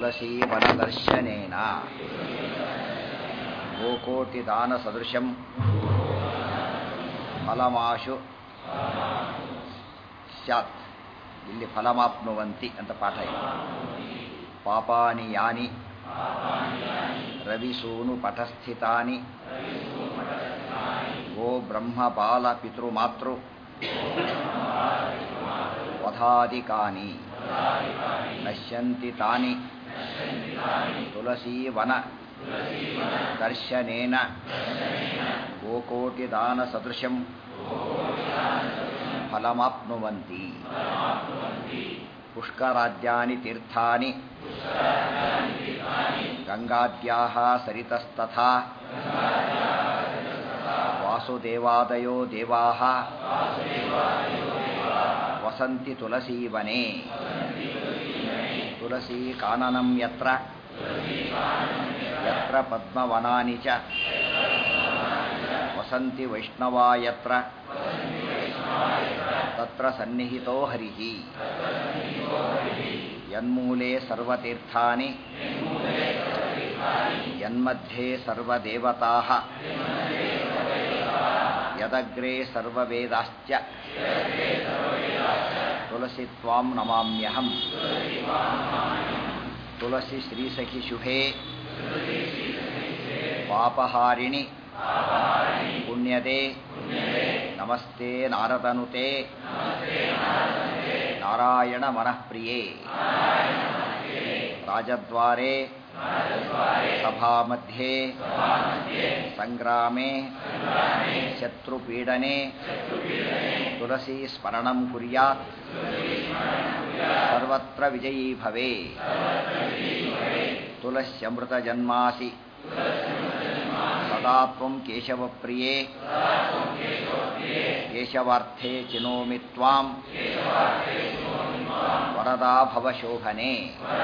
ತುಳಸೀವನದರ್ಶನೇನ ಗೋಕೋಟಿದಾನಸದೃಶಂ ಫಲಮಾಶು ಸ್ಯಾತ್ ಇಲ್ಲಿ ಫಲಮಾಪ್ನುವಂತಿ ಅಂತ ಪಾಠ ಇದೆ ಪಾಪಾನಿ ಯಾನಿ ರವಿಸೂನು ಪಟಸ್ಥಿತಾನಿ ಗೋ ಬ್ರಹ್ಮ ಬಾಲ ಪಿತೃಮಾತೃ ವಧಾಧಿಕಾನಿ ನಶ್ಯಂತಿ ತಾನಿ ತುಳಸೀವನ ದರ್ಶನೇನ ಗೋಕೋಟಿದಾನಸದೃಶಂ ಫಲಮಾಪ್ನುವಂತಿ ಪುಷ್ಕರಾದ್ಯಾನಿ ತೀರ್ಥಾನಿ ಗಂಗಾದ್ಯಾः ಸರಿತಸ್ತಥಾ ವಾಸುದೇವಾದಯೋ ದೇವಾः ವಸಂತಿ ತುಳಸೀವನೆ ತುಳಸೀಕಾನನಂ ಯತ್ರ ಯತ್ರ ಪದ್ಮವನಾನಿ ಚ ವಸಂತಿ ವೈಷ್ಣವಾ ಯತ್ರ ತತ್ರ ಸನ್ನಿಹಿತೋ ಹರಿಃ ಯನ್ಮೂಲೆ ಸರ್ವತೀರ್ಥಾನಿ ಯನ್ಮಧ್ಯೆ ಸರ್ವದೇವತಾಃ ಯದಗ್ರೆ ಸರ್ವವೇದಾಶ್ಚ ತುಳಸಿ ತ್ವಾಂ ನಮಾಮ್ಯಹಂ ತುಳಸಿ ಶ್ರೀಸಖಿ ಶುಭೆ ಪಾಪಹಾರಿಣಿ ಪುಣ್ಯದೆ ನಮಸ್ತೆ ನಾರದನುತೆ ನಾರಾಯಣ ಮನಃಪ್ರಿಯೇ ರಾಜದ್ವಾರೆ ಸಭಾಮಧ್ಯೆ ಸಂಗ್ರಾಮೆ ಶತ್ರುಪೀಡನೆ ತುಳಸಿ ಸ್ಮರಣಂ ಕುರ್ಯಾತ್ ಸರ್ವತ್ರ ವಿಜಯೀ ಭವೆ ತುಳಸ್ಯಮೃತ ಜನ್ಮಾಸಿ ಸದಾ ತ್ವಂ ಕೇಶವಪ್ರಿಯೇ ಕೇಶವಾರ್ಥೇ ಚಿನೋಮಿ ತ್ವಾಂ ವರದಾ ಭವಶೋಭನೆ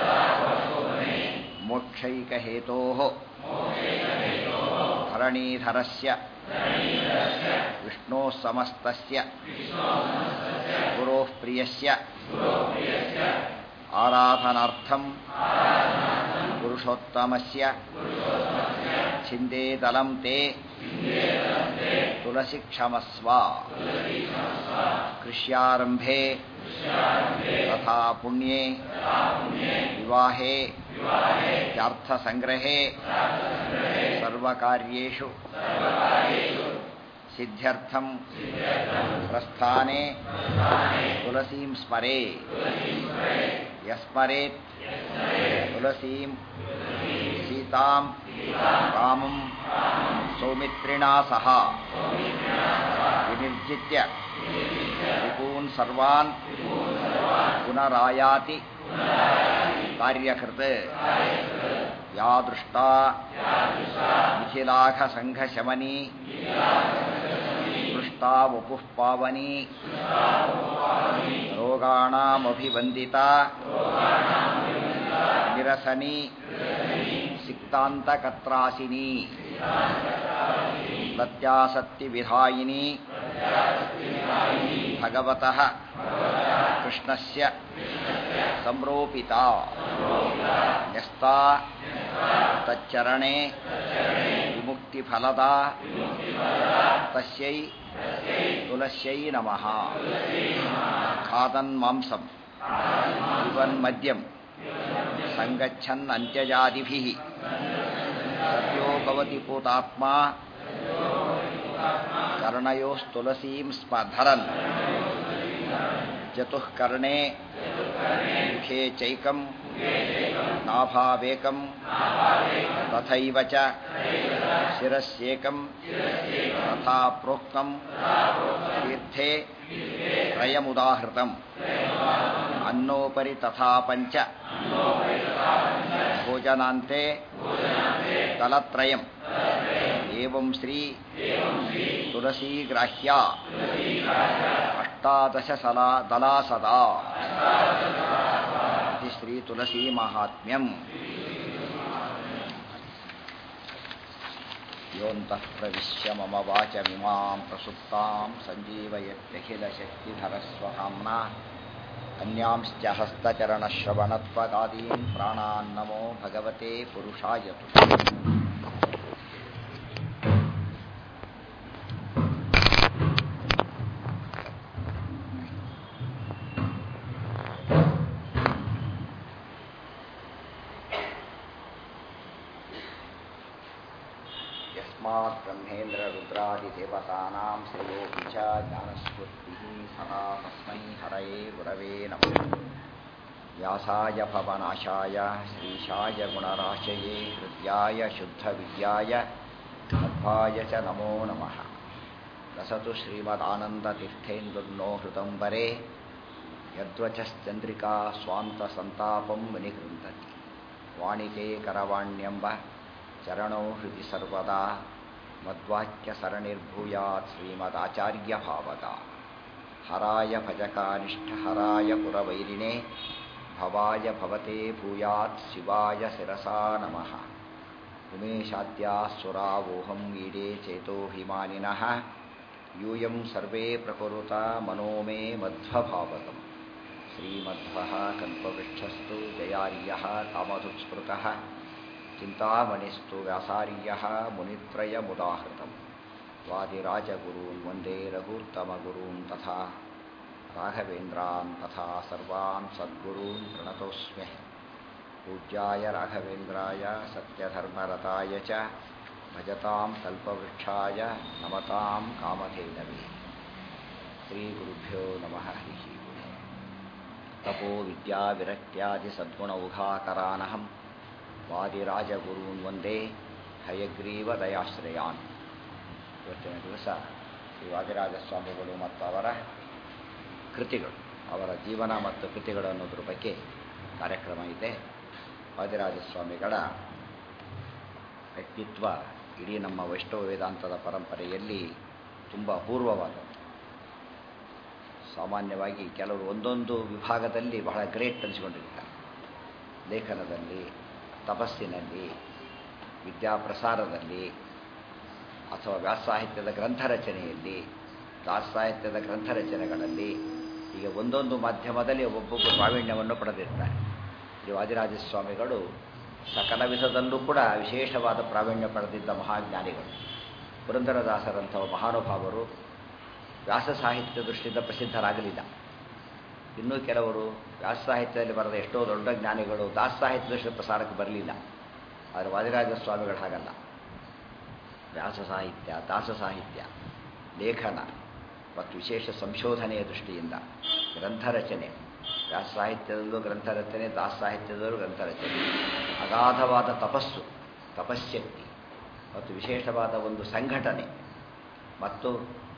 ಮೋಕ್ಷೈಕಹೇತೋಃ ಧರಣೀಧರಸ್ಯ ವಿಷ್ಣೋಃ ಸಮಸ್ತಸ್ಯ ಗುರೋಃ ಪ್ರಿಯಸ್ಯ ಆರಾಧನಾರ್ಥಂ ಪುರುಷೋತ್ತಮಸ್ಯ ಛಿಂದೇದಲಂ ತೇ ತುಳಸಿ ಕ್ಷಮಸ್ವ ಕೃಷ್ಯಾರಂಭೆ ತಥಾ ಪುಣ್ಯೆ ವಿವಾಹೆ ತ್ಯಾರ್ಥಸಂಗ್ರಹೆ ಸರ್ವಕಾರ್ಯೇಷು ಸಿದ್ಧ್ಯರ್ಥಂ ಪ್ರಸ್ಥಾನೆ ತುಳಸೀಂ ಸ್ಮರೆ ಯಸ್ಮರೇತ್ ತುಳಸೀಂ ಸೀತಾಂ ರಾಮಂ ಸೌಮಿತ್ರಿಣಾ ಸಹ ವಿನಿರ್ಜಿತ್ಯ ವಿಪೂನ್ ಸರ್ವಾನ್ ಪುನರಾಯಾತಿ ಕಾರ್ಯಕೃತ್ ಯಾ ದೃಷ್ಟಾ ಮಿಥಿಲಾಘಸಂಘಶಮನಿ ಪೃಷ್ಟಾ ವಪುಃ ಪಾವನಿ ರೋಗಾಣಾಮಭಿವಂದಿತಾ ನಿರಸನಿ ಸಿಕ್ತಾಂತಕತ್ರಾಸಿನಿ ಪ್ರತ್ಯಾಸಕ್ತಿವಿಧಾಯಿನಿ ಭಗವತಃ ಕೃಷ್ಣಸ್ಯ ಸಂರೋಪಿತಾ ನ್ಯಸ್ತಾ ತಚ್ಚರಣೆ ವಿಮುಕ್ತಿಫಲದ ತಸ್ಯೈ ತುಳಸ್ಯೈ ನಮಃ ಖಾದನ್ ಮಾಂಸಂ ಇವನ್ ಮದ್ಯಂ ಸಂಗಚ್ಚನ್ ಅಂತ್ಯಜಾದಿಭಿಃ ಸತ್ಯೋ ಭವತಿ ಪೂತಾತ್ಮಾ ಕರ್ಣಯೋಸ್ತುಲಸೀಂ ಸ್ಮ ಧರನ್ ಚತುಃಕರ್ಣೆ ಮುಖೇ ಚೈಕಂ ನಾಭಾವೇಕಂ ತಥೈವ ಚ ಶಿರಸ್ಯೇಕಂ ತಥಾ ಪ್ರೋಕ್ತಂ ತೀರ್ಥೆ ತ್ರಯಮುದಾಹೃತಂ ಅನ್ನೋಪರಿ ತಥಾ ಪಂಚ ಭೋಜನಾಂತೆ ದಲತ್ರಯಂ ಏವಂ ಶ್ರೀ ತುಳಸೀಗ್ರಾಹ್ಯ ಅಷ್ಟಾದಶ ಸಲಾ ದಲಾ ಸದಾ ಇತಿ ಶ್ರೀ ತುಳಸೀ ಮಹಾತ್ಮ್ಯಂ ಯೋಂತಃ ಪ್ರವಿಶ್ಯ ಮಮ ವಾಚಮಿಮಾಂ ಪ್ರಸುಪ್ತಾಂ ಸಂಜೀವಯತ್ಯಖಿಲಶಕ್ತಿಧರಸ್ವಹಾಮ್ನಾ अन्यांश्च हस्तचरणश्रवणत्वगादीन् प्राणान्नमो भगवते पुरुषाय तु यस्मात् ब्रह्मेन्द्ररुद्रादिदेवतानां श्रेयोऽपि च ज्ञानस्फूर्तिः सदा तस्मै हरये गुरवे नमः व्यासाय भवनाशाय श्रीशाय गुणराशये हृद्याय शुद्धविद्याय मध्वाय च नमो नमः रसतु श्रीमदानन्दतीर्थेन्दुर्नो हृदम्बरे यद्वचश्चन्द्रिका स्वान्तसन्तापं विनिगृन्तति वाणिते करवाण्यम्ब ಚರಣೋ ಹೃದಯ ಸರ್ವದಾ ಮದ್ವಾಕ್ಯ ಸರಣಿರ್ಭೂಯಾತ್ ಶ್ರೀಮದಾಚಾರ್ಯಭಾವಗ ಹರಾಯ ಭಜಕಾನಿಷ್ಠ ಹರಾಯ ಪುರವೈರಿಣೆ ಭವಾಯ ಭವತೆ ಭೂಯಾತ್ ಶಿವಾಯ ಶಿರಸಾ ನಮಃ ಉಮೇಶಾದ್ಯಾಸುರಾವೋಹಂ ಈಡೇ ಚೇತೋ ಹಿಮಾನಿನಃ ಯೂಯಂ ಸರ್ವೇ ಪ್ರಕುರುತ ಮನೋ ಮೇ ಮಧ್ವಭಾವಗಂ ಶ್ರೀಮಧ್ವಃ ಕಲ್ಪವೃಕ್ಷಸ್ತು ಜಯಾರ್ಯಃ ಕಾಮಧುಸ್ಮೃತಃ ಚಿಂತಾಮಣಿಸ್ತು ವ್ಯಾಸಾರ್ಯಃ ಮುನಿತ್ರಯಮುದಾಹೃತಂ ವಾದಿರಾಜಗುರೂನ್ ವಂದೇ ರಘೂತ್ತಮಗುರೂನ್ ತಥಾ ರಾಘವೇಂದ್ರಾನ್ ತಥಾ ಸರ್ವಾನ್ ಸದ್ಗುರೂನ್ ಪ್ರಣತೋಸ್ಮ್ಯ ಪೂಜ್ಯಾಯ ರಾಘವೇಂದ್ರಾಯ ಸತ್ಯಧರ್ಮರತಾಯ ಚ ಭಜತಾಂ ಕಲ್ಪವೃಕ್ಷಾಯ ನಮತಾಂ ಕಾಮಧೇನವೇ ಶ್ರೀಗುರುಭ್ಯೋ ನಮಃ ಹರಿ ತಪೋ ವಿದ್ಯಾ ವಿರಕ್ತ್ಯಾದಿ ಸದ್ಗುಣೌಘಾಕರಾನಹಂ ವಾದಿರಾಜಗುರೂನ್ ಒಂದೇ ಹಯಗ್ರೀವ ದಯಾಶ್ರಯಾನ್ ಇವತ್ತಿನ ದಿವಸ ಶ್ರೀ ವಾದಿರಾಜ ಸ್ವಾಮಿಗಳು ಮತ್ತು ಅವರ ಕೃತಿಗಳು ಅವರ ಜೀವನ ಮತ್ತು ಕೃತಿಗಳು ಅನ್ನೋದ್ರ ಬಗ್ಗೆ ಕಾರ್ಯಕ್ರಮ ಇದೆ ವಾದಿರಾಜ ಸ್ವಾಮಿಗಳ ವ್ಯಕ್ತಿತ್ವ ಇಡೀ ನಮ್ಮ ವೈಷ್ಣವ ವೇದಾಂತದ ಪರಂಪರೆಯಲ್ಲಿ ತುಂಬ ಅಪೂರ್ವವಾದದ್ದು ಸಾಮಾನ್ಯವಾಗಿ ಕೆಲವರು ಒಂದೊಂದು ವಿಭಾಗದಲ್ಲಿ ಬಹಳ ಗ್ರೇಟ್ ಅನಿಸಿಕೊಂಡಿರ್ತಾರೆ ಲೇಖನದಲ್ಲಿ ತಪಸ್ಸಿನಲ್ಲಿ ವಿದ್ಯಾಪ್ರಸಾರದಲ್ಲಿ ಅಥವಾ ವ್ಯಾಸ ಸಾಹಿತ್ಯದ ಗ್ರಂಥ ರಚನೆಯಲ್ಲಿ ದಾಸ ಸಾಹಿತ್ಯದ ಗ್ರಂಥ ರಚನೆಗಳಲ್ಲಿ ಈಗ ಒಂದೊಂದು ಮಾಧ್ಯಮದಲ್ಲಿ ಒಬ್ಬೊಬ್ಬ ಪ್ರಾವೀಣ್ಯವನ್ನು ಪಡೆದಿರ್ತಾರೆ ಶ್ರೀ ವಾದಿರಾಜ ಸ್ವಾಮಿಗಳು ಸಕಲ ವಿಧದಲ್ಲೂ ಕೂಡ ವಿಶೇಷವಾದ ಪ್ರಾವೀಣ್ಯ ಪಡೆದಿದ್ದ ಮಹಾಜ್ಞಾನಿಗಳು ಪುರಂದರದಾಸರಂತಹ ಮಹಾನುಭಾವರು ವ್ಯಾಸ ಸಾಹಿತ್ಯ ದೃಷ್ಟಿಯಿಂದ ಪ್ರಸಿದ್ಧರಾಗಲಿಲ್ಲ ಇನ್ನೂ ಕೆಲವರು ವ್ಯಾಸ ಸಾಹಿತ್ಯದಲ್ಲಿ ಬರೆದ ಎಷ್ಟೋ ದೊಡ್ಡ ಜ್ಞಾನಿಗಳು ದಾಸ ಸಾಹಿತ್ಯ ದೃಷ್ಟಿ ಪ್ರಸಾರಕ್ಕೆ ಬರಲಿಲ್ಲ ಆದರೆ ವಾದಿರಾಜ ಸ್ವಾಮಿಗಳು ಹಾಗಲ್ಲ ವ್ಯಾಸ ಸಾಹಿತ್ಯ ದಾಸ ಸಾಹಿತ್ಯ ಲೇಖನ ಮತ್ತು ವಿಶೇಷ ಸಂಶೋಧನೆಯ ದೃಷ್ಟಿಯಿಂದ ಗ್ರಂಥ ರಚನೆ ವ್ಯಾಸ ಸಾಹಿತ್ಯದಲ್ಲೂ ಗ್ರಂಥ ರಚನೆ ದಾಸ ಸಾಹಿತ್ಯದಲ್ಲೂ ಗ್ರಂಥ ರಚನೆ ಅಗಾಧವಾದ ತಪಸ್ಸು ತಪಶ್ಶಕ್ತಿ ಮತ್ತು ವಿಶೇಷವಾದ ಒಂದು ಸಂಘಟನೆ ಮತ್ತು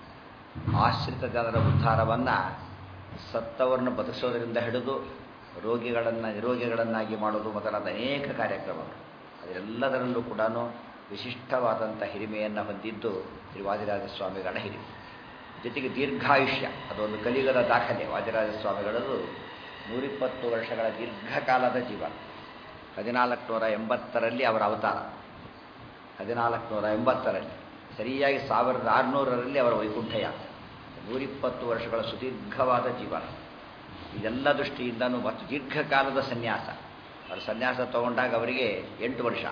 ಆಶ್ರಿತ ಜನರ ಉದ್ಧಾರವನ್ನು ಸತ್ತವರನ್ನು ಬದುಕಿಸೋದರಿಂದ ಹಿಡಿದು ರೋಗಿಗಳನ್ನು ನಿರೋಗಿಗಳನ್ನಾಗಿ ಮಾಡೋದು ಮೊದಲಾದ ಅನೇಕ ಕಾರ್ಯಕ್ರಮಗಳು ಅದರೆಲ್ಲದರಲ್ಲೂ ಕೂಡ ವಿಶಿಷ್ಟವಾದಂಥ ಹಿರಿಮೆಯನ್ನು ಹೊಂದಿದ್ದು ಶ್ರೀ ವಾದಿರಾಜ ಸ್ವಾಮಿಗಳ ಹಿರಿಮೆ ಜೊತೆಗೆ ದೀರ್ಘಾಯುಷ್ಯ ಅದೊಂದು ಕಲಿಯುಗದ ದಾಖಲೆ ವಾದಿರಾಜ ಸ್ವಾಮಿಗಳದು ನೂರಿಪ್ಪತ್ತು ವರ್ಷಗಳ ದೀರ್ಘಕಾಲದ ಜೀವನ ಹದಿನಾಲ್ಕು ನೂರ ಎಂಬತ್ತರಲ್ಲಿ ಅವರ ಅವತಾರ ಹದಿನಾಲ್ಕು ನೂರ ಎಂಬತ್ತರಲ್ಲಿ ಸರಿಯಾಗಿ ಸಾವಿರದ ಆರುನೂರರಲ್ಲಿ ಅವರ ವೈಕುಂಠಯಾತ್ರೆ ನೂರಿಪ್ಪತ್ತು ವರ್ಷಗಳ ಸುದೀರ್ಘವಾದ ಜೀವನ ಇದೆಲ್ಲ ದೃಷ್ಟಿಯಿಂದನೂ ಮತ್ತು ದೀರ್ಘಕಾಲದ ಸನ್ಯಾಸ ಅವರು ಸನ್ಯಾಸ ತಗೊಂಡಾಗ ಅವರಿಗೆ ಎಂಟು ವರ್ಷ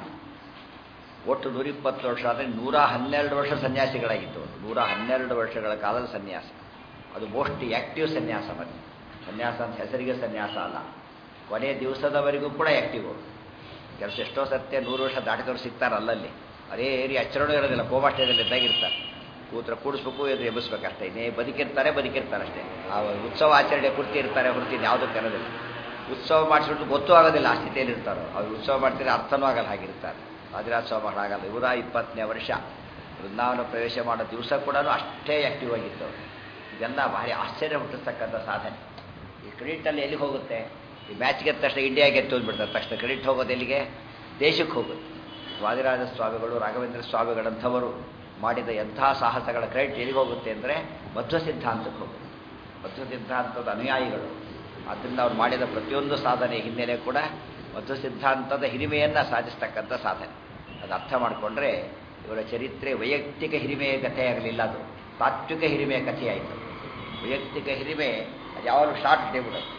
ಒಟ್ಟು ನೂರಿಪ್ಪತ್ತು ವರ್ಷ ಆದರೆ ನೂರ ಹನ್ನೆರಡು ವರ್ಷ ಸನ್ಯಾಸಿಗಳಾಗಿತ್ತು ನೂರ ಹನ್ನೆರಡು ವರ್ಷಗಳ ಕಾಲದ ಸನ್ಯಾಸ ಅದು ಮೋಸ್ಟ್ ಆ್ಯಕ್ಟಿವ್ ಸನ್ಯಾಸ ಮತ್ತು ಸನ್ಯಾಸ ಅಂತ ಹೆಸರಿಗೆ ಸನ್ಯಾಸ ಅಲ್ಲ ಕೊನೆಯ ದಿವಸದವರೆಗೂ ಕೂಡ ಆ್ಯಕ್ಟಿವ್ ಕೆಲಸ ಎಷ್ಟೋ ಸತ್ಯ ನೂರು ವರ್ಷ ದಾಟಿದವ್ರು ಸಿಗ್ತಾರೆ ಅಲ್ಲಲ್ಲಿ ಅದೇ ಏರಿ ಅಚ್ಚರಣೆ ಇರೋದಿಲ್ಲ ಕೋಮಾಷ್ಟಯದಲ್ಲಿ ಇದ್ದಾಗಿರ್ತಾರೆ ಕೂತ್ರ ಕೂಡಿಸ್ಬೇಕು ಎದು ಎಬ್ಬಿಸ್ಬೇಕು ಅಷ್ಟೇ ಇನ್ನೇ ಬದುಕಿರ್ತಾರೆ ಬದುಕಿರ್ತಾರೆ ಅಷ್ಟೇ ಆ ಉತ್ಸವ ಆಚರಣೆ ಪೂರ್ತಿ ಇರ್ತಾರೆ ಹೊರತು ಯಾವುದೂ ಕರೋದಿಲ್ಲ ಉತ್ಸವ ಮಾಡಿಸ್ಬಿಟ್ಟು ಗೊತ್ತೂ ಆಗೋದಿಲ್ಲ ಆ ಸ್ಥಿತಿಯಲ್ಲಿ ಇರ್ತಾರೋ ಅವ್ರು ಉತ್ಸವ ಮಾಡ್ತಿದ್ರೆ ಅರ್ಥನೂ ಆಗಲ್ಲ ಹಾಗಿರ್ತಾರೆ ರಾಜರಾಜ ಸ್ವಾಮಿ ಹಾಗಲ್ಲ ಇವರ ಇಪ್ಪತ್ತನೇ ವರ್ಷ ವೃಂದಾವನ ಪ್ರವೇಶ ಮಾಡೋ ದಿವಸ ಕೂಡ ಅಷ್ಟೇ ಆ್ಯಕ್ಟಿವ್ ಆಗಿತ್ತು ಇದೆಲ್ಲ ಭಾರಿ ಆಶ್ಚರ್ಯ ಹುಟ್ಟಿಸ್ತಕ್ಕಂಥ ಸಾಧನೆ ಈ ಕ್ರೆಡಿಟಲ್ಲಿ ಎಲ್ಲಿಗೆ ಹೋಗುತ್ತೆ ಈ ಮ್ಯಾಚ್ ಗೆದ್ದ ತಕ್ಷಣ ಇಂಡಿಯಾ ಗೆದ್ದು ಹೋಗ್ಬಿಡ್ತಾರೆ ತಕ್ಷಣ ಕ್ರೆಡಿಟ್ ಹೋಗೋದು ಎಲ್ಲಿಗೆ ದೇಶಕ್ಕೆ ಹೋಗುತ್ತೆ ವಾದಿರಾಜ ಸ್ವಾಮಿಗಳು ರಾಘವೇಂದ್ರ ಸ್ವಾಮಿಗಳಂಥವರು ಮಾಡಿದ ಎಂಥ ಸಾಹಸಗಳ ಕ್ರೆಡಿಟ್ ಎಲ್ಲಿಗೆ ಹೋಗುತ್ತೆ ಅಂದರೆ ಮಧ್ವ ಸಿದ್ಧಾಂತಕ್ಕೆ ಹೋಗುತ್ತೆ ಮಧ್ವ ಸಿದ್ಧಾಂತದ ಅನುಯಾಯಿಗಳು ಆದ್ದರಿಂದ ಅವ್ರು ಮಾಡಿದ ಪ್ರತಿಯೊಂದು ಸಾಧನೆ ಹಿನ್ನೆಲೆ ಕೂಡ ಮಧ್ವ ಸಿದ್ಧಾಂತದ ಹಿರಿಮೆಯನ್ನು ಸಾಧಿಸ್ತಕ್ಕಂಥ ಸಾಧನೆ ಅದು ಅರ್ಥ ಮಾಡಿಕೊಂಡ್ರೆ ಇವರ ಚರಿತ್ರೆ ವೈಯಕ್ತಿಕ ಹಿರಿಮೆಯ ಕಥೆಯಾಗಲಿಲ್ಲ ಅದು ತಾತ್ವಿಕ ಹಿರಿಮೆಯ ಕಥೆಯಾಯಿತು ವೈಯಕ್ತಿಕ ಹಿರಿಮೆ ಅದು ಯಾವಾಗಲೂ ಶಾರ್ಟ್ ಡೇ ಬಿಡೋದು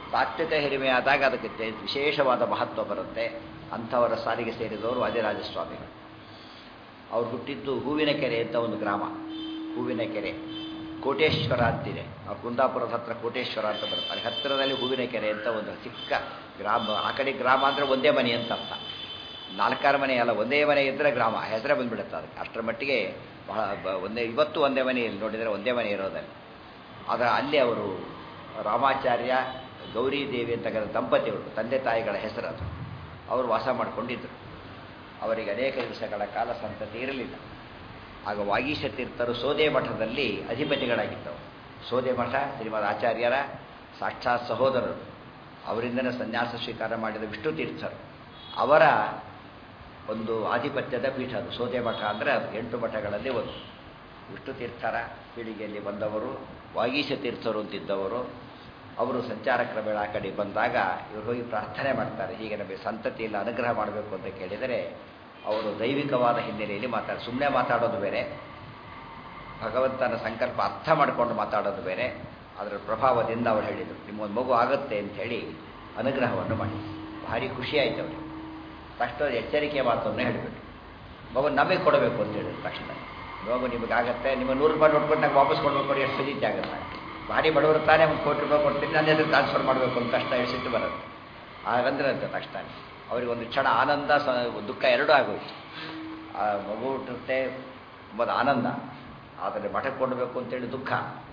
ತಾತ್ವಿಕ ಹಿರಿಮೆ ಆದಾಗ ಅದಕ್ಕೆ ತೆ- ವಿಶೇಷವಾದ ಮಹತ್ವ ಬರುತ್ತೆ ಅಂಥವರ ಸಾಲಿಗೆ ಸೇರಿದವರು ವಾದಿರಾಜಸ್ವಾಮಿಗಳು ಅವ್ರು ಹುಟ್ಟಿದ್ದು ಹೂವಿನ ಕೆರೆ ಅಂತ ಒಂದು ಗ್ರಾಮ ಹೂವಿನ ಕೆರೆ ಕೋಟೇಶ್ವರ ಅಂತಿದೆ ಆ ಕುಂದಾಪುರದ ಹತ್ರ ಕೋಟೇಶ್ವರ ಅಂತ ಬರುತ್ತೆ ಅಲ್ಲಿ ಹತ್ತಿರದಲ್ಲಿ ಹೂವಿನ ಕೆರೆ ಅಂತ ಒಂದು ಚಿಕ್ಕ ಗ್ರಾಮ ಆ ಕಡೆ ಗ್ರಾಮ ಅಂದರೆ ಒಂದೇ ಮನೆ ಅಂತ ಅರ್ಥ ನಾಲ್ಕಾರು ಮನೆ ಅಲ್ಲ ಒಂದೇ ಮನೆ ಇದ್ದರೆ ಗ್ರಾಮ ಹೆಸರೇ ಬಂದ್ಬಿಡುತ್ತೆ ಅದಕ್ಕೆ ಅಷ್ಟರ ಮಟ್ಟಿಗೆ ಬಹಳ ಬ- ಒಂದೇ ಇವತ್ತು ಒಂದೇ ಮನೆಯಲ್ಲಿ ನೋಡಿದರೆ ಒಂದೇ ಮನೆ ಇರೋದಲ್ಲಿ ಆಗ ಅಲ್ಲಿ ಅವರು ರಾಮಾಚಾರ್ಯ ಗೌರಿ ದೇವಿ ಅಂತ ದಂಪತಿಗಳು ತಂದೆ ತಾಯಿಗಳ ಹೆಸರು ಅದು ಅವರು ವಾಸ ಮಾಡಿಕೊಂಡಿದ್ದರು ಅವರಿಗೆ ಅನೇಕ ದಿವಸಗಳ ಕಾಲ ಸಂತತಿ ಇರಲಿಲ್ಲ ಆಗ ವಾಗೀಶ ತೀರ್ಥರು ಸೋದೆ ಮಠದಲ್ಲಿ ಅಧಿಪತಿಗಳಾಗಿದ್ದವು ಸೋದೆ ಮಠ ಶ್ರೀಮದ್ ಆಚಾರ್ಯರ ಸಾಕ್ಷಾತ್ ಸಹೋದರರು ಅವರಿಂದನೇ ಸನ್ಯಾಸ ಸ್ವೀಕಾರ ಮಾಡಿದ ವಿಷ್ಣು ತೀರ್ಥರು ಅವರ ಒಂದು ಆಧಿಪತ್ಯದ ಪೀಠ ಅದು ಸೋದೆ ಮಠ ಅಂದರೆ ಅದು ಎಂಟು ಮಠಗಳಲ್ಲಿ ಒಂದು ವಿಷ್ಣು ತೀರ್ಥರ ಪೀಳಿಗೆಯಲ್ಲಿ ಬಂದವರು ವಾಗೀಶ ತೀರ್ಥರು ಅಂತಿದ್ದವರು ಅವರು ಸಂಚಾರ ಕ್ರಮೇಣ ಆ ಕಡೆ ಬಂದಾಗ ಇವರು ಹೋಗಿ ಪ್ರಾರ್ಥನೆ ಮಾಡ್ತಾರೆ ಹೀಗೆ ನಮಗೆ ಸಂತತಿಯಲ್ಲಿ ಅನುಗ್ರಹ ಮಾಡಬೇಕು ಅಂತ ಕೇಳಿದರೆ ಅವರು ದೈವಿಕವಾದ ಹಿನ್ನೆಲೆಯಲ್ಲಿ ಮಾತಾಡ ಸುಮ್ಮನೆ ಮಾತಾಡೋದು ಬೇರೆ ಭಗವಂತನ ಸಂಕಲ್ಪ ಅರ್ಥ ಮಾಡಿಕೊಂಡು ಮಾತಾಡೋದು ಬೇರೆ ಅದರ ಪ್ರಭಾವದಿಂದ ಅವ್ರು ಹೇಳಿದರು ನಿಮ್ಮೊಂದು ಮಗು ಆಗುತ್ತೆ ಅಂತ ಹೇಳಿ ಅನುಗ್ರಹವನ್ನು ಮಾಡಿ ಭಾರಿ ಖುಷಿ ಆಯ್ತು ಅವರಿಗೆ ತಕ್ಷಣ ಎಚ್ಚರಿಕೆ ಮಾತನ್ನು ಹೇಳಿಬಿಟ್ಟು ಮಗು ನಮಗೆ ಕೊಡಬೇಕು ಅಂತ ಹೇಳಿದ್ರು ತಕ್ಷಣ ಮಗು ನಿಮಗಾಗತ್ತೆ ನಿಮ್ಮ ನೂರು ರೂಪಾಯಿ ನೋಡ್ಕೊಂಡು ನಂಗೆ ವಾಪಸ್ ಕೊಡಬೇಕು ನೋಡಿ ಎಷ್ಟು ಪ್ರೀತಿ ಆಗುತ್ತೆ ಭಾರಿ ಬಡವರು ತಾನೇ ಒಂದು ಕೋಟಿ ರೂಪಾಯಿ ಕೊಡ್ತೀನಿ ನನ್ನ ಹೆಸರು ಟ್ರಾನ್ಸ್ಫರ್ ಮಾಡಬೇಕು ಅಂತ ತಕ್ಷಣ ಎಳಿಸಿಟ್ಟು ಬರುತ್ತೆ ಹಾಗಂದ್ರೆ ಅಂತ ತಕ್ಷಣ ಅವರಿಗೆ ಒಂದು ಕ್ಷಣ ಆನಂದ ಸ ದುಃಖ ಎರಡೂ ಆಗೋಯ್ತು ಆ ಮಗು ಹುಟ್ಟುತ್ತೆ ಎಂಬುದು ಆನಂದ ಆದರೆ ಮಠಕ್ಕೆ ಕೊಡಬೇಕು ಅಂತೇಳಿ ದುಃಖ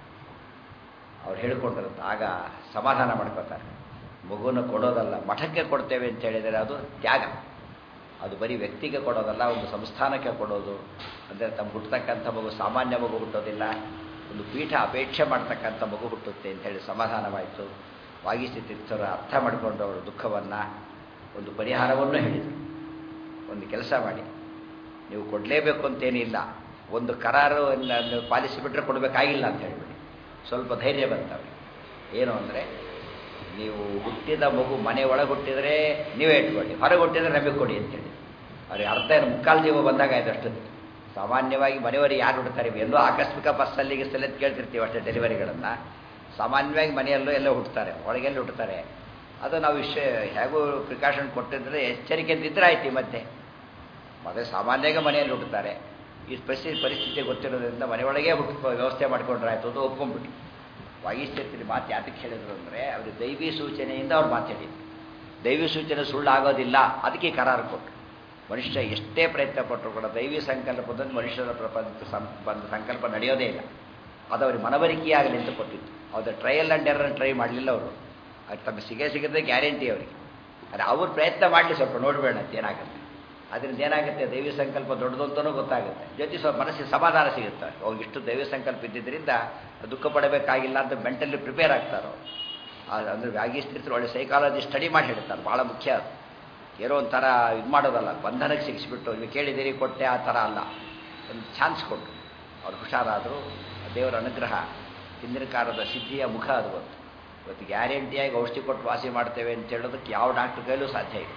ಅವ್ರು ಹೇಳ್ಕೊಡ್ತಾರಂತ ಆಗ ಸಮಾಧಾನ ಮಾಡ್ಕೋತಾರೆ ಮಗುನ ಕೊಡೋದಲ್ಲ ಮಠಕ್ಕೆ ಕೊಡ್ತೇವೆ ಅಂತ ಹೇಳಿದರೆ ಅದು ತ್ಯಾಗ ಅದು ಬರೀ ವ್ಯಕ್ತಿಗೆ ಕೊಡೋದಲ್ಲ ಒಂದು ಸಂಸ್ಥಾನಕ್ಕೆ ಕೊಡೋದು ಅಂದರೆ ತಮ್ಮ ಹುಟ್ಟತಕ್ಕಂಥ ಮಗು ಸಾಮಾನ್ಯ ಮಗು ಹುಟ್ಟೋದಿಲ್ಲ ಒಂದು ಪೀಠ ಅಪೇಕ್ಷೆ ಮಾಡ್ತಕ್ಕಂಥ ಮಗು ಹುಟ್ಟುತ್ತೆ ಅಂತ ಹೇಳಿ ಸಮಾಧಾನವಾಯಿತು ವಾಗೀಸಿ ತೀರ್ಥರು ಅರ್ಥ ಮಾಡಿಕೊಂಡು ಅವರ ದುಃಖವನ್ನು ಒಂದು ಪರಿಹಾರವನ್ನು ಹೇಳಿದರು ಒಂದು ಕೆಲಸ ಮಾಡಿ ನೀವು ಕೊಡಲೇಬೇಕು ಅಂತೇನಿಲ್ಲ ಒಂದು ಕರಾರು ನೀವು ಪಾಲಿಸಿಬಿಟ್ರೆ ಕೊಡಬೇಕಾಗಿಲ್ಲ ಅಂತ ಹೇಳಿಬಿಡಿ ಸ್ವಲ್ಪ ಧೈರ್ಯ ಬರ್ತವೆ ಏನು ಅಂದರೆ ನೀವು ಹುಟ್ಟಿದ ಮಗು ಮನೆ ಒಳಗೆ ಹುಟ್ಟಿದರೆ ನೀವೇ ಇಟ್ಕೊಳ್ಳಿ ಹೊರಗೆ ಹುಟ್ಟಿದರೆ ನಮಗೆ ಕೊಡಿ ಅಂತೇಳಿ ಅವ್ರಿಗೆ ಅರ್ಧ ಏನು ಮುಕ್ಕಾಲು ಜೀವ ಬಂದಾಗ ಆಯ್ತು ಅಷ್ಟು ಸಾಮಾನ್ಯವಾಗಿ ಮನೆಯವರಿಗೆ ಯಾರು ಹುಡ್ತಾರೆ ಎಲ್ಲೋ ಆಕಸ್ಮಿಕ ಬಸ್ಸಲ್ಲಿ ಗಿಸ್ಸಲ್ಲಿ ಕೇಳ್ತಿರ್ತೀವಿ ಅಷ್ಟೇ ಡೆಲಿವರಿಗಳನ್ನು ಸಾಮಾನ್ಯವಾಗಿ ಮನೆಯಲ್ಲೂ ಎಲ್ಲೋ ಹುಟ್ಟುತ್ತಾರೆ ಒಳಗೆಲ್ಲಿ ಹುಟ್ಟುತ್ತಾರೆ ಅದು ನಾವು ವಿಷಯ ಹೇಗೂ ಪ್ರಿಕಾಷನ್ ಕೊಟ್ಟಿದ್ರೆ ಎಚ್ಚರಿಕೆ ಇದ್ದರೆ ಆಯ್ತು ಈ ಮತ್ತೆ ಮತ್ತೆ ಸಾಮಾನ್ಯವಾಗಿ ಮನೆಯಲ್ಲಿ ಹುಟ್ಟುತ್ತಾರೆ ಈ ಪರಿಸ್ಥಿತಿ ಪರಿಸ್ಥಿತಿ ಗೊತ್ತಿರೋದ್ರಿಂದ ಮನೆಯೊಳಗೆ ಹುಟ್ಟು ವ್ಯವಸ್ಥೆ ಮಾಡಿಕೊಂಡ್ರೆ ಆಯಿತು ಅದು ಒಪ್ಕೊಂಡ್ಬಿಟ್ಟು ವಾಗೀಶ್ವರ್ತಿಲಿ ಮಾತು ಯಾತಕ್ಕೆ ಹೇಳಿದ್ರು ಅಂದರೆ ಅವರು ದೈವಿ ಸೂಚನೆಯಿಂದ ಅವ್ರು ಮಾತಾಡಿದ್ರು ದೈವಿ ಸೂಚನೆ ಸುಳ್ಳಾಗೋದಿಲ್ಲ ಅದಕ್ಕೆ ಈ ಕರಾರು ಕೊಟ್ಟರು ಮನುಷ್ಯ ಎಷ್ಟೇ ಪ್ರಯತ್ನ ಪಟ್ಟರು ಕೂಡ ದೈವಿ ಸಂಕಲ್ಪದಲ್ಲಿ ಮನುಷ್ಯರ ಪ್ರಪಂಚ ಸಂ ಬಂದ ಸಂಕಲ್ಪ ನಡೆಯೋದೇ ಇಲ್ಲ ಅದು ಅವ್ರಿಗೆ ಮನವರಿಕೆಯಾಗಲಿ ಅಂತ ಕೊಟ್ಟಿತ್ತು ಅವ್ರ ಟ್ರಯಲ್ ಆ್ಯಂಡ್ ಎರರ್ ಟ್ರೈ ಮಾಡಲಿಲ್ಲ ಅವರು ಅದು ತಮಗೆ ಸಿಗೇ ಸಿಗದೆ ಗ್ಯಾರಂಟಿ ಅವರಿಗೆ ಆದರೆ ಅವ್ರು ಪ್ರಯತ್ನ ಮಾಡಲಿ ಸ್ವಲ್ಪ ನೋಡಬೇಡ ಅಂತ ಏನಾಗುತ್ತೆ ಅದರಿಂದ ಏನಾಗುತ್ತೆ ದೈವಿ ಸಂಕಲ್ಪ ದೊಡ್ಡದು ಅಂತಲೂ ಗೊತ್ತಾಗುತ್ತೆ ಜೊತೆ ಸ್ವಲ್ಪ ಮನಸ್ಸಿಗೆ ಸಮಾಧಾನ ಸಿಗುತ್ತೆ ಅವ್ರಿಗೆ ಇಷ್ಟು ದೈವಿ ಸಂಕಲ್ಪ ಇದ್ದಿದ್ದರಿಂದ ದುಃಖ ಪಡಬೇಕಾಗಿಲ್ಲ ಅಂತ ಮೆಂಟಲಿ ಪ್ರಿಪೇರ್ ಆಗ್ತಾರೆ ಅವರು ಅಂದರೆ ವ್ಯಾಗಿಸ್ತಿರ್ತಾರೆ ಒಳ್ಳೆ ಸೈಕಾಲಜಿ ಸ್ಟಡಿ ಮಾಡಿ ಹೇಳ್ತಾರೆ ಭಾಳ ಮುಖ್ಯ ಅದು ಏನೋ ಒಂಥರ ಇದು ಮಾಡೋದಲ್ಲ ಬಂಧನಕ್ಕೆ ಸಿಗಿಸ್ಬಿಟ್ಟು ನೀವು ಕೇಳಿದಿರಿ ಕೊಟ್ಟೆ ಆ ಥರ ಅಲ್ಲ ಒಂದು ಚಾನ್ಸ್ ಕೊಟ್ಟು ಅವ್ರು ಹುಷಾರಾದರು ದೇವರ ಅನುಗ್ರಹ ಹಿಂದಿನ ಕಾಲದ ಸಿದ್ಧಿಯ ಮುಖ ಅದು ಬಂತು ಇವತ್ತು ಗ್ಯಾರಂಟಿಯಾಗಿ ಔಷಧಿ ಕೊಟ್ಟು ವಾಸಿ ಮಾಡ್ತೇವೆ ಅಂತ ಹೇಳೋದಕ್ಕೆ ಯಾವ ಡಾಕ್ಟ್ರ್ ಕೈಲೂ ಸಾಧ್ಯ ಇಲ್ಲ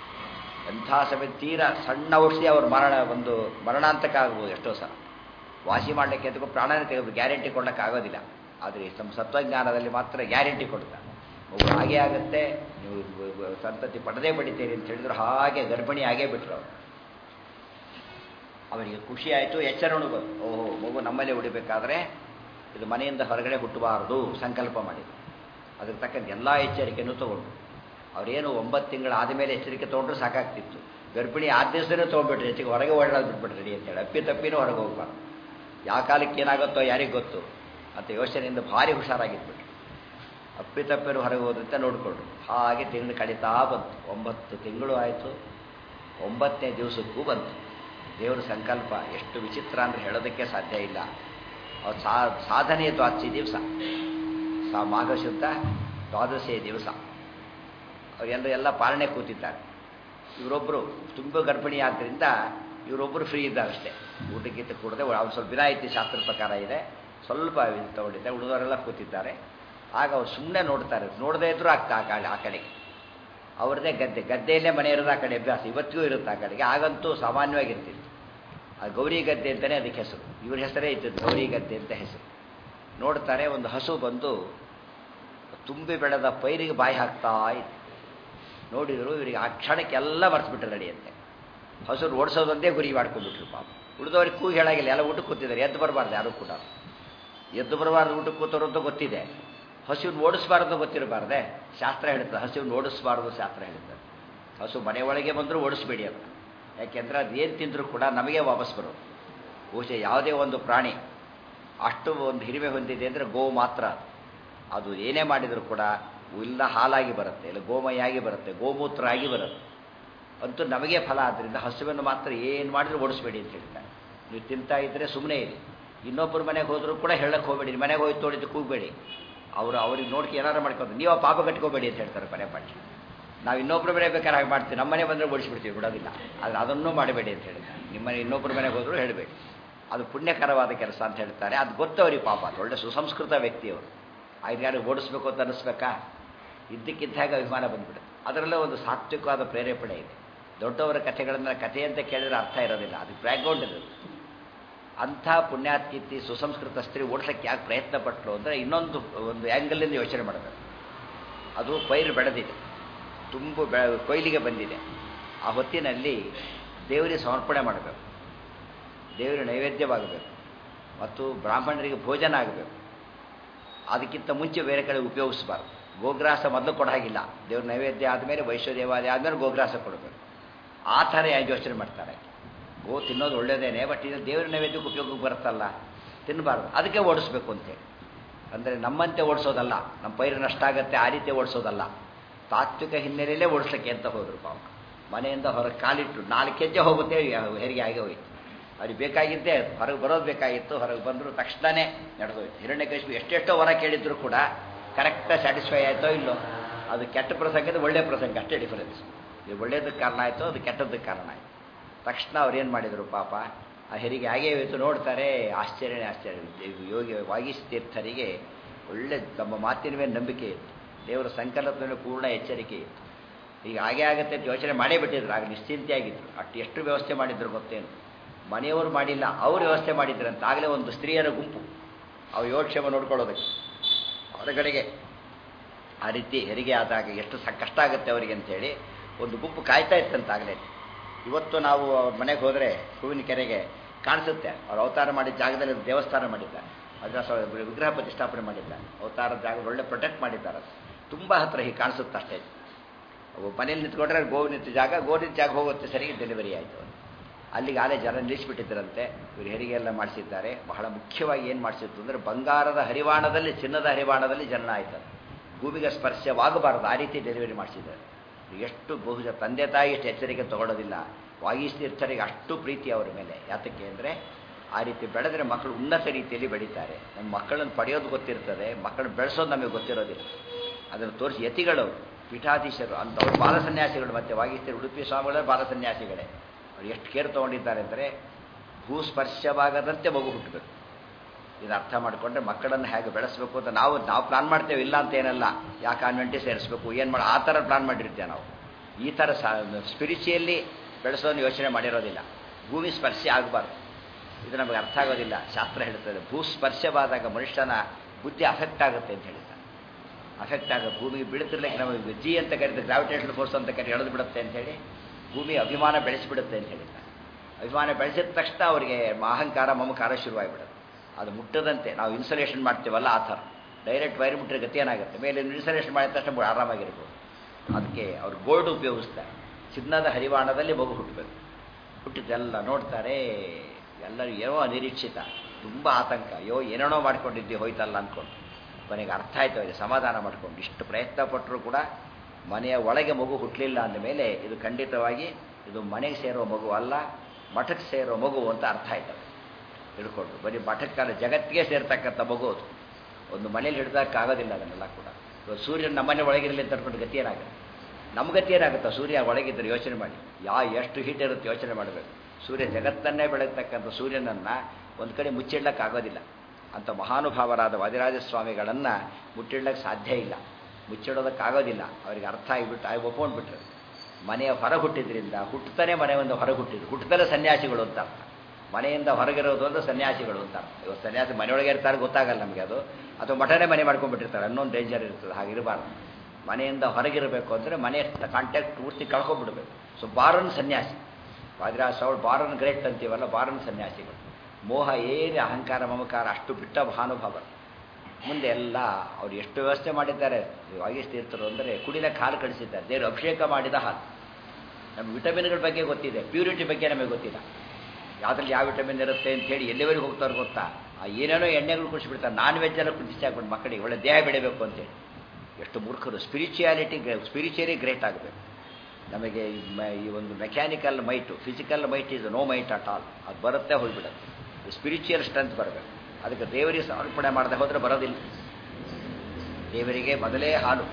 ಎಂಥ ಸಮಯ ತೀರಾ ಸಣ್ಣ ಔಷಧಿ ಅವ್ರ ಮರಣ ಒಂದು ಮರಣಾಂತಕ ಆಗ್ಬೋದು ಎಷ್ಟೋ ಸಲ ವಾಸಿ ಮಾಡಲಿಕ್ಕೆ ಅದಕ್ಕೂ ಪ್ರಾಣನೇ ತೆಗೆದು ಗ್ಯಾರಂಟಿ ಕೊಡೋಕ್ಕೆ ಆಗೋದಿಲ್ಲ ಆದರೆ ತಮ್ಮ ಸತ್ವಜ್ಞಾನದಲ್ಲಿ ಮಾತ್ರ ಗ್ಯಾರಂಟಿ ಕೊಡ್ತಾರೆ ಒಬ್ಬ ಹಾಗೆ ಆಗುತ್ತೆ ನೀವು ಸಂತತಿ ಪಡೆದೇ ಪಡಿತೀರಿ ಅಂತ ಹೇಳಿದ್ರು ಹಾಗೆ ಗರ್ಭಿಣಿ ಆಗೇ ಬಿಟ್ರು ಅವರು ಅವರಿಗೆ ಖುಷಿ ಆಯಿತು ಎಚ್ಚರಣೆ ಬಂತು ಓಹೋ ಮಗು ನಮ್ಮಲ್ಲೇ ಉಳಿಬೇಕಾದ್ರೆ ಇದು ಮನೆಯಿಂದ ಹೊರಗಡೆ ಹುಟ್ಟಬಾರದು ಸಂಕಲ್ಪ ಮಾಡಿದ್ರು ಅದಕ್ಕೆ ತಕ್ಕಂತೆ ಎಲ್ಲ ಎಚ್ಚರಿಕೆನೂ ತಗೊಂಡು ಅವರೇನು ಒಂಬತ್ತು ತಿಂಗಳು ಆದಮೇಲೆ ಎಚ್ಚರಿಕೆ ತೊಗೊಂಡ್ರು ಸಾಕಾಗ್ತಿತ್ತು ಗರ್ಭಿಣಿ ಆದ ದಿವಸನೇ ತೊಗೊಂಡ್ಬಿಟ್ರಿ ಹೆಚ್ಚಿಗೆ ಹೊರಗೆ ಓಡಾಡೋದು ಬಿಟ್ಬಿಟ್ರಿ ಅಂತೇಳಿ ಅಪ್ಪಿ ತಪ್ಪಿನೂ ಹೊರಗೆ ಹೋಗ್ಬಾರ್ದು ಯಾವ ಕಾಲಕ್ಕೆ ಏನಾಗುತ್ತೋ ಯಾರಿಗೆ ಗೊತ್ತು ಅಂತ ಯೋಚನೆಯಿಂದ ಭಾರಿ ಹುಷಾರಾಗಿದ್ಬಿಟ್ರು ಅಪ್ಪಿ ತಪ್ಪಿನೂ ಹೊರಗೆ ಹೋದಂತೆ ನೋಡಿಕೊಂಡ್ರು ಹಾಗೆ ತಿಂಗಳು ಕಳೀತಾ ಬಂತು ಒಂಬತ್ತು ತಿಂಗಳು ಆಯಿತು ಒಂಬತ್ತನೇ ದಿವಸಕ್ಕೂ ಬಂತು ದೇವರ ಸಂಕಲ್ಪ ಎಷ್ಟು ವಿಚಿತ್ರ ಅಂದರೆ ಹೇಳೋದಕ್ಕೆ ಸಾಧ್ಯ ಇಲ್ಲ ಅವ್ರು ಸಾ ಸಾಧನೆಯ ದ್ವಾದಶಿ ದಿವಸ ಸಾ ಮಾಘಶುದ್ಧ ದ್ವಾದಶಿಯ ದಿವಸ ಅವರೆಲ್ಲರೂ ಎಲ್ಲ ಪಾಲನೆ ಕೂತಿದ್ದಾರೆ ಇವರೊಬ್ಬರು ತುಂಬ ಗರ್ಭಿಣಿ ಆದ್ದರಿಂದ ಇವರೊಬ್ಬರು ಫ್ರೀ ಇದ್ದಾರೆ ಅಷ್ಟೇ ಊಟಕ್ಕಿಂತ ಕೂಡದೆ ಅವ್ರು ಸ್ವಲ್ಪ ವಿನಾಯಿತಿ ಶಾಸ್ತ್ರ ಪ್ರಕಾರ ಇದೆ ಸ್ವಲ್ಪ ತಗೊಂಡಿದ್ದೆ ಉಳಿದವರೆಲ್ಲ ಕೂತಿದ್ದಾರೆ ಆಗ ಅವ್ರು ಸುಮ್ಮನೆ ನೋಡ್ತಾರೆ ನೋಡದೇ ಇದ್ರೂ ಆಗ್ತಾ ಆ ಕಡೆ ಆ ಕಡೆಗೆ ಅವ್ರದ್ದೇ ಗದ್ದೆ ಗದ್ದೆಯಲ್ಲೇ ಮನೆ ಇರೋದು ಆ ಕಡೆ ಅಭ್ಯಾಸ ಇವತ್ತಿಗೂ ಇರುತ್ತೆ ಆ ಕಡೆಗೆ ಆಗಂತೂ ಸಾಮಾನ್ಯವಾಗಿರ್ತಿತ್ತು ಆ ಗೌರಿ ಗದ್ದೆ ಅಂತಲೇ ಅದಕ್ಕೆ ಹೆಸರು ಇವ್ರ ಹೆಸರೇ ಇತ್ತು ಗೌರಿ ಗದ್ದೆ ಅಂತ ಹೆಸರು ನೋಡ್ತಾರೆ ಒಂದು ಹಸು ಬಂದು ತುಂಬಿ ಬೆಳೆದ ಪೈರಿಗೆ ಬಾಯಿ ಹಾಕ್ತಾ ಇತ್ತು ನೋಡಿದ್ರು ಇವರಿಗೆ ಆ ಕ್ಷಣಕ್ಕೆಲ್ಲ ಮರೆತುಬಿಟ್ರೆ ನಡೆಯುತ್ತೆ ಹಸುರು ಓಡಿಸೋದೊಂದೇ ಗುರಿ ಮಾಡ್ಕೊಂಡ್ಬಿಟ್ರು ಪಾಪ ಉಳಿದವ್ರಿಗೆ ಕೂಗಿ ಹೇಳಾಗಿಲ್ಲ ಎಲ್ಲ ಊಟಕ್ಕೆ ಕೂತಿದ್ದಾರೆ ಎದ್ದು ಬರಬಾರ್ದು ಯಾರು ಕೂಡ ಎದ್ದು ಬರಬಾರ್ದು ಊಟಕ್ಕೆ ಕೂತರು ಅಂತ ಗೊತ್ತಿದೆ ಹಸುವನ್ನು ಓಡಿಸಬಾರ್ದು ಗೊತ್ತಿರಬಾರ್ದೆ ಶಾಸ್ತ್ರ ಹೇಳ್ತದೆ ಹಸುವನ್ನು ಓಡಿಸಬಾರ್ದು ಶಾಸ್ತ್ರ ಹೇಳ್ತದೆ ಹಸು ಮನೆ ಒಳಗೆ ಬಂದರೂ ಓಡಿಸ್ಬೇಡಿ ಅಂತ ಯಾಕೆಂದ್ರೆ ಅದು ಏನು ತಿಂದರೂ ಕೂಡ ನಮಗೆ ವಾಪಸ್ ಬರೋದು ಬಹುಶಃ ಯಾವುದೇ ಒಂದು ಪ್ರಾಣಿ ಅಷ್ಟು ಒಂದು ಹಿರಿಮೆ ಹೊಂದಿದೆ ಅಂದರೆ ಗೋವು ಮಾತ್ರ ಅದು ಏನೇ ಮಾಡಿದರೂ ಕೂಡ ಇಲ್ಲ ಹಾಲಾಗಿ ಬರುತ್ತೆ ಇಲ್ಲ ಗೋಮಯಾಗಿ ಬರುತ್ತೆ ಗೋಮೂತ್ರ ಆಗಿ ಬರುತ್ತೆ ಅಂತೂ ನಮಗೆ ಫಲ ಆದ್ದರಿಂದ ಹಸುವನ್ನು ಮಾತ್ರ ಏನು ಮಾಡಿದ್ರು ಓಡಿಸ್ಬೇಡಿ ಅಂತ ಹೇಳ್ತಾರೆ ನೀವು ತಿಂತಾ ಇದ್ದರೆ ಸುಮ್ಮನೆ ಇರಿ ಇನ್ನೊಬ್ಬರ ಮನೆಗೆ ಹೋದರೂ ಕೂಡ ಹೇಳಕ್ಕೆ ಹೋಗಬೇಡಿ ಮನೆಗೆ ಹೋಗಿ ತೋಡಿದ್ದು ಕೂಗಬೇಡಿ ಅವರು ಅವ್ರಿಗೆ ನೋಡ್ಕೆ ಏನಾರು ಮಾಡ್ಕೊಂಡು ನೀವು ಆ ಪಾಪ ಕಟ್ಕೋಬೇಡಿ ಅಂತ ಹೇಳ್ತಾರೆ ಮನೆ ಪಾಠ ನಾವು ಇನ್ನೊಬ್ಬರ ಮನೆ ಬೇಕಾದ್ರೆ ಹಾಗೆ ಮಾಡ್ತೀವಿ ನಮ್ಮ ಮನೆ ಬಂದರೆ ಓಡಿಸ್ಬಿಡ್ತೀವಿ ಬಿಡೋದಿಲ್ಲ ಆದರೆ ಅದನ್ನೂ ಮಾಡಬೇಡಿ ಅಂತ ಹೇಳ್ತಾರೆ ನಿಮ್ಮನೆ ಇನ್ನೊಬ್ಬರ ಮನೆಗೆ ಹೋದರೂ ಹೇಳಬೇಡಿ ಅದು ಪುಣ್ಯಕರವಾದ ಕೆಲಸ ಅಂತ ಹೇಳ್ತಾರೆ ಅದು ಗೊತ್ತವ್ರಿಗೆ ಪಾಪ ಅದು ಒಳ್ಳೆ ಸುಸಂಸ್ಕೃತ ವ್ಯಕ್ತಿಯವರು ಯಾರಿಗೆ ಓಡಿಸ್ಬೇಕು ಅಂತ ಅನ್ನಿಸ್ಬೇಕಾ ಇದ್ದಕ್ಕಿದ್ದಾಗ ಅಭಿಮಾನ ಬಂದ್ಬಿಡುತ್ತೆ ಅದರಲ್ಲೇ ಒಂದು ಸಾತ್ವಿಕವಾದ ಪ್ರೇರೇಪಣೆ ಇದೆ ದೊಡ್ಡವರ ಕಥೆಗಳನ್ನು ಕಥೆ ಅಂತ ಕೇಳಿದ್ರೆ ಅರ್ಥ ಇರೋದಿಲ್ಲ ಅದಕ್ಕೆ ಬ್ಯಾಕ್ಗ್ರೌಂಡ್ ಇರೋದು ಅಂಥ ಪುಣ್ಯಾತ್ಕಿತ್ತಿ ಸುಸಂಸ್ಕೃತ ಸ್ತ್ರೀ ಓಡಿಸೋಕ್ಕೆ ಯಾಕೆ ಪ್ರಯತ್ನ ಪಟ್ಟರು ಅಂದರೆ ಇನ್ನೊಂದು ಒಂದು ಆ್ಯಂಗಲಿಂದ ಯೋಚನೆ ಮಾಡಬೇಕು ಅದು ಪೈರು ಬೆಳೆದಿದೆ ತುಂಬ ಬೆ ಕೊಯ್ಲಿಗೆ ಬಂದಿದೆ ಆ ಹೊತ್ತಿನಲ್ಲಿ ದೇವರಿಗೆ ಸಮರ್ಪಣೆ ಮಾಡಬೇಕು ದೇವರ ನೈವೇದ್ಯವಾಗಬೇಕು ಮತ್ತು ಬ್ರಾಹ್ಮಣರಿಗೆ ಭೋಜನ ಆಗಬೇಕು ಅದಕ್ಕಿಂತ ಮುಂಚೆ ಬೇರೆ ಕಡೆ ಉಪಯೋಗಿಸಬಾರ್ದು ಗೋಗ್ರಾಸ ಮೊದಲು ಕೊಡ ಹಾಗಿಲ್ಲ ದೇವ್ರ ನೈವೇದ್ಯ ಆದಮೇಲೆ ವೈಶ್ವದೇವಾದಿ ಆದಮೇಲೆ ಗೋಗ್ರಾಸ ಕೊಡಬೇಕು ಆ ಥರ ಯೋಚನೆ ಮಾಡ್ತಾರೆ ಗೋ ತಿನ್ನೋದು ಒಳ್ಳೆಯದೇನೆ ಬಟ್ ಇದು ದೇವರ ನೈವೇದ್ಯಕ್ಕೆ ಉಪಯೋಗಕ್ಕೆ ಬರುತ್ತಲ್ಲ ತಿನ್ನಬಾರ್ದು ಅದಕ್ಕೆ ಓಡಿಸ್ಬೇಕು ಅಂತೇಳಿ ಅಂದರೆ ನಮ್ಮಂತೆ ಓಡಿಸೋದಲ್ಲ ನಮ್ಮ ಪೈರು ನಷ್ಟ ಆಗುತ್ತೆ ಆ ರೀತಿ ಓಡಿಸೋದಲ್ಲ ತಾತ್ವಿಕ ಹಿನ್ನೆಲೆಯಲ್ಲೇ ಓಡಿಸ್ಲಿಕ್ಕೆ ಅಂತ ಹೋದ್ರು ಪಾಪ ಮನೆಯಿಂದ ಹೊರಗೆ ಕಾಲಿಟ್ಟು ನಾಲ್ಕು ಹೆಜ್ಜೆ ಹೋಗುತ್ತೆ ಹೆರಿಗೆ ಆಗಿ ಹೋಯಿತು ಅವ್ರಿಗೆ ಬೇಕಾಗಿದ್ದೇ ಹೊರಗೆ ಬರೋದು ಬೇಕಾಗಿತ್ತು ಹೊರಗೆ ಬಂದರು ತಕ್ಷಣವೇ ನಡೆದೋಯ್ತು ಹಿರಣ್ಯಕಶಿಪು ಎಷ್ಟೆಷ್ಟೋ ವರ ಕೇಳಿದ್ರು ಕೂಡ ಕರೆಕ್ಟಾಗಿ ಸ್ಯಾಟಿಸ್ಫೈ ಆಯಿತೋ ಇಲ್ಲೋ ಅದು ಕೆಟ್ಟ ಪ್ರಸಂಗದ ಒಳ್ಳೆಯ ಪ್ರಸಂಗ ಅಷ್ಟೇ ಡಿಫರೆನ್ಸ್ ಇದು ಒಳ್ಳೇದಕ್ಕೆ ಕಾರಣ ಆಯಿತು ಅದು ಕೆಟ್ಟದ್ದಕ್ಕೆ ಕಾರಣ ಆಯಿತು ತಕ್ಷಣ ಅವ್ರು ಏನು ಮಾಡಿದರು ಪಾಪ ಆ ಹೆರಿಗೆ ಹಾಗೇ ಹೋಯ್ತು ನೋಡ್ತಾರೆ ಆಶ್ಚರ್ಯನೇ ಆಶ್ಚರ್ಯ ಇದು ಯೋಗಿ ವಾಗೀಶ್ ತೀರ್ಥರಿಗೆ ಒಳ್ಳೆ ತಮ್ಮ ಮಾತಿನ ಮೇಲೆ ನಂಬಿಕೆ ಇತ್ತು ದೇವರ ಸಂಕಲ್ಪದ ಮೇಲೆ ಪೂರ್ಣ ಎಚ್ಚರಿಕೆ ಇತ್ತು ಈಗ ಹಾಗೆ ಆಗುತ್ತೆ ಅಂತ ಯೋಚನೆ ಮಾಡೇ ಬಿಟ್ಟಿದ್ರು ಆಗ ನಿಶ್ಚಿಂತೆಯಾಗಿದ್ರು ಅಷ್ಟು ಎಷ್ಟು ವ್ಯವಸ್ಥೆ ಮಾಡಿದ್ರು ಗೊತ್ತೇನು ಮನೆಯವರು ಮಾಡಿಲ್ಲ ಅವರು ವ್ಯವಸ್ಥೆ ಮಾಡಿದ್ರಂತ ಆಗಲೇ ಒಂದು ಸ್ತ್ರೀಯರ ಗುಂಪು ಅವ್ರು ಯೋಗಕ್ಷೇಮ ನೋಡ್ಕೊಳ್ಳೋದಕ್ಕೆ ಹೊರಗಡೆಗೆ ಆ ರೀತಿ ಹೆರಿಗೆ ಆದಾಗ ಎಷ್ಟು ಸ ಕಷ್ಟ ಆಗುತ್ತೆ ಅವರಿಗೆ ಅಂತೇಳಿ ಒಂದು ಗುಂಪು ಕಾಯ್ತಾ ಇತ್ತಂತಾಗಲೇ ಇವತ್ತು ನಾವು ಅವ್ರ ಮನೆಗೆ ಹೋದರೆ ಹೂವಿನ ಕೆರೆಗೆ ಕಾಣಿಸುತ್ತೆ ಅವ್ರು ಅವತಾರ ಮಾಡಿದ ಜಾಗದಲ್ಲಿ ದೇವಸ್ಥಾನ ಮಾಡಿದ್ದಾರೆ ಅದರ ವಿಗ್ರಹ ಪ್ರತಿಷ್ಠಾಪನೆ ಮಾಡಿದ್ದಾರೆ ಅವತಾರದ ಜಾಗ ಒಳ್ಳೆ ಪ್ರೊಟೆಕ್ಟ್ ಮಾಡಿದ್ದಾರೆ ತುಂಬ ಹತ್ರ ಹೀಗೆ ಕಾಣಿಸುತ್ತೆ ಅಷ್ಟೇ ಮನೇಲಿ ನಿಂತ್ಕೊಂಡ್ರೆ ಗೋವು ನಿಂತ ಜಾಗ ಗೋ ನಿಂತ ಜಾಗ ಹೋಗುತ್ತೆ ಸರಿಗೆ ಡೆಲಿವರಿ ಆಯಿತು ಅಲ್ಲಿಗೆ ಆಲೇ ಜನ ನಿಲ್ಲಿಸ್ಬಿಟ್ಟಿದ್ದರಂತೆ ಇವರು ಹೆರಿಗೆ ಎಲ್ಲ ಮಾಡಿಸಿದ್ದಾರೆ ಬಹಳ ಮುಖ್ಯವಾಗಿ ಏನು ಮಾಡಿಸಿತ್ತು ಅಂದರೆ ಬಂಗಾರದ ಹರಿವಾಣದಲ್ಲಿ ಚಿನ್ನದ ಹರಿವಾಣದಲ್ಲಿ ಜನ ಆಯ್ತು ಭೂಮಿಗೆ ಸ್ಪರ್ಶವಾಗಬಾರದು ಆ ರೀತಿ ಡೆಲಿವರಿ ಮಾಡಿಸಿದ್ದಾರೆ ಎಷ್ಟು ಬಹುಜ ತಂದೆ ತಾಯಿ ಎಷ್ಟು ಎಚ್ಚರಿಕೆ ತಗೊಳ್ಳೋದಿಲ್ಲ ವಾಗೀಶ್ ತೀರ್ಥರಿಗೆ ಅಷ್ಟು ಪ್ರೀತಿ ಅವರ ಮೇಲೆ ಯಾತಕ್ಕೆ ಅಂದರೆ ಆ ರೀತಿ ಬೆಳೆದ್ರೆ ಮಕ್ಕಳು ಉನ್ನತ ರೀತಿಯಲ್ಲಿ ಬೆಳೀತಾರೆ ನಮ್ಮ ಮಕ್ಕಳನ್ನು ಪಡೆಯೋದು ಗೊತ್ತಿರ್ತದೆ ಮಕ್ಕಳನ್ನ ಬೆಳೆಸೋದು ನಮಗೆ ಗೊತ್ತಿರೋದಿಲ್ಲ ಅದನ್ನು ತೋರಿಸಿ ಯತಿಗಳು ಪೀಠಾಧೀಶರು ಅಂಥವ್ರು ಬಾಲ ಸನ್ಯಾಸಿಗಳು ಮತ್ತು ವಾಗೀಶ್ತೀರು ಉಡುಪಿ ಸ್ವಾಮಿಗಳೇ ಬಾಲ ಸನ್ಯಾಸಿಗಳೇ ಅವ್ರು ಎಷ್ಟು ಕೇರ್ ತೊಗೊಂಡಿದ್ದಾರೆ ಅಂದರೆ ಭೂಸ್ಪರ್ಶವಾಗದಂತೆ ಮಗು ಹುಟ್ಟಬೇಕು ಇದು ಅರ್ಥ ಮಾಡಿಕೊಂಡ್ರೆ ಮಕ್ಕಳನ್ನು ಹೇಗೆ ಬೆಳೆಸಬೇಕು ಅಂತ ನಾವು ನಾವು ಪ್ಲಾನ್ ಮಾಡ್ತೇವೆ ಇಲ್ಲ ಅಂತ ಏನಲ್ಲ ಯಾ ಕಾನ್ವೆಂಟಿಗೆ ಸೇರಿಸ್ಬೇಕು ಏನು ಮಾಡಿ ಆ ಥರ ಪ್ಲಾನ್ ಮಾಡಿರ್ತೇವೆ ನಾವು ಈ ಥರ ಸ್ಪಿರಿಚುಯಲ್ಲಿ ಬೆಳೆಸೋದು ಯೋಚನೆ ಮಾಡಿರೋದಿಲ್ಲ ಭೂಮಿ ಸ್ಪರ್ಶ ಆಗಬಾರ್ದು ಇದು ನಮಗೆ ಅರ್ಥ ಆಗೋದಿಲ್ಲ ಶಾಸ್ತ್ರ ಹೇಳ್ತದೆ ಭೂಸ್ಪರ್ಶವಾದಾಗ ಮನುಷ್ಯನ ಬುದ್ಧಿ ಅಫೆಕ್ಟ್ ಆಗುತ್ತೆ ಅಂತ ಹೇಳ್ತಾರೆ ಅಫೆಕ್ಟ್ ಆಗ ಭೂಮಿಗೆ ಬೀಳ್ತಿರ್ಲಿಕ್ಕೆ ನಮಗೆ ಜಿ ಅಂತ ಕರೀತಾರೆ ಗ್ರಾವಿಟೇಷನ್ ಫೋರ್ಸ್ ಅಂತ ಕರಿ ಎಳೆದು ಬಿಡುತ್ತೆ ಅಂತೇಳಿ ಭೂಮಿ ಅಭಿಮಾನ ಬೆಳೆಸಿಬಿಡುತ್ತೆ ಅಂತ ಹೇಳಿದ್ದಾರೆ ಅಭಿಮಾನ ಬೆಳೆಸಿದ ತಕ್ಷಣ ಅವರಿಗೆ ಅಹಂಕಾರ ಮಮಕಾರ ಶುರುವಾಗಿಬಿಡುತ್ತೆ ಅದು ಮುಟ್ಟದಂತೆ ನಾವು ಇನ್ಸುಲೇಷನ್ ಮಾಡ್ತೀವಲ್ಲ ಆ ಥರ ಡೈರೆಕ್ಟ್ ವೈರ್ ಮುಟ್ಟರೆ ಗತಿ ಏನಾಗುತ್ತೆ ಮೇಲೆ ಇನ್ಸುಲೇಷನ್ ಮಾಡಿದ ತಕ್ಷಣ ಆರಾಮಾಗಿರ್ಬೋದು ಅದಕ್ಕೆ ಅವ್ರು ಗೋಲ್ಡ್ ಉಪಯೋಗಿಸ್ತಾರೆ ಚಿನ್ನದ ಹರಿವಾಣದಲ್ಲಿ ಮಗು ಹುಟ್ಟಬೇಕು ಹುಟ್ಟಿದ್ದೆಲ್ಲ ನೋಡ್ತಾರೆ ಎಲ್ಲರೂ ಏನೋ ಅನಿರೀಕ್ಷಿತ ತುಂಬ ಆತಂಕ ಅಯ್ಯೋ ಏನೇನೋ ಮಾಡ್ಕೊಂಡಿದ್ದೆ ಹೋಯ್ತಲ್ಲ ಅಂದ್ಕೊಂಡು ಕೊನೆಗೆ ಅರ್ಥ ಆಯ್ತು ಅವರಿಗೆ ಸಮಾಧಾನ ಮಾಡ್ಕೊಂಡು ಇಷ್ಟು ಪ್ರಯತ್ನ ಪಟ್ಟರು ಕೂಡ ಮನೆಯ ಒಳಗೆ ಮಗು ಹುಟ್ಟಲಿಲ್ಲ ಅಂದಮೇಲೆ ಇದು ಖಂಡಿತವಾಗಿ ಇದು ಮನೆಗೆ ಸೇರೋ ಮಗು ಅಲ್ಲ ಮಠಕ್ಕೆ ಸೇರೋ ಮಗು ಅಂತ ಅರ್ಥ ಆಯ್ತವೆ ಹಿಡ್ಕೊಂಡು ಬರೀ ಮಠಕ್ಕಲ್ಲ ಜಗತ್ತಿಗೆ ಸೇರ್ತಕ್ಕಂಥ ಮಗು ಅದು ಒಂದು ಮನೇಲಿ ಹಿಡ್ದಕ್ಕಾಗೋದಿಲ್ಲ ಅದನ್ನೆಲ್ಲ ಕೂಡ ಇವಾಗ ಸೂರ್ಯನ ನಮ್ಮನೆ ಒಳಗಿರಲಿ ಅಂತ ಅನ್ಕೊಂಡು ಗತಿ ಏನಾಗುತ್ತೆ ನಮ್ಮ ಗತಿ ಏನಾಗುತ್ತೆ ಸೂರ್ಯ ಒಳಗಿದ್ದರೆ ಯೋಚನೆ ಮಾಡಿ ಯಾ ಎಷ್ಟು ಹೀಟ್ ಇರುತ್ತೆ ಯೋಚನೆ ಮಾಡಬೇಕು ಸೂರ್ಯ ಜಗತ್ತನ್ನೇ ಬೆಳಗ್ತಕ್ಕಂಥ ಸೂರ್ಯನನ್ನು ಒಂದು ಕಡೆ ಮುಚ್ಚಿಡ್ಲಕ್ಕಾಗೋದಿಲ್ಲ ಅಂಥ ಮಹಾನುಭಾವರಾದ ವಾದಿರಾಜ ಸ್ವಾಮಿಗಳನ್ನು ಮುಚ್ಚಿಡ್ಲಕ್ಕೆ ಸಾಧ್ಯ ಇಲ್ಲ ಮುಚ್ಚಿಡೋದಕ್ಕಾಗೋದಿಲ್ಲ ಅವರಿಗೆ ಅರ್ಥ ಆಗಿಬಿಟ್ಟು ಆಗಿ ಒಪ್ಕೊಂಡ್ಬಿಟ್ರು ಮನೆಯ ಹೊರ ಹುಟ್ಟಿದ್ರಿಂದ ಹುಟ್ಟುತ್ತಾನೆ ಮನೆ ಒಂದು ಹೊರ ಹುಟ್ಟಿದ್ರು ಹುಟ್ಟುತ್ತಲೇ ಸನ್ಯಾಸಿಗಳು ಅಂತ ಅರ್ಥ ಮನೆಯಿಂದ ಹೊರಗಿರೋದು ಅಂದ್ರೆ ಸನ್ಯಾಸಿಗಳು ಅಂತ ಇವತ್ತು ಸನ್ಯಾಸಿ ಮನೆಯೊಳಗೆ ಇರ್ತಾರೆ ಗೊತ್ತಾಗಲ್ಲ ನಮಗೆ ಅದು ಅಥವಾ ಮಠನೇ ಮನೆ ಮಾಡ್ಕೊಂಡ್ಬಿಟ್ಟಿರ್ತಾರೆ ಅನ್ನೊಂದು ಡೇಂಜರ್ ಇರ್ತದೆ ಹಾಗಿರಬಾರ್ದು ಮನೆಯಿಂದ ಹೊರಗಿರಬೇಕು ಅಂದರೆ ಮನೆ ಕಾಂಟ್ಯಾಕ್ಟ್ ಪೂರ್ತಿ ಕಳ್ಕೊಂಡ್ಬಿಡ್ಬೇಕು ಸೊ ಬಾರನ್ ಸನ್ಯಾಸಿ ವಾದಿರಾಜ ಸ್ವಾಮಿ ಬಾರನ್ ಗ್ರೇಟ್ ಅಂತೀವಲ್ಲ ಬಾರನ್ ಸನ್ಯಾಸಿಗಳು ಮೋಹ ಏನು ಅಹಂಕಾರ ಮಮಕಾರ ಅಷ್ಟು ಬಿಟ್ಟ ಭಾನುಭಾವ ಮುಂದೆ ಎಲ್ಲ ಅವ್ರು ಎಷ್ಟು ವ್ಯವಸ್ಥೆ ಮಾಡಿದ್ದಾರೆ ವಾಗೀಶ್ ತೀರ್ಥರು ಅಂದರೆ ಕುಡಿಲಕ್ಕೆ ಹಾಲು ಕಳಿಸಿದ್ದಾರೆ ದೇವರು ಅಭಿಷೇಕ ಮಾಡಿದ ಹಾಲು ನಮ್ಮ ವಿಟಮಿನ್ಗಳ ಬಗ್ಗೆ ಗೊತ್ತಿದೆ ಪ್ಯೂರಿಟಿ ಬಗ್ಗೆ ನಮಗೆ ಗೊತ್ತಿಲ್ಲ ಯಾವುದ್ರಲ್ಲಿ ಯಾವ ವಿಟಮಿನ್ ಇರುತ್ತೆ ಅಂತೇಳಿ ಎಲ್ಲಿವರೆಗೆ ಹೋಗ್ತಾರೆ ಗೊತ್ತಾ ಆ ಏನೇನೋ ಎಣ್ಣೆಗಳು ಕುಡಿಸ್ಬಿಡ್ತಾರೆ ನಾನ್ ವೆಜ್ ಎಲ್ಲ ಕುದಿಸಿ ಹಾಕ್ಬಿಟ್ಟು ಮಕ್ಕಳಿಗೆ ಒಳ್ಳೆ ದೇಹ ಬೆಳಿಬೇಕು ಅಂತೇಳಿ ಎಷ್ಟು ಮೂರ್ಖರು ಸ್ಪಿರಿಚುಯಾಲಿಟಿ ಸ್ಪಿರಿಚುಯಲಿ ಗ್ರೇಟ್ ಆಗಬೇಕು ನಮಗೆ ಈ ಮ- ಈ ಒಂದು mechanical might physical might is no might at all ಅದು ಬರುತ್ತೆ ಹೋಗ್ಬಿಡುತ್ತೆ ಸ್ಪಿರಿಚುವಲ್ ಸ್ಟ್ರೆಂತ್ ಬರಬೇಕು ಅದಕ್ಕೆ ದೇವರಿಗೆ ಸಮರ್ಪಣೆ ಮಾಡದೆ ಹೋದರೆ ಬರೋದಿಲ್ಲ ದೇವರಿಗೆ ಮೊದಲೇ ಹಾಲು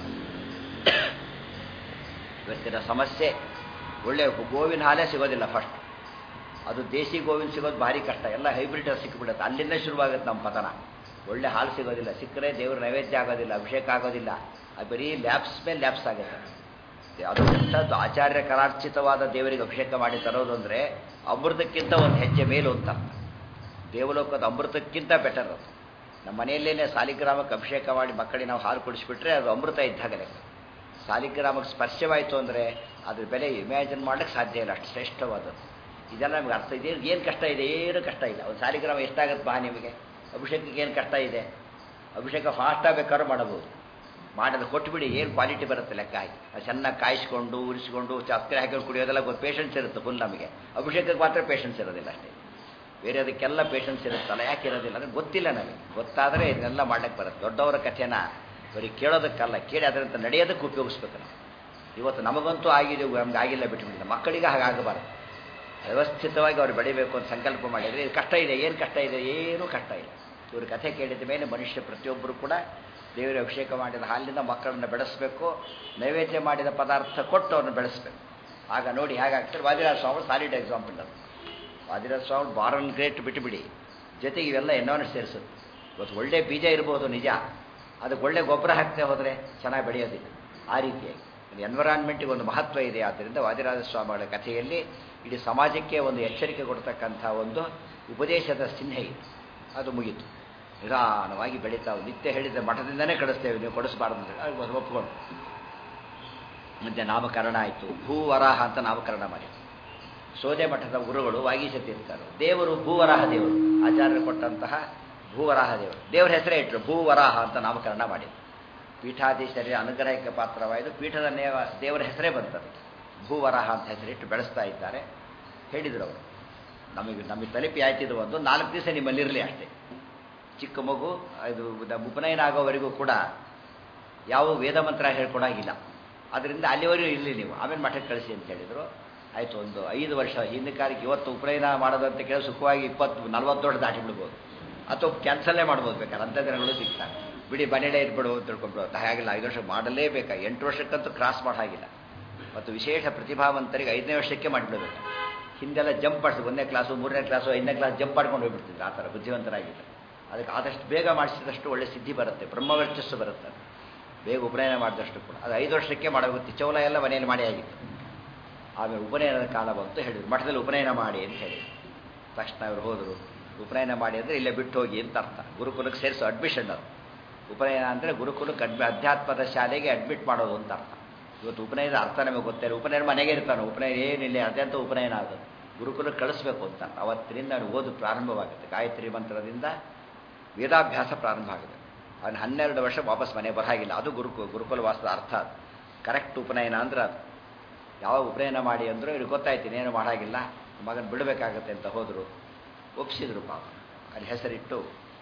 ಇವತ್ತಿನ ಸಮಸ್ಯೆ ಒಳ್ಳೆ ಗೋವಿನ ಹಾಲೇ ಸಿಗೋದಿಲ್ಲ ಫಸ್ಟ್ ಅದು ದೇಸಿ ಗೋವಿನ ಸಿಗೋದು ಭಾರಿ ಕಷ್ಟ ಎಲ್ಲ ಹೈಬ್ರಿಡ್ ಸಿಕ್ಕಿಬಿಡುತ್ತೆ ಅಲ್ಲಿಂದ ಶುರುವಾಗುತ್ತೆ ನಮ್ಮ ಪತನ ಒಳ್ಳೆ ಹಾಲು ಸಿಗೋದಿಲ್ಲ ಸಿಕ್ಕರೆ ದೇವ್ರ ನೈವೇದ್ಯ ಆಗೋದಿಲ್ಲ ಅಭಿಷೇಕ ಆಗೋದಿಲ್ಲ ಅದು ಬರೀ ಲ್ಯಾಬ್ಸ್ ಮೇಲೆ ಲ್ಯಾಬ್ಸ್ ಆಗುತ್ತೆ ಅದು ಎಂಥದ್ದು ಆಚಾರ್ಯ ಕರಾರ್ಚಿತವಾದ ದೇವರಿಗೆ ಅಭಿಷೇಕ ಮಾಡಿ ತರೋದು ಅಂದರೆ ಅಮೃತಕ್ಕಿಂತ ಒಂದು ಹೆಜ್ಜೆ ಮೇಲು ಅಂತ ಅರ್ಥ. ದೇವಲೋಕದ ಅಮೃತಕ್ಕಿಂತ ಬೆಟರ್ ಅದು ನಮ್ಮ ಮನೆಯಲ್ಲೇ ಸಾಲಿಗ್ರಾಮಕ್ಕೆ ಅಭಿಷೇಕ ಮಾಡಿ ಮಕ್ಕಳಿಗೆ ನಾವು ಹಾಲು ಕುಡಿಸ್ಬಿಟ್ರೆ ಅದು ಅಮೃತ ಇದ್ದಾಗಲೇ ಸಾಲಿಗ್ರಾಮಕ್ಕೆ ಸ್ಪರ್ಶವಾಯಿತು ಅಂದರೆ ಅದ್ರ ಬೆಲೆ ಇಮ್ಯಾಜಿನ್ ಮಾಡ್ಲಿಕ್ಕೆ ಸಾಧ್ಯ ಇಲ್ಲ ಅಷ್ಟು ಶ್ರೇಷ್ಠವಾದದ್ದು ಇದೆಲ್ಲ ನಮ್ಗೆ ಅರ್ಥ ಇದೆ ಏನು ಕಷ್ಟ ಇದೆ ಏನು ಕಷ್ಟ ಇಲ್ಲ ಒಂದು ಸಾಲಿಗ್ರಾಮ ಎಷ್ಟಾಗತ್ತೆ ಬಾ ನಿಮಗೆ ಅಭಿಷೇಕಕ್ಕೆ ಏನು ಕಷ್ಟ ಇದೆ ಅಭಿಷೇಕ ಫಾಸ್ಟಾಗಿ ಬೇಕಾದ್ರೂ ಮಾಡಬಹುದು ಮಾಡೋದು ಕೊಟ್ಬಿಡಿ ಏನು ಕ್ವಾಲಿಟಿ ಬರುತ್ತೆ ಲೆಕ್ಕ ಹಾಕಿ ಅದು ಚೆನ್ನಾಗಿ ಕಾಯಿಸ್ಕೊಂಡು ಉರಿಸ್ಕೊಂಡು ಸಕ್ಕರೆ ಹಾಕಿ ಕುಡಿಯೋದೆಲ್ಲ ಗೊತ್ತು ಪೇಷನ್ಸ್ ಇರುತ್ತೆ ಫುಲ್ ನಮಗೆ ಅಭಿಷೇಕಕ್ಕೆ ಮಾತ್ರ ಪೇಷನ್ಸ್ ಇರೋದಿಲ್ಲ ಅಷ್ಟೇ ಬೇರೆ ಅದಕ್ಕೆಲ್ಲ ಪೇಷನ್ಸ್ ಇರುತ್ತಲ್ಲ ಯಾಕೆ ಇರೋದಿಲ್ಲ ಅಂದರೆ ಗೊತ್ತಿಲ್ಲ ನಮಗೆ ಗೊತ್ತಾದರೆ ಇದನ್ನೆಲ್ಲ ಮಾಡ್ಲಿಕ್ಕೆ ಬರುತ್ತೆ ದೊಡ್ಡವರ ಕಥೆನ ಬರೀ ಕೇಳೋದಕ್ಕಲ್ಲ ಕೇಳಿ ಅದರಂತ ನಡೆಯೋದಕ್ಕೆ ಉಪಯೋಗಿಸ್ಬೇಕು ನಾವು ಇವತ್ತು ನಮಗಂತೂ ಆಗಿದೆ ನಮ್ಗೆ ಆಗಿಲ್ಲ ಬಿಟ್ಬಿಟ್ಟಿಲ್ಲ ಮಕ್ಕಳಿಗೆ ಹಾಗಾಗಬಾರ್ದು ವ್ಯವಸ್ಥಿತವಾಗಿ ಅವ್ರು ಬೆಳಿಬೇಕು ಅಂತ ಸಂಕಲ್ಪ ಮಾಡಿದರೆ ಇದು ಕಷ್ಟ ಇದೆ ಏನು ಕಷ್ಟ ಇದೆ ಏನೂ ಕಷ್ಟ ಇಲ್ಲ ಇವ್ರ ಕಥೆ ಕೇಳಿದ ಮೇಲೆ ಮನುಷ್ಯ ಪ್ರತಿಯೊಬ್ಬರು ಕೂಡ ದೇವರ ಅಭಿಷೇಕ ಮಾಡಿದ ಹಾಲಿನಿಂದ ಮಕ್ಕಳನ್ನ ಬೆಳೆಸಬೇಕು ನೈವೇದ್ಯ ಮಾಡಿದ ಪದಾರ್ಥ ಕೊಟ್ಟು ಅವ್ರನ್ನ ಬೆಳೆಸಬೇಕು ಆಗ ನೋಡಿ ಹೇಗಾಗ್ತಾರೆ ವಾದಿರಾಜ ಸ್ವಾಮಿ ಸಾಲಿಡ್ ಎಕ್ಸಾಂಪಲ್ ಅದು ವಾದಿರಾಜ ಸ್ವಾಮಿ ಬಾರನ್ ಗ್ರೇಟ್ ಬಿಟ್ಟುಬಿಡಿ ಜೊತೆಗೆ ಇವೆಲ್ಲ ಎನ್ನೋನ ಸೇರಿಸುತ್ತೆ ಇವತ್ತು ಒಳ್ಳೆ ಬೀಜ ಇರ್ಬೋದು ನಿಜ ಅದಕ್ಕೆ ಒಳ್ಳೆ ಗೊಬ್ಬರ ಹಾಕ್ತೇ ಹೋದರೆ ಚೆನ್ನಾಗಿ ಬೆಳೆಯೋದಿಲ್ಲ ಆ ರೀತಿಯಾಗಿ ಎನ್ವಿರಾನ್ಮೆಂಟಿಗೆ ಒಂದು ಮಹತ್ವ ಇದೆ ಆದ್ದರಿಂದ ವಾದಿರಾಜ ಸ್ವಾಮಿಗಳ ಕಥೆಯಲ್ಲಿ ಇಡೀ ಸಮಾಜಕ್ಕೆ ಒಂದು ಎಚ್ಚರಿಕೆ ಕೊಡ್ತಕ್ಕಂಥ ಒಂದು ಉಪದೇಶದ ಚಿಹ್ನೆ ಇದೆ ಅದು ಮುಗೀತು ನಿಧಾನವಾಗಿ ಬೆಳೀತಾ ನಿತ್ಯ ಹೇಳಿದ ಮಠದಿಂದನೇ ಕಳಿಸ್ತೇವೆ ನೀವು ಕೊಡಿಸಬಾರ್ದು ಅಂತ ಹೇಳಿ ಅದು ಒಪ್ಕೊಂಡು ಮುಂದೆ ನಾಮಕರಣ ಆಯಿತು ಭೂವರಾಹ ಅಂತ ನಾಮಕರಣ ಮಾಡಿ ಸೋದೆ ಮಠದ ಗುರುಗಳು ವಾಗೀಶ ತೀರ್ಥರು ದೇವರು ಭೂವರಾಹ ದೇವರು ಆಚಾರ್ಯರು ಕೊಟ್ಟಂತಹ ಭೂವರಾಹ ದೇವರು ದೇವರ ಹೆಸರೇ ಇಟ್ಟರು ಭೂವರಾಹ ಅಂತ ನಾಮಕರಣ ಮಾಡಿದರು ಪೀಠಾಧೀಶರಿಗೆ ಅನುಗ್ರಹಕ್ಕೆ ಪಾತ್ರವಾಯಿತು ಪೀಠದ ನೇವ ದೇವರ ಹೆಸರೇ ಬಂತದ್ದು ಭೂವರಾಹ ಅಂತ ಹೆಸರಿಟ್ಟು ಬೆಳೆಸ್ತಾ ಇದ್ದಾರೆ ಹೇಳಿದರು ಅವರು ನಮಗೆ ನಮಗೆ ತಲುಪಿ ಆಯ್ತಿದ್ದು ಒಂದು ನಾಲ್ಕು ದಿವಸ ನಿಮ್ಮಲ್ಲಿರಲಿ ಅಷ್ಟೇ ಚಿಕ್ಕ ಮಗು ಇದು ದ- ಉಪನಯನ ಆಗೋವರೆಗೂ ಕೂಡ ಯಾವ ವೇದ ಮಂತ್ರ ಹೇಳ್ಕೊಡಾಗಿಲ್ಲ ಅದರಿಂದ ಅಲ್ಲಿವರೆಗೂ ಇರಲಿ ನೀವು ಆಮೇಲೆ ಮಠಕ್ಕೆ ಕಳಿಸಿ ಅಂತ ಹೇಳಿದರು ಆಯಿತು ಒಂದು ಐದು ವರ್ಷ ಹಿಂದಿನ ಕಾಲಕ್ಕೆ ಇವತ್ತು ಉಪನಯನ ಮಾಡೋದಂತ ಕೇಳಿ ಸುಖವಾಗಿ ಇಪ್ಪತ್ತು ನಲ್ವತ್ತು ದೊಡ್ಡ ದಾಟಿ ಬಿಡ್ಬೋದು ಅಥವಾ ಕ್ಯಾನ್ಸಲ್ಲೇ ಮಾಡ್ಬೋದು ಬೇಕಾದ್ರೆ ಅಂಥ ದಿನಗಳು ಸಿಗ್ತಾರೆ ಬಿಡಿ ಮನೇಲೇ ಇರ್ಬಿಡು ಅಂತ ತಿಳ್ಕೊಂಡ್ಬಿಡು ಹಾಗಿಲ್ಲ ಐದು ವರ್ಷ ಮಾಡಲೇಬೇಕಾ ಎಂಟು ವರ್ಷಕ್ಕಂತೂ ಕ್ರಾಸ್ ಮಾಡೋ ಹಾಗಿಲ್ಲ ಮತ್ತು ವಿಶೇಷ ಪ್ರತಿಭಾವಂತರಿಗೆ ಐದನೇ ವರ್ಷಕ್ಕೆ ಮಾಡಿಬಿಡಬೇಕು ಹಿಂದೆಲ್ಲ ಜಂಪ್ ಮಾಡಿಸಿ ಒಂದನೇ ಕ್ಲಾಸು ಮೂರನೇ ಕ್ಲಾಸು ಐದನೇ ಕ್ಲಾಸ್ ಜಂಪ್ ಮಾಡ್ಕೊಂಡು ಹೋಗ್ಬಿಡ್ತಿದ್ರು ಆ ಥರ ಬುದ್ಧಿವಂತರಾಗಿದ್ದರು ಅದಕ್ಕೆ ಆದಷ್ಟು ಬೇಗ ಮಾಡಿಸಿದಷ್ಟು ಒಳ್ಳೆ ಸಿದ್ಧಿ ಬರುತ್ತೆ ಬ್ರಹ್ಮವರ್ಚಸ್ಸು ಬರುತ್ತೆ ಅದು. ಬೇಗ ಉಪನಯನ ಮಾಡಿದಷ್ಟು ಕೂಡ ಅದು ಐದು ವರ್ಷಕ್ಕೆ ಮಾಡೋಗುತ್ತೆ ಚೌಲ ಎಲ್ಲ ಮನೆಯಲ್ಲಿ ಮಾಡಿ ಆಗಿತ್ತು ಆಮೇಲೆ ಉಪನಯನದ ಕಾಲ ಬಂತು ಹೇಳಿದ್ರು ಮಠದಲ್ಲಿ ಉಪನಯನ ಮಾಡಿ ಅಂತ ಹೇಳಿ ತಕ್ಷಣ ಅವರು ಹೋದರು ಉಪನಯನ ಮಾಡಿ ಅಂದರೆ ಇಲ್ಲೇ ಬಿಟ್ಟು ಹೋಗಿ ಅಂತ ಅರ್ಥ ಗುರುಕುಲಕ್ಕೆ ಸೇರಿಸೋ ಅಡ್ಮಿಷನ್ ಅದು ಉಪನಯನ ಅಂದರೆ ಗುರುಕುಲಕ್ಕೆ ಅಡ್ಮಿ ಅಧ್ಯಾತ್ಮದ ಶಾಲೆಗೆ ಅಡ್ಮಿಟ್ ಮಾಡೋದು ಅಂತ ಅರ್ಥ ಇವತ್ತು ಉಪನಯನದ ಅರ್ಥ ನಮಗೆ ಗೊತ್ತಿಲ್ಲ ಉಪನಯನ ಮನೆಗೆ ಇರ್ತಾನೆ ಉಪನಯನ ಏನಿಲ್ಲ ಅತ್ಯಂತ ಉಪನಯನ ಅದು ಗುರುಕುಲಕ್ಕೆ ಕಳಿಸ್ಬೇಕು ಅಂತ ಅವತ್ತಿನಿಂದ ಅವನು ಓದು ಪ್ರಾರಂಭವಾಗುತ್ತೆ ಗಾಯತ್ರಿ ಮಂತ್ರದಿಂದ ವೇದಾಭ್ಯಾಸ ಪ್ರಾರಂಭ ಆಗುತ್ತೆ ಅವನು ಹನ್ನೆರಡು ವರ್ಷ ವಾಪಸ್ ಮನೆ ಬರಾಗಿಲ್ಲ ಅದು ಗುರುಕು ಗುರುಕುಲ ವಾಸದ ಅರ್ಥ ಅದು ಕರೆಕ್ಟ್ ಉಪನಯನ ಅಂದ್ರೆ ಅದು ಯಾವಾಗ ಉಪನಯನ ಮಾಡಿ ಅಂದರೂ ಇವ್ರಿಗೆ ಗೊತ್ತಾಯ್ತು ಇನ್ನೇನು ಮಾಡಾಗಿಲ್ಲ ಮಗನ ಬಿಡಬೇಕಾಗತ್ತೆ ಅಂತ ಹೋದರು ಒಪ್ಪಿಸಿದ್ರು ಪಾಪ ಅಲ್ಲಿ ಹೆಸರಿಟ್ಟು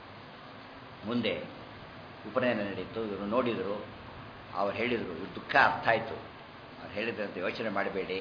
ಮುಂದೆ ಉಪನಯನ ನಡೀತು ಇವರು ನೋಡಿದರು ಅವ್ರು ಹೇಳಿದರು ಇವ್ರ ದುಃಖ ಅರ್ಥ ಆಯಿತು ಅವ್ರು ಹೇಳಿದ್ರಂತೆ ಯೋಚನೆ ಮಾಡಬೇಡಿ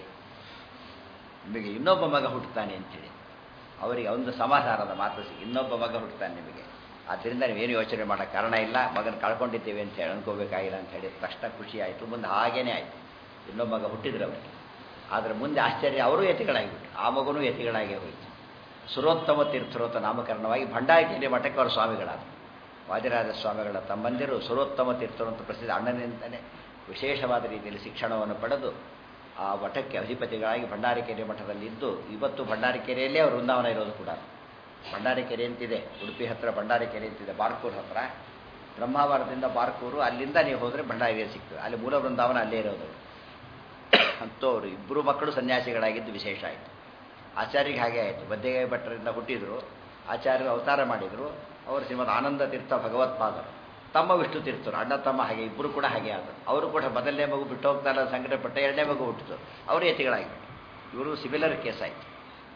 ನಿಮಗೆ ಇನ್ನೊಬ್ಬ ಮಗ ಹುಟ್ಟುತ್ತಾನೆ ಅಂತೇಳಿ ಅವರಿಗೆ ಒಂದು ಸಮಾಧಾನದ ಮಾತು ಸಿಗಿ ಇನ್ನೊಬ್ಬ ಮಗ ಹುಟ್ಟುತ್ತಾನೆ ನಿಮಗೆ ಆದ್ದರಿಂದ ನೀವೇನು ಯೋಚನೆ ಮಾಡೋ ಕಾರಣ ಇಲ್ಲ ಮಗನ ಕಳ್ಕೊಂಡಿದ್ದೇವೆ ಅಂತ ಹೇಳಿ ಅನ್ಕೋಬೇಕಾಗಿಲ್ಲ ಅಂತ ಹೇಳಿ ತಕ್ಷಣ ಖುಷಿ ಆಯಿತು ಮುಂದೆ ಹಾಗೇನೇ ಆಯಿತು ಇನ್ನೊಬ್ಬ ಮಗ ಹುಟ್ಟಿದ್ರು ಅವರಿಗೆ ಆದರೆ ಮುಂದೆ ಆಶ್ಚರ್ಯ ಅವರು ಯತಿಗಳಾಗಿಬಿಟ್ರು ಆ ಮಗನೂ ಯತಿಗಳಾಗೇ ಹೋಯಿತು ಸುರೋತ್ತಮ ತೀರ್ಥರೋತ್ತ ನಾಮಕರಣವಾಗಿ ಭಂಡಾರಕೇರಿ ಮಠಕ್ಕೆ ಅವರ ಸ್ವಾಮಿಗಳಾದರು ವಾದಿರಾಜ ಸ್ವಾಮಿಗಳ ತಮ್ಮಂದಿರು ಸುರೋತ್ತಮ ತೀರ್ಥರು ಅಂತ ಪ್ರಸಿದ್ಧ ಅಣ್ಣನಿಂದಲೇ ವಿಶೇಷವಾದ ರೀತಿಯಲ್ಲಿ ಶಿಕ್ಷಣವನ್ನು ಪಡೆದು ಆ ಮಠಕ್ಕೆ ಅಧಿಪತಿಗಳಾಗಿ ಭಂಡಾರಕೆರೆ ಮಠದಲ್ಲಿದ್ದು ಇವತ್ತು ಭಂಡಾರಕೆರೆಯಲ್ಲೇ ಅವರು ವೃಂದಾವನ ಇರೋದು ಕೂಡ ಭಂಡಾರಕೆರೆ ಅಂತಿದೆ ಉಡುಪಿ ಹತ್ರ ಭಂಡಾರಕೆರೆ ಅಂತಿದೆ ಬಾರ್ಕೂರ್ ಹತ್ರ ಬ್ರಹ್ಮಾವರದಿಂದ ಬಾರ್ಕೂರು ಅಲ್ಲಿಂದ ನೀವು ಹೋದರೆ ಭಂಡಾರಕೆರೆ ಸಿಗ್ತದೆ ಅಲ್ಲಿ ಮೂಲ ವೃಂದಾವನ ಅಲ್ಲೇ ಇರೋದು ಅಂತೂ ಅವರು ಇಬ್ಬರು ಮಕ್ಕಳು ಸನ್ಯಾಸಿಗಳಾಗಿದ್ದು ವಿಶೇಷ ಆಯಿತು ಆಚಾರ್ಯಗೆ ಹಾಗೆ ಆಯಿತು ಬದ್ದೆಗಾಯಿ ಭಟ್ಟರಿಂದ ಹುಟ್ಟಿದರು ಆಚಾರ್ಯರು ಅವತಾರ ಮಾಡಿದರು ಅವರು ಶ್ರೀಮದ್ ಆನಂದ ತೀರ್ಥ ಭಗವತ್ಪಾದರು ತಮ್ಮ ವಿಷ್ಣು ತೀರ್ಥರು ಅಣ್ಣ ತಮ್ಮ ಹಾಗೆ ಇಬ್ಬರು ಕೂಡ ಹಾಗೆ ಆದರು ಅವರು ಕೂಡ ಮೊದಲನೇ ಮಗು ಬಿಟ್ಟು ಹೋಗ್ತಾರ ಸಂಕಟ ಪಟ್ಟ ಎರಡನೇ ಮಗು ಹುಟ್ಟಿತು ಅವರು ಯತಿಗಳಾಗಿಬಿಟ್ಟು ಇವರು ಸಿಮಿಲರ್ ಕೇಸ್ ಆಯಿತು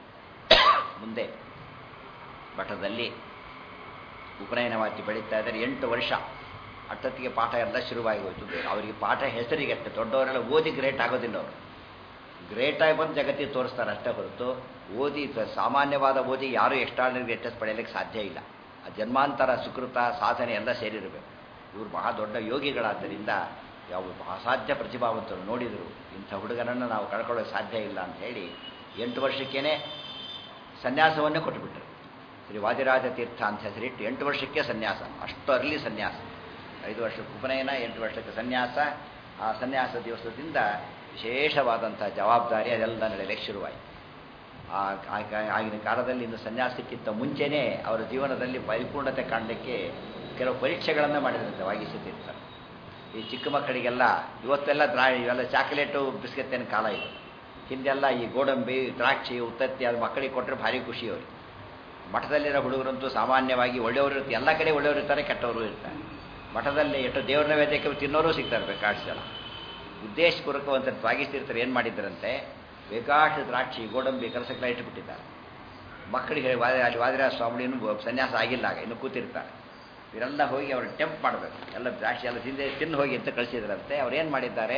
ಮುಂದೆ ಮಠದಲ್ಲಿ ಉಪನಯನ ಮಾತಿ ಬೆಳೀತಾ ಇದ್ದಾರೆ ಎಂಟು ವರ್ಷ ಅಟ್ಟತ್ತಿಗೆ ಪಾಠ ಎಲ್ಲ ಶುರುವಾಗಿ ಹೋಯ್ತು ಅವರಿಗೆ ಪಾಠ ಹೆಸರಿಗೆ ಅಷ್ಟೇ ದೊಡ್ಡವರೆಲ್ಲ ಓದಿ ಗ್ರೇಟ್ ಆಗೋದಿಲ್ಲ ಅವರು ಗ್ರೇಟ್ ಆಗಿ ಬಂದು ಜಗತ್ತಿಗೆ ತೋರಿಸ್ತಾರೆ ಅಷ್ಟೇ ಹೊರತು ಓದಿ ಸಾಮಾನ್ಯವಾದ ಓದಿ ಯಾರೂ ಎಕ್ಸ್ಟ್ರಾರ್ನರಿ ಗ್ರೇಟೆಸ್ಟ್ ಪಡೆಯಲಿಕ್ಕೆ ಸಾಧ್ಯ ಇಲ್ಲ ಆ ಜನ್ಮಾಂತರ ಸುಕೃತ ಸಾಧನೆ ಎಲ್ಲ ಸೇರಿರಬೇಕು ಇವರು ಬಹಳ ದೊಡ್ಡ ಯೋಗಿಗಳಾದ್ದರಿಂದ ಯಾವ ಅಸಾಧ್ಯ ಪ್ರತಿಭಾವಂತರು ನೋಡಿದರು ಇಂಥ ಹುಡುಗನನ್ನು ನಾವು ಕಳ್ಕೊಳ್ಳೋಕೆ ಸಾಧ್ಯ ಇಲ್ಲ ಅಂತ ಹೇಳಿ ಎಂಟು ವರ್ಷಕ್ಕೇ ಸನ್ಯಾಸವನ್ನೇ ಕೊಟ್ಟುಬಿಟ್ರು ಶ್ರೀ ವಾದಿರಾಜ ತೀರ್ಥ ಅಂತ ಹೆಸರಿಟ್ಟು ಎಂಟು ವರ್ಷಕ್ಕೆ ಸನ್ಯಾಸ ಅಷ್ಟು ಅರ್ಲಿ ಸನ್ಯಾಸ ಐದು ವರ್ಷಕ್ಕೆ ಉಪನಯನ ಎಂಟು ವರ್ಷಕ್ಕೆ ಸನ್ಯಾಸ ಆ ಸನ್ಯಾಸ ದಿವಸದಿಂದ ವಿಶೇಷವಾದಂಥ ಜವಾಬ್ದಾರಿ ಅದೆಲ್ಲ ನಡೆಯಲಿಕ್ಕೆ ಶುರುವಾಯಿತು ಆಗಿನ ಕಾಲದಲ್ಲಿ ಇನ್ನು ಸನ್ಯಾಸಕ್ಕಿಂತ ಮುಂಚೆನೇ ಅವರ ಜೀವನದಲ್ಲಿ ಪರಿಪೂರ್ಣತೆ ಕಾಣಲಿಕ್ಕೆ ಕೆಲವು ಪರೀಕ್ಷೆಗಳನ್ನು ಮಾಡಿದಂತೆ ವಾಗಿಸಿ ತೀರ್ಥ ಈ ಚಿಕ್ಕ ಮಕ್ಕಳಿಗೆಲ್ಲ ಇವತ್ತೆಲ್ಲ ದ್ರಾ ಇವೆಲ್ಲ ಚಾಕ್ಲೇಟು ಬಿಸ್ಕೆತ್ತಿನ ಕಾಲ ಇದು ಹಿಂದೆಲ್ಲ ಈ ಗೋಡಂಬಿ ದ್ರಾಕ್ಷಿ ಉತ್ತತ್ತಿ ಅದು ಮಕ್ಕಳಿಗೆ ಕೊಟ್ಟರೆ ಭಾರಿ ಖುಷಿ ಅವ್ರಿಗೆ ಮಠದಲ್ಲಿರೋ ಹುಡುಗರಂತೂ ಸಾಮಾನ್ಯವಾಗಿ ಒಳ್ಳೆಯವರು ಇರ್ತಾರೆ ಎಲ್ಲ ಕಡೆ ಒಳ್ಳೆಯವರು ಇರ್ತಾರೆ ಕೆಟ್ಟವರು ಇರ್ತಾರೆ ಮಠದಲ್ಲಿ ಎಷ್ಟು ದೇವ್ರ ನೈವೇದ್ಯಕ್ಕೆ ತಿನ್ನೋರು ಸಿಗ್ತಾರೆ ಬೇಕಾಷ್ಟು ಜನ ಉದ್ದೇಶಪೂರ್ವಕವಂತ ತ್ವಾಗಿಸ್ತಿರ್ತಾರೆ ಏನು ಮಾಡಿದ್ದರಂತೆ ಬೇಕಾಷ್ಟು ದ್ರಾಕ್ಷಿ ಗೋಡಂಬಿ ಕಲಸಕ್ಕೆಲ್ಲ ಇಟ್ಟುಬಿಟ್ಟಿದ್ದಾರೆ ಮಕ್ಕಳಿಗೆ ವಾದ ಅಲ್ಲಿ ವಾದಿರಾಜ ಸ್ವಾಮಿನೂ ಸನ್ಯಾಸ ಆಗಿಲ್ಲ ಆಗ ಇನ್ನು ಕೂತಿರ್ತಾರೆ ಇವರೆಲ್ಲ ಹೋಗಿ ಅವ್ರು ಟೆಂಪ್ ಮಾಡಬೇಕು ಎಲ್ಲ ದ್ರಾಕ್ಷಿ ಎಲ್ಲ ತಿಂದೆ ತಿನ್ನು ಹೋಗಿ ಅಂತ ಕಳಿಸಿದ್ರಂತೆ ಅವ್ರು ಏನು ಮಾಡಿದ್ದಾರೆ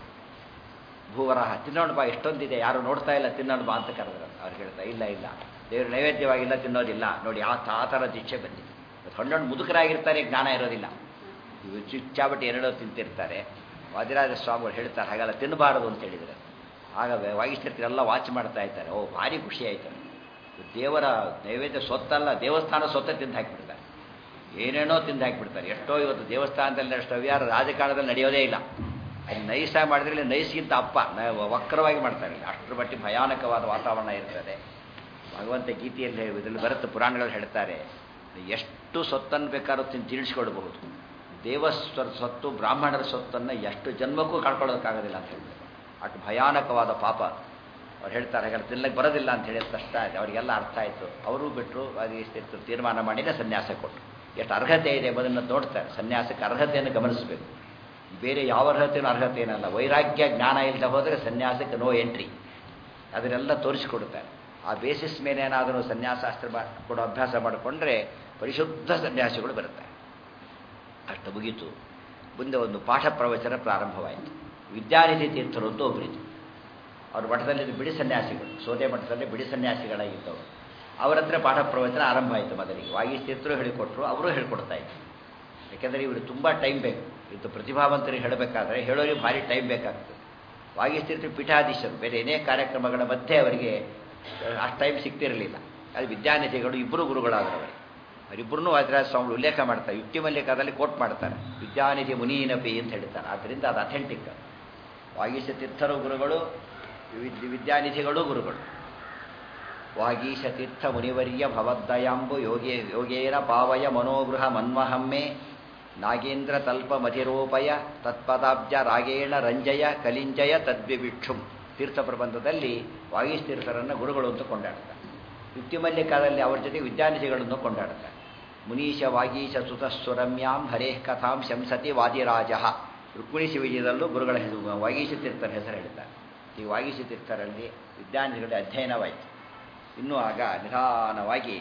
ಭೂವರಾಹ ತಿನ್ನೋಣ ಬಾ ಎಷ್ಟೊಂದಿದೆ ಯಾರು ನೋಡ್ತಾ ಇಲ್ಲ ತಿನ್ನೋಣ ಬಾ ಅಂತ ಕರೆದ್ರಂತೆ ಅವ್ರು ಹೇಳ್ತಾ ಇಲ್ಲ ಇಲ್ಲ ದೇವರು ನೈವೇದ್ಯವಾಗಿಲ್ಲ ತಿನ್ನೋದಿಲ್ಲ ನೋಡಿ ಆ ಆ ಥರ ದೀಕ್ಷೆ ಬಂದಿದೆ ಹಣ್ಣು ಮುದುಕರಾಗಿರ್ತಾರೆ ಜ್ಞಾನ ಇರೋದಿಲ್ಲ ಇವು ಚುಚ್ಚಾಬಟ್ಟಿ ಎರಡೋ ತಿಂತಿರ್ತಾರೆ ವಾದಿರಾಜ ಸ್ವಾಮಿಗಳು ಹೇಳ್ತಾರೆ ಹಾಗೆಲ್ಲ ತಿನ್ನಬಾರದು ಅಂತ ಹೇಳಿದರೆ ಆಗ ವಾಗಿಸ್ತಿರ್ತೀರೆಲ್ಲ ವಾಚ್ ಮಾಡ್ತಾ ಇರ್ತಾರೆ ಓ ಭಾರಿ ಖುಷಿ ಆಯ್ತು ದೇವರ ನೈವೇದ್ಯ ಸೊತ್ತಲ್ಲ ದೇವಸ್ಥಾನ ಸೊತ್ತ ತಿಂದು ಹಾಕಿಬಿಡ್ತಾರೆ ಏನೇನೋ ತಿಂದು ಹಾಕಿಬಿಡ್ತಾರೆ ಎಷ್ಟೋ ಇವತ್ತು ದೇವಸ್ಥಾನದಲ್ಲಿ ಅಷ್ಟು ಅವ್ಯಾರ ರಾಜಕಾರಣದಲ್ಲಿ ನಡೆಯೋದೇ ಇಲ್ಲ ಅಲ್ಲಿ ನೈಸಾಗಿ ಮಾಡಿದ್ರೆ ನೈಸ್ಗಿಂತ ಅಪ್ಪ ವಕ್ರವಾಗಿ ಮಾಡ್ತಾರೆ ಅಷ್ಟರ ಮಟ್ಟಿಗೆ ಭಯಾನಕವಾದ ವಾತಾವರಣ ಇರ್ತದೆ ಭಗವಂತ ಗೀತೆಯಲ್ಲಿ ಇದರಲ್ಲಿ ಬರುತ್ತೆ ಪುರಾಣಗಳು ಹೇಳ್ತಾರೆ ಎಷ್ಟು ಸೊತ್ತನ್ನು ಬೇಕಾದ್ರೂ ತಿಂದು ತಿಳಿಸ್ಕೊಡ್ಬಹುದು ದೇವಸ್ವರ ಸೊತ್ತು ಬ್ರಾಹ್ಮಣರ ಸೊತ್ತನ್ನು ಎಷ್ಟು ಜನ್ಮಕ್ಕೂ ಕಳ್ಕೊಳ್ಳೋದಕ್ಕಾಗೋದಿಲ್ಲ ಅಂತ ಹೇಳ್ತಾರೆ ಅಷ್ಟು ಭಯಾನಕವಾದ ಪಾಪ ಅವ್ರು ಹೇಳ್ತಾರೆ ಹಾಗಾದ್ರೆ ತಿನ್ನಕ್ಕೆ ಬರೋದಿಲ್ಲ ಅಂತ ಹೇಳಿದ ಕಷ್ಟ ಇದೆ ಅವರಿಗೆಲ್ಲ ಅರ್ಥ ಆಯಿತು ಅವರು ಬಿಟ್ಟರು ಅದು ಎಷ್ಟು ತೀರ್ಮಾನ ಮಾಡಿನೇ ಸನ್ಯಾಸ ಕೊಟ್ಟರು ಎಷ್ಟು ಅರ್ಹತೆ ಇದೆ ಎಂಬುದನ್ನು ನೋಡ್ತಾರೆ ಸನ್ಯಾಸಕ್ಕೆ ಅರ್ಹತೆಯನ್ನು ಗಮನಿಸಬೇಕು ಬೇರೆ ಯಾವ ಅರ್ಹತೆಯೂ ಅರ್ಹತೆ ಏನಲ್ಲ ವೈರಾಗ್ಯ ಜ್ಞಾನ ಇಲ್ಲದೆ ಹೋದರೆ ಸನ್ಯಾಸಕ್ಕೆ ನೋ ಎಂಟ್ರಿ ಅದನ್ನೆಲ್ಲ ತೋರಿಸಿಕೊಡುತ್ತಾರೆ ಆ ಬೇಸಿಸ್ ಮೇಲೆ ಏನಾದರೂ ಸನ್ಯಾಸಾಸ್ತ್ರ ಕೊಡೋ ಅಭ್ಯಾಸ ಮಾಡಿಕೊಂಡ್ರೆ ಪರಿಶುದ್ಧ ಸನ್ಯಾಸಿಗಳು ಬರುತ್ತಾರೆ ಅಷ್ಟು ಮುಗೀತು ಮುಂದೆ ಒಂದು ಪಾಠ ಪ್ರವಚನ ಪ್ರಾರಂಭವಾಯಿತು ವಿದ್ಯಾನಿಧಿ ತೀರ್ಥರು ಅಂತ ಒಬ್ಬರಿದ್ರು ಅವ್ರ ಮಠದಲ್ಲಿ ಬಿಡಿ ಸನ್ಯಾಸಿಗಳು ಸೋದೆ ಮಠದಲ್ಲಿ ಬಿಡಿ ಸನ್ಯಾಸಿಗಳಾಗಿದ್ದವರು ಅವರ ಹತ್ರ ಪಾಠ ಪ್ರವಚನ ಆರಂಭ ಆಯಿತು ಮೊದಲಿಗೆ ವಾಗಿ ತೀರ್ಥರು ಹೇಳಿಕೊಟ್ರು ಅವರು ಹೇಳ್ಕೊಡ್ತಾ ಇದ್ರು ಯಾಕೆಂದರೆ ಇವರು ತುಂಬ ಟೈಮ್ ಬೇಕು ಇದು ಪ್ರತಿಭಾವಂತರಿಗೆ ಹೇಳಬೇಕಾದ್ರೆ ಹೇಳೋರಿಗೆ ಭಾರಿ ಟೈಮ್ ಬೇಕಾಗ್ತದೆ ವಾಗಿಸ್ತೀರ್ಥ ಪೀಠಾಧೀಶರು ಬೇರೆ ಏನೇ ಕಾರ್ಯಕ್ರಮಗಳ ಮಧ್ಯೆ ಅವರಿಗೆ ಅಷ್ಟು ಟೈಮ್ ಸಿಗ್ತಿರಲಿಲ್ಲ ಅದು ವಿದ್ಯಾನಿಧಿಗಳು ಇಬ್ಬರು ಗುರುಗಳಾದರು ಅವರಿಗೆ ಅವರಿಬ್ಬರನ್ನೂ ವಾದಿರಾಜ ಸ್ವಾಮಿ ಉಲ್ಲೇಖ ಮಾಡ್ತಾರೆ ಯುಕ್ತಿ ಮಲ್ಲಿಕಾದಲ್ಲಿ ಕೋಟ್ ಮಾಡ್ತಾರೆ ವಿದ್ಯಾನಿಧಿ ಮುನೀನಪಿ ಅಂತ ಹೇಳ್ತಾರೆ ಆದ್ದರಿಂದ ಅದು ಅಥೆಂಟಿಕ್ ವಾಗೀಶ ತೀರ್ಥರು ಗುರುಗಳು ವಿದ್ಯಾನಿಧಿಗಳು ಗುರುಗಳು ವಾಗೀಶ ತೀರ್ಥ ಮುನಿವರ್ಯ ಭವದ್ದಯಾಂಬು ಯೋಗೇ ಯೋಗೇನ ಪಾವಯ ಮನೋಗೃಹ ಮನ್ಮಹಮ್ಮೆ ನಾಗೇಂದ್ರ ತಲ್ಪ ಮಧಿರೋಪಯ ತತ್ಪದಾಬ್ಜ ರಾಗೇಣ ರಂಜಯ ಕಲಿಂಜಯ ತದ್ವಿಭಿಕ್ಷುಂ ತೀರ್ಥ ಪ್ರಬಂಧದಲ್ಲಿ ವಾಗೀಶ ತೀರ್ಥರನ್ನು ಗುರುಗಳು ಅಂತ ಕೊಂಡಾಡ್ತಾರೆ ಯುಕ್ತಿಮಲ್ಲಿಕಾದಲ್ಲಿ ಅವರ ಜೊತೆ ವಿದ್ಯಾನಿಧಿಗಳನ್ನು ಕೊಂಡಾಡ್ತಾರೆ ಮುನೀಶ ವಾಗೀಶ ಸುತಸ್ವರಮ್ಯಾಂ ಹರೇಃ ಕಥಾಂ ಶಂಸತಿ ವಾದಿರಾಜ ರುಕ್ಮಿಣಿ ಶಿವಜಿಯದಲ್ಲೂ ಗುರುಗಳ ಹೆಸರು ವಾಗೀಶ ತೀರ್ಥರ ಹೆಸರು ಹೇಳ್ತಾರೆ ಈ ವಾಗೀಶ ತೀರ್ಥರಲ್ಲಿ ವಿದ್ಯಾನಿಧಿಗಳ ಅಧ್ಯಯನವಾಯಿತು ಇನ್ನೂ ಆಗ ನಿಧಾನವಾಗಿ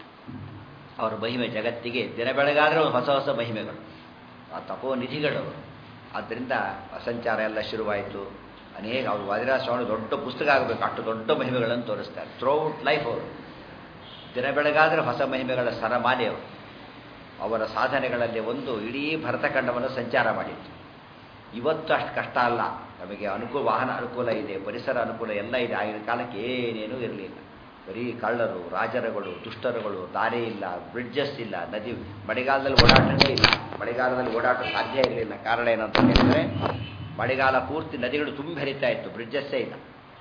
ಅವರ ಮಹಿಮೆ ಜಗತ್ತಿಗೆ ದಿನ ಬೆಳಗಾದರೂ ಹೊಸ ಹೊಸ ಮಹಿಮೆಗಳು ಆ ತಪೋನಿಧಿಗಳು ಆದ್ದರಿಂದ ಸಂಚಾರ ಎಲ್ಲ ಶುರುವಾಯಿತು ಅನೇಕ ಅವರು ವಾದಿರಾಜ ಸ್ವಾಮಿ ದೊಡ್ಡ ಪುಸ್ತಕ ಆಗಬೇಕು ಅಷ್ಟು ದೊಡ್ಡ ಮಹಿಮೆಗಳನ್ನು ತೋರಿಸ್ತಾರೆ ಥ್ರೂಔಟ್ ಲೈಫ್ ಅವರು ದಿನ ಬೆಳಗಾದರೆ ಹೊಸ ಮಹಿಮೆಗಳ ಸರಮಾಲೆ ಅವರು ಅವರ ಸಾಧನೆಗಳಲ್ಲಿ ಒಂದು ಇಡೀ ಭರತಖಂಡವನ್ನು ಸಂಚಾರ ಮಾಡಿತ್ತು ಇವತ್ತು ಅಷ್ಟು ಕಷ್ಟ ಅಲ್ಲ ನಮಗೆ ಅನುಕೂಲ ವಾಹನ ಅನುಕೂಲ ಇದೆ ಪರಿಸರ ಅನುಕೂಲ ಎಲ್ಲ ಇದೆ ಆಗಿನ ಕಾಲಕ್ಕೆ ಏನೇನೂ ಇರಲಿಲ್ಲ ಬರೀ ಕಳ್ಳರು ರಾಜರುಗಳು ದುಷ್ಟರುಗಳು ದಾರಿ ಇಲ್ಲ ಬ್ರಿಡ್ಜಸ್ ಇಲ್ಲ ನದಿ ಮಳೆಗಾಲದಲ್ಲಿ ಓಡಾಟನೇ ಇಲ್ಲ ಮಳೆಗಾಲದಲ್ಲಿ ಓಡಾಟ ಸಾಧ್ಯ ಇರಲಿಲ್ಲ ಕಾರಣ ಏನಂತ ಹೇಳಿದರೆ ಮಳೆಗಾಲ ಪೂರ್ತಿ ನದಿಗಳು ತುಂಬಿ ಹರಿತಾ ಇತ್ತು ಬ್ರಿಡ್ಜಸ್ಸೇ ಇಲ್ಲ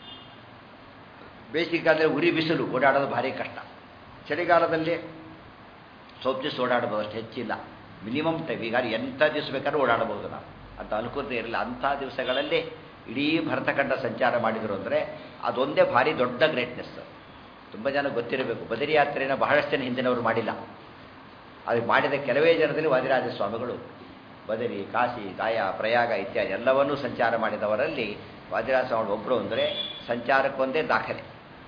ಬೇಸಿಗೆಗಾಲದಲ್ಲಿ ಉರಿ ಬಿಸಿಲು ಓಡಾಡೋದು ಭಾರಿ ಕಷ್ಟ ಚಳಿಗಾಲದಲ್ಲಿ ಸ್ವಲ್ಪ ದಿವಸ ಓಡಾಡಬಹುದು ಅಷ್ಟು ಹೆಚ್ಚಿಲ್ಲ ಮಿನಿಮಮ್ ಟೈಮ್ ಈಗ ಎಂಥ ದಿವಸ ಬೇಕಾದ್ರೂ ಓಡಾಡಬಹುದು ನಾವು ಅಂತ ಅನುಕೂಲತೆ ಇರಲಿಲ್ಲ ಅಂಥ ದಿವಸಗಳಲ್ಲಿ ಇಡೀ ಭರತಖಂಡ ಸಂಚಾರ ಮಾಡಿದರು ಅಂದರೆ ಅದೊಂದೇ ಭಾರಿ ದೊಡ್ಡ ಗ್ರೇಟ್ನೆಸ್ ತುಂಬ ಜನ ಗೊತ್ತಿರಬೇಕು ಬದರಿ ಯಾತ್ರೆಯನ್ನು ಬಹಳಷ್ಟು ಜನ ಹಿಂದಿನವರು ಮಾಡಿಲ್ಲ ಅದು ಮಾಡಿದ ಕೆಲವೇ ಜನದಲ್ಲಿ ವಾದಿರಾಜ ಸ್ವಾಮಿಗಳು ಬದರಿ ಕಾಶಿ ಗಾಯ ಪ್ರಯಾಗ ಇತ್ಯಾದಿ ಎಲ್ಲವನ್ನೂ ಸಂಚಾರ ಮಾಡಿದವರಲ್ಲಿ ವಾದಿರಾಜ ಸ್ವಾಮಿಗಳು ಒಬ್ಬರು ಅಂದರೆ ಸಂಚಾರಕ್ಕೊಂದೇ ದಾಖಲೆ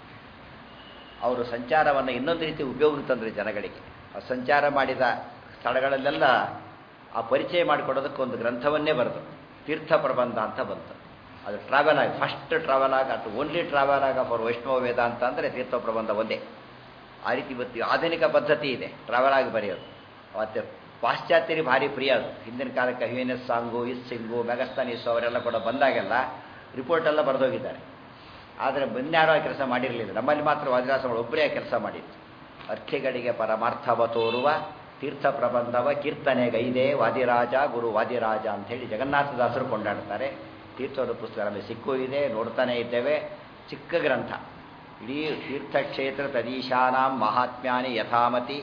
ಅವರು ಸಂಚಾರವನ್ನು ಇನ್ನೊಂದು ರೀತಿ ಉಪಯೋಗಕ್ಕೆ ತಂದರೆ ಜನಗಳಿಗೆ ಆ ಸಂಚಾರ ಮಾಡಿದ ಸ್ಥಳಗಳಲ್ಲೆಲ್ಲ ಆ ಪರಿಚಯ ಮಾಡಿಕೊಡೋದಕ್ಕೆ ಒಂದು ಗ್ರಂಥವನ್ನೇ ಬರೆದು ತೀರ್ಥ ಪ್ರಬಂಧ ಅಂತ ಬಂತು ಅದು ಟ್ರಾವೆಲ್ ಆಗಿ ಫಸ್ಟ್ ಟ್ರಾವೆಲ್ ಆಗ ಅಥವಾ ಓನ್ಲಿ ಟ್ರಾವೆಲ್ ಆಗ ಫಾರ್ ವೈಷ್ಣವ ವೇದ ಅಂತ ಅಂದರೆ ತೀರ್ಥ ಪ್ರಬಂಧ ಒಂದೇ ಆ ರೀತಿ ಇವತ್ತು ಆಧುನಿಕ ಪದ್ಧತಿ ಇದೆ ಟ್ರಾವೆಲ್ ಆಗಿ ಬರೆಯೋದು ಮತ್ತು ಪಾಶ್ಚಾತ್ಯರಿಗೆ ಭಾರಿ ಪ್ರಿಯ ಅದು ಹಿಂದಿನ ಕಾಲಕ್ಕೆ Hiuen Tsang I Tsing Megasthenes ಅವರೆಲ್ಲ ಕೂಡ ಬಂದಾಗೆಲ್ಲ ರಿಪೋರ್ಟ್ ಎಲ್ಲ ಬರೆದೋಗಿದ್ದಾರೆ ಆದರೆ ಯಾರೋ ಆ ಕೆಲಸ ಮಾಡಿರಲಿಲ್ಲ ನಮ್ಮಲ್ಲಿ ಮಾತ್ರ ವಾದಿರಾಸಗಳು ಒಬ್ಬರೇ ಆ ಕೆಲಸ ಮಾಡಿತ್ತು ಅರ್ಥಿಗಳಿಗೆ ಪರಮಾರ್ಥವ ತೋರುವ ತೀರ್ಥ ಪ್ರಬಂಧವ ಕೀರ್ತನೆಗೈದೆ ವಾದಿರಾಜ ಗುರು ವಾದಿರಾಜ ಅಂಥೇಳಿ ಜಗನ್ನಾಥದಾಸರು ಕೊಂಡಾಡ್ತಾರೆ ತೀರ್ಥದ ಪುಸ್ತಕ ನಮಗೆ ಸಿಕ್ಕೂ ಇದೆ ನೋಡ್ತಾನೆ ಇದ್ದೇವೆ ಚಿಕ್ಕ ಗ್ರಂಥ ಇಡೀ ತೀರ್ಥಕ್ಷೇತ್ರ ತದೀಶಾನಾಂ ಮಹಾತ್ಮ್ಯಾನಿ ಯಥಾಮತಿ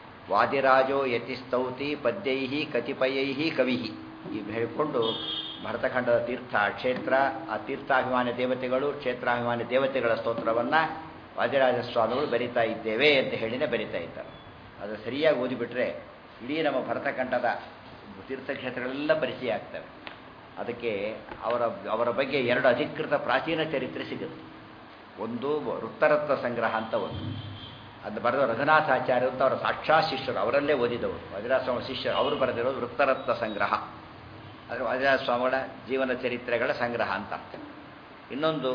ವಾದಿರಾಜೋ ಯತಿಸ್ತೌತಿ ಪದ್ಯೈ ಕತಿಪಯೈ ಕವಿ ಈ ಹೇಳಿಕೊಂಡು ಭರತಖಂಡದ ತೀರ್ಥ ಕ್ಷೇತ್ರ ಆ ತೀರ್ಥಾಭಿಮಾನಿ ದೇವತೆಗಳು ಕ್ಷೇತ್ರಾಭಿಮಾನಿ ದೇವತೆಗಳ ಸ್ತೋತ್ರವನ್ನು ವಾದಿರಾಜ ಸ್ವಾಮಿಗಳು ಬರಿತಾ ಇದ್ದೇವೆ ಅಂತ ಹೇಳಿನೇ ಬರಿತಾ ಇದ್ದಾರೆ ಅದು ಸರಿಯಾಗಿ ಓದಿಬಿಟ್ರೆ ಇಡೀ ನಮ್ಮ ಭರತಖಂಡದ ತೀರ್ಥಕ್ಷೇತ್ರಗಳೆಲ್ಲ ಪರಿಚಯ ಆಗ್ತವೆ ಅದಕ್ಕೆ ಅವರ ಅವರ ಬಗ್ಗೆ ಎರಡು ಅಧಿಕೃತ ಪ್ರಾಚೀನ ಚರಿತ್ರೆ ಸಿಗುತ್ತೆ ಒಂದು ವೃತ್ತರತ್ನ ಸಂಗ್ರಹ ಅಂತ ಒಂದು ಅದು ಬರೆದ ರಘುನಾಥಾಚಾರ್ಯ ಅಂತ ಅವರ ಸಾಕ್ಷಾತ್ ಶಿಷ್ಯರು ಅವರಲ್ಲೇ ಓದಿದವರು ವಜ್ರಾಸ್ವಾಮಿ ಶಿಷ್ಯರು ಅವರು ಬರೆದಿರೋದು ವೃತ್ತರತ್ನ ಸಂಗ್ರಹ ಆದರೆ ವಾದಿರಾಜಸ್ವಾಮಿಗಳ ಜೀವನ ಚರಿತ್ರೆಗಳ ಸಂಗ್ರಹ ಅಂತ ಅರ್ಥ ಇನ್ನೊಂದು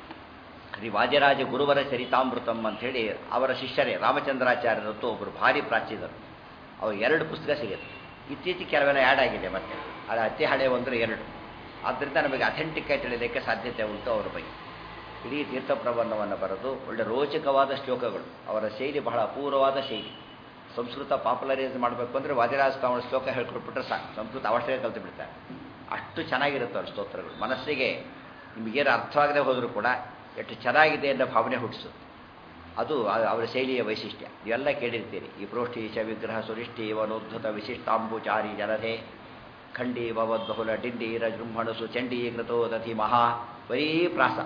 ಶ್ರೀ ವಾದಿರಾಜ ಗುರುವರ ಚರಿತಾಮೃತಂ ಅಂಥೇಳಿ ಅವರ ಶಿಷ್ಯರೇ ರಾಮಚಂದ್ರಾಚಾರ್ಯರತ್ತು ಒಬ್ಬರು ಭಾರಿ ಪ್ರಾಚೀನರು ಅವ್ರು ಎರಡು ಪುಸ್ತಕ ಸಿಗುತ್ತೆ ಇತ್ತೀಚೆಗೆ ಕೆಲವೆಲ್ಲ ಆ್ಯಡ್ ಆಗಿದೆ ಮತ್ತೆ ಅದು ಅತಿ ಹಳೆ ಒಂದರೆ ಎರಡು ಆದ್ದರಿಂದ ನಮಗೆ ಅಥೆಂಟಿಕ್ ಆಗಿ ತಿಳಿಯೋದಕ್ಕೆ ಸಾಧ್ಯತೆ ಉಂಟು ಅವರ ಬಗ್ಗೆ ಇಡೀ ತೀರ್ಥ ಪ್ರಬಂಧವನ್ನು ಬರೆದು ಒಳ್ಳೆ ರೋಚಕವಾದ ಶ್ಲೋಕಗಳು ಅವರ ಶೈಲಿ ಬಹಳ ಅಪೂರ್ವವಾದ ಶೈಲಿ ಸಂಸ್ಕೃತ ಪಾಪ್ಯುಲರೈಸ್ ಮಾಡಬೇಕು ಅಂದರೆ ವಾದಿರಾಜ ಸ್ವಾಮಿ ಶ್ಲೋಕ ಹೇಳ್ಕೊಟ್ಬಿಟ್ರೆ ಸಾಕು ಸಂಸ್ಕೃತ ಅವಶ್ಯಕ ಕಲ್ತು ಬಿಡ್ತಾರೆ ಅಷ್ಟು ಚೆನ್ನಾಗಿರುತ್ತೆ ಅವ್ರ ಸ್ತೋತ್ರಗಳು ಮನಸ್ಸಿಗೆ ನಿಮಗೇನು ಅರ್ಥವಾಗದೆ ಹೋದರೂ ಕೂಡ ಎಷ್ಟು ಚೆನ್ನಾಗಿದೆ ಅನ್ನೋ ಭಾವನೆ ಹುಟ್ಟಿಸುತ್ತೆ ಅದು ಅವರ ಶೈಲಿಯ ವೈಶಿಷ್ಟ್ಯ ಇವೆಲ್ಲ ಕೇಳಿರ್ತೀರಿ ಈ ಪ್ರೋಷ್ಠೀಶ ವಿಗ್ರಹ ಸುರಿಷ್ಠಿ ವನೋದ್ಧತ ವಿಶಿಷ್ಟಾಂಬುಚಾರಿ ಜಲಧೆ ಖಂಡಿ ಭವದ್ಬಹುಲ ಡಿಂಡೀರ ಜೃಂಭಣಸು ಚಂಡೀ ಕೃತೋ ದಧಿ ಮಹಾ ಬರೀ ಪ್ರಾಸ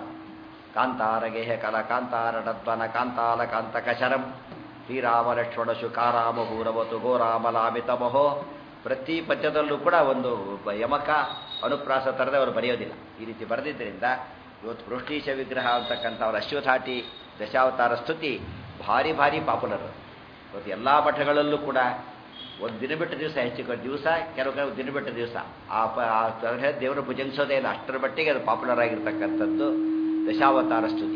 ಕಾಂತಾರ ಗೇಹ ಕಲ ಕಾಂತಾರ ಡದ್ವನ ಕಾಂತಾಲ ಕಾಂತಕಶರಂ ಶ್ರೀರಾಮ ಲಕ್ಷ್ಮಣಶು ಕಾರಾಮ ಭೂರವತು ಗೋರಾಮಲಾಮಿತಮಹೋ ಪ್ರತಿ ಪದ್ಯದಲ್ಲೂ ಕೂಡ ಒಂದು ಯಮಕ ಅನುಪ್ರಾಸ ಥರದ ಅವರು ಬರೆಯೋದಿಲ್ಲ ಈ ರೀತಿ ಬರೆದಿದ್ದರಿಂದ ಇವತ್ತು ಪೃಷ್ಠೀಶ ವಿಗ್ರಹ ಅಂತಕ್ಕಂಥ ಅವರ ಅಶ್ವಥಾಟಿ ದಶಾವತಾರ ಸ್ತುತಿ ಭಾರಿ ಭಾರಿ ಪಾಪ್ಯುಲರ್ ಇವತ್ತು ಎಲ್ಲ ಮಠಗಳಲ್ಲೂ ಕೂಡ ಒಂದು ದಿನ ಬಿಟ್ಟ ದಿವಸ ಹೆಚ್ಚು ದಿವಸ ಕೆಲವು ಕೆಲವು ದಿನ ಬಿಟ್ಟ ದಿವಸ ಆ ಪ ದೇವರ ಭುಜಂಗಿಸೋದೇ ಇಲ್ಲ ಅಷ್ಟರ ಮಟ್ಟಿಗೆ ಅದು ಪಾಪ್ಯುಲರ್ ಆಗಿರ್ತಕ್ಕಂಥದ್ದು ದಶಾವತಾರ ಸ್ತುತಿ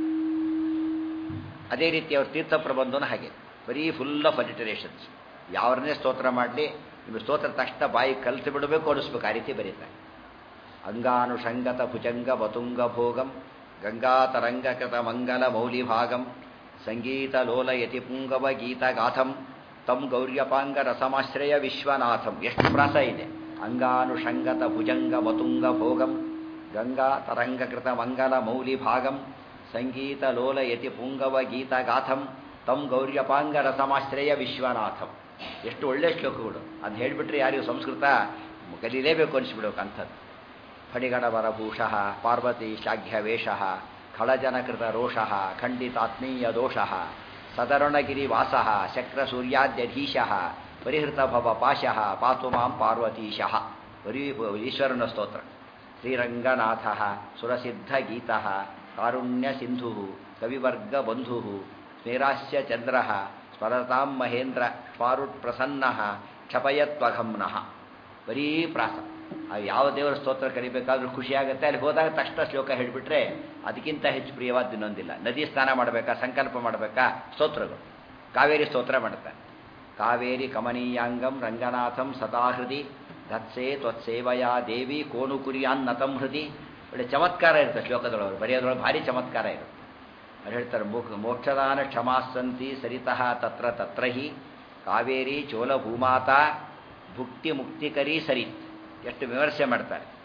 ಅದೇ ರೀತಿ ಅವ್ರ ತೀರ್ಥ ಪ್ರಬಂಧನೂ ಹಾಗೆ ಬರೀ ಫುಲ್ ಆಫ್ ಅಲಿಟರೇಷನ್ಸ್ ಯಾವರನ್ನೇ ಸ್ತೋತ್ರ ಮಾಡಲಿ ನಿಮ್ಮ ಸ್ತೋತ್ರ ತಕ್ಷಣ ಬಾಯಿ ಕಲಿತು ಬಿಡಬೇಕು ಅನಿಸ್ಬೇಕು ಆ ರೀತಿ ಬರೀತಾರೆ ಅಂಗಾನುಷಂಗತ ಭುಜಂಗ ಬತುಂಗ ಭೋಗಂ ಗಂಗಾತರಂಗಕೃತ ಮಂಗಲ ಮೌಲಿಭಾಗಂ ಸಂಗೀತ ಲೋಲ ಯತಿ ಪುಂಗವ ಗೀತಗಾಥಂ ತಂ ಗೌರ್ಯಪಾಂಗ ರಸಮಾಶ್ರಯ ವಿಶ್ವನಾಥಂ ಎಷ್ಟು ಪ್ರಾಸ ಇದೆ ಅಂಗಾನುಷಂಗತ ಭುಜಂಗ ಮತುಂಗ ಭೋಗಂ ಗಂಗಾ ತರಂಗಕೃತ ಮಂಗಲ ಮೌಲಿಭಾಗಂ ಸಂಗೀತ ಲೋಲ ಯತಿ ಪುಂಗವ ಗೀತಗಾಥಂ ತಂ ಗೌರ್ಯಪಾಂಗ ರಸಮಾಶ್ರಯ ವಿಶ್ವನಾಥಂ ಎಷ್ಟು ಒಳ್ಳೆ ಶ್ಲೋಕಗಳು ಅದು ಹೇಳಿಬಿಟ್ರೆ ಯಾರಿಗೂ ಸಂಸ್ಕೃತ ಕಲೀಲೇಬೇಕು ಅನಿಸ್ಬಿಡ್ಬೇಕು ಅಂಥದ್ದು ಫಣಿಗಣವರಭೂಷ ಪಾರ್ವತಿ ಶಾಘ್ಯವೇಷ ಖಳಜನಕೃತ ರೋಷ ಖಂಡಿತಾತ್ಮೀಯ ದೋಷ ಸದರುಣಗಿರಿವಾಸ ಶಕ್ರಸೂರ್ಯಾದ್ಯಧೀಶ ಪರಿಹೃತ ಭವ ಪಾಶ ಪಾತು ಮಾಂ ಪಾರ್ವತೀಶ ಬರೀ ಈಶ್ವರನ ಸ್ತೋತ್ರ ಶ್ರೀರಂಗನಾಥ ಸುರಸಿದ್ಧ ಗೀತ ಕಾರುಣ್ಯ ಸಿಂಧು ಕವಿವರ್ಗ ಬಂಧು ಸ್ಮೇರಾಸ್ಯ ಚಂದ್ರ ಸ್ಮರತಾಂ ಮಹೇಂದ್ರ ಸ್ಮಾರುಟ್ ಪ್ರಸನ್ನ ಕ್ಷಪಯತ್ವಘಂನಃ ಬರೀ ಪ್ರಾಸ ಯಾವ ದೇವರ ಸ್ತೋತ್ರ ಕರಿಬೇಕಾದ್ರೂ ಖುಷಿಯಾಗುತ್ತೆ ಅಲ್ಲಿ ಹೋದಾಗ ತಕ್ಷಣ ಶ್ಲೋಕ ಹೇಳಿಬಿಟ್ರೆ ಅದಕ್ಕಿಂತ ಹೆಚ್ಚು ಪ್ರಿಯವಾದ ಇನ್ನೊಂದಿಲ್ಲ ನದಿ ಸ್ನಾನ ಮಾಡಬೇಕಾ ಸಂಕಲ್ಪ ಮಾಡಬೇಕಾ ಸ್ತೋತ್ರಗಳು ಕಾವೇರಿ ಸ್ತೋತ್ರ ಮಾಡ್ತಾರೆ ಕಾವೇರಿ ಕಮನೀಯಾಂಗಂ ರಂಗನಾಥಂ ಸದಾಹೃದಿ ಧತ್ಸೆ ತ್ವತ್ಸೇವಯಾ ದೇವಿ ಕೋನು ಕುರಿಯಾನ್ನತಂ ಹೃದಿ ಒಳ್ಳೆ ಚಮತ್ಕಾರ ಇರುತ್ತೆ ಶ್ಲೋಕದೊಳಗೆ ಬರೆಯೋದ್ರೊಳಗೆ ಭಾರಿ ಚಮತ್ಕಾರ ಇರುತ್ತೆ ಅವ್ರು ಹೇಳ್ತಾರೆ ಮೋಕ್ಷ ಮೋಕ್ಷದಾನ ಕ್ಷಮಾಸಂತಿ ಸರಿತಃ ತತ್ರ ತತ್ರ ಹಿ ಕಾವೇರಿ ಚೋಲ ಭೂಮಾತಾ ಭುಕ್ತಿ ಮುಕ್ತಿಕರಿ ಸರಿ ಎಷ್ಟು ವಿಮರ್ಶೆ ಮಾಡ್ತಾರೆ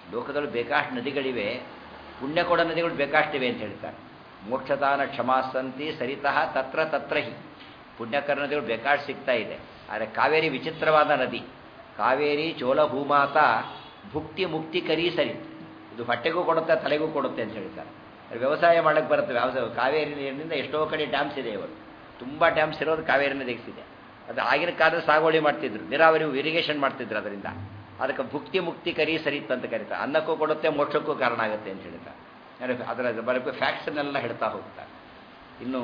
ಲೋಕದಲ್ಲಿ ಬೇಕಾಷ್ಟು ನದಿಗಳಿವೆ ಪುಣ್ಯ ಕೊಡೋ ನದಿಗಳು ಬೇಕಾಷ್ಟಿವೆ ಅಂತ ಹೇಳ್ತಾರೆ ಮೋಕ್ಷದಾನ ಕ್ಷಮಾಸಂತಿ ಸರಿತಃ ತತ್ರ ತತ್ರ ಹಿ ಪುಣ್ಯಕರ ನದಿಗಳು ಬೇಕಾಷ್ಟು ಸಿಗ್ತಾ ಇದೆ ಆದರೆ ಕಾವೇರಿ ವಿಚಿತ್ರವಾದ ನದಿ ಕಾವೇರಿ ಚೋಳ ಭೂಮಾತ ಭುಕ್ತಿ ಮುಕ್ತಿ ಕರಿ ಸರಿ ಇದು ಹೊಟ್ಟೆಗೂ ಕೊಡುತ್ತೆ ತಲೆಗೂ ಕೊಡುತ್ತೆ ಅಂತ ಹೇಳ್ತಾರೆ ವ್ಯವಸಾಯ ಮಾಡಕ್ಕೆ ಬರುತ್ತೆ ವ್ಯವಸಾಯ ಕಾವೇರಿ ನೀರಿನಿಂದ ಎಷ್ಟೋ ಕಡೆ ಡ್ಯಾಮ್ಸ್ ಇದೆ ಇವತ್ತು ತುಂಬ ಡ್ಯಾಮ್ಸ್ ಇರೋದು ಕಾವೇರಿ ನದಿಗಿಸಿದೆ ಅದು ಆಗಿನ ಕಾಲದ ಸಾಗುವಳಿ ಮಾಡ್ತಿದ್ರು ನೀರಾವರಿ ಇರಿಗೇಷನ್ ಮಾಡ್ತಿದ್ರು ಅದರಿಂದ ಅದಕ್ಕೆ ಭುಕ್ತಿ ಮುಕ್ತಿ ಕರಿ ಸರಿತ್ ಅಂತ ಕರೀತಾರೆ ಅನ್ನಕ್ಕೂ ಕೊಡುತ್ತೆ ಮೋಕ್ಷಕ್ಕೂ ಕಾರಣ ಆಗುತ್ತೆ ಅಂತ ಹೇಳ್ತಾರೆ ಅದರ ಬರಬೇಕು ಫ್ಯಾಕ್ಟ್ಸನ್ನೆಲ್ಲ ಹೇಳ್ತಾ ಹೋಗ್ತಾರೆ ಇನ್ನು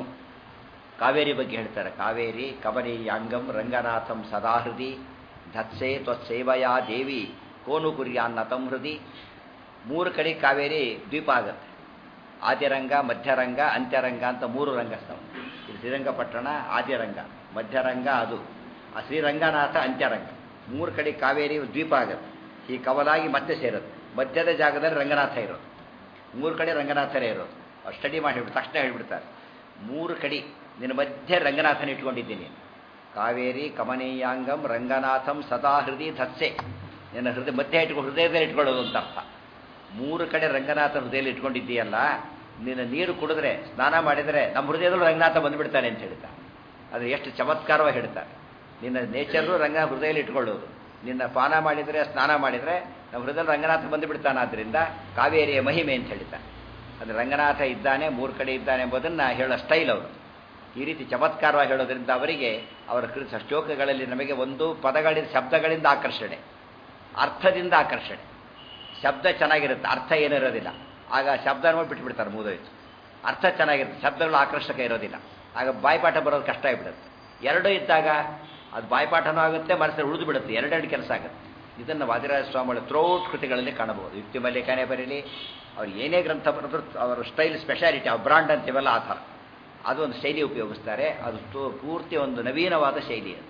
ಕಾವೇರಿ ಬಗ್ಗೆ ಹೇಳ್ತಾರೆ ಕಾವೇರಿ ಕಬರಿ ಅಂಗಂ ರಂಗನಾಥಂ ಸದಾಹೃದಿ ಧತ್ಸೆ ತ್ವತ್ಸೇವಯಾ ದೇವಿ ಕೋನು ಕುರ್ಯಾನ್ನತಂ ಹೃದಿ ಮೂರು ಕಡೆ ಕಾವೇರಿ ದ್ವೀಪ ಆಗುತ್ತೆ ಆದ್ಯರಂಗ ಮಧ್ಯರಂಗ ಅಂತ್ಯರಂಗ ಅಂತ ಮೂರು ರಂಗಸ್ಥಾನ ಇದು ಶ್ರೀರಂಗಪಟ್ಟಣ ಆದ್ಯರಂಗ ಮಧ್ಯರಂಗ ಅದು ಆ ಶ್ರೀರಂಗನಾಥ ಅಂತ್ಯರಂಗ ಮೂರು ಕಡೆ ಕಾವೇರಿ ದ್ವೀಪ ಆಗುತ್ತೆ ಈ ಕವಲಾಗಿ ಮತ್ತೆ ಸೇರುತ್ತೆ ಮಧ್ಯದ ಜಾಗದಲ್ಲಿ ರಂಗನಾಥ ಇರೋದು ಮೂರು ಕಡೆ ರಂಗನಾಥರೇ ಇರೋದು ಅವ್ರು ಸ್ಟಡಿ ಮಾಡಿ ಹೇಳ್ಬಿಟ್ಟು ತಕ್ಷಣ ಹೇಳ್ಬಿಡ್ತಾರೆ ಮೂರು ಕಡೆ ನಿನ್ನ ಮಧ್ಯೆ ರಂಗನಾಥನ ಇಟ್ಕೊಂಡಿದ್ದೀನಿ ಕಾವೇರಿ ಕಮನೀಯಾಂಗಂ ರಂಗನಾಥಂ ಸದಾ ಹೃದಯ ಧತ್ಸೆ ನಿನ್ನ ಹೃದಯ ಮಧ್ಯೆ ಇಟ್ಕೊಂಡು ಹೃದಯದಲ್ಲಿ ಇಟ್ಕೊಳ್ಳೋದು ಅಂತ ಅರ್ಥ ಮೂರು ಕಡೆ ರಂಗನಾಥ ಹೃದಯದಲ್ಲಿ ಇಟ್ಕೊಂಡಿದ್ದೀಯಲ್ಲ ನಿನ್ನ ನೀರು ಕುಡಿದ್ರೆ ಸ್ನಾನ ಮಾಡಿದರೆ ನಮ್ಮ ಹೃದಯದಲ್ಲೂ ರಂಗನಾಥ ಬಂದುಬಿಡ್ತಾನೆ ಅಂತ ಹೇಳ್ತಾರೆ ಅದು ಎಷ್ಟು ಚಮತ್ಕಾರವಾಗಿ ಹೇಳ್ತಾರೆ ನಿನ್ನ ನೇಚರು ರಂಗ ಹೃದಯದಲ್ಲಿ ಇಟ್ಕೊಳ್ಳೋದು ನಿನ್ನ ಪಾನ ಮಾಡಿದರೆ ಸ್ನಾನ ಮಾಡಿದರೆ ನಮ್ಮ ಹೃದಯದಲ್ಲಿ ರಂಗನಾಥ ಬಂದುಬಿಡ್ತಾನೆ ಆದ್ದರಿಂದ ಕಾವೇರಿಯ ಮಹಿಮೆ ಅಂತ ಹೇಳ್ತಾರೆ ಅದು ರಂಗನಾಥ ಇದ್ದಾನೆ ಮೂರು ಕಡೆ ಇದ್ದಾನೆ ಎಂಬುದನ್ನು ಹೇಳೋ ಸ್ಟೈಲ್ ಅವರು ಈ ರೀತಿ ಚಮತ್ಕಾರವಾಗಿ ಹೇಳೋದ್ರಿಂದ ಅವರಿಗೆ ಅವರ ಕೃತ ಶ್ಲೋಕಗಳಲ್ಲಿ ನಮಗೆ ಒಂದು ಪದಗಳಿಂದ ಶಬ್ದಗಳಿಂದ ಆಕರ್ಷಣೆ ಅರ್ಥದಿಂದ ಆಕರ್ಷಣೆ ಶಬ್ದ ಚೆನ್ನಾಗಿರುತ್ತೆ ಅರ್ಥ ಏನಿರೋದಿಲ್ಲ ಆಗ ಶಬ್ದ ನೋಡಿ ಬಿಟ್ಬಿಡ್ತಾರೆ ಮೂದೋಯ್ತು ಅರ್ಥ ಚೆನ್ನಾಗಿರುತ್ತೆ ಶಬ್ದಗಳು ಆಕರ್ಷಕ ಇರೋದಿಲ್ಲ ಆಗ ಬಾಯ್ಪಾಠ ಬರೋದು ಕಷ್ಟ ಆಗಿಬಿಡುತ್ತೆ ಎರಡೂ ಇದ್ದಾಗ ಅದು ಬಾಯ್ಪಾಠನೂ ಆಗುತ್ತೆ ಮನಸ್ಸಲ್ಲಿ ಉಳಿದು ಬಿಡುತ್ತೆ ಎರಡೆರಡು ಕೆಲಸ ಆಗುತ್ತೆ ಇದನ್ನು ವಾದಿರಾಜ ಸ್ವಾಮಿಗಳ ಥ್ರೋಟ್ ಕೃತಿಗಳಲ್ಲಿ ಕಾಣಬಹುದು ಯುಕ್ತಿ ಮಲ್ಲಿಕಾನೇ ಬರೀಲಿ ಅವ್ರು ಏನೇ ಗ್ರಂಥ ಬರೆದ್ರು ಅವರ ಸ್ಟೈಲ್ ಸ್ಪೆಷಾಲಿಟಿ ಅವ್ರ ಬ್ರಾಂಡ್ ಅಂತೀವಲ್ಲ ಆ ಥರ ಅದು ಒಂದು ಶೈಲಿ ಉಪಯೋಗಿಸ್ತಾರೆ ಅದು ಪೂರ್ತಿ ಒಂದು ನವೀನವಾದ ಶೈಲಿ ಅದು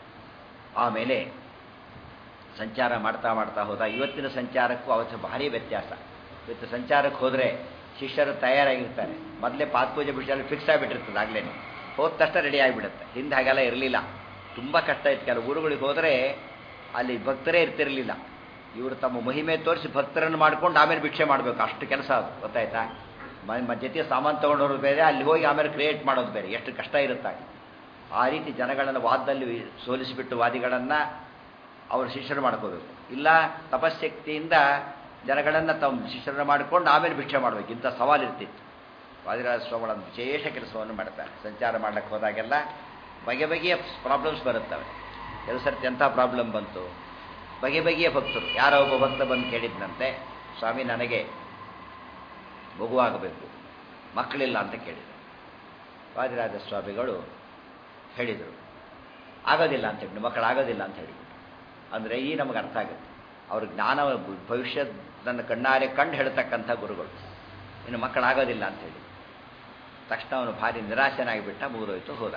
ಆಮೇಲೆ ಸಂಚಾರ ಮಾಡ್ತಾ ಮಾಡ್ತಾ ಹೋದ ಇವತ್ತಿನ ಸಂಚಾರಕ್ಕೂ ಅವತ್ತು ಭಾರಿ ವ್ಯತ್ಯಾಸ ಇವತ್ತು ಸಂಚಾರಕ್ಕೆ ಹೋದರೆ ಶಿಷ್ಯರು ತಯಾರಾಗಿರ್ತಾರೆ ಮೊದಲೇ ಪಾತ್ಪೂಜೆ ಬಿಡಿಸಲು ಫಿಕ್ಸ್ ಆಗಿಬಿಟ್ಟಿರ್ತದೆ ಆಗಲೇ ಹೋದ ತಕ್ಷಣ ರೆಡಿ ಆಗಿಬಿಡುತ್ತೆ ಹಿಂದೆ ಹಾಗೆಲ್ಲ ಇರಲಿಲ್ಲ ತುಂಬ ಕಷ್ಟ ಇತ್ತು ಕೆಲವು ಊರುಗಳಿಗೆ ಹೋದರೆ ಅಲ್ಲಿ ಭಕ್ತರೇ ಇರ್ತಿರಲಿಲ್ಲ ಇವರು ತಮ್ಮ ಮಹಿಮೆ ತೋರಿಸಿ ಭಕ್ತರನ್ನು ಮಾಡ್ಕೊಂಡು ಆಮೇಲೆ ಭಿಕ್ಷೆ ಮಾಡಬೇಕು ಅಷ್ಟು ಕೆಲಸ ಅದು ಗೊತ್ತಾಯ್ತಾ ಮ ಜೊತೆ ಸಾಮಾನು ತೊಗೊಂಡವ್ರು ಬೇರೆ ಅಲ್ಲಿ ಹೋಗಿ ಆಮೇಲೆ ಕ್ರಿಯೇಟ್ ಮಾಡೋದು ಬೇರೆ ಎಷ್ಟು ಕಷ್ಟ ಇರುತ್ತಾಗ ಆ ರೀತಿ ಜನಗಳನ್ನು ವಾದದಲ್ಲಿ ಸೋಲಿಸಿಬಿಟ್ಟು ವಾದಿಗಳನ್ನು ಅವರು ಶಿಷ್ಯರು ಮಾಡ್ಕೋಬೇಕು ಇಲ್ಲ ತಪಶಕ್ತಿಯಿಂದ ಜನಗಳನ್ನು ತಮ್ಮ ಶಿಷ್ಯರನ್ನು ಮಾಡಿಕೊಂಡು ಆಮೇಲೆ ಭಿಕ್ಷೆ ಮಾಡಬೇಕು ಇಂಥ ಸವಾಲಿರ್ತಿತ್ತು ವಾದಿರಾಜ ಸ್ವಾಮಿಗಳ ವಿಶೇಷ ಕೆಲಸವನ್ನು ಮಾಡ್ತಾರೆ ಸಂಚಾರ ಮಾಡ್ಲಿಕ್ಕೆ ಹೋದಾಗೆಲ್ಲ ಬಗೆ ಬಗೆಯ ಪ್ರಾಬ್ಲಮ್ಸ್ ಬರುತ್ತವೆ ಕೆಲವು ಸರ್ತಿ ಎಂಥ ಪ್ರಾಬ್ಲಮ್ ಬಂತು ಬಗೆ ಬಗೆಯ ಭಕ್ತರು ಯಾರೋ ಒಬ್ಬ ಭಕ್ತ ಬಂದು ಕೇಳಿದ್ನಂತೆ ಸ್ವಾಮಿ ನನಗೆ ಮಗುವಾಗಬೇಕು ಮಕ್ಕಳಿಲ್ಲ ಅಂತ ಕೇಳಿದರು ವಾದಿರಾಜ ಸ್ವಾಮಿಗಳು ಹೇಳಿದರು ಆಗೋದಿಲ್ಲ ಅಂತ ಹೇಳಿ ಮಕ್ಕಳಾಗೋದಿಲ್ಲ ಅಂತ ಹೇಳಿಬಿಟ್ಟು ಅಂದರೆ ಈ ನಮಗೆ ಅರ್ಥ ಆಗುತ್ತೆ ಅವ್ರ ಜ್ಞಾನ ಭವಿಷ್ಯದನ್ನು ಕಣ್ಣಾರೆ ಕಂಡು ಹೇಳ್ತಕ್ಕಂಥ ಗುರುಗಳು ಇನ್ನು ಮಕ್ಕಳಾಗೋದಿಲ್ಲ ಅಂತ ಹೇಳಿ ತಕ್ಷಣ ಅವನು ಭಾರಿ ನಿರಾಶನಾಗಿಬಿಟ್ಟ ಮುಗಿದೋಯ್ತು ಹೋದ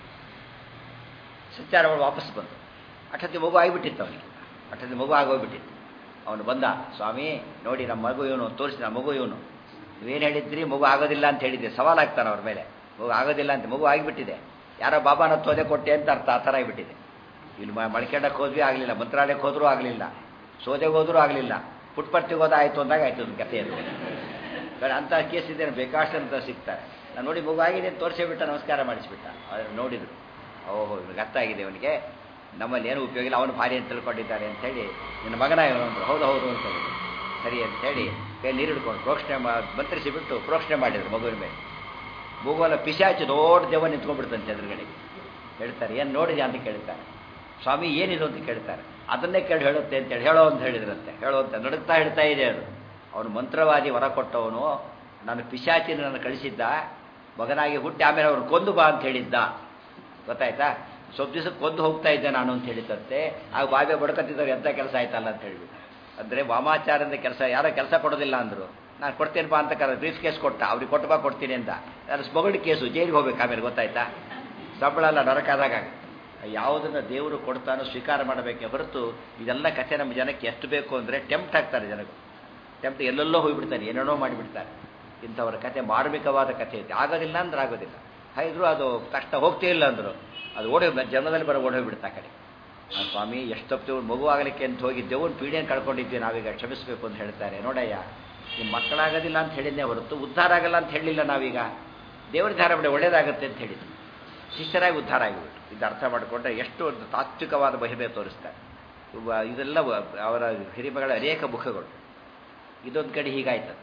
ಸಂಚಾರ ಮಾಡಿ ವಾಪಸ್ ಬಂತು ಅಷ್ಟೊತ್ತಿ ಮಗು ಆಗಿಬಿಟ್ಟಿತ್ತು ಅವನಿಗೆ ಅಷ್ಟೊತ್ತಿ ಮಗು ಆಗೋಗ್ಬಿಟ್ಟಿತ್ತು ಅವನು ಬಂದ ಸ್ವಾಮಿ ನೋಡಿ ನಮ್ಮ ಮಗು ಇವನು ತೋರಿಸಿ ನಮ್ಮ ಮಗು ಇವನು ನೀವೇನು ಹೇಳಿದ್ರಿ ಮಗು ಆಗೋದಿಲ್ಲ ಅಂತ ಹೇಳಿದ್ದೆ ಸವಾಲಾಗ್ತಾನೆ ಅವ್ರ ಮೇಲೆ ಮಗು ಆಗೋದಿಲ್ಲ ಅಂತ ಮಗು ಆಗಿಬಿಟ್ಟಿದೆ ಯಾರೋ ಬಾಬಾನ ತೋದೆ ಕೊಟ್ಟೆ ಅಂತ ಅರ್ಥ ಆ ಥರ ಆಗಿಬಿಟ್ಟಿದೆ ಇಲ್ಲಿ ಮಳ್ಕೆಂಡಕ್ಕೆ ಹೋದ್ವಿ ಆಗಲಿಲ್ಲ ಮಂತ್ರಾಲಯಕ್ಕೆ ಹೋದರೂ ಆಗಲಿಲ್ಲ ಸೋದೆಗೆ ಹೋದರೂ ಆಗಲಿಲ್ಲ ಪುಟ್ಪರ್ತಿಗೆ ಹೋದ ಆಯಿತು ಅಂದಾಗ ಆಯಿತು ಒಂದು ಕಥೆ ಅದು ಅಂಥ ಕೇಸ್ ಇದ್ದೇನೆ ಬೇಕಾಷ್ಟು ಅಂತ ಸಿಗ್ತಾರೆ ನಾನು ನೋಡಿ ಮಗು ಆಗಿದೆ ಅಂತ ತೋರಿಸಿಬಿಟ್ಟ ನಮಸ್ಕಾರ ಮಾಡಿಸ್ಬಿಟ್ಟ ಅದನ್ನು ನೋಡಿದರು ಓಹೋ ಇವ್ನಿಗೆ ಅರ್ಥ ಆಗಿದೆ ಇವನಿಗೆ ನಮ್ಮಲ್ಲಿ ಏನು ಉಪಯೋಗ ಇಲ್ಲ ಅವನು ಭಾರಿ ಅಂತ ತಿಳ್ಕೊಂಡಿದ್ದಾರೆ ಅಂತೇಳಿ ನಿನ್ನ ಮಗನ ಇವನು ಅಂದರು ಹೌದು ಹೌದು ಅಂತ ಹೇಳಿದ್ರು ಸರಿ ಅಂತೇಳಿ ಕೈ ನೀರು ಹಿಡ್ಕೊಂಡು ಪ್ರೋಕ್ಷಣೆ ಮಂತ್ರಿಸಿ ಬಿಟ್ಟು ಪ್ರೋಕ್ಷಣೆ ಮಾಡಿದ್ರು ಮಗುವಿನ ಮೇಲೆ ಮಗುವಲ್ಲ ಪಿಶಾಚಿ ದೊಡ್ಡ ದೇವ ನಿಂತ್ಕೊಂಡ್ಬಿಡ್ತಂತೆ ಎದುರುಗಡೆಗೆ ಹೇಳ್ತಾರೆ ಏನು ನೋಡಿದೆ ಅಂತ ಕೇಳ್ತಾರೆ ಸ್ವಾಮಿ ಏನಿದು ಅಂತ ಕೇಳ್ತಾರೆ ಅದನ್ನೇ ಕೇಳಿ ಹೇಳುತ್ತೆ ಅಂತೇಳಿ ಹೇಳೋ ಅಂತ ಹೇಳಿದ್ರಂತೆ ಹೇಳೋ ಅಂತ ನಡುತ್ತಾ ಹೇಳ್ತಾ ಇದೆ ಅದು ಅವನು ಮಂತ್ರವಾದಿ ವರ ಕೊಟ್ಟವನು ನನ್ನ ಪಿಶಾಚಿನ ನನ್ನ ಕಳಿಸಿದ್ದ ಮಗನಾಗಿ ಹುಟ್ಟಿ ಆಮೇಲೆ ಅವ್ರು ಕೊಂದು ಬಾ ಅಂತ ಹೇಳಿದ್ದ ಗೊತ್ತಾಯ್ತಾ ಸ್ವಲ್ಪ ದಿವಸ ಕೊಂದು ಹೋಗ್ತಾ ಇದ್ದೆ ನಾನು ಅಂತ ಹೇಳಿದಂತೆ ಆಗ ಬಾಬೆ ಬಡ್ಕತ್ತಿದ್ದಾರೆ ಎಂಥ ಕೆಲಸ ಆಯ್ತಲ್ಲ ಅಂತ ಹೇಳಿಬಿಟ್ಟು ಅಂದರೆ ವಾಮಾಚಾರದ ಕೆಲಸ ಯಾರೋ ಕೆಲಸ ಕೊಡೋದಿಲ್ಲ ಅಂದರು ನಾನು ಕೊಡ್ತೇನೆ ಬಾ ಅಂತ ಕರ ಬ್ರೀಫ್ ಕೇಸ್ ಕೊಟ್ಟ ಅವ್ರಿಗೆ ಕೊಟ್ಟು ಬಾ ಕೊಡ್ತೀನಿ ಅಂತ ನಾನು ಸ್ಮಗಲ್ಡ್ ಕೇಸು ಜೈಲಿಗೆ ಹೋಗ್ಬೇಕು ಆಮೇಲೆ ಗೊತ್ತಾಯ್ತಾ ಸಂಬಳ ಎಲ್ಲ ನರಕಾದಾಗ ಯಾವುದನ್ನು ದೇವರು ಕೊಡ್ತಾನೋ ಸ್ವೀಕಾರ ಮಾಡಬೇಕೆ ಹೊರತು ಇದೆಲ್ಲ ಕಥೆ ನಮ್ಮ ಜನಕ್ಕೆ ಎಷ್ಟು ಬೇಕು ಅಂದರೆ ಟೆಂಪ್ಟ್ ಆಗ್ತಾರೆ ಜನಗಳು ಟೆಂಪ್ಟ್ ಎಲ್ಲೆಲ್ಲೋ ಹೋಗಿಬಿಡ್ತಾರೆ ಏನೇನೋ ಮಾಡಿಬಿಡ್ತಾರೆ ಇಂಥವರ ಕತೆ ಮಾರ್ಮಿಕವಾದ ಕಥೆ ಐತೆ ಆಗೋದಿಲ್ಲ ಅಂದ್ರೆ ಆಗೋದಿಲ್ಲ ಹಾಗಿದ್ರು ಅದು ಕಷ್ಟ ಹೋಗ್ತೇ ಇಲ್ಲ ಅಂದರು ಅದು ಓಡಿ ಜನ್ಮದಲ್ಲಿ ಬರೋ ಓಡೋಗ್ಬಿಡುತ್ತೆ ಆ ಕಡೆ ಆ ಸ್ವಾಮಿ ಎಷ್ಟು ತಪ್ಪು ಮಗು ಆಗಲಿಕ್ಕೆ ಅಂತ ಹೋಗಿ ದೇವ್ರ ಪೀಡೆಯನ್ನು ಕಳ್ಕೊಂಡಿದ್ವಿ ನಾವೀಗ ಕ್ಷಮಿಸಬೇಕು ಅಂತ ಹೇಳ್ತಾರೆ ನೋಡಯ್ಯ ನಿಮ್ಮ ಮಕ್ಕಳಾಗೋದಿಲ್ಲ ಅಂತ ಹೇಳಿದ್ದೇ ಹೊರತು ಉದ್ಧಾರ ಆಗಲ್ಲ ಅಂತ ಹೇಳಿಲ್ಲ ನಾವೀಗ ದೇವ್ರ ಧಾರ ಬಿಡ ಒಳ್ಳೇದಾಗುತ್ತೆ ಅಂತ ಹೇಳಿದ್ರು ಶಿಷ್ಯರಾಗಿ ಉದ್ಧಾರ ಆಗಿಬಿಟ್ಟು ಇದು ಅರ್ಥ ಮಾಡಿಕೊಂಡ್ರೆ ಎಷ್ಟು ಒಂದು ತಾತ್ವಿಕವಾದ ಮಹಿಮೆ ತೋರಿಸ್ತಾರೆ ಇವ- ಇದೆಲ್ಲ ವ- ಅವರ ಹಿರಿಮೆಗಳ ಅನೇಕ ಮುಖಗಳು ಇದೊಂದು ಕಡೆ ಹೀಗಾಯ್ತದೆ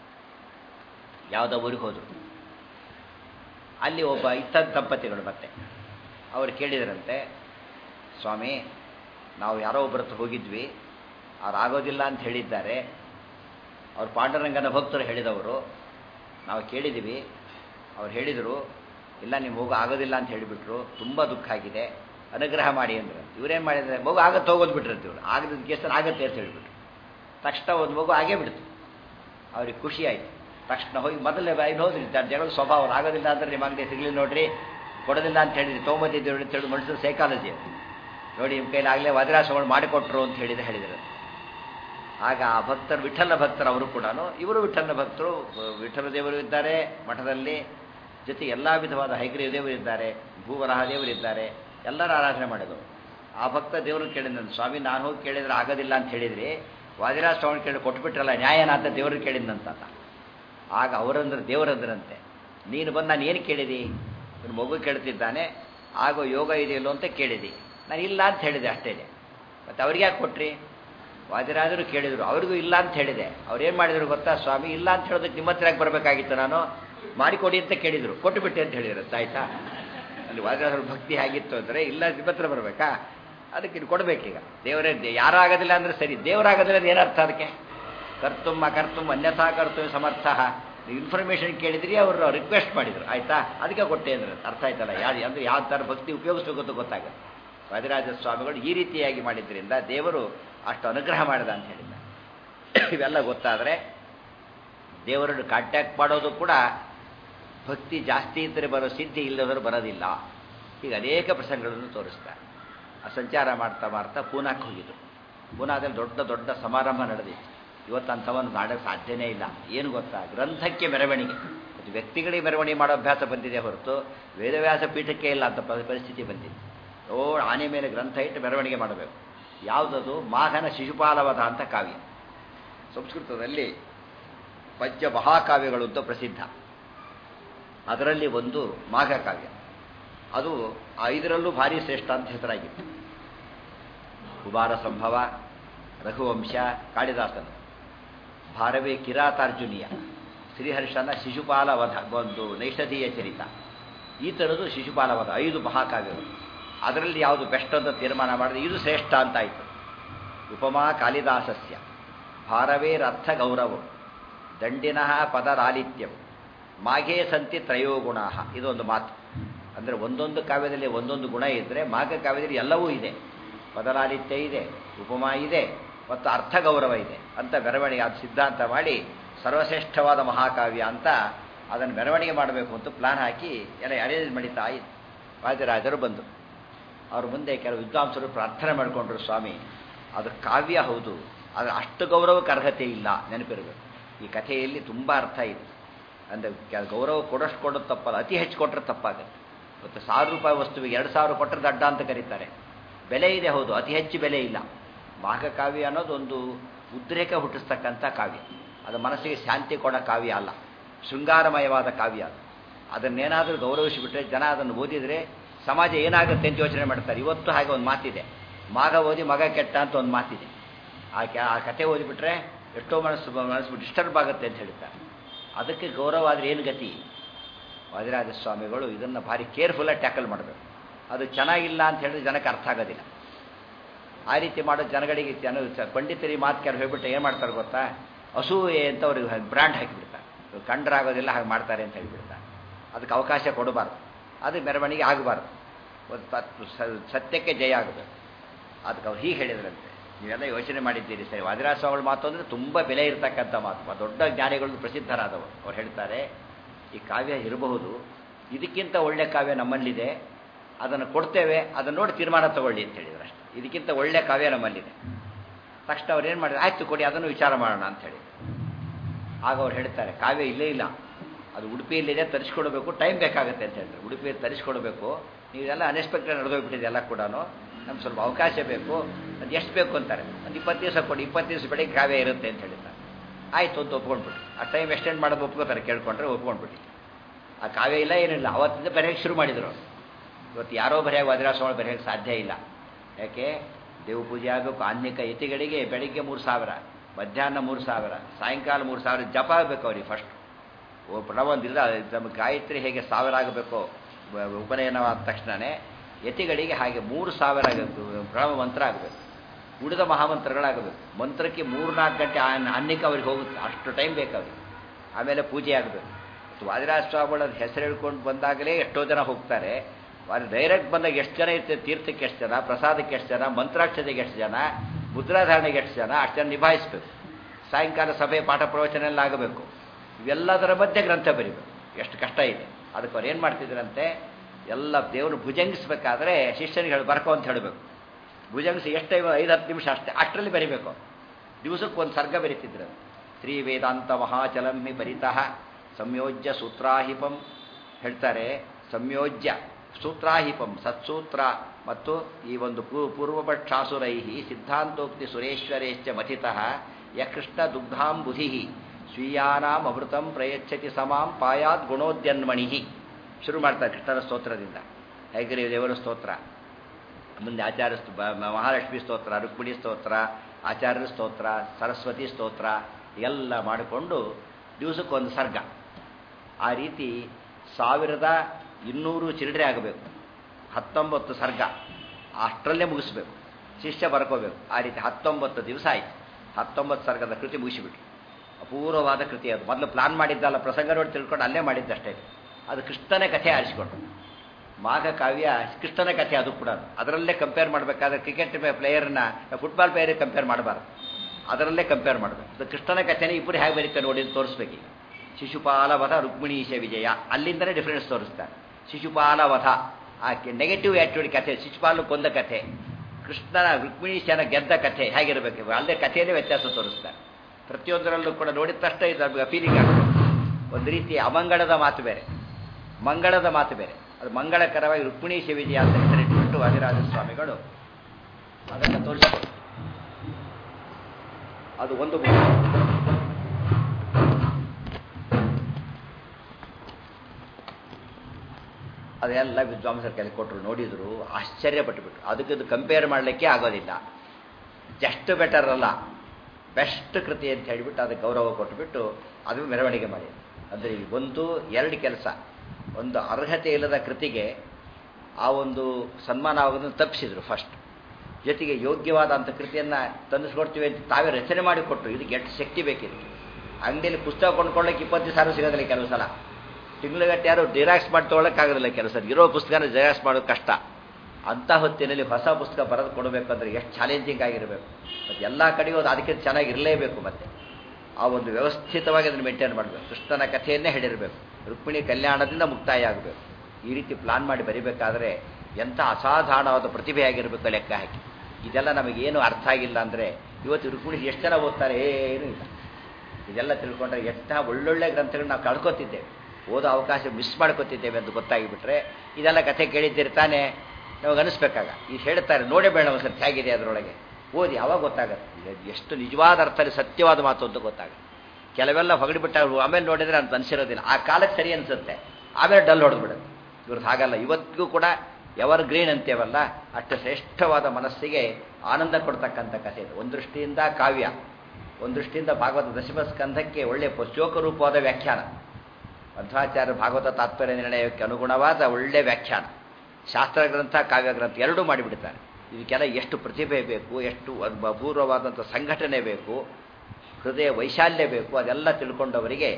ಯಾವುದೋ ಊರಿಗೆ ಹೋದರು ಅಲ್ಲಿ ಒಬ್ಬ ಇತ್ತ ದಂಪತಿಗಳು ಮತ್ತೆ ಅವರು ಕೇಳಿದರಂತೆ ಸ್ವಾಮಿ ನಾವು ಯಾರೋ ಒಬ್ಬರ ಹತ್ರ ಹೋಗಿದ್ವಿ ಅವ್ರು ಆಗೋದಿಲ್ಲ ಅಂತ ಹೇಳಿದ್ದಾರೆ ಅವ್ರು ಪಾಂಡುರಂಗನ ಭಕ್ತರು ಹೇಳಿದವರು ನಾವು ಕೇಳಿದ್ದೀವಿ ಅವ್ರು ಹೇಳಿದರು ಇಲ್ಲ ನಿಮ್ಮ ಮಗು ಆಗೋದಿಲ್ಲ ಅಂತ ಹೇಳಿಬಿಟ್ರು ತುಂಬ ದುಃಖ ಆಗಿದೆ ಅನುಗ್ರಹ ಮಾಡಿ ಅಂದ್ರೆ ಇವರೇನು ಮಾಡಿದ್ದಾರೆ ಮಗು ಆಗತ್ತೆ ಹೋಗೋದು ಬಿಟ್ರಂತೆ ಇವರು ಆಗದ ಕೇಸಲ್ಲಿ ಆಗತ್ತೆ ಅಂತ ಹೇಳಿಬಿಟ್ರು ತಕ್ಷಣ ಒಂದು ಮಗು ಆಗೇ ಬಿಡ್ತು ಅವ್ರಿಗೆ ಖುಷಿ ಆಯಿತು ತಕ್ಷಣ ಹೋಗಿ ಮೊದಲೇ ಇನ್ನು ಹೋದ್ರಿ ಜಗಳ ಸ್ವಭಾವ ಅವ್ರು ಆಗೋದಿಲ್ಲ ಅಂದ್ರೆ ನಿಮ್ಮ ಅಂಗಡಿ ಸಿಗಲಿ ನೋಡ್ರಿ ಕೊಡೋದಿಲ್ಲ ಅಂತ ಹೇಳಿದ್ರಿ ತೊಗೊಂಬಂದಿದ್ದೀವಿ ಅಂತ ಹೇಳಿ ಮನುಷ್ಯನ ಸೈಕಾಲಜಿ ನೋಡಿ ನಿಮ್ಮ ಕೈಲಿ ಆಗಲೇ ವಜ್ರಾಸಗಳು ಮಾಡಿಕೊಟ್ರು ಅಂತ ಹೇಳಿದ್ರೆ ಹೇಳಿದರು ಆಗ ಆ ಭಕ್ತರು ವಿಠಲ ಭಕ್ತರು ಅವರು ಕೂಡ ಇವರು ವಿಠಲ ಭಕ್ತರು ವಿಠಲ ದೇವರು ಇದ್ದಾರೆ ಮಠದಲ್ಲಿ ಜೊತೆ ಎಲ್ಲ ವಿಧವಾದ ಹೈಗ್ರೀವ ದೇವರು ಇದ್ದಾರೆ ಭೂವರಾಹ ದೇವರು ಇದ್ದಾರೆ ಎಲ್ಲರ ಆರಾಧನೆ ಮಾಡಿದರು ಆ ಭಕ್ತ ದೇವ್ರನ್ನ ಕೇಳಿದ ಸ್ವಾಮಿ ನಾನು ಹೋಗಿ ಕೇಳಿದ್ರೆ ಆಗೋದಿಲ್ಲ ಅಂತ ಹೇಳಿದ್ರಿ ವಾದಿರಾಜ ಸ್ವಾಮಿ ಕೇಳಿ ಕೊಟ್ಬಿಟ್ರಲ್ಲ ನ್ಯಾಯನ ಅಂತ ದೇವ್ರಿಗೆ ಕೇಳಿದ್ನಂತ ಆಗ ಅವರಂದ್ರೆ ದೇವರಂದ್ರಂತೆ ನೀನು ಬಂದು ನಾನು ಏನು ಕೇಳಿದಿ ನಿನ್ನ ಮಗು ಕೇಳ್ತಿದ್ದಾನೆ ಆಗೋ ಯೋಗ ಇದೆಯಲ್ಲೋ ಅಂತ ಕೇಳಿದಿ ನಾನು ಇಲ್ಲ ಅಂತ ಹೇಳಿದೆ ಅಷ್ಟೇ ಮತ್ತು ಅವ್ರಿಗೆ ಯಾಕೆ ಕೊಟ್ರಿ ವಾದಿರಾಜರು ಕೇಳಿದರು ಅವ್ರಿಗೂ ಇಲ್ಲ ಅಂತ ಹೇಳಿದೆ ಅವ್ರು ಏನು ಮಾಡಿದ್ರು ಗೊತ್ತಾ ಸ್ವಾಮಿ ಇಲ್ಲ ಅಂತ ಹೇಳೋದಕ್ಕೆ ನಿಮ್ಮ ಹತ್ರ ಯಾಕೆ ಬರಬೇಕಾಗಿತ್ತು ನಾನು ಮಾಡಿಕೊಡಿ ಅಂತ ಕೇಳಿದರು ಕೊಟ್ಟುಬಿಟ್ಟೆ ಅಂತ ಹೇಳಿದ್ರು ಆಯ್ತಾ ಅಲ್ಲಿ ವಾದಿರಾಜರ ಭಕ್ತಿ ಹೇಗಿತ್ತು ಅಂದರೆ ಇಲ್ಲ ನಿಮ್ಮ ಹತ್ರ ಬರಬೇಕಾ ಅದಕ್ಕೆ ಇದು ಕೊಡಬೇಕೀಗ ದೇವರೇ ಯಾರಾಗೋದಿಲ್ಲ ಅಂದರೆ ಸರಿ ದೇವರಾಗೋದಿಲ್ಲ ಅಂದ್ರೆ ಏನರ್ಥ ಅದಕ್ಕೆ ಕರ್ತುಮ್ಮ ಕರ್ತುಮ್ ಅನ್ಯಥಾ ಕರ್ತುಮ್ ಸಮರ್ಥ ಇನ್ಫಾರ್ಮೇಷನ್ ಕೇಳಿದ್ರಿ ಅವರು ರಿಕ್ವೆಸ್ಟ್ ಮಾಡಿದ್ರು ಆಯ್ತಾ ಅದಕ್ಕೆ ಕೊಟ್ಟೆ ಅಂದ್ರೆ ಅರ್ಥ ಆಯ್ತಲ್ಲ ಯಾರು ಅಂದರೆ ಯಾವ ಥರ ಭಕ್ತಿ ಉಪಯೋಗಿಸ್ಬೇಕು ಅಂತ ಗೊತ್ತಾಗುತ್ತೆ ವಾದಿರಾಜ ಸ್ವಾಮಿಗಳು ಈ ರೀತಿಯಾಗಿ ಮಾಡಿದ್ರಿಂದ ದೇವರು ಅಷ್ಟು ಅನುಗ್ರಹ ಮಾಡಿದ ಅಂತ ಹೇಳಿದ ಇವೆಲ್ಲ ಗೊತ್ತಾದರೆ ದೇವರನ್ನು ಕಾಂಟ್ಯಾಕ್ಟ್ ಮಾಡೋದು ಕೂಡ ಭಕ್ತಿ ಜಾಸ್ತಿ ಇದ್ದರೆ ಬರೋ ಸಿದ್ಧಿ ಇಲ್ಲದವರು ಬರೋದಿಲ್ಲ ಈಗ ಅನೇಕ ಪ್ರಸಂಗಗಳನ್ನು ತೋರಿಸ್ತಾರೆ ಆ ಸಂಚಾರ ಮಾಡ್ತಾ ಮಾಡ್ತಾ ಪೂನಾಕ್ಕೆ ಹೋಗಿದ್ರು ಪೂನಾದಲ್ಲಿ ದೊಡ್ಡ ದೊಡ್ಡ ಸಮಾರಂಭ ನಡೆದಿತ್ತು ಇವತ್ತು ಅಂಥವನ್ನು ಮಾಡೋಕ್ಕೆ ಸಾಧ್ಯನೇ ಇಲ್ಲ ಏನು ಗೊತ್ತಾ ಗ್ರಂಥಕ್ಕೆ ಮೆರವಣಿಗೆ ಅದು ವ್ಯಕ್ತಿಗಳಿಗೆ ಮೆರವಣಿಗೆ ಮಾಡೋ ಅಭ್ಯಾಸ ಬಂದಿದೆ ಹೊರತು ವೇದವ್ಯಾಸ ಪೀಠಕ್ಕೆ ಇಲ್ಲ ಅಂತ ಪ- ಪರಿಸ್ಥಿತಿ ಬಂದಿದೆ ಓ ಆನೆ ಮೇಲೆ ಗ್ರಂಥ ಇಟ್ಟು ಮೆರವಣಿಗೆ ಮಾಡಬೇಕು ಯಾವುದದು ಮಾಘನ ಶಿಶುಪಾಲವಧ ಅಂತ ಕಾವ್ಯ ಸಂಸ್ಕೃತದಲ್ಲಿ ಪಂಚ ಮಹಾಕಾವ್ಯಗಳು ಅಂತ ಪ್ರಸಿದ್ಧ ಅದರಲ್ಲಿ ಒಂದು ಮಾಘ ಕಾವ್ಯ ಅದು ಐದರಲ್ಲೂ ಭಾರಿ ಶ್ರೇಷ್ಠ ಅಂತ ಹೆಸರಾಗಿತ್ತು ಕುಮಾರ ಸಂಭವ ರಘುವಂಶ ಕಾಳಿದಾಸನ ಭಾರವೇ ಕಿರಾತಾರ್ಜುನಿಯ ಶ್ರೀಹರ್ಷನ ಶಿಶುಪಾಲ ವಧ ಒಂದು ನೈಷಧೀಯ ಚರಿತ ಈ ಥರದ್ದು ಶಿಶುಪಾಲ ವಧ ಐದು ಮಹಾಕಾವ್ಯಗಳು ಅದರಲ್ಲಿ ಯಾವುದು ಬೆಸ್ಟ್ ಅಂತ ತೀರ್ಮಾನ ಮಾಡಿದ್ರೆ ಇದು ಶ್ರೇಷ್ಠ ಅಂತ ಆಯಿತು ಉಪಮಾ ಕಾಳಿದಾಸಸ್ಯ ಭಾರವೇರರ್ಥ ಗೌರವಂ ದಂಡಿನಃ ಪದರಾಲಿತ್ಯಂ ಮಾಘೇ ಸಂತಿ ತ್ರಯೋ ಗುಣ ಇದೊಂದು ಮಾತು ಅಂದರೆ ಒಂದೊಂದು ಕಾವ್ಯದಲ್ಲಿ ಒಂದೊಂದು ಗುಣ ಇದ್ದರೆ ಮಾಘ ಕಾವ್ಯದಲ್ಲಿ ಎಲ್ಲವೂ ಇದೆ ಪದಲಾಲಿತ್ಯ ಇದೆ ಉಪಮಾ ಇದೆ ಮತ್ತು ಅರ್ಥ ಗೌರವ ಇದೆ ಅಂತ ಮೆರವಣಿಗೆ ಅದು ಸಿದ್ಧಾಂತ ಮಾಡಿ ಸರ್ವಶ್ರೇಷ್ಠವಾದ ಮಹಾಕಾವ್ಯ ಅಂತ ಅದನ್ನು ಮೆರವಣಿಗೆ ಮಾಡಬೇಕು ಅಂತ ಪ್ಲಾನ್ ಹಾಕಿ ಎಲ್ಲ ಅರೇಂಜ್ ಮಾಡಿತಾ ಇತ್ತು ರಾಜರಾಜರು ಬಂದರು ಅವ್ರ ಮುಂದೆ ಕೆಲವು ವಿದ್ವಾಂಸರು ಪ್ರಾರ್ಥನೆ ಮಾಡಿಕೊಂಡ್ರು ಸ್ವಾಮಿ ಅದು ಕಾವ್ಯ ಹೌದು ಆದರೆ ಅಷ್ಟು ಗೌರವಕ್ಕೆ ಅರ್ಹತೆ ಇಲ್ಲ ನೆನಪಿರಬೇಕು ಈ ಕಥೆಯಲ್ಲಿ ತುಂಬ ಅರ್ಥ ಇದೆ ಅಂದರೆ ಕೆ- ಗೌರವ ಕೊಡೋಷ್ಟು ಕೊಡೋದು ತಪ್ಪಲ್ಲ ಅತಿ ಹೆಚ್ಚು ಕೊಟ್ಟರೆ ತಪ್ಪಾಗುತ್ತೆ ಮತ್ತು ಸಾವಿರ ರೂಪಾಯಿ ವಸ್ತುವಿಗೆ ಎರಡು ಸಾವಿರ ಕೊಟ್ಟರೆ ದಡ್ಡ ಅಂತ ಕರೀತಾರೆ ಬೆಲೆ ಇದೆ ಹೌದು ಅತಿ ಹೆಚ್ಚು ಬೆಲೆ ಇಲ್ಲ ಮಾಘಕಾವ್ಯ ಅನ್ನೋದು ಒಂದು ಉದ್ರೇಕ ಹುಟ್ಟಿಸ್ತಕ್ಕಂಥ ಕಾವ್ಯ ಅದು ಮನಸ್ಸಿಗೆ ಶಾಂತಿ ಕೊಡೋ ಕಾವ್ಯ ಅಲ್ಲ ಶೃಂಗಾರಮಯವಾದ ಕಾವ್ಯ ಅದು ಅದನ್ನೇನಾದರೂ ಗೌರವಿಸಿಬಿಟ್ರೆ ಜನ ಅದನ್ನು ಓದಿದರೆ ಸಮಾಜ ಏನಾಗುತ್ತೆ ಅಂತ ಯೋಚನೆ ಮಾಡ್ತಾರೆ ಇವತ್ತು ಹಾಗೆ ಒಂದು ಮಾತಿದೆ ಮಾಗ ಓದಿ ಮಗ ಕೆಟ್ಟ ಅಂತ ಒಂದು ಮಾತಿದೆ ಆ ಕ ಆ ಕತೆ ಓದಿಬಿಟ್ರೆ ಎಷ್ಟೋ ಮನಸ್ಸು ಮನಸ್ಸು ಡಿಸ್ಟರ್ಬ್ ಆಗುತ್ತೆ ಅಂತ ಹೇಳ್ತಾರೆ ಅದಕ್ಕೆ ಗೌರವ ಆದರೆ ಏನು ಗತಿ ವಾದಿರಾಜ ಸ್ವಾಮಿಗಳು ಇದನ್ನು ಭಾರಿ ಕೇರ್ಫುಲ್ಲಾಗಿ ಟ್ಯಾಕಲ್ ಮಾಡಬೇಕು ಅದು ಚೆನ್ನಾಗಿಲ್ಲ ಅಂತ ಹೇಳಿದ್ರೆ ಜನಕ್ಕೆ ಅರ್ಥ ಆಗೋದಿಲ್ಲ ಆ ರೀತಿ ಮಾಡೋ ಜನಗಳಿಗೆ ಜನ ಚ- ಪಂಡಿತರಿ ಮಾತು ಕೆಲವು ಹೇಳ್ಬಿಟ್ಟು ಏನು ಮಾಡ್ತಾರೆ ಗೊತ್ತಾ ಅಸೂಯೆ ಅಂತ ಅವ್ರಿಗೆ ಬ್ರ್ಯಾಂಡ್ ಹಾಕಿಬಿಡ್ತಾರೆ ಇವ್ರು ಕಂಡ್ರಾಗೋದಿಲ್ಲ ಹಾಗೆ ಮಾಡ್ತಾರೆ ಅಂತ ಹೇಳಿಬಿಡ್ತಾರೆ ಅದಕ್ಕೆ ಅವಕಾಶ ಕೊಡಬಾರ್ದು ಅದು ಮೆರವಣಿಗೆ ಆಗಬಾರ್ದು ಒಂದು ತತ್ವ ಸ- ಸತ್ಯಕ್ಕೆ ಜಯ ಆಗಬೇಕು ಅದಕ್ಕೆ ಅವ್ರು ಹೀಗೆ ಹೇಳಿದ್ರಂತೆ ನೀವೆಲ್ಲ ಯೋಚನೆ ಮಾಡಿದ್ದೀರಿ ಸರಿ ವಾದಿರಾಜ ಸ್ವಾಮಿಗಳ ಮಾತು ಅಂದರೆ ತುಂಬ ಬೆಲೆ ಇರತಕ್ಕಂಥ ಮಾತು ಆ ದೊಡ್ಡ ಜ್ಞಾನಿಗಳು ಪ್ರಸಿದ್ಧರಾದವರು ಅವ್ರು ಹೇಳ್ತಾರೆ ಈ ಕಾವ್ಯ ಇರಬಹುದು ಇದಕ್ಕಿಂತ ಒಳ್ಳೆ ಕಾವ್ಯ ನಮ್ಮಲ್ಲಿದೆ ಅದನ್ನು ಕೊಡ್ತೇವೆ ಅದನ್ನು ನೋಡಿ ತೀರ್ಮಾನ ತಗೊಳ್ಳಿ ಅಂತ ಹೇಳಿದ್ರು ಅಷ್ಟೇ ಇದಕ್ಕಿಂತ ಒಳ್ಳೆ ಕಾವ್ಯ ನಮ್ಮಲ್ಲಿದೆ ತಕ್ಷಣ ಅವ್ರು ಏನು ಮಾಡಿದ್ರು ಆಯ್ತು ಕೊಡಿ ಅದನ್ನು ವಿಚಾರ ಮಾಡೋಣ ಅಂತ ಹೇಳಿ ಆಗ ಅವ್ರು ಹೇಳ್ತಾರೆ ಕಾವ್ಯ ಇಲ್ಲೇ ಇಲ್ಲ ಅದು ಉಡುಪಿಯಲ್ಲಿದೆ ತರಿಸ್ಕೊಡ್ಬೇಕು ಟೈಮ್ ಬೇಕಾಗುತ್ತೆ ಅಂತ ಹೇಳ್ತಾರೆ ಉಡುಪಿಯಲ್ಲಿ ತರಿಸ್ಕೊಡ್ಬೇಕು ನೀವೆಲ್ಲ ಅನ್ಎಕ್ಸ್ಪೆಕ್ಟೆಡ್ ನಡೆದೋಗ್ಬಿಟ್ಟಿದೆ ಎಲ್ಲ ಕೂಡ ನಮ್ಗೆ ಸ್ವಲ್ಪ ಅವಕಾಶ ಬೇಕು ಅದು ಎಷ್ಟು ಬೇಕು ಅಂತಾರೆ ಒಂದು ಇಪ್ಪತ್ತು ದಿವಸ ಕೊಡಿ ಇಪ್ಪತ್ತು ದಿವಸ ಬೆಳಿಗ್ಗೆ ಕಾವ್ಯ ಇರುತ್ತೆ ಅಂತ ಹೇಳಿದ್ದಾರೆ ಆಯಿತು ಅಂತ ಒಪ್ಕೊಂಡ್ಬಿಟ್ಟು ಆ ಟೈಮ್ ಎಕ್ಸ್ಟೆಂಡ್ ಮಾಡೋದು ಒಪ್ಕೋತಾರೆ ಕೇಳ್ಕೊಂಡ್ರೆ ಒಪ್ಕೊಂಡ್ಬಿಟ್ಟು ಆ ಕಾವ್ಯ ಇಲ್ಲ ಏನಿಲ್ಲ ಅವತ್ತಿಂದ ಬರೆಯೋಕ್ಕೆ ಶುರು ಮಾಡಿದರು ಇವತ್ತು ಯಾರೋ ಬರೆಯೋಕೆ ವಜ್ರಾಶ್ರಮ ಬರೆಯೋಕ್ಕೆ ಸಾಧ್ಯ ಇಲ್ಲ ಯಾಕೆ ದೇವ ಪೂಜೆ ಆಗಬೇಕು ಆನ್ಮಿಕ ಯತಿಗಳಿಗೆ ಬೆಳಿಗ್ಗೆ ಮೂರು ಸಾವಿರ ಮಧ್ಯಾಹ್ನ ಮೂರು ಸಾವಿರ ಸಾಯಂಕಾಲ ಮೂರು ಸಾವಿರ ಜಪ ಆಗಬೇಕು ಅವ್ರಿಗೆ ಫಸ್ಟ್ ಓ ಪ್ರಣವಂದಿಲ್ಲ ನಮ್ಮ ಗಾಯತ್ರಿ ಹೇಗೆ ಸಾವಿರ ಆಗಬೇಕು ಉಪನಯನವಾದ ತಕ್ಷಣವೇ ಯತಿಗಳಿಗೆ ಹಾಗೆ ಮೂರು ಸಾವಿರ ಆಗಬೇಕು ಪ್ರಣವ ಮಂತ್ರ ಆಗಬೇಕು ಉಳಿದ ಮಹಾಮಂತ್ರಗಳಾಗಬೇಕು ಮಂತ್ರಕ್ಕೆ ಮೂರು ನಾಲ್ಕು ಗಂಟೆ ಅನ್ನಕ್ಕೆ ಅವ್ರಿಗೆ ಹೋಗುತ್ತೆ ಅಷ್ಟು ಟೈಮ್ ಬೇಕು ಅವ್ರಿಗೆ ಆಮೇಲೆ ಪೂಜೆ ಆಗಬೇಕು ವಾದಿರಾಜ ಸ್ವಾಮಿಗಳ ಹೆಸರು ಹೇಳ್ಕೊಂಡು ಬಂದಾಗಲೇ ಎಷ್ಟೋ ಜನ ಹೋಗ್ತಾರೆ ವಾರ ಡೈರೆಕ್ಟ್ ಬಂದಾಗ ಎಷ್ಟು ಜನ ಇರ್ತದೆ ತೀರ್ಥಕ್ಕೆ ಎಷ್ಟು ಜನ ಪ್ರಸಾದಕ್ಕೆ ಎಷ್ಟು ಜನ ಮಂತ್ರಾಕ್ಷತೆಗೆ ಎಷ್ಟು ಜನ ಮುದ್ರಾಧಾರಣೆಗೆ ಎಷ್ಟು ಜನ ಅಷ್ಟು ಜನ ನಿಭಾಯಿಸಬೇಕು ಸಾಯಂಕಾಲ ಸಭೆ ಪಾಠ ಪ್ರವಚನ ಎಲ್ಲ ಆಗಬೇಕು ಇವೆಲ್ಲದರ ಮಧ್ಯೆ ಗ್ರಂಥ ಬರೀಬೇಕು ಎಷ್ಟು ಕಷ್ಟ ಇದೆ ಅದಕ್ಕೆ ಅವ್ರು ಏನು ಮಾಡ್ತಿದ್ರಂತೆ ಎಲ್ಲ ದೇವರು ಭುಜಂಗಿಸ್ಬೇಕಾದ್ರೆ ಶಿಷ್ಯನಿಗೆ ಹೇಳಿ ಬರ್ಕೋ ಅಂತ ಹೇಳಬೇಕು ಭುಜಂಗಿಸಿ ಎಷ್ಟು ಐದು ಹತ್ತು ನಿಮಿಷ ಅಷ್ಟೇ ಅಷ್ಟರಲ್ಲಿ ಬರಿಬೇಕು ದಿವಸಕ್ಕೆ ಒಂದು ಸರ್ಗ ಬರೀತಿದ್ರು ಶ್ರೀ ವೇದಾಂತ ಮಹಾಚಲಮ್ಮಿ ಪರಿತಃ ಸಂಯೋಜ್ಯ ಸೂತ್ರಾಹಿಪಂ ಹೇಳ್ತಾರೆ ಸಂಯೋಜ್ಯ ಸೂತ್ರಾಹಿಪಂ ಸತ್ಸೂತ್ರ ಮತ್ತು ಈ ಒಂದು ಪೂರ್ವಪಕ್ಷಾಸುರೈ ಸಿದ್ಧಾಂತೋಕ್ತಿ ಸುರೇಶ್ವರೇಶ್ಚ ಮಥಿತಃ ಯಕೃಷ್ಣ ದುಗ್ಧಾಂಬುಧಿ ಸ್ವೀಯಾನಾಂ ಅಮೃತಂ ಪ್ರಯಚ್ಛತಿ ಸಮಾಂ ಪಾಯಾತ್ ಗುಣೋದ್ಯನ್ಮಣಿ ಶುರು ಮಾಡ್ತಾರೆ ಕೃಷ್ಣನ ಸ್ತೋತ್ರದಿಂದ ಹೈಗ್ರೀವ ದೇವರ ಸ್ತೋತ್ರ ಮುಂದೆ ಆಚಾರ್ಯ ಮಹಾಲಕ್ಷ್ಮಿ ಸ್ತೋತ್ರ ರುಕ್ಮಿಣಿ ಸ್ತೋತ್ರ ಆಚಾರ್ಯರ ಸ್ತೋತ್ರ ಸರಸ್ವತಿ ಸ್ತೋತ್ರ ಎಲ್ಲ ಮಾಡಿಕೊಂಡು ದಿವಸಕ್ಕೊಂದು ಸರ್ಗ ಆ ರೀತಿ ಸಾವಿರದ ಇನ್ನೂರು ಚಿಲ್ಲರೆ ಆಗಬೇಕು ಹತ್ತೊಂಬತ್ತು ಸರ್ಗ ಅಷ್ಟರಲ್ಲೇ ಮುಗಿಸ್ಬೇಕು ಶಿಷ್ಯ ಬರ್ಕೋಬೇಕು ಆ ರೀತಿ ಹತ್ತೊಂಬತ್ತು ದಿವಸ ಆಯಿತು ಹತ್ತೊಂಬತ್ತು ಸರ್ಗದ ಕೃತಿ ಮುಗಿಸಿಬಿಟ್ರು ಅಪೂರ್ವವಾದ ಕೃತಿ ಅದು ಮೊದಲು ಪ್ಲಾನ್ ಮಾಡಿದ್ದಲ್ಲ ಪ್ರಸಂಗ ನೋಡಿ ತಿಳ್ಕೊಂಡು ಅಲ್ಲೇ ಮಾಡಿದ್ದಷ್ಟೇ ಅದು ಕೃಷ್ಣನೇ ಕಥೆ ಆರಿಸಿಕೊಂಡು ಮಾಘ ಕಾವ್ಯ ಕೃಷ್ಣನ ಕಥೆ ಅದು ಕೂಡ ಅದರಲ್ಲೇ ಕಂಪೇರ್ ಮಾಡಬೇಕಾದ್ರೆ ಕ್ರಿಕೆಟ್ ಪ್ಲೇಯರ್ನ ಫುಟ್ಬಾಲ್ ಪ್ಲೇಯರಿಗೆ ಕಂಪೇರ್ ಮಾಡಬಾರ್ದು ಅದರಲ್ಲೇ ಕಂಪೇರ್ ಮಾಡಬೇಕು ಅದು ಕೃಷ್ಣನ ಕಥೆನೇ ಇಬ್ಬರು ಹೇಗೆ ಬರೀತಾರೆ ನೋಡಿ ತೋರಿಸ್ಬೇಕೀಗ ಶಿಶುಪಾಲ ವಧ ರುಕ್ಮಿಣೀಶ ವಿಜಯ ಅಲ್ಲಿಂದಲೇ ಡಿಫರೆನ್ಸ್ ತೋರಿಸ್ತಾರೆ ಶಿಶುಪಾಲ ವಧ ಆ ನೆಗೆಟಿವ್ ಆ್ಯಟಿಟ್ಯೂಡ್ ಕಥೆ ಶಿಶುಪಾಲ ಕೊಂದ ಕಥೆ ಕೃಷ್ಣನ ರುಕ್ಮಿಣೀಶನ ಗೆದ್ದ ಕಥೆ ಹೇಗಿರಬೇಕು ಅಲ್ಲೇ ಕಥೆಯಲ್ಲೇ ವ್ಯತ್ಯಾಸ ತೋರಿಸ್ತಾರೆ ಪ್ರತಿಯೊಂದರಲ್ಲೂ ಕೂಡ ನೋಡಿದ ತಕ್ಷಣ ಇದು ಫೀಲಿಂಗ್ ಆಗುತ್ತೆ ಒಂದು ರೀತಿ ಅಮಂಗಳದ ಮಾತು ಬೇರೆ ಮಂಗಳದ ಮಾತು ಬೇರೆ ಅದು ಮಂಗಳಕರವಾಗಿ ರುಕ್ಮಿಣೀಶ ವಿಜಯ ಅಂತ ಹೆಸರಿಟ್ಬಿಟ್ಟು ವಾದಿರಾಜ ಸ್ವಾಮಿಗಳು ಅದನ್ನು ತೋರಿಸಿಕೊಟ್ಟು ಅದು ಒಂದು ಅದೆಲ್ಲ ವಿದ್ವಾಂಸರ ಕೈಲಿ ಕೊಟ್ಟರು ನೋಡಿದ್ರು ಆಶ್ಚರ್ಯಪಟ್ಟುಬಿಟ್ರು ಅದಕ್ಕೆ ಕಂಪೇರ್ ಮಾಡಲಿಕ್ಕೆ ಆಗೋದಿಲ್ಲ ಜಸ್ಟ್ ಬೆಟರ್ ಅಲ್ಲ ಬೆಸ್ಟ್ ಕೃತಿ ಅಂತ ಹೇಳಿಬಿಟ್ಟು ಅದಕ್ಕೆ ಗೌರವ ಕೊಟ್ಟುಬಿಟ್ಟು ಅದು ಮೆರವಣಿಗೆ ಮಾಡಿ ಅಂದರೆ ಒಂದು ಎರಡು ಕೆಲಸ ಒಂದು ಅರ್ಹತೆ ಇಲ್ಲದ ಕೃತಿಗೆ ಆ ಒಂದು ಸನ್ಮಾನ ಆಗೋದನ್ನು ತಪ್ಪಿಸಿದ್ರು ಫಸ್ಟ್ ಜೊತೆಗೆ ಯೋಗ್ಯವಾದಂಥ ಕೃತಿಯನ್ನು ತಂದಿಸ್ಕೊಡ್ತೀವಿ ಅಂತ ತಾವೇ ರಚನೆ ಮಾಡಿ ಕೊಟ್ಟರು ಇದಕ್ಕೆ ಎಷ್ಟು ಶಕ್ತಿ ಬೇಕಿದೆ ಅಂಗಡಿಯಲ್ಲಿ ಪುಸ್ತಕ ಕೊಂಡ್ಕೊಳ್ಳೋಕೆ ಇಪ್ಪತ್ತು ಸಾವಿರ ಸಿಗೋದಿಲ್ಲ ಕೆಲವು ಸಲ ತಿಂಗಳಗಟ್ಟೆ ಯಾರು ಡಿರಾಕ್ಸ್ ಮಾಡಿ ತೊಗೊಳಕ್ಕಾಗೋದಿಲ್ಲ ಕೆಲಸ ಇರೋ ಪುಸ್ತಕನ ಜೆರಾಕ್ಸ್ ಮಾಡೋದು ಕಷ್ಟ ಅಂಥ ಹೊತ್ತಿನಲ್ಲಿ ಹೊಸ ಪುಸ್ತಕ ಬರೆದು ಕೊಡಬೇಕು ಅಂದರೆ ಎಷ್ಟು ಚಾಲೆಂಜಿಂಗ್ ಆಗಿರಬೇಕು ಮತ್ತು ಎಲ್ಲ ಕಡೆಯೂ ಅದು ಅದಕ್ಕೆ ಚೆನ್ನಾಗಿರಲೇಬೇಕು ಮತ್ತೆ ಆ ಒಂದು ವ್ಯವಸ್ಥಿತವಾಗಿ ಅದನ್ನು ಮೇಂಟೈನ್ ಮಾಡಬೇಕು ಕೃಷ್ಣನ ಕಥೆಯನ್ನೇ ಹೇಳಿರಬೇಕು ರುಕ್ಮಿಣಿ ಕಲ್ಯಾಣದಿಂದ ಮುಕ್ತಾಯ ಆಗಬೇಕು ಈ ರೀತಿ ಪ್ಲಾನ್ ಮಾಡಿ ಬರಿಬೇಕಾದ್ರೆ ಎಂಥ ಅಸಾಧಾರಣವಾದ ಪ್ರತಿಭೆಯಾಗಿರಬೇಕು ಲೆಕ್ಕ ಹಾಕಿ ಇದೆಲ್ಲ ನಮಗೇನು ಅರ್ಥ ಆಗಿಲ್ಲ ಅಂದರೆ ಇವತ್ತು ರುಕ್ಮಿಣಿ ಎಷ್ಟು ಜನ ಓದ್ತಾರೆ ಏನೂ ಇಲ್ಲ ಇದೆಲ್ಲ ತಿಳ್ಕೊಂಡ್ರೆ ಎಂಥ ಒಳ್ಳೊಳ್ಳೆ ಗ್ರಂಥಗಳು ನಾವು ಕಳ್ಕೊತಿದ್ದೇವೆ ಓದೋ ಅವಕಾಶ ಮಿಸ್ ಮಾಡ್ಕೊತಿದ್ದೇವೆ ಅಂತ ಗೊತ್ತಾಗಿಬಿಟ್ರೆ ಇದೆಲ್ಲ ಕಥೆ ಕೇಳಿದ್ದೀರಿ ತಾನೇ ನಮಗೆ ಅನಿಸ್ಬೇಕಾಗ ಈಗ ಹೇಳ್ತಾರೆ ನೋಡೇ ಬೇಡ ಒಂದು ಸತ್ಯ ಆಗಿದೆ ಅದರೊಳಗೆ ಓದಿ ಅವಾಗ ಗೊತ್ತಾಗುತ್ತೆ ಎಷ್ಟು ನಿಜವಾದ ಅರ್ಥದಲ್ಲಿ ಸತ್ಯವಾದ ಮಾತು ಅಂತ ಗೊತ್ತಾಗುತ್ತೆ ಕೆಲವೆಲ್ಲ ಹೊಗಡಿಬಿಟ್ಟಾಗ ಆಮೇಲೆ ನೋಡಿದರೆ ಅಂತ ಅನಿಸಿರೋದಿಲ್ಲ ಆ ಕಾಲಕ್ಕೆ ಸರಿ ಅನಿಸುತ್ತೆ ಆಮೇಲೆ ಡಲ್ ಹೊಡೆದ್ಬಿಡುತ್ತೆ ಇವ್ರದ್ದು ಹಾಗಲ್ಲ ಇವತ್ತಿಗೂ ಕೂಡ ಎವರ್ ಗ್ರೀನ್ ಅಂತೇವಲ್ಲ ಅಷ್ಟು ಶ್ರೇಷ್ಠವಾದ ಮನಸ್ಸಿಗೆ ಆನಂದ ಕೊಡ್ತಕ್ಕಂಥ ಕಥೆ ಇದು ಒಂದು ದೃಷ್ಟಿಯಿಂದ ಕಾವ್ಯ ಒಂದು ದೃಷ್ಟಿಯಿಂದ ಭಾಗವತ ದಶಮ ಸ್ಕಂಧಕ್ಕೆ ಒಳ್ಳೆಯ ರೂಪವಾದ ವ್ಯಾಖ್ಯಾನ ಮಧ್ವಾಚಾರ್ಯ ಭಾಗವತ ತಾತ್ಪರ್ಯ ನಿರ್ಣಯಕ್ಕೆ ಅನುಗುಣವಾದ ಒಳ್ಳೆಯ ವ್ಯಾಖ್ಯಾನ ಶಾಸ್ತ್ರ ಗ್ರಂಥ ಕಾವ್ಯ ಗ್ರಂಥ ಎರಡೂ ಮಾಡಿಬಿಡ್ತಾರೆ ಇದಕ್ಕೆಲ್ಲ ಎಷ್ಟು ಪ್ರತಿಭೆ ಬೇಕು ಎಷ್ಟು ಅಪೂರ್ವವಾದಂಥ ಸಂಘಟನೆ ಬೇಕು ಹೃದಯ ವೈಶಾಲ್ಯ ಬೇಕು ಅದೆಲ್ಲ ತಿಳ್ಕೊಂಡವರಿಗೆ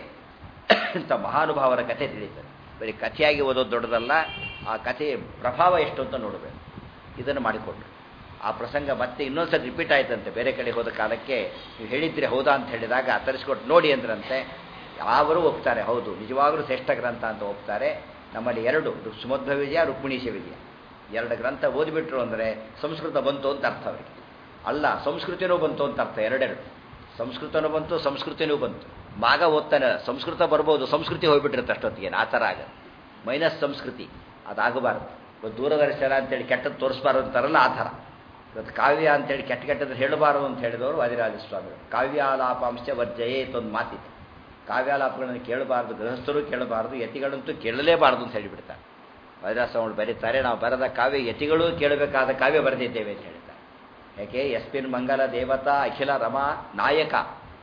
ಇಂಥ ಮಹಾನುಭಾವರ ಕಥೆ ತಿಳಿತಾರೆ ಬರೀ ಕಥೆಯಾಗಿ ಓದೋದು ದೊಡ್ಡದಲ್ಲ ಆ ಕಥೆಯ ಪ್ರಭಾವ ಎಷ್ಟು ಅಂತ ನೋಡಬೇಕು ಇದನ್ನು ಮಾಡಿಕೊಂಡ್ರು ಆ ಪ್ರಸಂಗ ಮತ್ತೆ ಇನ್ನೊಂದ್ಸರಿ ರಿಪೀಟ್ ಆಯ್ತಂತೆ ಬೇರೆ ಕಡೆ ಹೋದ ಕಾಲಕ್ಕೆ ನೀವು ಹೇಳಿದ್ರಿ ಹೌದಾ ಅಂತ ಹೇಳಿದಾಗ ತರಿಸ್ಕೊಟ್ಟು ನೋಡಿ ಅಂದ್ರಂತೆ ಯಾವರು ಒಪ್ತಾರೆ ಹೌದು ನಿಜವಾಗಲೂ ಶ್ರೇಷ್ಠ ಗ್ರಂಥ ಅಂತ ಒಪ್ತಾರೆ ನಮ್ಮಲ್ಲಿ ಎರಡು ಸುಮಧ್ವ ವಿಜಯ ರುಕ್ಮಿಣೀಶ ವಿಜಯ ಎರಡು ಗ್ರಂಥ ಓದಿಬಿಟ್ರು ಅಂದರೆ ಸಂಸ್ಕೃತ ಬಂತು ಅಂತ ಅರ್ಥ ಅವರಿಗೆ ಅಲ್ಲ ಸಂಸ್ಕೃತಿನೂ ಬಂತು ಅಂತ ಅರ್ಥ ಎರಡೆರಡು ಸಂಸ್ಕೃತನೂ ಬಂತು ಸಂಸ್ಕೃತಿನೂ ಬಂತು ಮಾಗ ಓದ್ತಾನೆ ಸಂಸ್ಕೃತ ಬರ್ಬೋದು ಸಂಸ್ಕೃತಿ ಹೋಗ್ಬಿಟ್ಟಿರುತ್ತೆ ಅಷ್ಟೊತ್ತಿಗೆ ಆ ಥರ ಆಗ ಮೈನಸ್ ಸಂಸ್ಕೃತಿ ಅದಾಗಬಾರ್ದು ಇವತ್ತು ದೂರದರ್ಶನ ಅಂತೇಳಿ ಕೆಟ್ಟದ್ದು ತೋರಿಸ್ಬಾರ್ದು ಅಂತಾರಲ್ಲ ಆ ಥರ ಇವತ್ತು ಕಾವ್ಯ ಅಂತೇಳಿ ಕೆಟ್ಟ ಕೆಟ್ಟದ್ದು ಹೇಳಬಾರದು ಅಂತ ಹೇಳಿದವರು ವಾದಿರಾಜ ಸ್ವಾಮಿಗಳು ಕಾವ್ಯಾಲಾಪಾಂಶ ವರ್ಜಯೇತ್ ಒಂದು ಮಾತಿದೆ ಕಾವ್ಯಾಲಾಪಗಳನ್ನು ಕೇಳಬಾರ್ದು ಗೃಹಸ್ಥರು ಕೇಳಬಾರ್ದು ಯತಿಗಳಂತೂ ಕೇಳಲೇಬಾರ್ದು ಅಂತ ಹೇಳಿಬಿಡ್ತಾರೆ ವಾದಿರಾಜ ಸ್ವಾಮಿಗಳು ಬರೀತಾರೆ ನಾವು ಬರೆದ ಕಾವ್ಯ ಯತಿಗಳು ಕೇಳಬೇಕಾದ ಕಾವ್ಯ ಬರೆದಿದ್ದೇವೆ ಅಂತ ಹೇಳ್ತಾರೆ ಯಾಕೆ ಯಸ್ಮಿನ್ ಮಂಗಲ ದೇವತಾ ಅಖಿಲ ರಮಾ ನಾಯಕ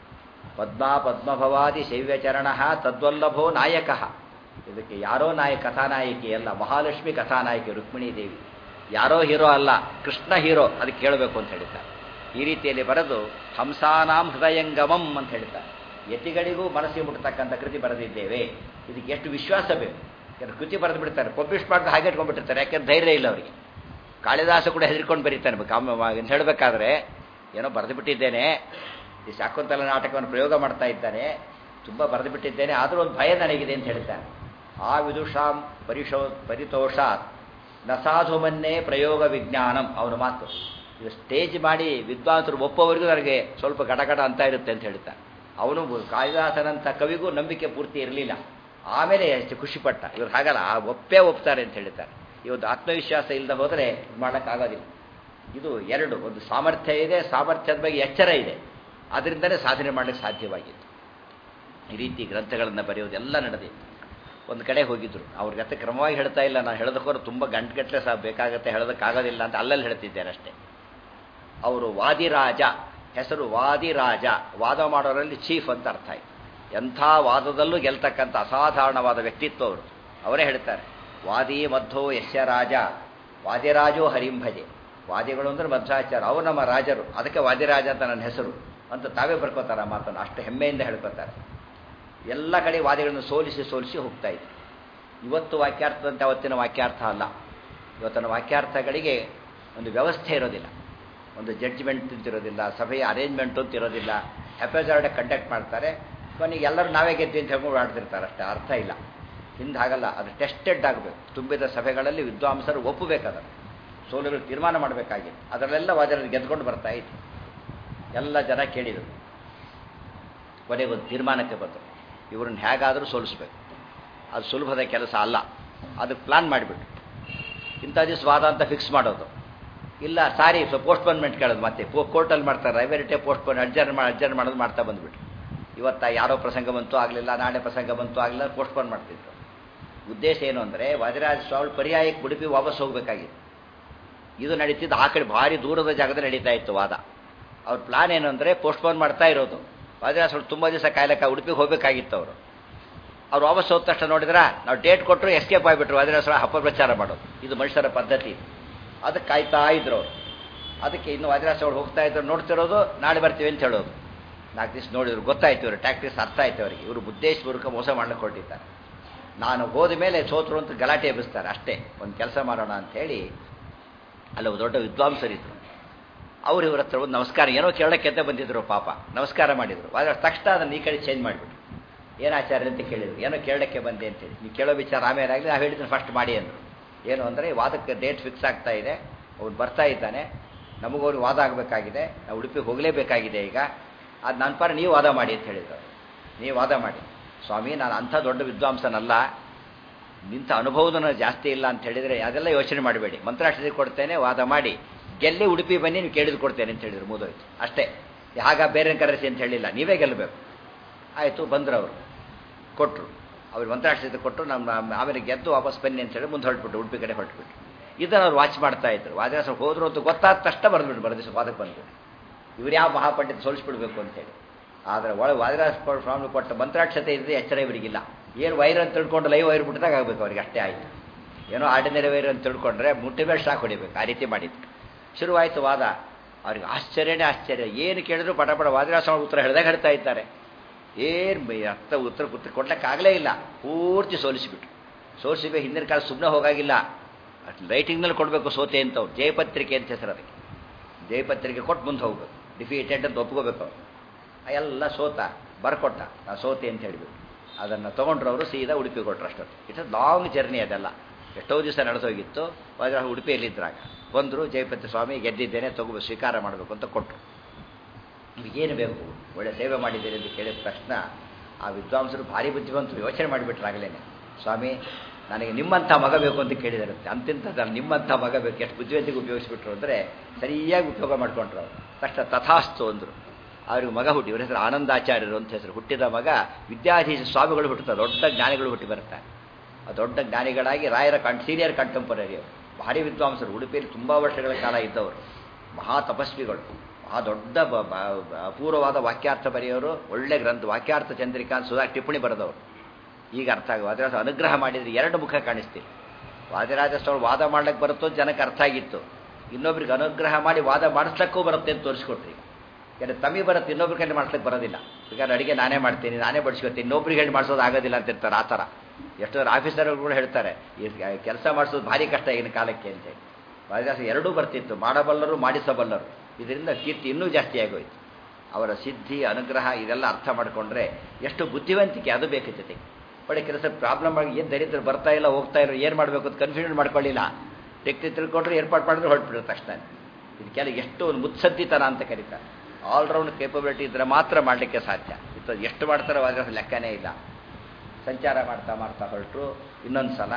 ಪದ್ಮಾ ಪದ್ಮಭವಾದಿ ಶೈವ್ಯಚರಣ ತದ್ವಲ್ಲಭೋ ನಾಯಕ ಇದಕ್ಕೆ ಯಾರೋ ನಾಯಕ ಕಥಾನಾಯಕಿ ಅಲ್ಲ ಮಹಾಲಕ್ಷ್ಮಿ ಕಥಾನಾಯಕಿ ರುಕ್ಮಿಣೀ ದೇವಿ ಯಾರೋ ಹೀರೋ ಅಲ್ಲ ಕೃಷ್ಣ ಹೀರೋ ಅದಕ್ಕೆ ಕೇಳಬೇಕು ಅಂತ ಹೇಳ್ತಾರೆ ಈ ರೀತಿಯಲ್ಲಿ ಬರೆದು ಹಂಸಾನಾಂ ಹೃದಯಂಗಮಂ ಅಂತ ಹೇಳ್ತಾರೆ ಯತಿಗಳಿಗೂ ಮನಸ್ಸಿಗೆ ಮುಟ್ಟತಕ್ಕಂಥ ಕೃತಿ ಬರೆದಿದ್ದೇವೆ ಇದಕ್ಕೆ ಎಷ್ಟು ವಿಶ್ವಾಸ ಬೇಕು ಯಾಕಂದ್ರೆ ಕೃತಿ ಬರೆದು ಬಿಡ್ತಾರೆ ಪಬ್ಲಿಷ್ ಮಾಡಿದ್ರೆ ಹಾಗೆ ಇಟ್ಕೊಂಡ್ಬಿಟ್ಟಿರ್ತಾರೆ ಯಾಕೆಂದ್ರೆ ಧೈರ್ಯ ಇಲ್ಲ ಅವರಿಗೆ ಕಾಳಿದಾಸ ಕೂಡ ಹೆದರ್ಕೊಂಡು ಬರೀತಾನೆ ಕಾಮ ಅಂತ ಹೇಳಬೇಕಾದ್ರೆ ಏನೋ ಬರೆದು ಬಿಟ್ಟಿದ್ದೇನೆ ಈ ಶಾಕುಂತಲ ನಾಟಕವನ್ನು ಪ್ರಯೋಗ ಮಾಡ್ತಾ ಇದ್ದಾನೆ ತುಂಬ ಬರೆದು ಬಿಟ್ಟಿದ್ದೇನೆ ಆದರೂ ಒಂದು ಭಯ ನನಗಿದೆ ಅಂತ ಹೇಳ್ತಾನೆ ಆ ವಿದುಷಾಂ ಪರಿಶೋ ಪರಿತೋಷಾತ್ ನ ಸಾಧುಮನ್ನೇ ಪ್ರಯೋಗ ವಿಜ್ಞಾನಂ ಅವನ ಮಾತು ಇದು ಸ್ಟೇಜ್ ಮಾಡಿ ವಿದ್ವಾಂಸರು ಒಪ್ಪೋವರೆಗೂ ನನಗೆ ಸ್ವಲ್ಪ ಗಡಗಡ ಅಂತ ಇರುತ್ತೆ ಅಂತ ಹೇಳ್ತಾನೆ ಅವನು ಕಾಳಿದಾಸನಂಥ ಕವಿಗೂ ನಂಬಿಕೆ ಪೂರ್ತಿ ಇರಲಿಲ್ಲ ಆಮೇಲೆ ಎಷ್ಟು ಖುಷಿಪಟ್ಟ ಇವ್ರು ಹಾಗಲ್ಲ ಆ ಒಪ್ಪೇ ಒಪ್ತಾರೆ ಅಂತ ಹೇಳ್ತಾರೆ ಇವತ್ತು ಆತ್ಮವಿಶ್ವಾಸ ಇಲ್ಲದೆ ಹೋದರೆ ಮಾಡೋಕ್ಕಾಗೋದಿಲ್ಲ ಇದು ಎರಡು ಒಂದು ಸಾಮರ್ಥ್ಯ ಇದೆ ಸಾಮರ್ಥ್ಯದ ಬಗ್ಗೆ ಎಚ್ಚರ ಇದೆ ಅದರಿಂದಲೇ ಸಾಧನೆ ಮಾಡಲಿಕ್ಕೆ ಸಾಧ್ಯವಾಗಿತ್ತು ಈ ರೀತಿ ಗ್ರಂಥಗಳನ್ನು ಬರೆಯೋದೆಲ್ಲ ನಡೆದಿತ್ತು ಒಂದು ಕಡೆ ಹೋಗಿದ್ರು ಅವ್ರ ಜೊತೆ ಕ್ರಮವಾಗಿ ಹೇಳ್ತಾ ಇಲ್ಲ ನಾನು ಹೇಳೋದಕ್ಕೋರು ತುಂಬ ಗಂಟೆಗಟ್ಟಲೆ ಸಹ ಬೇಕಾಗತ್ತೆ ಹೇಳೋದಕ್ಕಾಗೋದಿಲ್ಲ ಅಂತ ಅಲ್ಲಲ್ಲಿ ಹೇಳ್ತಿದ್ದೇನೆ ಅಷ್ಟೇ ಅವರು ವಾದಿರಾಜ ಹೆಸರು ವಾದಿರಾಜ ವಾದ ಮಾಡೋರಲ್ಲಿ ಚೀಫ್ ಅಂತ ಅರ್ಥ ಆಯ್ತು ಎಂಥ ವಾದದಲ್ಲೂ ಗೆಲ್ತಕ್ಕಂಥ ಅಸಾಧಾರಣವಾದ ವ್ಯಕ್ತಿತ್ವ ಅವರು ಅವರೇ ಹೇಳ್ತಾರೆ ವಾದಿ ಮಧ್ವೋ ಯಶ ರಾಜ ವಾದಿರಾಜೋ ಹರಿಂಭಜೆ ವಾದಿಗಳು ಅಂದರೆ ಮಧ್ವಾಚಾರ ಅವು ನಮ್ಮ ರಾಜರು ಅದಕ್ಕೆ ವಾದಿರಾಜ ಅಂತ ನನ್ನ ಹೆಸರು ಅಂತ ತಾವೇ ಬರ್ಕೋತಾರೆ ಆ ಮಾತನ್ನು ಅಷ್ಟು ಹೆಮ್ಮೆಯಿಂದ ಹೇಳ್ಕೊತಾರೆ ಎಲ್ಲ ಕಡೆ ವಾದಿಗಳನ್ನು ಸೋಲಿಸಿ ಸೋಲಿಸಿ ಹೋಗ್ತಾ ಇದ್ರು ಇವತ್ತು ವಾಕ್ಯಾರ್ಥದಂತೆ ಅವತ್ತಿನ ವಾಕ್ಯಾರ್ಥ ಅಲ್ಲ ಇವತ್ತಿನ ವಾಕ್ಯಾರ್ಥಗಳಿಗೆ ಒಂದು ವ್ಯವಸ್ಥೆ ಇರೋದಿಲ್ಲ ಒಂದು ಜಡ್ಜ್ಮೆಂಟ್ ಅಂತ ಇರೋದಿಲ್ಲ ಸಭೆಯ ಅರೇಂಜ್ಮೆಂಟ್ ಅಂತ ಇರೋದಿಲ್ಲ ಹೆಪೇಜಾರ್ಡೆ ಕಂಡಕ್ಟ್ ಮಾಡ್ತಾರೆ ಕೊನೆಗೆ ಎಲ್ಲರೂ ನಾವೇ ಗೆದ್ವಿ ಅಂತ ಹೇಳ್ಕೊಂಡು ಆಡ್ತಿರ್ತಾರೆ ಅಷ್ಟೇ ಅರ್ಥ ಇಲ್ಲ ಹಿಂದೆ ಹಾಗಲ್ಲ ಅದು ಟೆಸ್ಟೆಡ್ ಆಗಬೇಕು ತುಂಬಿದ ಸಭೆಗಳಲ್ಲಿ ವಿದ್ವಾಂಸರು ಒಪ್ಪಬೇಕದನ್ನು ಸೋಲುಗಳು ತೀರ್ಮಾನ ಮಾಡಬೇಕಾಗಿತ್ತು ಅದರಲ್ಲೆಲ್ಲ ವಾದರಲ್ಲಿ ಗೆದ್ಕೊಂಡು ಬರ್ತಾ ಇತ್ತು ಎಲ್ಲ ಜನ ಕೇಳಿದರು ಕೊನೆಗೆ ಒಂದು ತೀರ್ಮಾನಕ್ಕೆ ಬಂದರು ಇವ್ರನ್ನ ಹೇಗಾದರೂ ಸೋಲಿಸ್ಬೇಕು ಅದು ಸುಲಭದ ಕೆಲಸ ಅಲ್ಲ ಅದಕ್ಕೆ ಪ್ಲಾನ್ ಮಾಡಿಬಿಟ್ಟು ಇಂಥ ದಿವಸ ವಾದ ಅಂತ ಫಿಕ್ಸ್ ಮಾಡೋದು ಇಲ್ಲ ಸಾರಿ ಸೊ ಪೋಸ್ಟ್ಪೋನ್ಮೆಂಟ್ ಕೇಳೋದು ಮತ್ತೆ ಪೋ ಕೋರ್ಟಲ್ಲಿ ಮಾಡ್ತಾರೆ ರೈವೇರಿಟೇ ಪೋಸ್ಟ್ಪೋನ್ ಅಡ್ಜರ್ನ್ ಮಾಡಿ ಅಡ್ಜರ್ನ್ ಮಾಡೋದು ಮಾಡ್ತಾ ಬಂದುಬಿಟ್ಟು ಇವತ್ತು ಯಾರೋ ಪ್ರಸಂಗ ಬಂತು ಆಗಲಿಲ್ಲ ನಾಳೆ ಪ್ರಸಂಗ ಬಂತು ಆಗಲಿಲ್ಲ ಪೋಸ್ಟ್ಪೋನ್ ಮಾಡ್ತಿದ್ರು ಉದ್ದೇಶ ಏನು ಅಂದರೆ ವಾದಿರಾಜ ಸ್ವಾಮಿ ಪರ್ಯಾಯಕ್ಕೆ ಉಡುಪಿ ವಾಪಸ್ ಹೋಗಬೇಕಾಗಿತ್ತು ಇದು ನಡೀತಿದ್ದು ಆ ಕಡೆ ಭಾರಿ ದೂರದ ಜಾಗದಲ್ಲಿ ನಡೀತಾ ಇತ್ತು ವಾದ ಅವ್ರ ಪ್ಲಾನ್ ಏನು ಅಂದರೆ ಪೋಸ್ಟ್ಪೋನ್ ಮಾಡ್ತಾ ಇರೋದು ವಾದಿರಾಜ ಸ್ವಾಮಿ ತುಂಬ ದಿವಸ ಕಾಯ್ಲಕ್ಕ ಉಡುಪಿಗೆ ಹೋಗಬೇಕಾಗಿತ್ತು ಅವರು ಅವ್ರು ವಾಪಸ್ ಹೋದ ತಕ್ಷಣ ನೋಡಿದ್ರೆ ನಾವು ಡೇಟ್ ಕೊಟ್ಟರು ಎಸ್ಕೇಪ್ ಆಗಿಬಿಟ್ರು ವಾದಿರಾಜ ಸ್ವಾಮಿ ಅಪಪ್ರಚಾರ ಮಾಡೋದು ಇದು ಮನುಷ್ಯರ ಪದ್ಧತಿ ಅದಕ್ಕೆ ಕಾಯ್ತಾ ಇದ್ರು ಅವರು ಅದಕ್ಕೆ ಇನ್ನು ವಾದಿರಾಜ ಸ್ವಾಮಿ ಹೋಗ್ತಾ ಇದ್ರು ನೋಡ್ತಿರೋದು ನಾಳೆ ಬರ್ತೀವಿ ಅಂತ ಹೇಳೋದು ನಾಲ್ಕು ದಿವಸ ನೋಡಿದ್ರು ಗೊತ್ತಾಯ್ತು ಇವರು ಟ್ಯಾಕ್ಟಿಕ್ಸ್ ಅರ್ಥ ಆಯ್ತು ಅವರಿಗೆ ಇವರು ಬುದ್ಧೇಶ್ವರಕ ಮೋಸ ಮಾಡ್ಲಿಕ್ಕೆ ಹೊರಟಿದ್ದಾರೆ ನಾನು ಹೋದ ಮೇಲೆ ಸೋತರು ಅಂತ ಗಲಾಟೆ ಎಬ್ಬಿಸ್ತಾರೆ ಅಷ್ಟೇ ಒಂದು ಕೆಲಸ ಮಾಡೋಣ ಅಂಥೇಳಿ ಅಲ್ಲಿ ಒಬ್ಬ ದೊಡ್ಡ ವಿದ್ವಾಂಸರಿದ್ರು ಅವ್ರು ಇವ್ರ ಹತ್ರ ಒಂದು ನಮಸ್ಕಾರ ಏನೋ ಕೇಳೋಕ್ಕೆ ಅಂತ ಬಂದಿದ್ರು ಪಾಪ ನಮಸ್ಕಾರ ಮಾಡಿದರು ಆದರೆ ತಕ್ಷಣ ಅದನ್ನು ಈ ಕಡೆ ಚೇಂಜ್ ಮಾಡಿಬಿಟ್ರು ಏನು ಆಚಾರ್ಯ ಅಂತ ಕೇಳಿದ್ರು ಏನೋ ಕೇಳೋಕ್ಕೆ ಬಂದೆ ಅಂತೇಳಿ ನೀವು ಕೇಳೋ ವಿಚಾರ ಆಮೇಲೆ ಆಗಲಿ ನಾವು ಹೇಳಿದ್ರೆ ಫಸ್ಟ್ ಮಾಡಿ ಅಂದರು ಏನು ಅಂದರೆ ವಾದಕ್ಕೆ ಡೇಟ್ ಫಿಕ್ಸ್ ಆಗ್ತಾ ಇದೆ ಅವ್ನು ಬರ್ತಾ ಇದ್ದಾನೆ ನಮಗೂ ಅವ್ರಿಗೆ ವಾದ ಆಗಬೇಕಾಗಿದೆ ನಾವು ಉಡುಪಿಗೆ ಹೋಗಲೇಬೇಕಾಗಿದೆ ಈಗ ಅದು ನನ್ನ ಪಾರ ನೀವು ವಾದ ಮಾಡಿ ಅಂತ ಹೇಳಿದ್ರು ನೀವು ವಾದ ಮಾಡಿ ಸ್ವಾಮಿ ನಾನು ಅಂಥ ದೊಡ್ಡ ವಿದ್ವಾಂಸನಲ್ಲ ನಿಂತ ಅನುಭವದನ ಜಾಸ್ತಿ ಇಲ್ಲ ಅಂತ ಹೇಳಿದರೆ ಅದೆಲ್ಲ ಯೋಚನೆ ಮಾಡಬೇಡಿ ಮಂತ್ರಾಕ್ಷತೆ ಕೊಡ್ತೇನೆ ವಾದ ಮಾಡಿ ಗೆಲ್ಲಿ ಉಡುಪಿ ಬನ್ನಿ ನೀವು ಕೇಳಿದು ಕೊಡ್ತೇನೆ ಅಂತ ಹೇಳಿದ್ರು ಮುದೋಯ್ತು ಅಷ್ಟೇ ಹಾಗ ಬೇರೆ ಕರೆಸಿ ಅಂತ ಹೇಳಿಲ್ಲ ನೀವೇ ಗೆಲ್ಲಬೇಕು ಆಯಿತು ಬಂದರು ಅವರು ಕೊಟ್ಟರು ಅವ್ರಿಗೆ ಮಂತ್ರಾಕ್ಷತೆ ಕೊಟ್ಟು ನಮ್ಮ ಆಮೇಲೆ ಗೆದ್ದು ವಾಪಸ್ ಬನ್ನಿ ಅಂತ ಹೇಳಿ ಮುಂದೆ ಹೊರಟ್ಬಿಟ್ಟು ಉಡುಪಿ ಕಡೆ ಹೊರಟ್ಬಿಟ್ಟು ಇದನ್ನು ಅವ್ರು ವಾಚ್ ಮಾಡ್ತಾ ಇದ್ರು ವಾದಿರಾಸ ಹೋದ್ರು ಅಂತ ಗೊತ್ತಾದ ತಕ್ಷಣ ಬರೆದ್ಬಿಟ್ಟು ಬರೆದಿಸ ವಾದಕ್ಕೆ ಬಂದ್ಬಿಟ್ಟು ಇವ್ರು ಯಾವ ಮಹಾಪಂಡಿತ ಸೋಲಿಸ್ಬಿಡ್ಬೇಕು ಅಂತೇಳಿ ಆದರೆ ಒಳಗೆ ವಾದಿರಾಜ ಸ್ವಾಮಿ ಕೊಟ್ಟ ಮಂತ್ರಾಕ್ಷತೆ ಇದ್ದರೆ ಎಚ್ಚರ ಇವರಿಗಿಲ್ಲ ಏನು ವೈರ್ ಅಂತ ತಿಳ್ಕೊಂಡು ಲೈವ್ ವೈರ್ ಬಿಟ್ಟಿದಾಗ ಆಗಬೇಕು ಅವ್ರಿಗೆ ಅಷ್ಟೇ ಆಯಿತು ಏನೋ ಆರ್ಡಿನರಿ ವೈರ್ ಅಂತ ತಿಳ್ಕೊಂಡ್ರೆ ಮುಟ್ಟಿ ಮೇಲೆ ಶಾಕ್ ಹೊಡಿಬೇಕು ಆ ರೀತಿ ಮಾಡಿದ್ದು ಶುರುವಾಯಿತು ವಾದ ಅವ್ರಿಗೆ ಆಶ್ಚರ್ಯನೇ ಆಶ್ಚರ್ಯ ಏನು ಕೇಳಿದ್ರು ಪಟ ಪಟ ವಾದಿರಾಜ ಸ್ವಾಮಿ ಉತ್ತರ ಹೇಳಿದಾಗ ಹೇಳ್ತಾ ಇದ್ದಾರೆ ಏನು ಅರ್ಥ ಉತ್ತರ ಉತ್ತರ ಕೊಡ್ಲಿಕ್ಕಾಗಲೇ ಇಲ್ಲ ಪೂರ್ತಿ ಸೋಲಿಸಿಬಿಟ್ರು ಸೋಲಿಸಿಬೇಕು ಹಿಂದಿನ ಕಾಲ ಸುಮ್ಮನೆ ಹೋಗಾಗಿಲ್ಲ ರೈಟಿಂಗ್ನಲ್ಲಿ ಕೊಡಬೇಕು ಸೋತೆ ಅಂತವ್ರು ಜಯಪತ್ರಿಕೆ ಅಂತ ಹೆಸರು ಅದಕ್ಕೆ ಜಯಪತ್ರಿಕೆ ಕೊಟ್ಟು ಮುಂದೆ ಹೋಗ್ಬೇಕು ಡಿಫೀಟೆಡ್ ಅಂತ ಒಪ್ಕೋಬೇಕು ಅವರು ಎಲ್ಲ ಸೋತ ಬರ್ಕೊಟ್ಟ ನಾ ಸೋತೆ ಅಂತ ಹೇಳಿಬಿಟ್ಟು ಅದನ್ನು ತೊಗೊಂಡ್ರು ಅವರು ಸೀದಾ ಉಡುಪಿ ಕೊಟ್ಟರು ಅಷ್ಟೊತ್ತು ಇಟ್ಸ್ ಲಾಂಗ್ ಜರ್ನಿ ಅದೆಲ್ಲ ಎಷ್ಟೋ ದಿವಸ ನಡೆದೋಗಿತ್ತು ವಜ್ರ ಉಡುಪಿಯಲ್ಲಿದ್ದಾಗ ಬಂದರು ಜಯಪತಿ ಸ್ವಾಮಿ ಗೆದ್ದಿದ್ದೇನೆ ತಗೋ ಸ್ವೀಕಾರ ಮಾಡಬೇಕು ಅಂತ ಕೊಟ್ಟರು ನಿಮಗೇನು ಬೇಕು ಒಳ್ಳೆ ಸೇವೆ ಮಾಡಿದ್ದೀರಿ ಅಂತ ಕೇಳಿದ ತಕ್ಷಣ ಆ ವಿದ್ವಾಂಸರು ಭಾರಿ ಬುದ್ಧಿವಂತರು ಯೋಚನೆ ಮಾಡಿಬಿಟ್ರಾಗಲೇ ಸ್ವಾಮಿ ನನಗೆ ನಿಮ್ಮಂಥ ಮಗ ಬೇಕು ಅಂತ ಕೇಳಿದಾರಂತೆ ಅಂತಿಂಥದ್ದಲ್ಲ ನಿಮ್ಮಂಥ ಮಗ ಬೇಕು ಎಷ್ಟು ಬುದ್ಧಿವಂತಿಗೆ ಉಪಯೋಗಿಸ್ಬಿಟ್ರು ಅಂದರೆ ಸರಿಯಾಗಿ ಉಪಯೋಗ ಮಾಡ್ಕೊಂಡ್ರು ಅವರು ತಕ್ಷಣ ತಥಾಸ್ತು ಅಂದರು ಅವ್ರಿಗೆ ಮಗ ಹುಟ್ಟಿ ಇವ್ರ ಹೆಸರು ಆನಂದಾಚಾರ್ಯರು ಅಂತ ಹೆಸರು ಹುಟ್ಟಿದ ಮಗ ವಿದ್ಯಾಧೀಶ ಸ್ವಾಮಿಗಳು ಹುಟ್ಟುತ್ತಾರೆ ದೊಡ್ಡ ಜ್ಞಾನಿಗಳು ಹುಟ್ಟಿ ಬರ್ತಾರೆ ಆ ದೊಡ್ಡ ಜ್ಞಾನಿಗಳಾಗಿ ರಾಯರ ಕಣ್ ಸೀನಿಯರ್ ಕಂಟೆಂಪರರಿ ಅವರು ಭಾರಿ ವಿದ್ವಾಂಸರು ಉಡುಪಿಯಲ್ಲಿ ತುಂಬ ವರ್ಷಗಳ ಕಾಲ ಇದ್ದವರು ಮಹಾ ತಪಸ್ವಿಗಳು ಮಹಾ ದೊಡ್ಡ ಬ- ಬ- ಅಪೂರ್ವವಾದ ವಾಕ್ಯಾರ್ಥ ಬರೆಯೋರು ಒಳ್ಳೆ ಗ್ರಂಥ ವಾಕ್ಯಾರ್ಥ ಚಂದ್ರಿಕಾ ಸುಧಾ ಟಿಪ್ಪಣಿ ಬರೆದವರು ಈಗ ಅರ್ಥ ಆಗ ವಾದಿರಾಜ ಅನುಗ್ರಹ ಮಾಡಿದರೆ ಎರಡು ಮುಖ ಕಾಣಿಸ್ತೀವಿ ವಾದಿರಾಜ ಸ್ವಾಮಿ ವಾದ ಮಾಡ್ಲಿಕ್ಕೆ ಬರುತ್ತೋ ಅಂತ ಜನಕ್ಕೆ ಅರ್ಥ ಆಗಿತ್ತು ಇನ್ನೊಬ್ರಿಗೆ ಅನುಗ್ರಹ ಮಾಡಿ ವಾದ ಮಾಡಿಸ್ಲಿಕ್ಕೂ ಬರುತ್ತೆ ಅಂತ ತೋರಿಸ್ಕೊಟ್ರಿ ಯಾಕಂದ್ರೆ ತಮಿ ಬರುತ್ತೆ ಇನ್ನೊಬ್ರ ಕೈಲಿ ಮಾಡ್ಲಿಕ್ಕೆ ಬರೋದಿಲ್ಲ ಬೇಕಾದ್ರೆ ಅಡಿಗೆ ನಾನೇ ಮಾಡ್ತೀನಿ ನಾನೇ ಬಡಿಸ್ಕೊತೀನಿ ಇನ್ನೊಬ್ರಿಗೆ ಹೇಳಿ ಮಾಡಿಸೋದು ಆಗೋದಿಲ್ಲ ಅಂತ ಇರ್ತಾರೆ ಆ ಥರ ಎಷ್ಟೋ ಆಫೀಸರ್ಗಳು ಹೇಳ್ತಾರೆ ಈ ಕೆಲಸ ಮಾಡಿಸೋದು ಭಾರಿ ಕಷ್ಟ ಈಗಿನ ಕಾಲಕ್ಕೆ ಅಂತೇಳಿ ವಾದಿರಾಜ ಎರಡೂ ಬರ್ತಿತ್ತು ಮಾಡಬಲ್ಲರು ಮಾಡಿಸಬಲ್ಲರು ಇದರಿಂದ ಕೀರ್ತಿ ಇನ್ನೂ ಜಾಸ್ತಿ ಆಗೋಯ್ತು ಅವರ ಸಿದ್ಧಿ ಅನುಗ್ರಹ ಇದೆಲ್ಲ ಅರ್ಥ ಮಾಡಿಕೊಂಡ್ರೆ ಎಷ್ಟು ಬುದ್ಧಿವಂತಿಕೆ ಅದು ಬೇಕು ಜೊತೆಗೆ ಒಳ್ಳೆ ಕೆಲಸ ಪ್ರಾಬ್ಲಮ್ ಆಗಿ ಏನು ದರಿದ್ರ ಬರ್ತಾ ಇಲ್ಲ ಹೋಗ್ತಾ ಇಲ್ಲ ಏನು ಮಾಡಬೇಕು ಅಂತ ಕನ್ಫ್ಯೂಷನ್ ಮಾಡ್ಕೊಳ್ಳಿಲ್ಲ ಟೆಕ್ನಿಕ್ ತಿಳ್ಕೊಂಡ್ರೆ ಏರ್ಪಾಡು ಮಾಡಿದ್ರೆ ಹೊರಟ್ಬಿಡ್ರು ತಕ್ಷಣ ಇದಕ್ಕೆಲ್ಲ ಎಷ್ಟು ಒಂದು ಮುತ್ಸದ್ದಿತನ ಅಂತ ಕರೀತಾರೆ ಆಲ್ರೌಂಡ್ ಕೇಪಬಿಲಿಟಿ ಇದ್ರೆ ಮಾತ್ರ ಮಾಡಲಿಕ್ಕೆ ಸಾಧ್ಯ ಇದು ಎಷ್ಟು ಮಾಡ್ತಾರೋ ಅದ್ರ ಲೆಕ್ಕನೇ ಇಲ್ಲ ಸಂಚಾರ ಮಾಡ್ತಾ ಮಾಡ್ತಾ ಹೊರಟರು ಇನ್ನೊಂದು ಸಲ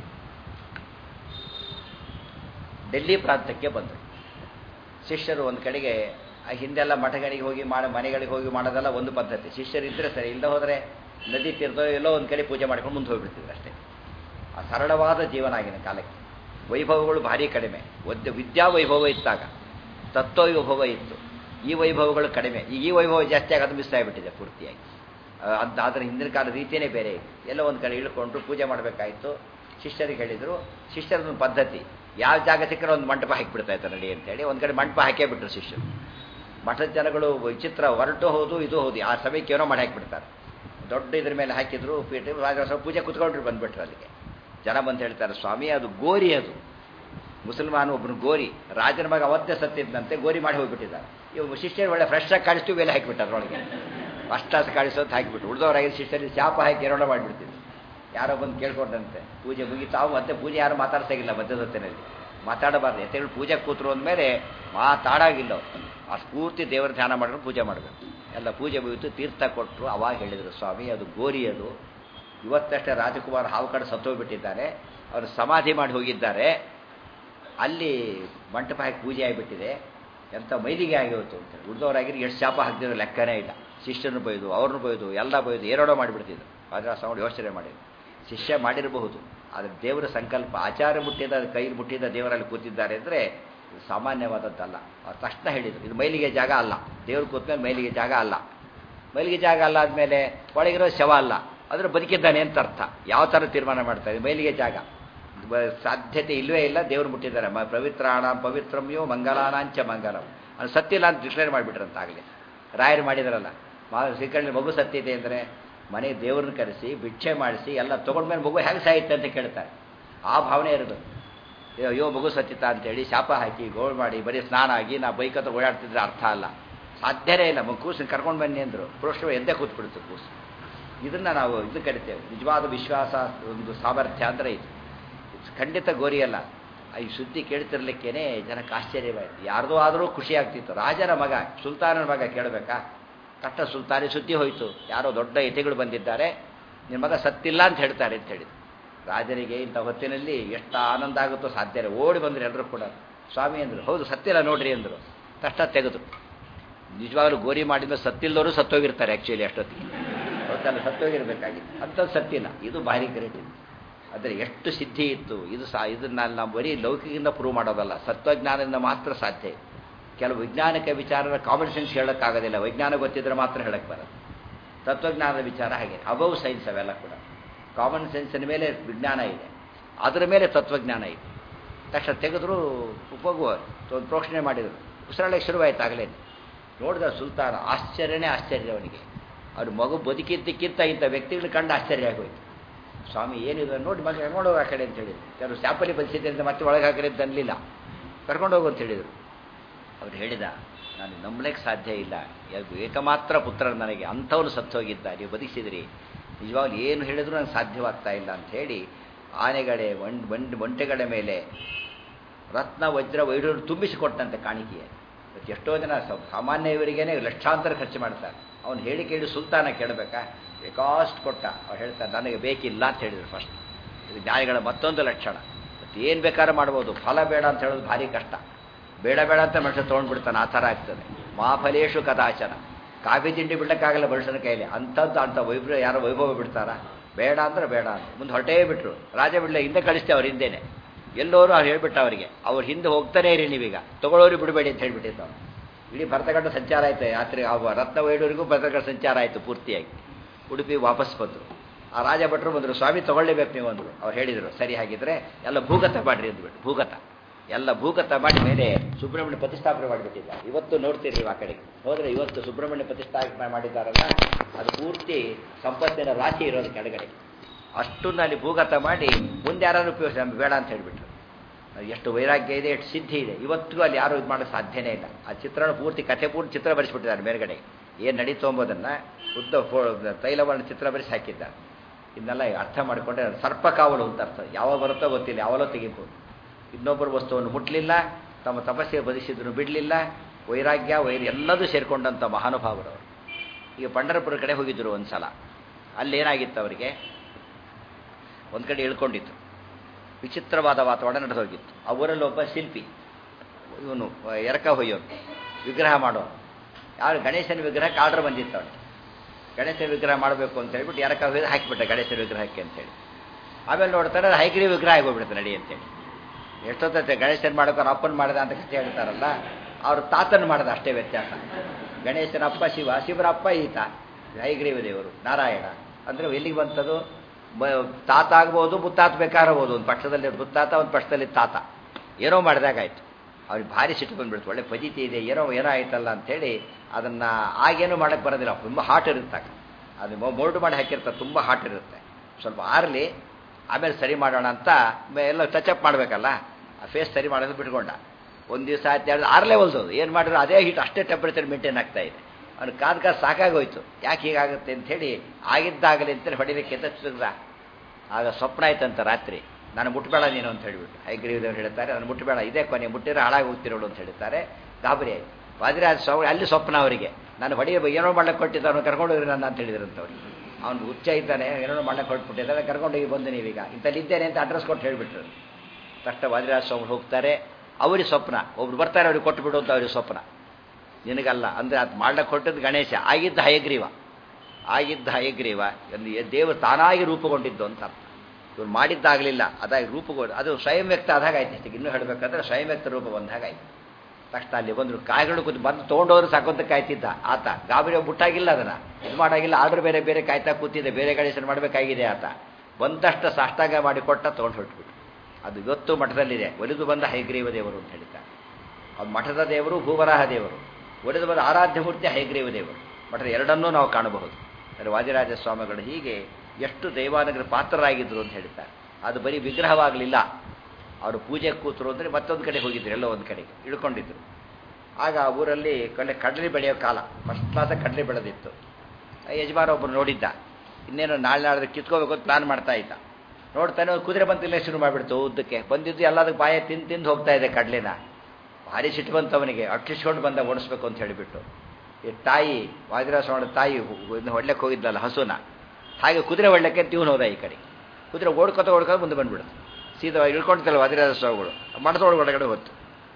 ಡೆಲ್ಲಿ ಪ್ರಾಂತಕ್ಕೆ ಬಂದರು ಶಿಷ್ಯರು ಒಂದು ಕಡೆಗೆ ಆ ಹಿಂದೆಲ್ಲ ಮಠಗಳಿಗೆ ಹೋಗಿ ಮಾಡಿ ಮನೆಗಳಿಗೆ ಹೋಗಿ ಮಾಡೋದೆಲ್ಲ ಒಂದು ಪದ್ಧತಿ ಶಿಷ್ಯರು ಇದ್ದರೆ ಸರಿ ಇಲ್ಲದೆ ಹೋದರೆ ನದಿ ತೀರ್ಥ ಎಲ್ಲೋ ಒಂದು ಕಡೆ ಪೂಜೆ ಮಾಡ್ಕೊಂಡು ಮುಂದೆ ಹೋಗ್ಬಿಡ್ತಿದ್ರು ಅಷ್ಟೇ ಆ ಸರಳವಾದ ಜೀವನ ಆಗಿನ ಕಾಲಕ್ಕೆ ವೈಭವಗಳು ಭಾರಿ ಕಡಿಮೆ ಒದ್ದೆ ವಿದ್ಯಾ ವೈಭವ ಇತ್ತಾಗ ತತ್ವ ವೈಭವ ಇತ್ತು ಈ ವೈಭವಗಳು ಕಡಿಮೆ ಈಗ ಈ ವೈಭವ ಜಾಸ್ತಿ ಆಗೋದು ಮಿಸ್ ಆಗಿಬಿಟ್ಟಿದೆ ಪೂರ್ತಿಯಾಗಿ ಅದು ಅದರ ಹಿಂದಿನ ಕಾಲ ರೀತಿಯೇ ಬೇರೆ ಇತ್ತು ಎಲ್ಲ ಒಂದು ಕಡೆ ಇಳ್ಕೊಂಡ್ರು ಪೂಜೆ ಮಾಡಬೇಕಾಯಿತು ಶಿಷ್ಯರಿಗೆ ಹೇಳಿದರು ಶಿಷ್ಯರದೊಂದು ಪದ್ಧತಿ ಯಾವ ಜಾಗ ಸಿಕ್ಕರೆ ಒಂದು ಮಂಟಪ ಹಾಕಿಬಿಡ್ತಾ ಇತ್ತು ನಡಿ ಅಂತೇಳಿ ಒಂದು ಕಡೆ ಮಂಟಪ ಹಾಕೇ ಬಿಟ್ರು ಶಿಷ್ಯರು ಮಠದ ಜನಗಳು ವಿಚಿತ್ರ ಹೊರಟು ಹೋದು ಇದು ಹೌದು ಆ ಸಮಯಕ್ಕೆ ಏನೋ ಮಾಡಿ ಹಾಕಿಬಿಡ್ತಾರೆ ದೊಡ್ಡ ಇದ್ರ ಮೇಲೆ ಹಾಕಿದ್ರು ಪೀಠ ರಾಜ ಪೂಜೆ ಕುತ್ಕೊಂಡ್ರು ಬಂದ್ಬಿಟ್ರು ಅಲ್ಲಿಗೆ ಜನ ಬಂದು ಹೇಳ್ತಾರೆ ಸ್ವಾಮಿ ಅದು ಗೋರಿ ಅದು ಮುಸಲ್ಮಾನ ಒಬ್ಬನು ಗೋರಿ ರಾಜನ ಮಗ ಅವತ್ತೇ ಸತ್ತಿದ್ದಂತೆ ಗೋರಿ ಮಾಡಿ ಹೋಗ್ಬಿಟ್ಟಿದ್ದಾರೆ ಇವು ಶಿಷ್ಯರು ಒಳ್ಳೆ ಫ್ರೆಶ್ ಆಗಿ ಕಾಣಿಸ್ತು ಮೇಲೆ ಹಾಕಿಬಿಟ್ಟಾರೆ ಒಳಗೆ ಅಷ್ಟಾಸ ಕಾಣಿಸೋದು ಹಾಕಿಬಿಟ್ಟು ಉಳಿದವರಾಗಿ ಶಿಷ್ಯರಿಗೆ ಶಾಪ ಹಾಕಿ ಎರಡ ಮಾಡಿಬಿಡ್ತಿದ್ರು ಯಾರೋ ಬಂದು ಕೇಳ್ಕೊಂಡಂತೆ ಪೂಜೆ ಮುಗಿತಾವು ಮತ್ತೆ ಪೂಜೆ ಯಾರು ಮಾತಾಡ್ಸಾಗಿಲ್ಲ ಮಧ್ಯದೊತ್ತಿನಲ್ಲಿ ಮಾತಾಡಬಾರ್ದು ಎತ್ತೇಳಿ ಪೂಜೆ ಕೂತರು ಅಂದಮೇಲೆ ಮಾತಾಡಾಗಿಲ್ಲ ಅವ್ರು. ಆ ಸ್ಫೂರ್ತಿ ದೇವರ ಧ್ಯಾನ ಮಾಡಿದ್ರು ಪೂಜೆ ಮಾಡಬೇಕು ಎಲ್ಲ ಪೂಜೆ ಮುಗಿತು ತೀರ್ಥ ಕೊಟ್ಟರು ಅವಾಗ ಹೇಳಿದರು ಸ್ವಾಮಿ ಅದು ಗೋರಿ ಅದು ಇವತ್ತಷ್ಟೇ ರಾಜಕುಮಾರ್ ಹಾವು ಕಡೆ ಸತ್ತೋಗ್ಬಿಟ್ಟಿದ್ದಾರೆ ಅವರು ಸಮಾಧಿ ಮಾಡಿ ಹೋಗಿದ್ದಾರೆ ಅಲ್ಲಿ ಮಂಟಪ ಹಾಕಿ ಪೂಜೆ ಆಗಿಬಿಟ್ಟಿದೆ ಎಂಥ ಮೈಲಿಗೆ ಆಗಿತ್ತು ಅಂತ ಉಳಿದವರಾಗಿರಿ ಎಷ್ಟು ಶಾಪ ಹಾಕ್ತಿರೋ ಲೆಕ್ಕನೇ ಇಲ್ಲ ಶಿಷ್ಯನ ಬೈದು ಅವ್ರನ್ನ ಬೈದು ಎಲ್ಲ ಬೈದು ಏರೋಡೋ ಮಾಡಿಬಿಡ್ತಿದ್ರು ಆದರೆ ಸ್ವಾಮಿ ಯೋಚನೆ ಮಾಡಿದ್ರು ಶಿಷ್ಯ ಮಾಡಿರಬಹುದು ಆದರೆ ದೇವರ ಸಂಕಲ್ಪ ಆಚಾರ ಮುಟ್ಟಿದ ಕೈ ಮುಟ್ಟಿದ ದೇವರಲ್ಲಿ ಕೂತಿದ್ದಾರೆ ಅಂದರೆ ಇದು ಸಾಮಾನ್ಯವಾದದ್ದಲ್ಲ ಅವ್ರು ತಕ್ಷಣ ಹೇಳಿದರು ಇದು ಮೈಲಿಗೆ ಜಾಗ ಅಲ್ಲ ದೇವ್ರು ಕೂತ್ಮೇಲೆ ಮೈಲಿಗೆ ಜಾಗ ಅಲ್ಲ ಮೈಲಿಗೆ ಜಾಗ ಅಲ್ಲ ಆದಮೇಲೆ ಒಳಗಿರೋ ಶವ ಅಲ್ಲ ಆದರೆ ಬದುಕಿದ್ದಾನೆ ಅಂತ ಅರ್ಥ ಯಾವ ಥರ ತೀರ್ಮಾನ ಮಾಡ್ತಾರೆ ಮೈಲಿಗೆ ಜಾಗ ಬ- ಸಾಧ್ಯತೆ ಇಲ್ಲವೇ ಇಲ್ಲ ದೇವರು ಮುಟ್ಟಿದ್ದಾರೆ ಮ ಪವಿತ್ರಾಣ ಪವಿತ್ರಮ್ಯೋ ಮಂಗಲಾನಾಂಚ ಮಂಗಲಂ ಅದು ಸತ್ತಿಲ್ಲ ಅಂತ ಡಿಕ್ಲೇರ್ ಮಾಡಿಬಿಟ್ರಂತಾಗಲಿ ರಾಯರು ಮಾಡಿದಾರಲ್ಲ ಮಾ ಶ್ರೀಕರಣ ಮಗು ಸತ್ತಿದೆ ಅಂದರೆ ಮನೆ ದೇವ್ರನ್ನ ಕರೆಸಿ ಭಿಕ್ಷೆ ಮಾಡಿಸಿ ಎಲ್ಲ ತೊಗೊಂಡ್ಮೇಲೆ ಮಗು ಹೇಗೆ ಸಾಯುತ್ತೆ ಅಂತ ಕೇಳ್ತಾರೆ ಆ ಭಾವನೆ ಇರೋದು ಅಯ್ಯೋ, ಅಯ್ಯೋ ಮಗು ಸತ್ತಿತ ಅಂತೇಳಿ ಶಾಪ ಹಾಕಿ ಗೋಳ್ ಮಾಡಿ ಬರೀ ಸ್ನಾನ ಆಗಿ ನಾ ಬೈಕ್ ಹತ್ರ ಓಡಾಡ್ತಿದ್ರೆ ಅರ್ಥ ಅಲ್ಲ ಸಾಧ್ಯನೇ ಇಲ್ಲ ಮಗು ಕೂಸು ಕರ್ಕೊಂಡು ಬನ್ನಿ ಅಂದರು ಪುರುಷರು ಎದ್ದೇ ಕೂತ್ಬಿಡ್ತು ಕೂಸು ಇದನ್ನು ನಾವು ಇದು ಕರಿತೇವೆ ನಿಜವಾದ ವಿಶ್ವಾಸ ಒಂದು ಸಾಮರ್ಥ್ಯ ಅಂದರೆ ಇದು ಖಂಡಿತ ಗೋರಿ ಅಲ್ಲ ಈ ಸುದ್ದಿ ಕೇಳ್ತಿರ್ಲಿಕ್ಕೇನೆ ಜನಕ್ಕೆ ಆಶ್ಚರ್ಯವಾಯಿತು ಯಾರ್ದೋ ಆದರೂ ಖುಷಿ ಆಗ್ತಿತ್ತು ರಾಜನ ಮಗ ಸುಲ್ತಾನನ ಮಗ ಕೇಳಬೇಕಾ ಕಷ್ಟ ಸುಲ್ತಾನಿ ಸುದ್ದಿ ಹೋಯಿತು ಯಾರೋ ದೊಡ್ಡ ಯತಿಗಳು ಬಂದಿದ್ದಾರೆ ನಿಮ್ಮ ಮಗ ಸತ್ತಿಲ್ಲ ಅಂತ ಹೇಳ್ತಾರೆ ಅಂತ ಹೇಳಿದ್ರು ರಾಜನಿಗೆ ಇಂಥ ಹೊತ್ತಿನಲ್ಲಿ ಎಷ್ಟು ಆನಂದ ಆಗುತ್ತೋ ಸಾಧ್ಯ ಇಲ್ಲ ಓಡಿ ಬಂದರು ಎಲ್ಲರೂ ಕೂಡ ಸ್ವಾಮಿ ಅಂದರು ಹೌದು ಸತ್ತಿಲ್ಲ ನೋಡ್ರಿ ಅಂದರು ತಕ್ಷಣ ತೆಗೆದು ನಿಜವಾಗ್ಲೂ ಗೋರಿ ಮಾಡಿದ್ರೆ ಸತ್ತಿಲ್ಲದವರು ಸತ್ತೋಗಿರ್ತಾರೆ ಆ್ಯಕ್ಚುಲಿ ಅಷ್ಟೊತ್ತಿಗೆ ಅವತ್ತಲ್ಲ ಸತ್ತೋಗಿರ್ಬೇಕಾಗಿತ್ತು ಅಂಥದ್ದು ಸತ್ತಿಲ್ಲ ಇದು ಭಾರಿ ಗ್ರೇಟ್ ಇದು ಆದರೆ ಎಷ್ಟು ಸಿದ್ಧಿ ಇತ್ತು ಇದು ಸಹ ಇದನ್ನ ನಾವು ಬರೀ ಲೌಕಿಕದಿಂದ ಪ್ರೂವ್ ಮಾಡೋದಲ್ಲ ಸತ್ವಜ್ಞಾನದಿಂದ ಮಾತ್ರ ಸಾಧ್ಯ ಇದು. ಕೆಲವು ವೈಜ್ಞಾನಿಕ ವಿಚಾರನ ಕಾಮನ್ ಸೆನ್ಸ್ ಹೇಳೋಕ್ಕಾಗೋದಿಲ್ಲ ವೈಜ್ಞಾನ ಗೊತ್ತಿದ್ರೆ ಮಾತ್ರ ಹೇಳಕ್ಕೆ ಬರೋದು ತತ್ವಜ್ಞಾನದ ವಿಚಾರ ಹಾಗೆ ಅಬೌವ್ ಸೈನ್ಸ್ ಅವೆಲ್ಲ ಕೂಡ ಕಾಮನ್ ಸೆನ್ಸಿನ ಮೇಲೆ ವಿಜ್ಞಾನ ಇದೆ ಅದರ ಮೇಲೆ ತತ್ವಜ್ಞಾನ ಇದೆ ತಕ್ಷಣ ತೆಗೆದ್ರು ಹೋಗುವರು ಒಂದು ಪ್ರೋಕ್ಷಣೆ ಮಾಡಿದರು ಉಸಿರಾಳಕ್ಕೆ ಶುರುವಾಯ್ತು ಆಗಲೇ ನೋಡಿದ ಸುಲ್ತಾನ ಆಶ್ಚರ್ಯನೇ ಆಶ್ಚರ್ಯ ಅವನಿಗೆ ಅವ್ರ ಮಗು ಬದುಕಿದ್ದಕ್ಕಿಂತ ಇಂಥ ವ್ಯಕ್ತಿಗಳು ಕಂಡು ಆಶ್ಚರ್ಯ ಆಗೋಯ್ತು ಸ್ವಾಮಿ ಏನಿದೆ ನೋಡಿ ಮಗ ಕರ್ಕೊಂಡು ಹೋಗಿ ಆ ಕಡೆ ಅಂತ ಹೇಳಿದ್ರು ಕೆಲವರು ಶಾಪಲ್ಲಿ ಬಲಿಸಿದ್ದೆ ಅಂತ ಮತ್ತೆ ಒಳಗೆ ಹಾಕಿರಿ ಅಂತ ಅನ್ನಲಿಲ್ಲ ಕರ್ಕೊಂಡು ಹೋಗು ಅಂತ ಹೇಳಿದರು ಅವ್ರು ಹೇಳಿದ ನಾನು ನಂಬಲಿಕ್ಕೆ ಸಾಧ್ಯ ಇಲ್ಲ ಯಾವ್ದು ಏಕಮಾತ್ರ ಪುತ್ರ ನನಗೆ ಅಂಥವ್ರು ಸತ್ತೋಗಿದ್ದ ನೀವು ಬದುಕಿಸಿದ್ರಿ ನಿಜವಾಗ್ಲೂ ಏನು ಹೇಳಿದ್ರು ನನಗೆ ಸಾಧ್ಯವಾಗ್ತಾ ಇಲ್ಲ ಅಂತ ಹೇಳಿ ಆನೆಗಡೆ ಒಂಡ್ ಬಂಡ್ ಒಂಟೆಗಳ ಮೇಲೆ ರತ್ನ ವಜ್ರ ವೈಡೂರು ತುಂಬಿಸಿಕೊಟ್ಟಂತೆ ಕಾಣಿಕೆಯ ಇವತ್ತು ಎಷ್ಟೋ ಜನ ಸ- ಸಾಮಾನ್ಯ ಇವರಿಗೇನೆ ಲಕ್ಷಾಂತರ ಖರ್ಚು ಮಾಡ್ತಾರೆ ಅವನು ಹೇಳಿ ಕೇಳಿ ಸುಲ್ತಾನ ಕೇಳಬೇಕಾ ಬೇಕಾಷ್ಟು ಕೊಟ್ಟ ಅವ್ರು ಹೇಳ್ತಾರೆ ನನಗೆ ಬೇಕಿಲ್ಲ ಅಂತ ಹೇಳಿದ್ರು ಫಸ್ಟ್ ಇದು ಜ್ಞಾನಿಗಳ ಮತ್ತೊಂದು ಲಕ್ಷಣ ಏನು ಬೇಕಾದ್ರೂ ಮಾಡ್ಬೋದು ಫಲ ಬೇಡ ಅಂತ ಹೇಳೋದು ಭಾರಿ ಕಷ್ಟ ಬೇಡ ಬೇಡ ಅಂತ ಮನುಷ್ಯ ತೊಗೊಂಡ್ಬಿಡ್ತಾನೆ ಆ ಥರ ಆಗ್ತದೆ ಮಾಫಲೇಶು ಕದಾಚನ ಕಾಫಿ ತಿಂಡಿ ಬಿಡಕ್ಕಾಗಲ್ಲ ಮನುಷ್ಯನ ಕೈಲಿ ಅಂಥದ್ದು ಅಂಥ ವೈಭವ ಯಾರೋ ವೈಭವ ಬಿಡ್ತಾರ ಬೇಡ ಅಂದ್ರೆ ಬೇಡ ಅಂತ ಮುಂದೆ ಹೊರಟೇ ಬಿಟ್ರು ರಾಜ ಬಿಡ್ಲ ಹಿಂದೆ ಕಳಿಸ್ತೇವೆ ಅವ್ರ ಹಿಂದೆನೆ ಎಲ್ಲರೂ ಅವ್ರು ಹೇಳ್ಬಿಟ್ಟ ಅವರಿಗೆ ಅವ್ರ ಹಿಂದೆ ಹೋಗ್ತಾನೆ ಇರಿ ನೀವೀಗ ತಗೊಳ್ಳೋರು ಬಿಡಬೇಡಿ ಅಂತ ಹೇಳ್ಬಿಟ್ಟಿದ್ದು ಇಡೀ ಭರತಗಂಡ ಸಂಚಾರ ಆಯ್ತು ಯಾತ್ರೆ ಆ ರತ್ನ ವೈಡೂರಿಗೂ ಭರತಗಂಡ ಸಂಚಾರ ಆಯಿತು ಪೂರ್ತಿಯಾಗಿ ಉಡುಪಿ ವಾಪಸ್ ಬಂದರು ಆ ರಾಜ ಭಟ್ರು ಬಂದರು ಸ್ವಾಮಿ ತಗೊಳ್ಳೇಬೇಕು ನೀವು ಅಂದರು ಅವ್ರು ಹೇಳಿದರು ಸರಿ ಹಾಗಿದ್ರೆ ಎಲ್ಲ ಭೂಗತ ಮಾಡಿರಿ ಅಂದ್ಬಿಟ್ಟು ಭೂಗತ ಎಲ್ಲ ಭೂಗತ ಮಾಡಿ ಮೇಲೆ ಸುಬ್ರಹ್ಮಣ್ಯ ಪ್ರತಿಷ್ಠಾಪನೆ ಮಾಡಿಬಿಟ್ಟಿದ್ದಾರೆ ಇವತ್ತು ನೋಡ್ತೀರಿ ನೀವು ಆ ಕಡೆಗೆ ಹೋದರೆ ಇವತ್ತು ಸುಬ್ರಹ್ಮಣ್ಯ ಪ್ರತಿಷ್ಠಾಪನೆ ಮಾಡಿದ್ದಾರಲ್ಲ ಅದು ಪೂರ್ತಿ ಸಂಪತ್ತಿನ ರಾಶಿ ಇರೋದು ಕೆಳಗಡೆ ಅಷ್ಟನ್ನು ಅಲ್ಲಿ ಭೂಗತ ಮಾಡಿ ಮುಂದೆ ಯಾರು ಉಪಯೋಗಿಸ ಬೇಡ ಅಂತ ಹೇಳಿಬಿಟ್ರು ಎಷ್ಟು ವೈರಾಗ್ಯ ಇದೆ ಎಷ್ಟು ಸಿದ್ಧಿ ಇದೆ ಇವತ್ತಿಗೂ ಅಲ್ಲಿ ಯಾರು ಇದು ಮಾಡೋಕ್ಕೆ ಸಾಧ್ಯನೇ ಇಲ್ಲ ಆ ಚಿತ್ರಣ ಪೂರ್ತಿ ಕಥೆ ಪೂರ್ತಿ ಚಿತ್ರ ಬರೆಸಿಬಿಟ್ಟಿದ್ದಾರೆ ಮೇಲ್ಗಡೆ ಏನು ನಡೀತು ಎಂಬುದನ್ನು ಉದ್ದ ಫೋ ತೈಲವರ್ಣ ಚಿತ್ರ ಬರೆಸಿ ಹಾಕಿದ್ದಾರೆ ಇದನ್ನೆಲ್ಲ ಅರ್ಥ ಮಾಡಿಕೊಂಡ್ರೆ ಸರ್ಪ ಕಾವಲು ಅಂತ ಅರ್ಥ ಯಾವಾಗ ಬರುತ್ತೋ ಗೊತ್ತಿಲ್ಲ ಯಾವಾಗಲೋ ತೆಗಿಬೋದು ಇನ್ನೊಬ್ಬರ ವಸ್ತುವನ್ನು ಮುಟ್ಲಿಲ್ಲ ತಮ್ಮ ತಪಸ್ಸಿಗೆ ಬದಿಸಿದ್ರು ಬಿಡಲಿಲ್ಲ ವೈರಾಗ್ಯ ವೈರ್ ಎಲ್ಲದೂ ಸೇರಿಕೊಂಡಂಥ ಮಹಾನುಭಾವರವರು ಈಗ ಪಂಡರಪುರ ಕಡೆ ಹೋಗಿದ್ದರು ಒಂದು ಸಲ ಅಲ್ಲಿ ಏನಾಗಿತ್ತು ಅವರಿಗೆ ಒಂದು ಕಡೆ ಇಳ್ಕೊಂಡಿತ್ತು ವಿಚಿತ್ರವಾದ ವಾತಾವರಣ ನಡೆದು ಹೋಗಿತ್ತು ಅವರಲ್ಲಿ ಒಬ್ಬ ಶಿಲ್ಪಿ ಇವನು ಎರಕ ಹೊಯ್ಯೋನು ವಿಗ್ರಹ ಮಾಡೋನು ಯಾರು ಗಣೇಶನ ವಿಗ್ರಹಕ್ಕೆ ಆರ್ಡರ್ ಬಂದಿತ್ತು ಅವನು ಗಣೇಶನ ವಿಗ್ರಹ ಮಾಡಬೇಕು ಅಂತ ಹೇಳ್ಬಿಟ್ಟು ಎರಕ ಹೊಯ್ದು ಹಾಕಿಬಿಟ್ಟ ಗಣೇಶನ ವಿಗ್ರಹಕ್ಕೆ ಅಂತೇಳಿ ಆಮೇಲೆ ನೋಡ್ತಾರೆ ಅದು ಹೈಗ್ರೀ ವಿಗ್ರಹ ಆಗೋಗ್ಬಿಡುತ್ತೆ ನಡಿ ಅಂತೇಳಿ ಎಷ್ಟೊತ್ತೈತೆ ಗಣೇಶನ ಮಾಡೋಕೆ ಅವ್ರ ಅಪ್ಪನ ಮಾಡಿದ ಅಂತ ಕಥೆ ಹೇಳ್ತಾರಲ್ಲ ಅವ್ರ ತಾತನ ಮಾಡಿದ ಅಷ್ಟೇ ವ್ಯತ್ಯಾಸ ಗಣೇಶನ ಅಪ್ಪ ಶಿವ ಶಿವರ ಅಪ್ಪ ಈತ ಹೈಗ್ರೀವ ದೇವರು ನಾರಾಯಣ ಅಂದರೆ ಎಲ್ಲಿಗೆ ಬಂತದು ಬ ತಾತ ಆಗ್ಬೋದು ಮುತ್ತಾತ ಬೇಕಾಗಬಹುದು ಒಂದು ಪಕ್ಷದಲ್ಲಿ ಮುತ್ತಾತ ಒಂದು ಪಕ್ಷದಲ್ಲಿ ತಾತ ಏನೋ ಮಾಡಿದಾಗಾಯ್ತು ಅವ್ರಿಗೆ ಭಾರಿ ಸಿಟ್ಟು ಬಂದ್ಬಿಡ್ತು ಒಳ್ಳೆ ಪದ್ಧತಿ ಇದೆ ಏನೋ ಏನೋ ಆಯ್ತಲ್ಲ ಅಂಥೇಳಿ ಅದನ್ನು ಆಗೇನೂ ಮಾಡೋಕ್ಕೆ ಬರೋದಿಲ್ಲ ತುಂಬ ಹಾಟ್ ಇರುತ್ತೆ ಅದು ಮೋಲ್ಡ್ ಮಾಡಿ ಹಾಕಿರ್ತಾರೆ ತುಂಬ ಹಾಟ್ ಇರುತ್ತೆ ಸ್ವಲ್ಪ ಆರಲಿ ಆಮೇಲೆ ಸರಿ ಮಾಡೋಣ ಅಂತ ಎಲ್ಲ ಟಚಪ್ ಮಾಡಬೇಕಲ್ಲ ಆ ಫೇಸ್ ಸರಿ ಮಾಡೋದು ಬಿಟ್ಕೊಂಡ ಒಂದು ದಿವಸ ಆಯ್ತು ಎರಡು ಆರಲೇ ಹೊಲ್ಸೋದು ಏನು ಮಾಡಿದ್ರು ಅದೇ ಹೀಟ್ ಅಷ್ಟೇ ಟೆಂಪ್ರೇಚರ್ ಮೇಂಟೈನ್ ಆಗ್ತಾ ಇದೆ ಅವ್ನು ಕಾದ್ ಕಾದು ಸಾಕಾಗೋಯ್ತು ಯಾಕೆ ಹೀಗಾಗುತ್ತೆ ಅಂಥೇಳಿ ಆಗಿದ್ದಾಗಲಿ ಅಂತೇಳಿ ಹೊಡಿಲಿಕ್ಕೆ ತೆಗ್ದ ಆಗ ಸ್ವಪ್ನ ಆಯ್ತಂತ ರಾತ್ರಿ ನಾನು ಮುಟ್ಟಬೇಡ ನೀನು ಅಂತ ಹೇಳಿಬಿಟ್ಟು ಹೈಗ್ರೀವದವ್ರು ಹೇಳ್ತಾರೆ ನಾನು ಮುಟ್ಟಬೇಡ ಇದೇ ಕೊನೆ ಮುಟ್ಟಿದ್ರೆ ಹಾಳಾಗಿ ಹೋಗ್ತಿರೋಳು ಅಂತ ಹೇಳ್ತಾರೆ ಗಾಬರಿ ಆಯ್ತು ವಾದಿರಾಜ ಸ್ವಾಮಿ ಅಲ್ಲಿ ಸ್ವಪ್ನ ಅವರಿಗೆ ನಾನು ಹೊಡೆಯ ಏನೋ ಮಾಡಕ್ಕೆ ಕೊಟ್ಟಿದ್ದ ಅವ್ನು ಕರ್ಕೊಂಡು ಹೋಗ್ರಿ ನನ್ನ ಅಂತ ಹೇಳಿದ್ರಂತ ಅವ್ರಿಗೆ ಅವ್ನು ಹುಚ್ಚ ಇದ್ದಾನೆ ಏನೋ ಮಾಡಕ್ಕೆ ಹೊರಟ್ಬಿಟ್ಟಿದ್ದಾರೆ ಕರ್ಕೊಂಡು ಹೋಗಿ ಬಂದು ನೀವೀಗ ಇಂಥಲ್ಲಿದ್ದೇನೆ ಅಂತ ಅಡ್ರೆಸ್ ಕೊಟ್ಟು ಹೇಳಿಬಿಟ್ರು ತಕ್ಷಣ ವಾದಿರಾಜ ಸ್ವಾಮಿ ಹೋಗ್ತಾರೆ ಅವ್ರಿಗೆ ಸ್ವಪ್ನ ಒಬ್ರು ಬರ್ತಾರೆ ಅವ್ರಿಗೆ ಕೊಟ್ಟುಬಿಡು ಅಂತ ಅವ್ರಿಗೆ ಸ್ವಪ್ನ ನಿನಗಲ್ಲ ಅಂದರೆ ಅದು ಮಾಡ್ಲಿಕ್ಕೆ ಕೊಟ್ಟದ್ದು ಗಣೇಶ ಆಗಿದ್ದ ಹಯಗ್ರೀವ ಆಗಿದ್ದ ಹಯಗ್ರೀವ ದೇವರು ತಾನಾಗಿ ರೂಪುಗೊಂಡಿದ್ದು ಅಂತ ಅರ್ಥ ಇವ್ರು ಮಾಡಿದ್ದಾಗಲಿಲ್ಲ ಅದಾಗಿ ರೂಪಗೊಂಡು ಅದು ಸ್ವಯಂ ವ್ಯಕ್ತ ಆದಾಗ ಆಯ್ತು ಇಷ್ಟಕ್ಕೆ ಇನ್ನೂ ಹೇಳಬೇಕಂದ್ರೆ ಸ್ವಯಂ ವ್ಯಕ್ತ ರೂಪ ಬಂದಾಗ ಆಯ್ತು ತಕ್ಷಣ ಅಲ್ಲಿ ಬಂದರು ಕಾಯಿಗಳು ಕೂತು ಬಂದು ತೊಗೊಂಡವರು ಸಾಕೊಂತ ಕಾಯ್ತಿದ್ದ ಆತ ಗಾಬರಿ ಬುಟ್ಟಾಗಿಲ್ಲ ಅದನ್ನು ಇದು ಮಾಡಾಗಿಲ್ಲ ಆರ್ಡರ್ ಬೇರೆ ಬೇರೆ ಕಾಯ್ತಾ ಕೂತಿದ್ದೆ ಬೇರೆ ಗಣೇಶನ ಮಾಡಬೇಕಾಗಿದೆ ಆತ ಬಂದಷ್ಟು ಸಾಷ್ಟಾಂಗ ಮಾಡಿ ಕೊಟ್ಟ ತೊಗೊಂಡು ಹೊರಟ್ಬಿಟ್ಟು ಅದು ಇವತ್ತು ಮಠದಲ್ಲಿದೆ ಒಲಿದು ಬಂದ ಹೈಗ್ರೀವ ದೇವರು ಅಂತ ಹೇಳ್ತಾರೆ ಅದು ಮಠದ ದೇವರು ಭೂವರಾಹ ದೇವರು ಒಲಿದು ಬಂದ ಆರಾಧ್ಯ ಮೂರ್ತಿ ಹೈಗ್ರೀವ ದೇವರು ಮಠದ ಎರಡನ್ನೂ ನಾವು ಕಾಣಬಹುದು ಅಂದರೆ ವಾದಿರಾಜ ಸ್ವಾಮಿಗಳು ಹೀಗೆ ಎಷ್ಟು ದೈವಾನುಗ್ರಹ ಪಾತ್ರರಾಗಿದ್ದರು ಅಂತ ಹೇಳ್ತಾರೆ ಅದು ಬರೀ ವಿಗ್ರಹವಾಗಲಿಲ್ಲ ಅವರು ಪೂಜೆ ಕೂತರು ಅಂದರೆ ಮತ್ತೊಂದು ಕಡೆ ಹೋಗಿದ್ರು ಎಲ್ಲೋ ಒಂದು ಕಡೆಗೆ ಇಳ್ಕೊಂಡಿದ್ರು ಆಗ ಆ ಊರಲ್ಲಿ ಕಡೆ ಕಡಲೆ ಬೆಳೆಯೋ ಕಾಲ ಫಸ್ಟ್ ಕ್ಲಾಸ ಕಡಲೆ ಬೆಳೆದಿತ್ತು ಯಜಮಾನ ಒಬ್ಬರು ನೋಡಿದ್ದ ಇನ್ನೇನು ನಾಳೆ ನಾಳೆ ಕಿತ್ಕೋಬೇಕು ಅಂತ ಪ್ಲಾನ್ ಮಾಡ್ತಾ ಇದ್ದ ನೋಡ್ತಾನೆ ಕುದುರೆ ಬಂತಿಲ್ಲ ಶುರು ಮಾಡಿಬಿಡ್ತು ಉದ್ದಕ್ಕೆ ಬಂದಿದ್ದು ಎಲ್ಲದಕ್ಕೆ ಬಾಯ ತಿಂದು ತಿಂದು ಹೋಗ್ತಾ ಇದೆ ಕಡಲೆನ ಭಾರಿ ಸಿಟ್ಟು ಬಂತು ಅವನಿಗೆ ಅಟ್ಟಿಸ್ಕೊಂಡು ಬಂದ ಓಡಿಸ್ಬೇಕು ಅಂತ ಹೇಳಿಬಿಟ್ಟು ಈ ತಾಯಿ ವಾದಿರಾಸವಣ ತಾಯಿ ಹೊಡ್ಲಕ್ಕೆ ಹೋಗಿದ್ಲಲ್ಲ ಹಸುನ ಹಾಗೆ ಕುದುರೆ ಹೊಡ್ಲಕ್ಕೆ ತೀವ್ನು ಹೋದ ಈ ಕಡೆ ಕುದುರೆ ಓಡ್ಕೊತ ಓಡ್ಕೊಂಡು ಮುಂದೆ ಬಂದ್ಬಿಡುತ್ತೆ ಸೀದಾ ಇಳ್ಕೊಂಡಿದ್ದಲ್ಲ ವಾದಿರಾಜ ಸ್ವಾಮಿಗಳು ಮಠದ ಒಳಗಡೆ ಹೋಯ್ತು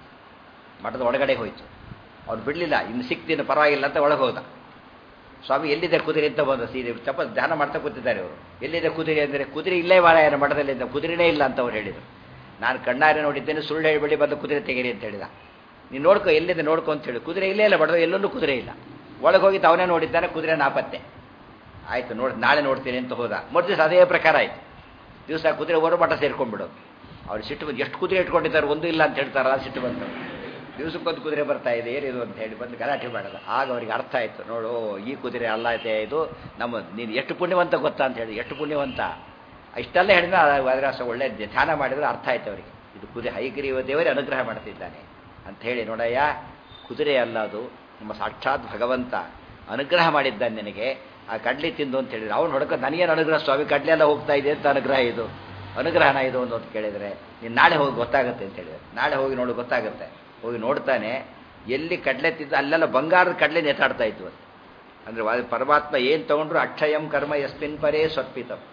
ಮಠದ ಒಳಗಡೆ ಹೋಯ್ತು ಅವ್ರು ಬಿಡಲಿಲ್ಲ ಇನ್ನು ಸಿಕ್ತೀನಿ ಪರವಾಗಿಲ್ಲ ಅಂತ ಒಳಗೆ ಹೋದ ಸ್ವಾಮಿ ಎಲ್ಲಿದೆ ಕುದುರೆ ಅಂತ ಬಂದ ಸೀರೆ ತಪ್ಪ ಧ್ಯಾನ ಮಾಡ್ತಾ ಕೂತಿದ್ದಾರೆ ಅವರು ಎಲ್ಲಿದೆ ಕುದುರೆ ಅಂದರೆ ಕುದುರೆ ಇಲ್ಲೇ ವಾರಾಯನ ಮಠದಲ್ಲಿ ಅಂತ ಕುದುರೆನೇ ಇಲ್ಲ ಅಂತ ಅವ್ರು ಹೇಳಿದರು ನಾನು ಕಣ್ಣಾರೆ ನೋಡಿದ್ದೇನೆ ಸುಳ್ಳು ಹೇಳಿಬಿಡಿ ಬಂದು ಕುದುರೆ ತೆಗೀರಿ ಅಂತ ಹೇಳಿದ ನೀನು ನೋಡ್ಕೊ ಎಲ್ಲಿದೆ ನೋಡ್ಕೊ ಅಂತ ಹೇಳಿ ಕುದುರೆ ಇಲ್ಲೇ ಇಲ್ಲ ಬಡದ ಎಲ್ಲೊಂದು ಕುದುರೆ ಇಲ್ಲ ಒಳಗೆ ಹೋಗಿದ್ದು ಅವನೇ ನೋಡಿದ್ದಾನೆ ಕುದುರೆ ನಾಪತ್ತೆ ಆಯಿತು ನೋಡಿ ನಾಳೆ ನೋಡ್ತೀನಿ ಅಂತ ಹೋದ ಮೊದಲು ದಿವಸ ಅದೇ ಪ್ರಕಾರ ಆಯಿತು ದಿವಸ ಕುದುರೆ ಹೊರ ಮಠ ಸೇರ್ಕೊಂಡ್ಬಿಡೋದು ಅವ್ರು ಸಿಟ್ಟು ಬಂದು ಎಷ್ಟು ಕುದುರೆ ಇಟ್ಕೊಂಡಿದ್ದಾರೆ ಒಂದು ಇಲ್ಲ ಅಂತ ಹೇಳ್ತಾರೆ ಅದು ಸಿಟ್ಟು ಬಂತು ದಿವಸಕ್ಕೊಂದು ಕುದುರೆ ಬರ್ತಾ ಇದೆ ಏನಿದು ಅಂತ ಹೇಳಿ ಬಂದು ಗಲಾಟೆ ಮಾಡೋದು ಆಗ ಅವ್ರಿಗೆ ಅರ್ಥ ಆಯಿತು ನೋಡು ಈ ಕುದುರೆ ಅಲ್ಲ ಐತೆ ಇದು ನಮ್ಮ ನೀನು ಎಷ್ಟು ಪುಣ್ಯವಂತ ಗೊತ್ತಾ ಅಂತ ಹೇಳಿ ಎಷ್ಟು ಪುಣ್ಯವಂತ ಇಷ್ಟೆಲ್ಲ ಹೇಳಿದ್ರೆ ವದರಾಸ ಒಳ್ಳೆ ಧ್ಯಾನ ಮಾಡಿದ್ರೆ ಅರ್ಥ ಆಯ್ತು ಅವರಿಗೆ ಇದು ಕುದುರೆ ಹೈಗ್ರೀವ ದೇವರೇ ಅನುಗ್ರಹ ಮಾಡ್ತಿದ್ದಾನೆ ಅಂತ ಹೇಳಿ ನೋಡಯ್ಯ ಕುದುರೆ ಅಲ್ಲ ಅದು ನಮ್ಮ ಸಾಕ್ಷಾತ್ ಭಗವಂತ ಅನುಗ್ರಹ ಮಾಡಿದ್ದಾನೆ ನಿನಗೆ ಆ ಕಡ್ಲಿ ತಿಂದು ಅಂತ ಹೇಳಿದ್ರೆ ಅವ್ನು ಹೊಡ್ಕೊ ನನಗೇನು ಅನುಗ್ರಹ ಸ್ವಾಮಿ ಕಡ್ಲೆ ಎಲ್ಲ ಹೋಗ್ತಾ ಇದೆ ಅಂತ ಅನುಗ್ರಹ ಇದು ಅನುಗ್ರಹನ ಇದು ಒಂದು ಅಂತ ಕೇಳಿದರೆ ನೀನು ನಾಳೆ ಹೋಗಿ ಗೊತ್ತಾಗುತ್ತೆ ಅಂತ ಹೇಳಿದ್ರೆ ನಾಳೆ ಹೋಗಿ ನೋಡು ಗೊತ್ತಾಗುತ್ತೆ ಹೋಗಿ ನೋಡ್ತಾನೆ ಎಲ್ಲಿ ಕಡಲೆ ತಿಂದು ಅಲ್ಲೆಲ್ಲ ಬಂಗಾರದ ಕಡಲೆ ನೇತಾಡ್ತಾ ಇತ್ತು ಅದು ಅಂದರೆ ಪರಮಾತ್ಮ ಏನು ತೊಗೊಂಡ್ರು ಅಕ್ಷಯಂ ಕರ್ಮ ಯಸ್ಮಿನ್ ಪರೇ ಸ್ವರ್ಪಿತಂ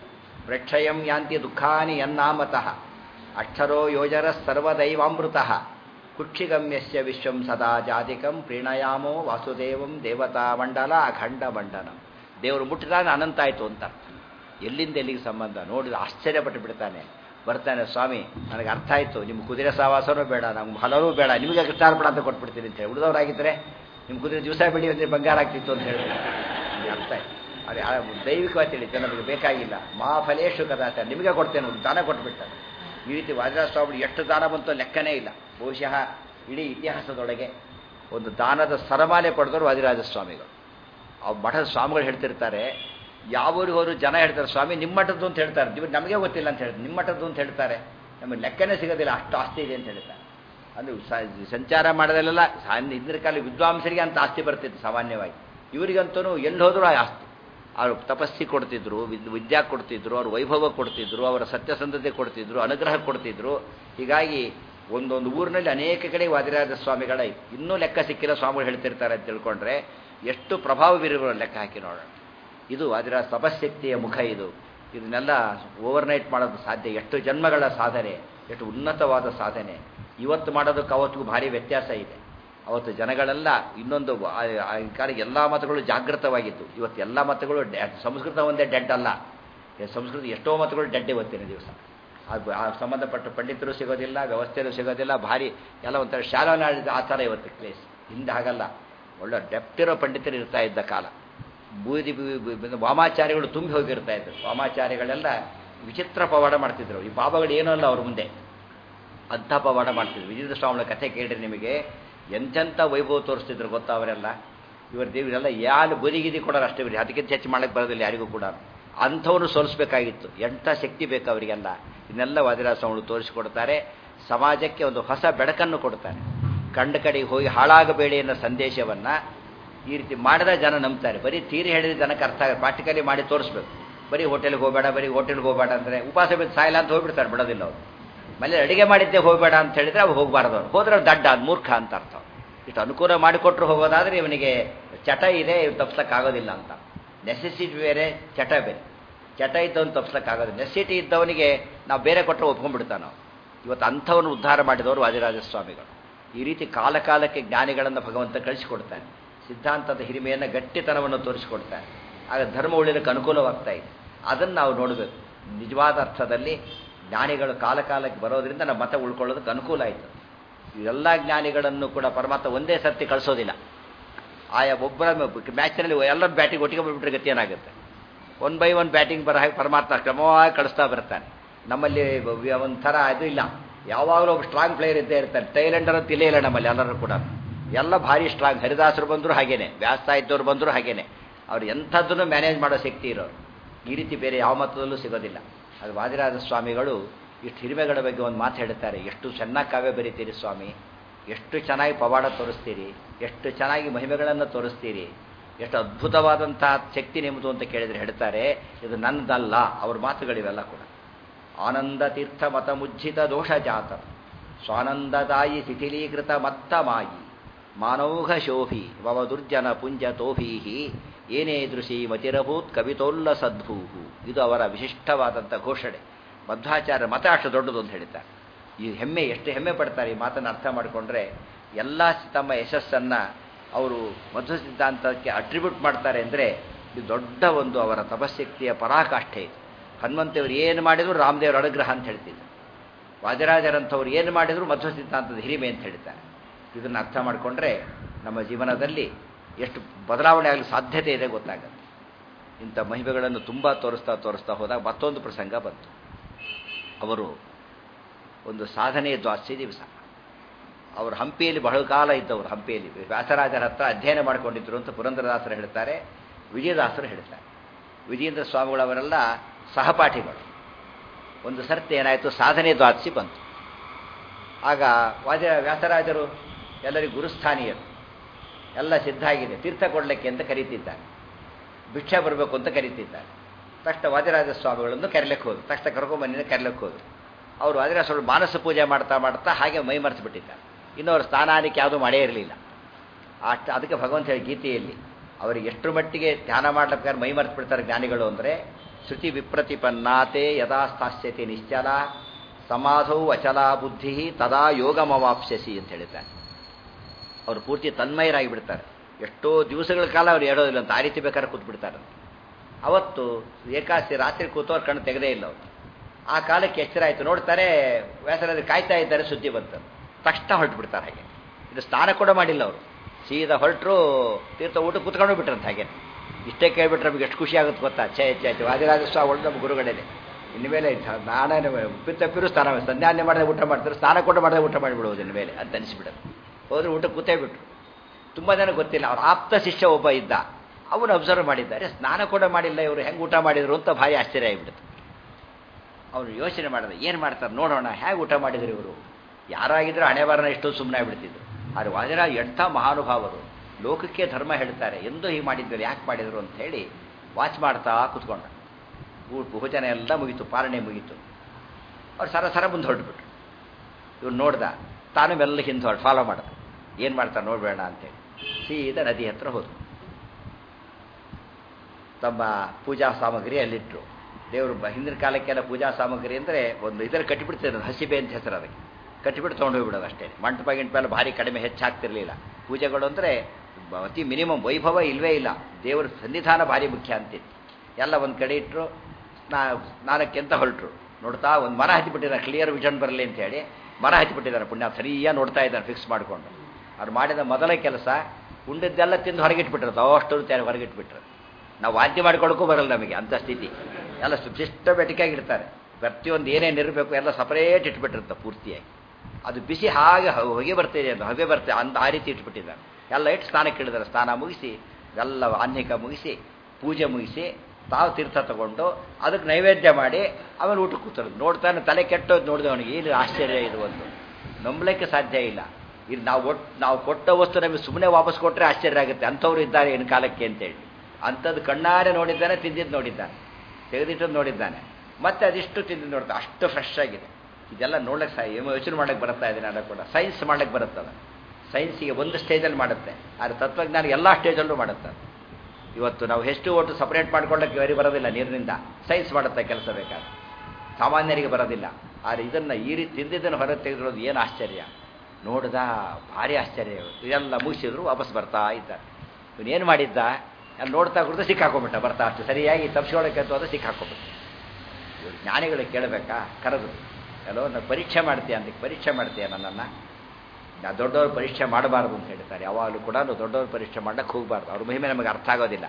ಪ್ರಕ್ಷಯಂ ಯಾಂತಿ ದುಃಖಾನಿ ಯನ್ನಾಮತಃ ಅಕ್ಷರೋ ಯೋಜರ ಸರ್ವದೈವಾಮೃತಃ ಕುಕ್ಷಿಗಮ್ಯಸ್ಯ ವಿಶ್ವಂ ಸದಾ ಜಾತಿಕಂ ಪ್ರೀಣಯಾಮೋ ವಾಸುದೇವಂ ದೇವತಾ ಮಂಡಲ ಅಖಂಡ ಮಂಡನಂ ದೇವರು ಮುಟ್ಟಿದಾಗ ಅನಂತ ಆಯಿತು ಅಂತ ಅರ್ಥ ಎಲ್ಲಿಂದ ಎಲ್ಲಿಗೆ ಸಂಬಂಧ ನೋಡಿದ್ರೆ ಆಶ್ಚರ್ಯಪಟ್ಟು ಬಿಡ್ತಾನೆ ಬರ್ತಾನೆ ಸ್ವಾಮಿ ನನಗೆ ಅರ್ಥ ಆಯಿತು ನಿಮ್ಮ ಕುದುರೆ ಸಹವಾಸನೂ ಬೇಡ ನಮ್ಗೆ ಹಲವೂ ಬೇಡ ನಿಮಗೆ ಕೃಷ್ಣಾರ್ಪಣ ಅಂತ ಕೊಟ್ಬಿಡ್ತೀನಿ ಅಂತ ಹೇಳಿ ಉಳಿದವರಾಗಿದ್ದರೆ ನಿಮ್ಮ ಕುದುರೆ ದಿವಸ ಬೆಳಿ ಅಂದರೆ ಬಂಗಾರ ಆಗ್ತಿತ್ತು ಅಂತ ಹೇಳಿ ನಿಮ್ಗೆ ಅರ್ಥ ಆಯ್ತು ಅದೇ ಆ ದೈವಿಕವಾಗಿ ತಿಳಿತು ನಮಗೆ ಬೇಕಾಗಿಲ್ಲ ಮಹಾಫಲೇಶು ಕದಾತ ನಿಮಗೆ ಕೊಡ್ತೇನೆ ಒಂದು ದಾನ ಕೊಟ್ಬಿಡ್ತಾನೆ ಈ ರೀತಿ ವಾದಿರಾಜ ಸ್ವಾಮಿ ಎಷ್ಟು ದಾನ ಬಂತೋ ಲೆಕ್ಕನೇ ಇಲ್ಲ ಬಹುಶಃ ಇಡೀ ಇತಿಹಾಸದೊಳಗೆ ಒಂದು ದಾನದ ಸರಮಾಲೆ ಪಡೆದವರು ವಾದಿರಾಜ ಸ್ವಾಮಿಗಳು ಆ ಮಠದ ಸ್ವಾಮಿಗಳು ಹೇಳ್ತಿರ್ತಾರೆ ಯಾವ ಊರಿಗೆ ಹೋದ್ರು ಜನ ಹೇಳ್ತಾರೆ ಸ್ವಾಮಿ ನಿಮ್ಮ ಮಠದ್ದು ಅಂತ ಹೇಳ್ತಾರೆ ನೀವು ನಮಗೆ ಗೊತ್ತಿಲ್ಲ ಅಂತ ಹೇಳ್ತಾರೆ ನಿಮ್ಮ ಮಠದ್ದು ಅಂತ ಹೇಳ್ತಾರೆ ನಮಗೆ ಲೆಕ್ಕನೇ ಸಿಗೋದಿಲ್ಲ ಅಷ್ಟು ಆಸ್ತಿ ಇದೆ ಅಂತ ಹೇಳ್ತಾರೆ ಅದು ಸ- ಸಂಚಾರ ಮಾಡೋದಲ್ಲೆಲ್ಲ ಹಿಂದಿನ ಕಾಲ ವಿದ್ವಾಂಸರಿಗೆ ಅಂತ ಆಸ್ತಿ ಬರ್ತಿತ್ತು ಸಾಮಾನ್ಯವಾಗಿ ಇವರಿಗಂತೂ ಎಲ್ಲಿ ಹೋದರೂ ಆ ಆಸ್ತಿ ಅವರು ತಪಸ್ಸಿ ಕೊಡ್ತಿದ್ರು ವಿದ್- ವಿದ್ಯಾ ಕೊಡ್ತಿದ್ರು ಅವ್ರ ವೈಭವ ಕೊಡ್ತಿದ್ರು ಅವರ ಸತ್ಯಸಂಧತೆ ಕೊಡ್ತಿದ್ರು ಅನುಗ್ರಹ ಕೊಡ್ತಿದ್ರು ಹೀಗಾಗಿ ಒಂದೊಂದು ಊರಿನಲ್ಲಿ ಅನೇಕ ಕಡೆ ವಾದಿರಾಜ ಸ್ವಾಮಿಗಳ ಇನ್ನೂ ಲೆಕ್ಕ ಸಿಕ್ಕಿಲ್ಲ ಸ್ವಾಮಿಗಳು ಹೇಳ್ತಿರ್ತಾರೆ ಅಂತ ತಿಳ್ಕೊಂಡ್ರೆ ಎಷ್ಟು ಪ್ರಭಾವ ಬೀರುವ ಲೆಕ್ಕ ಹಾಕಿ ನೋಡೋಣ ಇದು ವಾದಿರಾಜ ತಪಶಕ್ತಿಯ ಮುಖ ಇದು ಇದನ್ನೆಲ್ಲ ಓವರ್ನೈಟ್ ಮಾಡೋದು ಸಾಧ್ಯ ಎಷ್ಟು ಜನ್ಮಗಳ ಸಾಧನೆ ಎಷ್ಟು ಉನ್ನತವಾದ ಸಾಧನೆ ಇವತ್ತು ಮಾಡೋದಕ್ಕೆ ಅವತ್ತಿಗೂ ಭಾರಿ ವ್ಯತ್ಯಾಸ ಇದೆ ಅವತ್ತು ಜನಗಳೆಲ್ಲ ಇನ್ನೊಂದು ಆ- ಆ ಕಾಲ ಎಲ್ಲ ಮತಗಳು ಜಾಗೃತವಾಗಿತ್ತು ಇವತ್ತು ಎಲ್ಲ ಮತಗಳು ಡೆ- ಸಂಸ್ಕೃತ ಒಂದೇ ಡೆಡ್ ಅಲ್ಲ ಈ ಸಂಸ್ಕೃತ ಎಷ್ಟೋ ಮತಗಳು ಡೆಡ್ ಇವತ್ತಿನ ದಿವಸ ಅದು ಆ ಸಂಬಂಧಪಟ್ಟ ಪಂಡಿತರು ಸಿಗೋದಿಲ್ಲ ವ್ಯವಸ್ಥೆಯೂ ಸಿಗೋದಿಲ್ಲ ಭಾರಿ ಎಲ್ಲ ಒಂಥರ ಶಾಲೋನಾಡಿದ ಆ ಥರ ಇವತ್ತು ಪ್ಲೇಸ್ ಹಿಂದೆ ಹಾಗಲ್ಲ ಒಳ್ಳೆ ಡೆಪ್ಟ್ ಇರೋ ಪಂಡಿತರು ಇರ್ತಾ ಇದ್ದ ಕಾಲ ಬೂದಿ ಬು- ಬು- ಬು- ವಾಮಾಚಾರ್ಯಗಳು ತುಂಬಿ ಹೋಗಿರ್ತಾ ಇದ್ರು ವಾಮಾಚಾರ್ಯಗಳೆಲ್ಲ ವಿಚಿತ್ರ ಪವಾಡ ಮಾಡ್ತಿದ್ರು ಈ ಬಾಬಾಗಳು ಏನೂ ಅಲ್ಲ ಅವ್ರ ಮುಂದೆ ಅಂಥ ಪವಾಡ ಮಾಡ್ತಿದ್ರು ವಿಜೇಂದ್ರ ಸ್ವಾಮಿಗಳ ಕಥೆ ಕೇಳಿದ್ರೆ ನಿಮಗೆ ಎಂತೆಂಥ ವೈಭವ ತೋರಿಸ್ತಿದ್ರು ಗೊತ್ತಾ ಅವರೆಲ್ಲ ಇವರು ದೇವರೆಲ್ಲ ಯಾರು ಬರಿಗಿದಿ ಕೊಡೋರು ಅಷ್ಟೇ ಬರೀ ಅದಕ್ಕಿಂತ ಹೆಚ್ಚು ಮಾಡಕ್ಕೆ ಬರೋದಿಲ್ಲ ಯಾರಿಗೂ ಕೂಡ ಅಂಥವ್ರು ಸೋಲಿಸ್ಬೇಕಾಗಿತ್ತು ಎಂಥ ಶಕ್ತಿ ಬೇಕು ಅವರಿಗೆಲ್ಲ ಇದನ್ನೆಲ್ಲ ವಾದಿರಾಜ ಸ್ವಾಮಿಗಳು ತೋರಿಸಿಕೊಡ್ತಾರೆ ಸಮಾಜಕ್ಕೆ ಒಂದು ಹೊಸ ಬೆಳಕನ್ನು ಕೊಡ್ತಾರೆ ಕಂಡ ಕಡೆಗೆ ಹೋಗಿ ಹಾಳಾಗಬೇಡಿ ಅನ್ನೋ ಸಂದೇಶವನ್ನು ಈ ರೀತಿ ಮಾಡಿದ ಜನ ನಂಬ್ತಾರೆ ಬರೀ ತೀರಿ ಹೇಳಿದ ಜನಕ್ಕೆ ಅರ್ಥ ಆಗುತ್ತೆ ಪ್ರಾಕ್ಟಿಕಲಿ ಮಾಡಿ ತೋರಿಸ್ಬೇಕು ಬರೀ ಹೋಟೆಲ್ಗೆ ಹೋಗಬೇಡ ಬರೀ ಹೋಟೆಲ್ಗೆ ಹೋಗಬೇಡ ಅಂದರೆ ಉಪವಾಸ ಬಿದ್ದು ಸಾಯಿಲ್ಲ ಅಂತ ಹೋಗ್ಬಿಡ್ತಾರೆ ಬಿಡೋದಿಲ್ಲ ಅವರು ಆಮೇಲೆ ಅಡುಗೆ ಮಾಡಿದ್ದೆ ಹೋಗಬೇಡ ಅಂತ ಹೇಳಿದ್ರೆ ಅವು ಹೋಗಬಾರ್ದು ಅವ್ರು ಹೋದ್ರೆ ಅವ್ರು ದಡ್ಡ ಅದು ಮೂರ್ಖ ಅಂತ ಅರ್ಥ ಇಷ್ಟು ಅನುಕೂಲ ಮಾಡಿಕೊಟ್ರು ಹೋಗೋದಾದ್ರೆ ಇವನಿಗೆ ಚಟ ಇದೆ ಇವ್ನು ತಪ್ಸಕ್ಕಾಗೋದಿಲ್ಲ ಅಂತ ನೆಸೆಸಿಟಿ ಬೇರೆ ಚಟ ಬೇರೆ ಚಟ ಇದ್ದವನು ತಪ್ಸಕ್ಕಾಗೋದಿಲ್ಲ ನೆಸೆಸಿಟಿ ಇದ್ದವನಿಗೆ ನಾವು ಬೇರೆ ಕೊಟ್ಟರೆ ಒಪ್ಕೊಂಡ್ಬಿಡ್ತಾನೆ ನಾವು ಇವತ್ತು ಅಂಥವನ್ನು ಉದ್ಧಾರ ಮಾಡಿದವರು ವಾದಿರಾಜ ಸ್ವಾಮಿಗಳು ಈ ರೀತಿ ಕಾಲ ಕಾಲಕ್ಕೆ ಜ್ಞಾನಿಗಳನ್ನು ಭಗವಂತ ಕಳಿಸಿಕೊಡ್ತಾನೆ ಸಿದ್ಧಾಂತದ ಹಿರಿಮೆಯನ್ನು ಗಟ್ಟಿತನವನ್ನು ತೋರಿಸಿಕೊಡ್ತಾನೆ ಆಗ ಧರ್ಮ ಉಳಿಯೋಕ್ಕೆ ಅನುಕೂಲವಾಗ್ತಾ ಇದೆ ಅದನ್ನು ನಾವು ನೋಡಬೇಕು ನಿಜವಾದ ಅರ್ಥದಲ್ಲಿ ಜ್ಞಾನಿಗಳು ಕಾಲ ಕಾಲಕ್ಕೆ ಬರೋದ್ರಿಂದ ನಮ್ಮ ಮತ ಉಳ್ಕೊಳ್ಳೋದಕ್ಕೆ ಅನುಕೂಲ ಆಯಿತು ಎಲ್ಲ ಜ್ಞಾನಿಗಳನ್ನು ಕೂಡ ಪರಮಾತ್ಮ ಒಂದೇ ಸರ್ತಿ ಕಳಿಸೋದಿಲ್ಲ ಆಯಾ ಒಬ್ಬರ ಮ್ಯಾಚ್ನಲ್ಲಿ ಎಲ್ಲರ ಬ್ಯಾಟಿಂಗ್ ಒಟ್ಟಿಗೆ ಬಂದ್ಬಿಟ್ರೆ ಗತಿ ಏನಾಗುತ್ತೆ ಒನ್ ಬೈ ಒನ್ ಬ್ಯಾಟಿಂಗ್ ಬರೋ ಹಾಗೆ ಪರಮಾತ್ಮ ಕ್ರಮವಾಗಿ ಕಳಿಸ್ತಾ ಬರ್ತಾನೆ ನಮ್ಮಲ್ಲಿ ವ- ಒಂಥರ ಇದು ಇಲ್ಲ ಯಾವಾಗಲೂ ಒಬ್ಬ ಸ್ಟ್ರಾಂಗ್ ಪ್ಲೇಯರ್ ಇದ್ದೇ ಇರ್ತಾನೆ ಟೈಲೆಂಡರ್ ಅಂತ ಇಲ್ಲೇ ಇಲ್ಲ ನಮ್ಮಲ್ಲಿ ಎಲ್ಲರೂ ಕೂಡ ಎಲ್ಲ ಭಾರಿ ಸ್ಟ್ರಾಂಗ್ ಹರಿದಾಸರು ಬಂದರೂ ಹಾಗೇನೆ ವ್ಯಾಸ ಇದ್ದವ್ರು ಬಂದರೂ ಹಾಗೇನೆ ಅವ್ರು ಎಂಥದ್ದನ್ನು ಮ್ಯಾನೇಜ್ ಮಾಡೋ ಶಕ್ತಿ ಇರೋರು ಈ ರೀತಿ ಬೇರೆ ಯಾವ ಮತದಲ್ಲೂ ಸಿಗೋದಿಲ್ಲ ಅದು ವಾದಿರಾಜ ಸ್ವಾಮಿಗಳು ಇಷ್ಟು ಹಿರಿಮೆಗಳ ಬಗ್ಗೆ ಒಂದು ಮಾತು ಹೇಳ್ತಾರೆ ಎಷ್ಟು ಚೆನ್ನಾಗಿ ಕಾವ್ಯ ಬರೀತೀರಿ ಸ್ವಾಮಿ ಎಷ್ಟು ಚೆನ್ನಾಗಿ ಪವಾಡ ತೋರಿಸ್ತೀರಿ ಎಷ್ಟು ಚೆನ್ನಾಗಿ ಮಹಿಮೆಗಳನ್ನು ತೋರಿಸ್ತೀರಿ ಎಷ್ಟು ಅದ್ಭುತವಾದಂತಹ ಶಕ್ತಿ ನಿಮ್ಮದು ಅಂತ ಕೇಳಿದರೆ ಹೇಳ್ತಾರೆ ಇದು ನನ್ನದಲ್ಲ ಅವ್ರ ಮಾತುಗಳಿವೆಲ್ಲ ಕೂಡ ಆನಂದ ತೀರ್ಥ ಮತ ಮುಜ್ಜಿತ ದೋಷ ಜಾತ ಸ್ವಾನಂದದಾಯಿ ಶಿಥಿಲೀಕೃತ ಮತ್ತ ಮಾಯಿ ಮಾನೌಘ ಶೋಭಿ ಮಮ ದುರ್ಜನ ಪುಂಜ ತೋಭೀಹಿ ಏನೇ ದೃಶಿ ಮತಿರಭೂತ್ ಕವಿತೋಲ್ಲ ಸದ್ಭೂಹು ಇದು ಅವರ ವಿಶಿಷ್ಟವಾದಂಥ ಘೋಷಣೆ ಮಧ್ವಾಚಾರ್ಯ ಮತ ಅಷ್ಟು ದೊಡ್ಡದು ಅಂತ ಹೇಳ್ತಾರೆ ಈ ಹೆಮ್ಮೆ ಎಷ್ಟು ಹೆಮ್ಮೆ ಪಡ್ತಾರೆ ಈ ಮಾತನ್ನು ಅರ್ಥ ಮಾಡಿಕೊಂಡ್ರೆ ಎಲ್ಲ ತಮ್ಮ ಯಶಸ್ಸನ್ನು ಅವರು ಮಧ್ವ ಸಿದ್ಧಾಂತಕ್ಕೆ ಅಟ್ರಿಬ್ಯೂಟ್ ಮಾಡ್ತಾರೆ ಅಂದರೆ ಇದು ದೊಡ್ಡ ಒಂದು ಅವರ ತಪಶಕ್ತಿಯ ಪರಾಕಾಷ್ಠೆ ಇದು ಹನುಮಂತೇವರು ಏನು ಮಾಡಿದ್ರು ರಾಮದೇವರ ಅನುಗ್ರಹ ಅಂತ ಹೇಳ್ತಿದ್ರು ವಾದಿರಾಜರಂಥವ್ರು ಏನು ಮಾಡಿದ್ರು ಮಧ್ವ ಸಿದ್ಧಾಂತದ ಹಿರಿಮೆ ಅಂತ ಹೇಳ್ತಾರೆ ಇದನ್ನು ಅರ್ಥ ಮಾಡಿಕೊಂಡ್ರೆ ನಮ್ಮ ಜೀವನದಲ್ಲಿ ಎಷ್ಟು ಬದಲಾವಣೆ ಆಗಲು ಸಾಧ್ಯತೆ ಇದೆ ಗೊತ್ತಾಗುತ್ತೆ ಇಂಥ ಮಹಿಮೆಗಳನ್ನು ತುಂಬ ತೋರಿಸ್ತಾ ತೋರಿಸ್ತಾ ಹೋದಾಗ ಮತ್ತೊಂದು ಪ್ರಸಂಗ ಬಂತು ಅವರು ಒಂದು ಸಾಧನೆಯ ದ್ವಾಸಿ ದಿವಸ ಅವರು ಹಂಪಿಯಲ್ಲಿ ಬಹಳ ಕಾಲ ಇದ್ದವರು ಹಂಪಿಯಲ್ಲಿ ವ್ಯಾಸರಾಜರ ಹತ್ರ ಅಧ್ಯಯನ ಮಾಡಿಕೊಂಡಿದ್ರು ಅಂತ ಪುರಂದರದಾಸರು ಹೇಳ್ತಾರೆ ವಿಜಯದಾಸರು ಹೇಳ್ತಾರೆ ವಿಜೇಂದ್ರ ಸ್ವಾಮಿಗಳವರೆಲ್ಲ ಸಹಪಾಠಿಗಳು ಒಂದು ಸರ್ತಿ ಏನಾಯಿತು ಸಾಧನೆ ದ್ವಾದಶಿ ಬಂತು ಆಗ ವಾಜ ವ್ಯಾಸರಾಜರು ಎಲ್ಲರಿಗೂ ಗುರುಸ್ಥಾನೀಯರು ಎಲ್ಲ ಸಿದ್ಧ ಆಗಿದೆ ತೀರ್ಥ ಕೊಡಲಿಕ್ಕೆ ಅಂತ ಕರೀತಿದ್ದಾರೆ ಭಿಕ್ಷೆ ಬರಬೇಕು ಅಂತ ಕರೀತಿದ್ದಾರೆ ತಕ್ಷಣ ವಾದಿರಾಜ ಸ್ವಾಮಿಗಳನ್ನು ಕರೆಯಲಿಕ್ಕೆ ಹೋದ್ರು ತಕ್ಷಣ ಕರ್ಕೊಂಬನ್ನಿನ ಕರೆಯಲಿಕ್ಕೆ ಹೋದ್ರು ಅವರು ವಾದಿರಾಜ ಸ್ವಾಮಿ ಮಾನಸ ಪೂಜೆ ಮಾಡ್ತಾ ಮಾಡ್ತಾ ಹಾಗೆ ಮೈ ಮರೆಸಿಬಿಟ್ಟಿದ್ದಾರೆ ಇನ್ನು ಅವ್ರ ಸ್ಥಾನಾನಿಕೆ ಯಾವುದೂ ಮಾಡೇ ಇರಲಿಲ್ಲ ಅಷ್ಟು ಅದಕ್ಕೆ ಭಗವಂತ ಹೇಳಿ ಗೀತೆಯಲ್ಲಿ ಅವರಿಗೆ ಎಷ್ಟರ ಮಟ್ಟಿಗೆ ಧ್ಯಾನ ಮಾಡ್ಲಿಕ್ಕೆ ಮೈ ಮರೆತು ಬಿಡ್ತಾರೆ ಜ್ಞಾನಿಗಳು ಅಂದರೆ ಶ್ರುತಿ ವಿಪ್ರತಿಪನ್ನಾತೆ ಯದಾ ಸ್ಥಾಸ್ಯತೆ ನಿಶ್ಚಲ ಸಮಾಧೌ ಅಚಲ ಬುದ್ಧಿ ತದಾ ಯೋಗಮವಾಪ್ಸ್ಯಸಿ ಅಂತ ಹೇಳಿದ್ದಾರೆ ಅವರು ಪೂರ್ತಿ ತನ್ಮಯರಾಗಿ ಬಿಡ್ತಾರೆ ಎಷ್ಟೋ ದಿವಸಗಳ ಕಾಲ ಅವ್ರು ಹೇಳೋದಿಲ್ಲ ಅಂತ ಆ ರೀತಿ ಬೇಕಾದ್ರೆ ಕೂತ್ ಬಿಡ್ತಾರೆ ಅವತ್ತು ಏಕಾಸಿ ರಾತ್ರಿ ಕೂತವ್ರು ಕಣ್ಣು ತೆಗೆದೇ ಇಲ್ಲ ಅವರು ಆ ಕಾಲಕ್ಕೆ ಎಚ್ಚರ ಆಯಿತು ನೋಡ್ತಾರೆ ವ್ಯಾಸರಾದ್ರೆ ಕಾಯ್ತಾ ಇದ್ದಾರೆ ಸುದ್ದಿ ಬಂತು ತಕ್ಷಣ ಹೊರಟು ಬಿಡ್ತಾರೆ ಹಾಗೆ ಇದು ಸ್ನಾನ ಕೂಡ ಮಾಡಿಲ್ಲ ಅವರು ಸೀದಾ ಹೊರಟರು ತೀರ್ಥ ಊಟ ಕೂತ್ಕೊಂಡು ಬಿಟ್ರಂತ ಹಾಗೆ ಇಷ್ಟೇ ಕೇಳ್ಬಿಟ್ರೆ ನಮಗೆ ಎಷ್ಟು ಖುಷಿ ಆಗುತ್ತೆ ಗೊತ್ತಾ ಛೇ ಛೇ ಛೇ ವಾದಿರಾಜ ಸ್ವಾಮಿ ಒಳ್ಳೆ ನಮ್ಮ ಗುರುಗಳೇನೆ ಇನ್ಮೇಲೆ ನಾನೇ ಉಪ್ಪಿತ್ತಪ್ಪಿರು ಸ್ನಾನ ಸಂಧ್ಯಾನ್ಯ ಮಾಡದೆ ಊಟ ಮಾಡ್ತಾರೆ ಸ್ನಾನ ಕೂಡ ಮಾಡದೆ ಊಟ ಮಾಡಿಬಿಡೋದು ಇನ್ಮೇಲೆ ಅಂತ ಅನಿಸ್ಬಿಡೋದು ಹೋದ್ರೆ ಊಟ ಕೂತೇ ಬಿಟ್ರು ತುಂಬ ಜನ ಗೊತ್ತಿಲ್ಲ ಅವ್ರ ಆಪ್ತ ಶಿಷ್ಯ ಒಬ್ಬ ಇದ್ದ ಅವನು ಅಬ್ಸರ್ವ್ ಮಾಡಿದ್ದಾರೆ ಸ್ನಾನ ಕೂಡ ಮಾಡಿಲ್ಲ ಇವರು ಹೆಂಗೆ ಊಟ ಮಾಡಿದ್ರು ಅಂತ ಭಾರಿ ಆಶ್ಚರ್ಯ ಆಗಿಬಿಡುತ್ತೆ ಅವನು ಯೋಚನೆ ಮಾಡಿದ ಏನು ಮಾಡ್ತಾರೆ ನೋಡೋಣ ಹೇಗೆ ಊಟ ಮಾಡಿದ್ರು ಇವರು ಯಾರಾಗಿದ್ರೂ ಹಣೆ ಬಾರನ ಎಷ್ಟೋ ಸುಮ್ಮನೆ ಆಗ್ಬಿಡ್ತಿದ್ರು ಆದರೆ ವಾದಿರಾಜ್ ಎಂಥ ಮಹಾನುಭಾವರು ಲೋಕಕ್ಕೆ ಧರ್ಮ ಹೇಳ್ತಾರೆ ಎಂದೂ ಹೀಗೆ ಮಾಡಿದ್ರು ಯಾಕೆ ಮಾಡಿದ್ರು ಅಂತ ಹೇಳಿ ವಾಚ್ ಮಾಡ್ತಾ ಕೂತ್ಕೊಂಡ ಊಟ ಭೋಜನ ಎಲ್ಲ ಮುಗೀತು ಪಾಲನೆ ಮುಗೀತು ಅವ್ರು ಸರ ಸರ ಮುಂದೆ ಹೊರಟ್ಬಿಟ್ರು ಇವ್ರು ನೋಡ್ದ ತಾನು ಮೆಲ್ಲ ಹಿಂದೆ ಹೊರಟು ಫಾಲೋ ಮಾಡ್ದ ಏನು ಮಾಡ್ತಾರೆ ನೋಡಬೇಡ ಅಂತೇಳಿ ಸೀದಾ ನದಿ ಹತ್ರ ಹೋದ್ರು ತಮ್ಮ ಪೂಜಾ ಸಾಮಗ್ರಿ ಅಲ್ಲಿಟ್ಟರು ದೇವರು ಹಿಂದಿನ ಕಾಲಕ್ಕೆಲ್ಲ ಪೂಜಾ ಸಾಮಗ್ರಿ ಅಂದರೆ ಒಂದು ಇದರಲ್ಲಿ ಕಟ್ಟಿಬಿಡ್ತಿದ್ರು ಹಸಿಬೆ ಅಂತ ಹೆಸರು ಅದಕ್ಕೆ ಕಟ್ಟಿಬಿಟ್ಟು ತೊಗೊಂಡು ಹೋಗ್ಬಿಡೋದು ಅಷ್ಟೇ ಮಂಟಪ ಗಿಂಟಪ ಎಲ್ಲ ಭಾರಿ ಕಡಿಮೆ ಹೆಚ್ಚಾಗ್ತಿರ್ಲಿಲ್ಲ ಪೂಜೆಗಳು ಅಂದರೆ ಅತಿ ಮಿನಿಮಮ್ ವೈಭವ ಇಲ್ಲವೇ ಇಲ್ಲ ದೇವರ ಸನ್ನಿಧಾನ ಭಾರಿ ಮುಖ್ಯ ಅಂತಿತ್ತು ಎಲ್ಲ ಒಂದು ಕಡೆ ಇಟ್ಟರು ನಾ ಸ್ನಾನಕ್ಕೆ ಅಂತ ಹೊರಟರು ನೋಡ್ತಾ ಒಂದು ಮರ ಹತ್ತಿಬಿಟ್ಟಿದ್ದಾರೆ ಕ್ಲಿಯರ್ ವಿಷನ್ ಬರಲಿ ಅಂತ ಹೇಳಿ ಮರ ಹತ್ತಿಬಿಟ್ಟಿದ್ದಾರೆ ಪುಣ್ಯ ಸರಿಯಾಗಿ ನೋಡ್ತಾ ಇದ್ದಾರೆ ಫಿಕ್ಸ್ ಮಾಡಿಕೊಂಡು ಅವ್ರು ಮಾಡಿದ ಮೊದಲ ಕೆಲಸ ಉಂಡಿದ್ದೆಲ್ಲ ತಿಂದು ಹೊರಗಿಟ್ಬಿಟ್ರು ಅಷ್ಟು ಹೊರಗಿಟ್ಬಿಟ್ರು ನಾವು ವಾದ್ಯ ಮಾಡ್ಕೊಳಕ್ಕೂ ಬರಲ್ಲ ನಮಗೆ ಅಂಥ ಸ್ಥಿತಿ ಎಲ್ಲ ಸಿಸ್ಟಮೆಟಿಕ್ಕಾಗಿ ಇಡ್ತಾರೆ ಪ್ರತಿಯೊಂದು ಏನೇನು ಇರಬೇಕು ಎಲ್ಲ ಸಪರೇಟ್ ಇಟ್ಬಿಟ್ಟಿರುತ್ತೆ ಪೂರ್ತಿಯಾಗಿ ಅದು ಬಿಸಿ ಹಾಗೆ ಹೊಗೆ ಬರ್ತಿದೆ ಅಂತ ಹೊಗೆ ಬರ್ತದೆ ಅಂತ ಆ ರೀತಿ ಇಟ್ಬಿಟ್ಟಿದ್ದಾರೆ ಎಲ್ಲ ಇಟ್ಟು ಸ್ನಾನಕ್ಕೆ ಇಳಿದಾರೆ ಸ್ನಾನ ಮುಗಿಸಿ ಎಲ್ಲ ಆನ್ಹಿಕ ಮುಗಿಸಿ ಪೂಜೆ ಮುಗಿಸಿ ತಾವು ತೀರ್ಥ ತಗೊಂಡು ಅದಕ್ಕೆ ನೈವೇದ್ಯ ಮಾಡಿ ಆಮೇಲೆ ಊಟ ಕೂತರು ನೋಡ್ತಾನೆ ತಲೆ ಕೆಟ್ಟೋದು ನೋಡಿದೆ ಅವನಿಗೆ ಏನು ಆಶ್ಚರ್ಯ ಇದು ಒಂದು ನಂಬಲಿಕ್ಕೆ ಸಾಧ್ಯ ಇಲ್ಲ ಇದು ನಾವು ಒಟ್ಟು ನಾವು ಕೊಟ್ಟ ವಸ್ತು ನಮಗೆ ಸುಮ್ಮನೆ ವಾಪಸ್ ಕೊಟ್ಟರೆ ಆಶ್ಚರ್ಯ ಆಗುತ್ತೆ ಅಂಥವ್ರು ಇದ್ದಾರೆ ಏನು ಕಾಲಕ್ಕೆ ಅಂತೇಳಿ ಅಂಥದ್ದು ಕಣ್ಣಾರೆ ನೋಡಿದ್ದಾನೆ ತಿಂದಿದ್ದು ನೋಡಿದ್ದಾನೆ ತೆಗೆದಿಟ್ಟದ್ದು ನೋಡಿದ್ದಾನೆ ಮತ್ತೆ ಅದಿಷ್ಟು ತಿಂದು ನೋಡ್ತಾ ಅಷ್ಟು ಫ್ರೆಶ್ ಆಗಿದೆ ಇದೆಲ್ಲ ನೋಡಕ್ಕೆ ಸಹ ಏನೋ ಯೋಚನೆ ಮಾಡಕ್ಕೆ ಬರುತ್ತಾ ಇದೆ ನಾನು ಕೂಡ ಸೈನ್ಸ್ ಮಾಡಕ್ಕೆ ಬರುತ್ತದ ಸೈನ್ಸಿಗೆ ಒಂದು ಸ್ಟೇಜಲ್ಲಿ ಮಾಡುತ್ತೆ ಆದರೆ ತತ್ವಜ್ಞಾನ ಎಲ್ಲ ಸ್ಟೇಜಲ್ಲೂ ಮಾಡುತ್ತೆ ಇವತ್ತು ನಾವು ಎಷ್ಟು ಒಟ್ಟು ಸಪ್ರೇಟ್ ಮಾಡ್ಕೊಳ್ಳೋಕ್ಕೆ ಬರಿ ಬರೋದಿಲ್ಲ ನೀರಿನಿಂದ ಸೈನ್ಸ್ ಮಾಡುತ್ತೆ ಕೆಲಸ ಬೇಕಾದ್ರೆ ಸಾಮಾನ್ಯರಿಗೆ ಬರೋದಿಲ್ಲ ಆದರೆ ಇದನ್ನು ಈ ರೀತಿ ತಿಂದಿದ್ದನ್ನು ಹೊರಗೆ ತೆಗೆದಿರೋದು ಏನು ಆಶ್ಚರ್ಯ ನೋಡ್ದ ಭಾರಿ ಆಶ್ಚರ್ಯ ಇದೆಲ್ಲ ಮುಗಿಸಿದ್ರು ವಾಪಸ್ ಬರ್ತಾ ಇದ್ದ ಇವನೇನು ಮಾಡಿದ್ದ ಅಲ್ಲಿ ನೋಡ್ತಾ ಕುರಿತು ಸಿಕ್ಕಾಕೊಂಬಿಟ್ಟ ಬರ್ತಾ ಅಷ್ಟು ಸರಿಯಾಗಿ ತಪ್ಪಿಸ್ಕೊಳ್ಳೋಕೆ ಅಂತ ಹೋದ್ರೆ ಸಿಕ್ಕಾಕೊಂಬಿಟ್ಟ ಇವ್ರು ಜ್ಞಾನಿಗಳಿಗೆ ಕೇಳಬೇಕಾ ಕರೆದು ಎಲ್ಲೋ ನಾನು ಪರೀಕ್ಷೆ ಮಾಡ್ತೀಯ ಅಂತ ಪರೀಕ್ಷೆ ಮಾಡ್ತೀಯ ನನ್ನನ್ನು ನಾ ದೊಡ್ಡವ್ರ ಪರೀಕ್ಷೆ ಮಾಡಬಾರ್ದು ಅಂತ ಹೇಳ್ತಾರೆ ಯಾವಾಗಲೂ ಕೂಡ ದೊಡ್ಡವ್ರ ಪರೀಕ್ಷೆ ಮಾಡಕ್ಕೆ ಹೋಗಬಾರ್ದು ಅವ್ರ ಮಹಿಮೆ ನಮಗೆ ಅರ್ಥ ಆಗೋದಿಲ್ಲ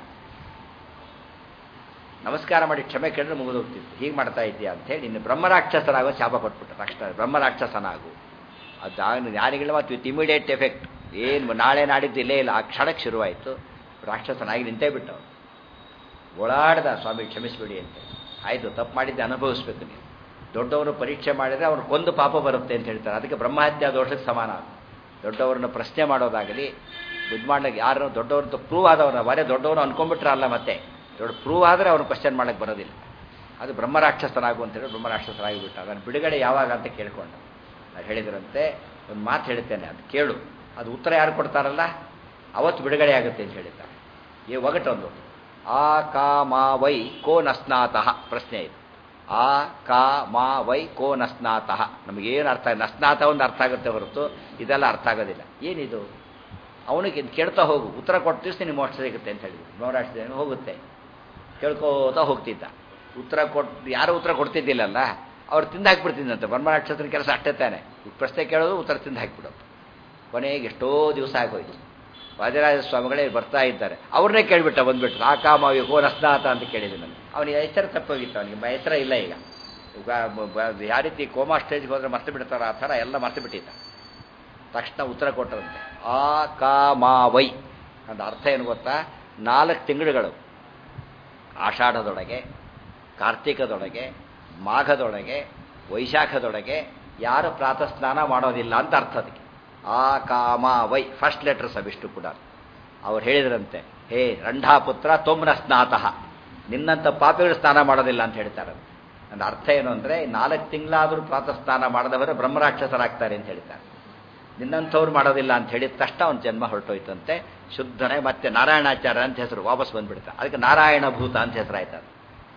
ನಮಸ್ಕಾರ ಮಾಡಿ ಕ್ಷಮೆ ಕೇಳಿದ್ರೆ ಮುಗಿದು ಹೋಗ್ತಿತ್ತು ಹೀಗೆ ಮಾಡ್ತಾ ಇದ್ದೀಯಾ ಅಂತೇಳಿ ಇನ್ನು ಬ್ರಹ್ಮರಾಕ್ಷಸರಾಗೋ ಶಾಪ ಕೊಟ್ಬಿಟ್ಟು ತಕ್ಷಣ ಬ್ರಹ್ಮರಾಕ್ಷಸನಾಗು ಅದು ಯಾರಿಗಿಲ್ಲ ಮತ್ತು ವಿತ್ ಇಮಿಡಿಯೇಟ್ ಎಫೆಕ್ಟ್ ಏನು ನಾಳೆ ನಾಡಿದ್ದು ಇಲ್ಲೇ ಇಲ್ಲ ಆ ಕ್ಷಣಕ್ಕೆ ಶುರುವಾಯಿತು ರಾಕ್ಷಸನಾಗಿ ನಿಂತೇ ಬಿಟ್ಟವು ಓಡಾಡ್ದ ಸ್ವಾಮಿ ಕ್ಷಮಿಸ್ಬಿಡಿ ಅಂತ ಆಯಿತು ತಪ್ಪು ಮಾಡಿದ್ದೆ ಅನುಭವಿಸ್ಬೇಕು ನೀವು ದೊಡ್ಡವರು ಪರೀಕ್ಷೆ ಮಾಡಿದರೆ ಅವ್ರು ಕೊಂದು ಪಾಪ ಬರುತ್ತೆ ಅಂತ ಹೇಳ್ತಾರೆ ಅದಕ್ಕೆ ಬ್ರಹ್ಮಹತ್ಯಾ ದೋಷಕ್ಕೆ ಸಮಾನ ದೊಡ್ಡವ್ರನ್ನ ಪ್ರಶ್ನೆ ಮಾಡೋದಾಗಲಿ ಇದು ಮಾಡ್ಲಿಕ್ಕೆ ಯಾರು ದೊಡ್ಡವ್ರದ್ದು ಪ್ರೂವ್ ಆದವ್ರನ್ನ ಬರೇ ದೊಡ್ಡವರು ಅನ್ಕೊಂಡ್ಬಿಟ್ರೆ ಅಲ್ಲ ಮತ್ತೆ ದೊಡ್ಡ ಪ್ರೂವ್ ಆದರೆ ಅವ್ರು ಕ್ವಶನ್ ಮಾಡಕ್ಕೆ ಬರೋದಿಲ್ಲ ಅದು ಬ್ರಹ್ಮರಾಕ್ಷಸನಾಗು ಅಂತೇಳಿ ಬ್ರಹ್ಮರಾಕ್ಷಸರಾಗಿಬಿಟ್ಟ ಅದನ್ನು ಬಿಡುಗಡೆ ಯಾವಾಗ ಅಂತ ಕೇಳ್ಕೊಂಡು ಅದು ಹೇಳಿದ್ರಂತೆ ಒಂದು ಮಾತು ಹೇಳ್ತೇನೆ ಅದು ಕೇಳು ಅದು ಉತ್ತರ ಯಾರು ಕೊಡ್ತಾರಲ್ಲ ಅವತ್ತು ಬಿಡುಗಡೆ ಆಗುತ್ತೆ ಅಂತ ಹೇಳಿದ್ದಾರೆ ಈ ಒಗಟೊಂದು ಆ ಕಾ ಮಾ ವೈ ಕೋ ನಸ್ನಾತಃ ಪ್ರಶ್ನೆ ಇದು ಆ ಕಾ ಮಾ ವೈ ಕೋ ನಸ್ನಾತಃ ನಮಗೇನು ಅರ್ಥ ನಸ್ನಾತ ಒಂದು ಅರ್ಥ ಆಗುತ್ತೆ ಹೊರತು ಇದೆಲ್ಲ ಅರ್ಥ ಆಗೋದಿಲ್ಲ ಏನಿದು ಅವನಿಗೆ ಕೇಳ್ತಾ ಹೋಗು ಉತ್ತರ ಕೊಟ್ಟು ದಿವಸ ನಿಮ್ಗೆ ಮೋಕ್ಷ ಸಿಗುತ್ತೆ ಅಂತ ಹೇಳಿದ್ರು ಮೌರಾಷ್ಟ್ರ ಹೋಗುತ್ತೆ ಕೇಳ್ಕೋತಾ ಹೋಗ್ತಿದ್ದ ಉತ್ತರ ಕೊಟ್ಟು ಯಾರು ಉತ್ತರ ಕೊಡ್ತಿದ್ದಿಲ್ಲಲ್ಲ ಅವ್ರು ತಿಂದು ಹಾಕ್ಬಿಡ್ತಿದ್ದಂತೆ ಬ್ರಹ್ಮರಾಕ್ಷಸನ ಕೆಲಸ ಅಷ್ಟೇ ತಾನೆ ಪ್ರಶ್ನೆ ಕೇಳೋದು ಉತ್ತರ ತಿಂದು ಹಾಕ್ಬಿಡೋದು ಕೊನೆಗೆ ಎಷ್ಟೋ ದಿವಸ ಆಗೋಯ್ತು ವಾದಿರಾಜ ಸ್ವಾಮಿಗಳೇ ಬರ್ತಾ ಇದ್ದಾರೆ ಅವ್ರನ್ನೇ ಕೇಳಿಬಿಟ್ಟ ಬಂದ್ಬಿಟ್ಟು ಆ ಕಾಮಾವಿ ಕೋ ರಸ್ನಾಥ ಅಂತ ಕೇಳಿದೆ ನಾನು ಅವನಿಗೆ ಹೆಸರು ತಪ್ಪೋಗಿತ್ತು ಅವನಿಗೆ ಹೆಸರ ಇಲ್ಲ ಈಗ ಯಾವ ರೀತಿ ಕೋಮಾ ಸ್ಟೇಜ್ಗೆ ಹೋದ್ರೆ ಮರ್ತು ಬಿಡ್ತಾರ ಆ ಥರ ಎಲ್ಲ ಮರ್ತು ಬಿಟ್ಟಿದ್ದ ತಕ್ಷಣ ಉತ್ತರ ಕೊಟ್ಟರಂತೆ ಆ ಕಾಮಾವೈ ಅಂತ ಅರ್ಥ ಏನು ಗೊತ್ತಾ ನಾಲ್ಕು ತಿಂಗಳುಗಳು ಆಷಾಢದೊಳಗೆ ಕಾರ್ತಿಕದೊಳಗೆ ಮಾಘದೊಳಗೆ ವೈಶಾಖದೊಳಗೆ ಯಾರು ಪ್ರಾತಃ ಸ್ನಾನ ಮಾಡೋದಿಲ್ಲ ಅಂತ ಅರ್ಥ ಅದಕ್ಕೆ ಆ ಕಾಮ ವೈ ಫಸ್ಟ್ ಲೆಟರ್ಸ್ ಅವಿಷ್ಟು ಕೂಡ ಅವ್ರು ಹೇಳಿದ್ರಂತೆ ಹೇ ರಂಢಾಪುತ್ರ ತೊಮ್ನ ಸ್ನಾತಃ ನಿನ್ನಂಥ ಪಾಪಿಗಳು ಸ್ನಾನ ಮಾಡೋದಿಲ್ಲ ಅಂತ ಹೇಳ್ತಾರೆ ನನ್ನ ಅರ್ಥ ಏನು ಅಂದರೆ ನಾಲ್ಕು ತಿಂಗಳಾದರೂ ಪ್ರಾತಃ ಸ್ನಾನ ಮಾಡದವರು ಬ್ರಹ್ಮರಾಕ್ಷಸರಾಗ್ತಾರೆ ಅಂತ ಹೇಳ್ತಾರೆ ನಿನ್ನಂಥವ್ರು ಮಾಡೋದಿಲ್ಲ ಅಂತ ಹೇಳಿದ ತಕ್ಷಣ ಅವನ ಜನ್ಮ ಹೊರಟೋಯ್ತಂತೆ ಶುದ್ಧನೇ ಮತ್ತೆ ನಾರಾಯಣಾಚಾರ್ಯ ಅಂತ ಹೆಸರು ವಾಪಸ್ ಬಂದ್ಬಿಡ್ತಾರೆ ಅದಕ್ಕೆ ನಾರಾಯಣ ಭೂತ ಅಂತ ಹೆಸರಾಯ್ತದೆ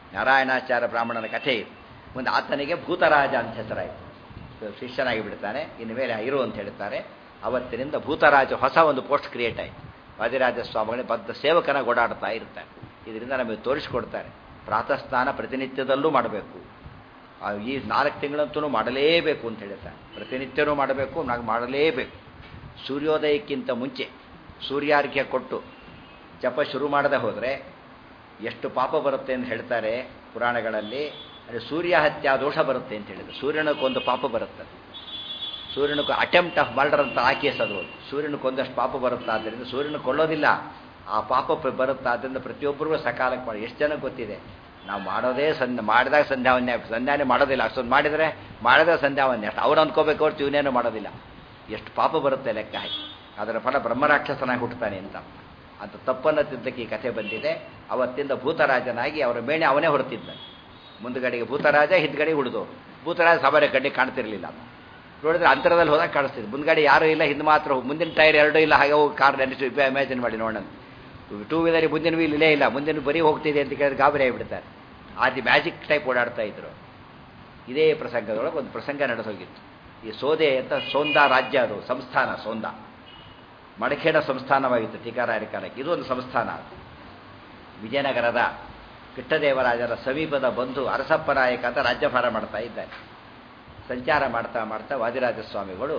ನಾರಾಯಣಾಚಾರ್ಯ ಬ್ರಾಹ್ಮಣನ ಕಥೆ ಇದು ಮುಂದೆ ಆತನಿಗೆ ಭೂತರಾಜ ಅಂತ ಹೆಸರಾಯಿತು ಶಿಷ್ಯನಾಗಿ ಬಿಡ್ತಾನೆ ಇನ್ನು ಮೇಲೆ ಇರು ಅಂತ ಹೇಳ್ತಾರೆ ಅವತ್ತಿನಿಂದ ಭೂತರಾಜ ಹೊಸ ಒಂದು ಪೋಸ್ಟ್ ಕ್ರಿಯೇಟ್ ಆಯಿತು ವಾದಿರಾಜ ಸ್ವಾಮಿಗಳೇ ಬದ್ಧ ಸೇವಕನ ಓಡಾಡ್ತಾ ಇರ್ತಾರೆ ಇದರಿಂದ ನಮಗೆ ತೋರಿಸ್ಕೊಡ್ತಾರೆ ಪ್ರಾತಃ ಸ್ನಾನ ಪ್ರತಿನಿತ್ಯದಲ್ಲೂ ಮಾಡಬೇಕು ಈ ನಾಲ್ಕು ತಿಂಗಳಂತೂ ಮಾಡಲೇಬೇಕು ಅಂತ ಹೇಳ್ತಾರೆ ಪ್ರತಿನಿತ್ಯನೂ ಮಾಡಬೇಕು ನಾವು ಮಾಡಲೇಬೇಕು ಸೂರ್ಯೋದಯಕ್ಕಿಂತ ಮುಂಚೆ ಸೂರ್ಯಾರ್ಘ್ಯ ಕೊಟ್ಟು ಜಪ ಶುರು ಮಾಡದೆ ಹೋದರೆ ಎಷ್ಟು ಪಾಪ ಬರುತ್ತೆ ಅಂತ ಹೇಳ್ತಾರೆ ಪುರಾಣಗಳಲ್ಲಿ ಅದು ಸೂರ್ಯ ಹತ್ಯಾ ದೋಷ ಬರುತ್ತೆ ಅಂತ ಹೇಳಿದ್ರು ಸೂರ್ಯನಕ್ಕೊಂದು ಪಾಪ ಬರುತ್ತೆ ಸೂರ್ಯನಕ್ಕೆ ಅಟೆಂಪ್ಟ್ ಆಫ್ ಮರ್ಡರ್ ಅಂತ ಆ ಕೇಸ್ ಅದು ಸೂರ್ಯನಕ್ಕೊಂದಷ್ಟು ಪಾಪ ಬರುತ್ತಾ ಆದ್ದರಿಂದ ಸೂರ್ಯನ ಕೊಲ್ಲೋದಿಲ್ಲ ಆ ಪಾಪ ಬರುತ್ತಾ ಆದ್ದರಿಂದ ಪ್ರತಿಯೊಬ್ಬರಿಗೂ ಸಕಾಲಕ್ಕೆ ಮಾಡಿ ಎಷ್ಟು ಜನಕ್ಕೆ ಗೊತ್ತಿದೆ ನಾವು ಮಾಡೋದೇ ಸಂಧ್ಯಾ ಮಾಡಿದಾಗ ಸಂಧ್ಯಾವನ್ಯ ಸಂಧ್ಯಾನೆ ಮಾಡೋದಿಲ್ಲ ಅಷ್ಟೊಂದು ಮಾಡಿದರೆ ಮಾಡಿದ್ರೆ ಸಂಧ್ಯಾವನ್ಯ ಅಷ್ಟು ಅವ್ರು ಅಂದ್ಕೋಬೇಕು ಹೊರತು ಇವನೇನು ಮಾಡೋದಿಲ್ಲ ಎಷ್ಟು ಪಾಪ ಬರುತ್ತೆ ಲೆಕ್ಕ ಹಾಕಿ ಅದರ ಫಲ ಬ್ರಹ್ಮರಾಕ್ಷಸನಾಗಿ ಹುಟ್ಟುತ್ತಾನೆ ಅಂತ ಅಂತ ತಪ್ಪನ್ನು ತಿದ್ದಕ್ಕೆ ಈ ಕಥೆ ಬಂದಿದೆ ಅವತ್ತಿಂದ ಭೂತರಾಜನಾಗಿ ಅವರ ಮೇಣೆ ಅವನೇ ಹೊರತಿದ್ದ ಮುಂದುಗಡೆಗೆ ಭೂತರಾಜ ಹಿಂದ್ಗಡೆ ಉಳಿದು ಭೂತರಾಜ ಸವಾರಿ ಕಣ್ಣಿಗೆ ಕಾಣ್ತಿರ್ಲಿಲ್ಲ ನೋಡಿದ್ರೆ ಅಂತರದಲ್ಲಿ ಹೋದಾಗ ಕಾಣಿಸ್ತಿದ್ದು ಮುಂದ್ಗಡೆ ಯಾರೂ ಇಲ್ಲ ಹಿಂದೆ ಮಾತ್ರ ಮುಂದಿನ ಟೈರ್ ಎರಡೂ ಇಲ್ಲ ಹಾಗೆ ಹೋಗಿ ಕಾರ್ ನೆನೆಸಿ ಇಮ್ಯಾಜಿನ್ ಮಾಡಿ ನೋಡೋಣ ಟೂ ವೀಲರ್ ಮುಂದಿನ ವೀಲ್ ಇಲ್ಲೇ ಇಲ್ಲ ಮುಂದಿನ ಬರೀ ಹೋಗ್ತಿದೆ ಅಂತ ಕೇಳಿದ್ರೆ ಗಾಬರಿ ಆಗಿಬಿಡ್ತಾರೆ ಆದಿ ಮ್ಯಾಜಿಕ್ ಟೈಪ್ ಓಡಾಡ್ತಾ ಇದ್ರು ಇದೇ ಪ್ರಸಂಗದೊಳಗೆ ಒಂದು ಪ್ರಸಂಗ ನಡೆದೋಗಿತ್ತು ಈ ಸೋದೆ ಅಂತ ಸೋಂದಾ ರಾಜ್ಯ ಅದು ಸಂಸ್ಥಾನ ಸೋಂದ ಮಡಖೇಡ ಸಂಸ್ಥಾನವಾಗಿತ್ತು ಟೀಕಾರಾಯರ ಕಾಲಕ್ಕೆ ಇದು ಒಂದು ಸಂಸ್ಥಾನ ವಿಜಯನಗರದ ಕಿಟ್ಟದೇವರಾಜರ ಸಮೀಪದ ಬಂಧು ಅರಸಪ್ಪನಾಯಕ ಅಂತ ರಾಜ್ಯಭಾರ ಮಾಡ್ತಾ ಇದ್ದಾರೆ ಸಂಚಾರ ಮಾಡ್ತಾ ಮಾಡ್ತಾ ವಾದಿರಾಜ ಸ್ವಾಮಿಗಳು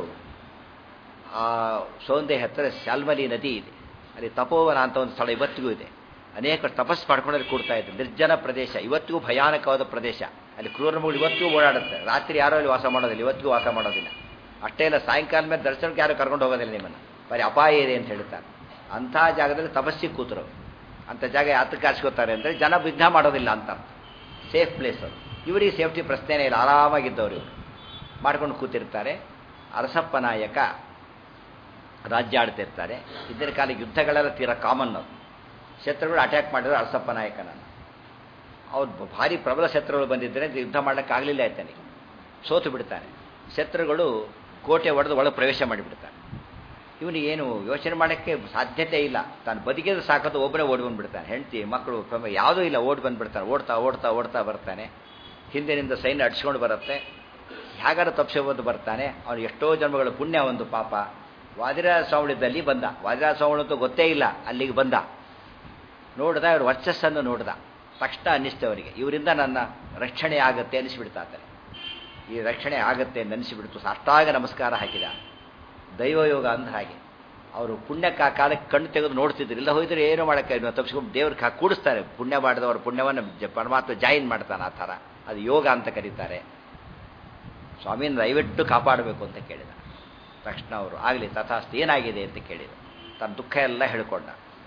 ಆ ಸೌಂದೆ ಹತ್ತಿರ ಶಾಲ್ಮಲಿ ನದಿ ಇದೆ ಅಲ್ಲಿ ತಪೋವನ ಅಂತ ಒಂದು ಸ್ಥಳ ಇವತ್ತಿಗೂ ಇದೆ ಅನೇಕ ತಪಸ್ಸು ಮಾಡ್ಕೊಂಡ್ರೆ ಕೂಡ್ತಾ ಇದ್ರು ನಿರ್ಜನ ಪ್ರದೇಶ ಇವತ್ತಿಗೂ ಭಯಾನಕವಾದ ಪ್ರದೇಶ ಅಲ್ಲಿ ಕ್ರೂರಮಗಳು ಇವತ್ತಿಗೂ ಓಡಾಡುತ್ತೆ ರಾತ್ರಿ ಯಾರೋ ಅಲ್ಲಿ ವಾಸ ಮಾಡೋದಿಲ್ಲ ಇವತ್ತಿಗೂ ವಾಸ ಮಾಡೋದಿಲ್ಲ ಅಷ್ಟೇ ಇಲ್ಲ ಸಾಯಂಕಾಲ ಮೇಲೆ ದರ್ಶನಕ್ಕೆ ಯಾರು ಕರ್ಕೊಂಡು ಹೋಗೋದಿಲ್ಲ ನಿಮ್ಮನ್ನು ಬರೀ ಅಪಾಯ ಇದೆ ಅಂತ ಹೇಳ್ತಾರೆ ಅಂಥ ಜಾಗದಲ್ಲಿ ತಪಸ್ಸಿಗೆ ಕೂತರು ಅಂಥ ಜಾಗ ಯಾತಕ್ಕೆ ಆರಿಸ್ಕೋತಾರೆ ಅಂದರೆ ಜನ ವಿಘ್ನ ಮಾಡೋದಿಲ್ಲ ಅಂತ ಸೇಫ್ ಪ್ಲೇಸ್ ಅದು ಇವರಿಗೆ ಸೇಫ್ಟಿ ಪ್ರಶ್ನೆನೇ ಇಲ್ಲ ಆರಾಮಾಗಿದ್ದವರು ಇವರು ಮಾಡ್ಕೊಂಡು ಕೂತಿರ್ತಾರೆ ಅರಸಪ್ಪ ನಾಯಕ ರಾಜ್ಯ ಆಡ್ತಿರ್ತಾರೆ ಇದ್ದಿನ ಕಾಲಕ್ಕೆ ಯುದ್ಧಗಳೆಲ್ಲ ತೀರಾ ಕಾಮನ್ ಅದು ಶತ್ರುಗಳು ಅಟ್ಯಾಕ್ ಮಾಡಿದ್ರು ಅರಸಪ್ಪ ನಾಯಕನನ್ನು ಅವ್ರು ಭಾರಿ ಪ್ರಬಲ ಶತ್ರುಗಳು ಬಂದಿದ್ದರೆ ಯುದ್ಧ ಮಾಡೋಕ್ಕಾಗಲಿಲ್ಲ ಆಯ್ತಾನೆ ಸೋತು ಬಿಡ್ತಾನೆ ಶತ್ರುಗಳು ಕೋಟೆ ಒಡೆದು ಒಳಗೆ ಪ್ರವೇಶ ಮಾಡಿಬಿಡ್ತಾನೆ ಇವನಿಗೆ ಏನು ಯೋಚನೆ ಮಾಡೋಕ್ಕೆ ಸಾಧ್ಯತೆ ಇಲ್ಲ ತಾನು ಬದುಕಿದ್ರೆ ಸಾಕೋದು ಒಬ್ಬನೇ ಓಡಿ ಬಂದುಬಿಡ್ತಾನೆ ಹೆಂಡತಿ ಮಕ್ಕಳು ಯಾವುದೂ ಇಲ್ಲ ಓಡಿ ಬಂದುಬಿಡ್ತಾನೆ ಓಡ್ತಾ ಓಡ್ತಾ ಓಡ್ತಾ ಬರ್ತಾನೆ ಹಿಂದಿನಿಂದ ಸೈನ್ಯ ಅಡ್ಸ್ಕೊಂಡು ಬರುತ್ತೆ ಹೇಗಾರು ತಪ್ಪಿಸೋದು ಬರ್ತಾನೆ ಅವನು ಎಷ್ಟೋ ಜನ್ಮಗಳ ಪುಣ್ಯ ಒಂದು ಪಾಪ ವಾದಿರಾಜ ಸ್ವಾಮಿದಲ್ಲಿ ಬಂದ ವಾದಿರಾಜ ಸ್ವಾಮಿಗಳಂತೂ ಗೊತ್ತೇ ಇಲ್ಲ ಅಲ್ಲಿಗೆ ಬಂದ ನೋಡ್ದ ಅವ್ರ ವರ್ಚಸ್ಸನ್ನು ನೋಡ್ದ ತಕ್ಷಣ ಅನ್ನಿಸ್ತು ಅವರಿಗೆ ಇವರಿಂದ ನನ್ನ ರಕ್ಷಣೆ ಆಗತ್ತೆ ಅನಿಸ್ಬಿಡ್ತಾನೆ ಈ ರಕ್ಷಣೆ ಆಗತ್ತೆ ಅಂತ ಅನಿಸಿಬಿಡ್ತು ಅಷ್ಟಾಗ ನಮಸ್ಕಾರ ಹಾಕಿದ ದೈವಯೋಗ ಅಂದ ಹಾಗೆ ಅವರು ಪುಣ್ಯಕ್ಕೆ ಆ ಕಾಲಕ್ಕೆ ಕಣ್ಣು ತೆಗೆದು ನೋಡ್ತಿದ್ರು ಇಲ್ಲ ಹೋಗಿದ್ರೆ ಏನೂ ಮಾಡೋಕ್ಕೆ ತಪ್ಪಿಸ್ಕೊಂಡು ದೇವ್ರಿಗೆ ಹಾ ಕೂಡಿಸ್ತಾರೆ ಪುಣ್ಯ ಮಾಡಿದವರು ಪುಣ್ಯವನ್ನು ಪರಮಾತ್ಮ ಜಾಯಿನ್ ಮಾಡ್ತಾನೆ ಆ ಥರ ಅದು ಯೋಗ ಅಂತ ಕರೀತಾರೆ ಸ್ವಾಮಿನ ದಯವಿಟ್ಟು ಕಾಪಾಡಬೇಕು ಅಂತ ಕೇಳಿದ ತಕ್ಷಣ ಅವರು ಆಗಲಿ ತಥಾಸ್ತಿ ಏನಾಗಿದೆ ಅಂತ ಕೇಳಿದ ತನ್ನ ದುಃಖ ಎಲ್ಲ ಹೇಳ್ಕೊಂಡ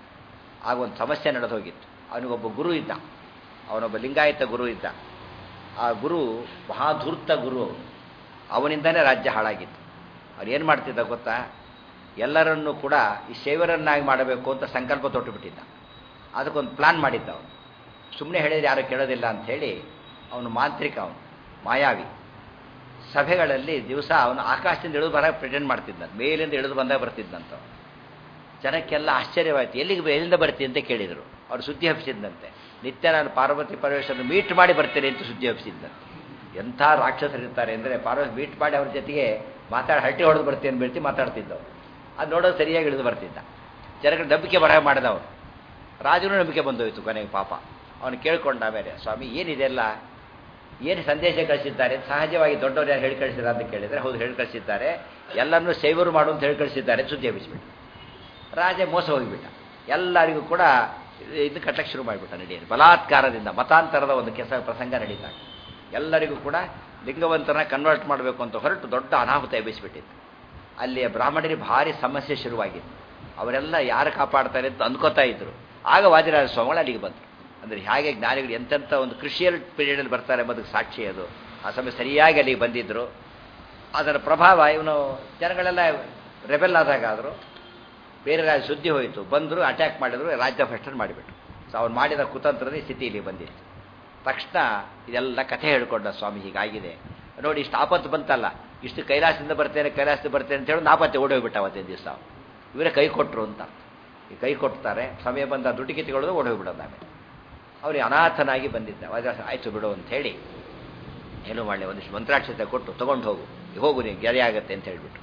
ಆಗ ಒಂದು ಸಮಸ್ಯೆ ನಡೆದು ಹೋಗಿತ್ತು ಅವನಿಗೊಬ್ಬ ಗುರು ಇದ್ದ ಅವನೊಬ್ಬ ಲಿಂಗಾಯತ ಗುರು ಇದ್ದ ಆ ಗುರು ಮಹಾಧೂರ್ತ ಗುರು ಅವನಿಂದನೇ ರಾಜ್ಯ ಹಾಳಾಗಿತ್ತು ಅವ್ರು ಏನು ಮಾಡ್ತಿದ್ದ ಗೊತ್ತಾ ಎಲ್ಲರನ್ನೂ ಕೂಡ ಈ ಸೇವರನ್ನಾಗಿ ಮಾಡಬೇಕು ಅಂತ ಸಂಕಲ್ಪ ತೊಟ್ಟು ಬಿಟ್ಟಿದ್ದ ಅದಕ್ಕೊಂದು ಪ್ಲಾನ್ ಮಾಡಿದ್ದ ಅವನು ಸುಮ್ಮನೆ ಹೇಳಿದ್ರೆ ಯಾರು ಕೇಳೋದಿಲ್ಲ ಅಂಥೇಳಿ ಅವನು ಮಾಂತ್ರಿಕ ಅವನು ಮಾಯಾವಿ ಸಭೆಗಳಲ್ಲಿ ದಿವಸ ಅವನು ಆಕಾಶದಿಂದ ಇಳಿದು ಬರ ಪ್ರೆಸೆಂಟ್ ಮಾಡ್ತಿದ್ದ ಮೇಲಿಂದ ಇಳಿದು ಬಂದಾಗ ಬರ್ತಿದ್ದಂತ ಜನಕ್ಕೆಲ್ಲ ಆಶ್ಚರ್ಯವಾಯಿತು ಎಲ್ಲಿಗೆ ಎಲ್ಲಿಂದ ಬರ್ತೀನಿ ಅಂತ ಕೇಳಿದರು ಅವ್ರು ಸುದ್ದಿ ಹಬ್ಬಿಸಿದ್ದಂತೆ ನಿತ್ಯ ನಾನು ಪಾರ್ವತಿ ಪರಮೇಶ್ವರನ್ನು ಮೀಟ್ ಮಾಡಿ ಬರ್ತೇನೆ ಅಂತ ಸುದ್ದಿ ಹಬ್ಬಿಸಿದ್ದಂತೆ ಎಂಥ ರಾಕ್ಷಸರಿರ್ತಾರೆ ಅಂದರೆ ಪಾರ್ವತಿ ಮೀಟ್ ಮಾಡಿ ಅವ್ರ ಜೊತೆಗೆ ಮಾತಾಡಿ ಹರಟಿ ಹೊಡೆದು ಬರ್ತೀನಿ ಬಿಡ್ತಿ ಮಾತಾಡ್ತಿದ್ದವು ಅದು ನೋಡೋದು ಸರಿಯಾಗಿ ಇಳಿದು ಬರ್ತಿದ್ದ ಜನಕ್ಕೆ ನಂಬಿಕೆ ಬರಹ ಮಾಡಿದವನು ರಾಜನು ನಂಬಿಕೆ ಬಂದೋಯ್ತು ಕೊನೆಗೆ ಪಾಪ ಅವನು ಕೇಳ್ಕೊಂಡ ಮೇಲೆ ಸ್ವಾಮಿ ಏನಿದೆಲ್ಲ ಏನು ಸಂದೇಶ ಕಳಿಸಿದ್ದಾರೆ ಸಹಜವಾಗಿ ದೊಡ್ಡವರು ಯಾರು ಹೇಳಿ ಕಳಿಸಿದ್ದಾರೆ ಅಂತ ಕೇಳಿದರೆ ಹೌದು ಹೇಳಿ ಕಳಿಸಿದ್ದಾರೆ ಎಲ್ಲರನ್ನೂ ಸೇವರು ಮಾಡು ಅಂತ ಹೇಳಿ ಕಳಿಸಿದ್ದಾರೆ ಸುದ್ದಿ ಹಬ್ಬಿಸ್ಬಿಟ್ಟು ರಾಜ ಮೋಸ ಹೋಗಿಬಿಟ್ಟ ಎಲ್ಲರಿಗೂ ಕೂಡ ಇದು ಕಟ್ಟಕ್ಕೆ ಶುರು ಮಾಡಿಬಿಟ್ಟ ನಡೆಯಿರಿ ಬಲಾತ್ಕಾರದಿಂದ ಮತಾಂತರದ ಒಂದು ಕೆಸ ಪ್ರಸಂಗ ನಡೀತಾರೆ ಎಲ್ಲರಿಗೂ ಕೂಡ ಲಿಂಗವಂತನ ಕನ್ವರ್ಟ್ ಮಾಡಬೇಕು ಅಂತ ಹೊರಟು ದೊಡ್ಡ ಅನಾಹುತ ಎಬ್ಬಿಸಿಬಿಟ್ಟಿತ್ತು ಅಲ್ಲಿಯ ಬ್ರಾಹ್ಮಣರಿಗೆ ಭಾರಿ ಸಮಸ್ಯೆ ಶುರುವಾಗಿತ್ತು ಅವರೆಲ್ಲ ಯಾರು ಕಾಪಾಡ್ತಾರೆ ಅಂತ ಅಂದ್ಕೋತಾ ಇದ್ರು ಆಗ ವಾದಿರಾಜ ಸ್ವಾಮಿಗಳು ಅಲ್ಲಿಗೆ ಬಂದರು ಅಂದರೆ ಹೇಗೆ ಜ್ಞಾನಿಗಳು ಎಂತೆಂಥ ಒಂದು ಕ್ರಿಷಿಯಲ್ ಪೀರಿಯಡಲ್ಲಿ ಬರ್ತಾರೆ ಎಂಬುದಕ್ಕೆ ಸಾಕ್ಷಿ ಅದು ಆ ಸಮಯ ಸರಿಯಾಗಿ ಅಲ್ಲಿಗೆ ಬಂದಿದ್ದರು ಅದರ ಪ್ರಭಾವ ಇವನು ಜನಗಳೆಲ್ಲ ರೆಬೆಲ್ ಆದಾಗ ಆದರು ಬೇರೆ ರಾಜ ಸುದ್ದಿ ಹೋಯಿತು ಬಂದರು ಅಟ್ಯಾಕ್ ಮಾಡಿದ್ರು ರಾಜ್ಯ ಫಸ್ಟನ್ನು ಮಾಡಿಬಿಟ್ರು ಸೊ ಅವ್ನು ಮಾಡಿದ ಕುತಂತ್ರದ ಸ್ಥಿತಿ ಇಲ್ಲಿ ಬಂದಿತ್ತು ತಕ್ಷಣ ಇದೆಲ್ಲ ಕಥೆ ಹೇಳ್ಕೊಂಡ ಸ್ವಾಮಿ ಹೀಗಾಗಿದೆ ನೋಡಿ ಇಷ್ಟು ಆಪತ್ತು ಬಂತಲ್ಲ ಇಷ್ಟು ಕೈಲಾಸದಿಂದ ಬರ್ತೇನೆ ಕೈಲಾಸದಿಂದ ಬರ್ತೇನೆ ಅಂತ ಹೇಳಿ ನಾಪತ್ತೆ ಓಡೋಗ್ಬಿಟ್ಟ ಅವತ್ತಿನ ದಿವಸ ಇವರೇ ಕೈ ಕೊಟ್ಟರು ಅಂತ ಈ ಕೈ ಕೊಡ್ತಾರೆ ಸಮಯ ಬಂದ ದುಡ್ಡಿಗೆ ತಗೊಳ್ಳೋದು ಓಡೋಗ್ಬಿಡೋದು ಆಮೇಲೆ ಅವರಿಗೆ ಅನಾಥನಾಗಿ ಬಂದಿದ್ದ ವಾದಿರಾಜ ಆಯಿತು ಬಿಡು ಅಂತ ಹೇಳಿ ಏನು ಮಾಡಲಿ ಒಂದಿಷ್ಟು ಮಂತ್ರಾಕ್ಷತೆ ಕೊಟ್ಟು ತಗೊಂಡು ಹೋಗು ಹೋಗು ನೀವು ಗೆರೆ ಆಗತ್ತೆ ಅಂತ ಹೇಳಿಬಿಟ್ಟು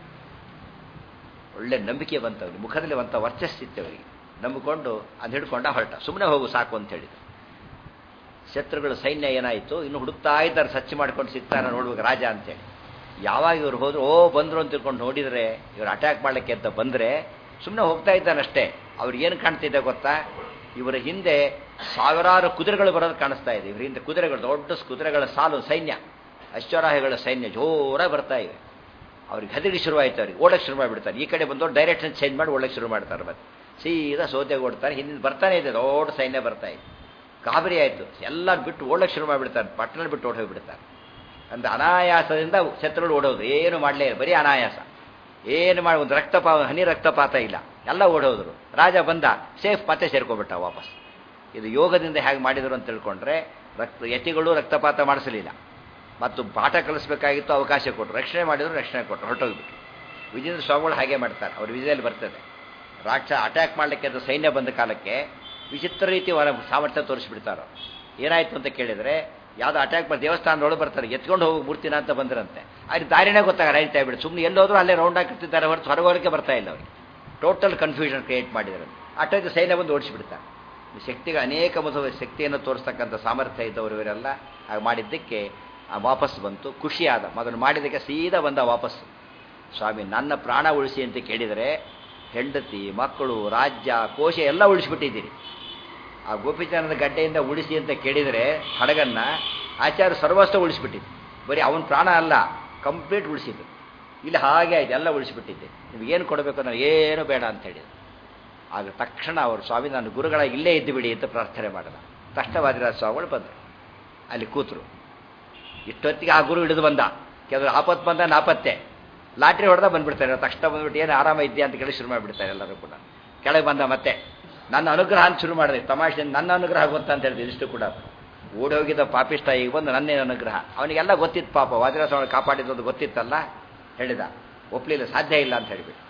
ಒಳ್ಳೆ ನಂಬಿಕೆ ಬಂತವ್ರಿಗೆ ಮುಖದಲ್ಲಿ ಬಂತ ವರ್ಚಸ್ಸಿತ್ತು ಅವರಿಗೆ ನಂಬಿಕೊಂಡು ಅದು ಹಿಡ್ಕೊಂಡ ಹೊರಟ ಸುಮ್ಮನೆ ಹೋಗು ಸಾಕು ಅಂತ ಹೇಳಿದ್ರು ಶತ್ರುಗಳ ಸೈನ್ಯ ಏನಾಯಿತು ಇನ್ನು ಹುಡುಕ್ತಾ ಇದ್ದಾರೆ ಸಚ್ಚಿ ಮಾಡ್ಕೊಂಡು ಸಿಗ್ತಾರ ನೋಡ್ಬೇಕು ರಾಜ ಅಂತೇಳಿ ಯಾವಾಗ ಇವ್ರು ಹೋದ್ರು ಓ ಬಂದ್ರು ಅಂತ ತಿಳ್ಕೊಂಡು ನೋಡಿದರೆ ಇವ್ರು ಅಟ್ಯಾಕ್ ಮಾಡಲಿಕ್ಕೆ ಅಂತ ಬಂದರೆ ಸುಮ್ಮನೆ ಹೋಗ್ತಾ ಇದ್ದಾನಷ್ಟೇ ಅವ್ರಿಗೆ ಏನು ಕಾಣ್ತಿದೆ ಗೊತ್ತಾ ಇವರ ಹಿಂದೆ ಸಾವಿರಾರು ಕುದುರೆಗಳು ಬರೋದು ಕಾಣಿಸ್ತಾ ಇದೆ ಇವ್ರ ಹಿಂದೆ ಕುದುರೆಗಳು ದೊಡ್ಡ ಕುದುರೆಗಳ ಸಾಲು ಸೈನ್ಯ ಅಶ್ವರಾಹಿಗಳ ಸೈನ್ಯ ಜೋರಾಗಿ ಬರ್ತಾ ಇವೆ ಅವ್ರಿಗೆ ಹದಿಗೆ ಶುರುವಾಯ್ತು ಅವ್ರಿಗೆ ಓಡಕ್ಕೆ ಶುರು ಮಾಡಿಬಿಡ್ತಾರೆ ಈ ಕಡೆ ಬಂದವರು ಡೈರೆಕ್ಷನ್ ಚೇಂಜ್ ಮಾಡಿ ಓಡಕ್ಕೆ ಶುರು ಮಾಡ್ತಾರೆ ಮತ್ತೆ ಸೀದಾ ಸೋತೆಗೆ ಓಡ್ತಾರೆ ಹಿಂದಿನ ಬರ್ತಾನೆ ಇದೆ ದೊಡ್ಡ ಸೈನ್ಯ ಬರ್ತಾ ಇದೆ ಗಾಬರಿ ಆಯಿತು ಎಲ್ಲ ಬಿಟ್ಟು ಓಡಕ್ಕೆ ಶುರು ಮಾಡಿಬಿಡ್ತಾರೆ ಪಟ್ಟಣ ಬಿಟ್ಟು ಓಡಿ ಹೋಗಿಬಿಡ್ತಾರೆ ಅಂದ್ರೆ ಅನಾಯಾಸದಿಂದ ಶತ್ರುಗಳು ಓಡೋದು ಏನು ಮಾಡಲೇ ಇಲ್ಲ ಬರೀ ಅನಾಯಾಸ ಏನು ಮಾಡಿ ಒಂದು ರಕ್ತಪಾ ಹನಿ ರಕ್ತಪಾತ ಇಲ್ಲ ಎಲ್ಲ ಓಡೋದ್ರು ರಾಜ ಬಂದ ಸೇಫ್ ಮತ್ತೆ ಸೇರ್ಕೊಬಿಟ್ಟ ವಾಪಸ್ ಇದು ಯೋಗದಿಂದ ಹೇಗೆ ಮಾಡಿದರು ಅಂತ ತಿಳ್ಕೊಂಡ್ರೆ ರಕ್ತ ಯತಿಗಳು ರಕ್ತಪಾತ ಮಾಡಿಸಲಿಲ್ಲ ಮತ್ತು ಪಾಠ ಕಲಿಸ್ಬೇಕಾಗಿತ್ತು ಅವಕಾಶ ಕೊಟ್ಟರು ರಕ್ಷಣೆ ಮಾಡಿದ್ರು ರಕ್ಷಣೆ ಕೊಟ್ಟರು ಹೊರಟೋಗ್ಬಿಟ್ಟು ವಿಜೇಂದ್ರ ಸ್ವಾಮಿಗಳು ಹಾಗೆ ಮಾಡ್ತಾರೆ ಅವ್ರ ವಿಜಯಲ್ಲಿ ಬರ್ತದೆ ರಾಕ್ಷ ಅಟ್ಯಾಕ್ ಮಾಡಲಿಕ್ಕೆ ಅದು ಸೈನ್ಯ ಬಂದ ಕಾಲಕ್ಕೆ ವಿಚಿತ್ರ ರೀತಿ ಅವರ ಸಾಮರ್ಥ್ಯ ತೋರಿಸ್ಬಿಡ್ತಾರೆ ಏನಾಯ್ತು ಅಂತ ಕೇಳಿದರೆ ಯಾವುದೋ ಅಟ್ಯಾಕ್ ಮಾಡಿ ದೇವಸ್ಥಾನದೊಳಗೆ ಬರ್ತಾರೆ ಎತ್ಕೊಂಡು ಹೋಗಿ ಮೂರ್ತಿನ ಅಂತ ಬಂದ್ರಂತೆ ಅಲ್ಲಿ ದಾರಿನೇ ಗೊತ್ತಾಗ ರೈತ ಬಿಟ್ಟು ಸುಮ್ಮನೆ ಎಲ್ಲೋದ್ರೂ ಅಲ್ಲೇ ರೌಂಡ್ ಹಾಕಿರ್ತಿದ್ದಾರೆ ಹೊರತು ಹೊರಗೋಲಿಕ್ಕೆ ಬರ್ತಾ ಇಲ್ಲ ಅವರಿಗೆ ಟೋಟಲ್ ಕನ್ಫ್ಯೂಷನ್ ಕ್ರಿಯೇಟ್ ಮಾಡಿದ್ದಾರೆ ಅಟ್ಟೈದು ಸೈನ್ಯ ಬಂದು ಓಡಿಸಿಬಿಡ್ತಾರೆ ಈ ಶಕ್ತಿಗೆ ಅನೇಕ ಮಧುವ ಶಕ್ತಿಯನ್ನು ತೋರಿಸ್ತಕ್ಕಂಥ ಸಾಮರ್ಥ್ಯ ಇದ್ದವರು ಇವರೆಲ್ಲ ಹಾಗೆ ಮಾಡಿದ್ದಕ್ಕೆ ವಾಪಸ್ ಬಂತು ಖುಷಿಯಾದ ಮೊದಲು ಮಾಡಿದ್ದಕ್ಕೆ ಸೀದಾ ಬಂದ ವಾಪಸ್ ಸ್ವಾಮಿ ನನ್ನ ಪ್ರಾಣ ಉಳಿಸಿ ಅಂತ ಕೇಳಿದರೆ ಹೆಂಡತಿ ಮಕ್ಕಳು ರಾಜ್ಯ ಕೋಶ ಎಲ್ಲ ಉಳಿಸಿಬಿಟ್ಟಿದ್ದೀರಿ ಆ ಗೋಪಿಚಂದ್ರದ ಗಡ್ಡೆಯಿಂದ ಉಳಿಸಿ ಅಂತ ಕೇಳಿದರೆ ಹಡಗನ್ನ ಆಚಾರ್ಯ ಸರ್ವಸ್ವ ಉಳಿಸಿಬಿಟ್ಟಿದ್ದು ಬರೀ ಅವನ ಪ್ರಾಣ ಅಲ್ಲ ಕಂಪ್ಲೀಟ್ ಉಳಿಸಿದ್ದು ಇಲ್ಲಿ ಹಾಗೆ ಆಯ್ತು ಎಲ್ಲ ಉಳಿಸಿಬಿಟ್ಟಿದ್ದೆ ನಿಮಗೇನು ಕೊಡಬೇಕು ನಾನು ಏನು ಬೇಡ ಅಂತ ಹೇಳಿದ್ರು ಆಗ ತಕ್ಷಣ ಅವರು ಸ್ವಾಮಿ ನಾನು ಗುರುಗಳ ಇಲ್ಲೇ ಇದ್ದು ಬಿಡಿ ಅಂತ ಪ್ರಾರ್ಥನೆ ಮಾಡಿದ ತಕ್ಷಣವಾದಿರಾಜ ಸ್ವಾಮಿಗಳು ಬಂದರು ಅಲ್ಲಿ ಕೂತರು ಇಷ್ಟೊತ್ತಿಗೆ ಆ ಗುರು ಹಿಡಿದು ಬಂದ ಕೆಲವರು ಆಪತ್ತು ಬಂದ ನಾಪತ್ತೆ ಲಾಟ್ರಿ ಹೊಡೆದ ಬಂದ್ಬಿಡ್ತಾರೆ ತಕ್ಷಣ ಬಂದ್ಬಿಟ್ಟು ಏನು ಆರಾಮ ಇದೆಯಾ ಅಂತ ಕೇಳಿ ಶುರು ಮಾಡಿಬಿಡ್ತಾರೆ ಎಲ್ಲರೂ ಕೂಡ ಕೆಳಗೆ ಬಂದ ಮತ್ತೆ ನನ್ನ ಅನುಗ್ರಹ ಅಂತ ಶುರು ಮಾಡಿದೆ ತಮಾಷೆ ನನ್ನ ಅನುಗ್ರಹ ಗೊತ್ತಾ ಅಂತ ಹೇಳಿದ್ರು ಇಷ್ಟು ಕೂಡ ಓಡಿ ಹೋಗಿದ್ದ ಪಾಪಿಷ್ಟ ಈಗ ಬಂದು ನನ್ನೇ ಅನುಗ್ರಹ ಅವನಿಗೆಲ್ಲ ಗೊತ್ತಿತ್ತು ಪಾಪ ವಾದಿರಾಜ ಕಾಪಾಡಿದ್ದು ಗೊತ್ತಿತ್ತಲ್ಲ ಹೇಳಿದ ಒಪ್ಪಲಿಲ್ಲ ಸಾಧ್ಯ ಇಲ್ಲ ಅಂತ ಹೇಳಿಬಿಟ್ಟು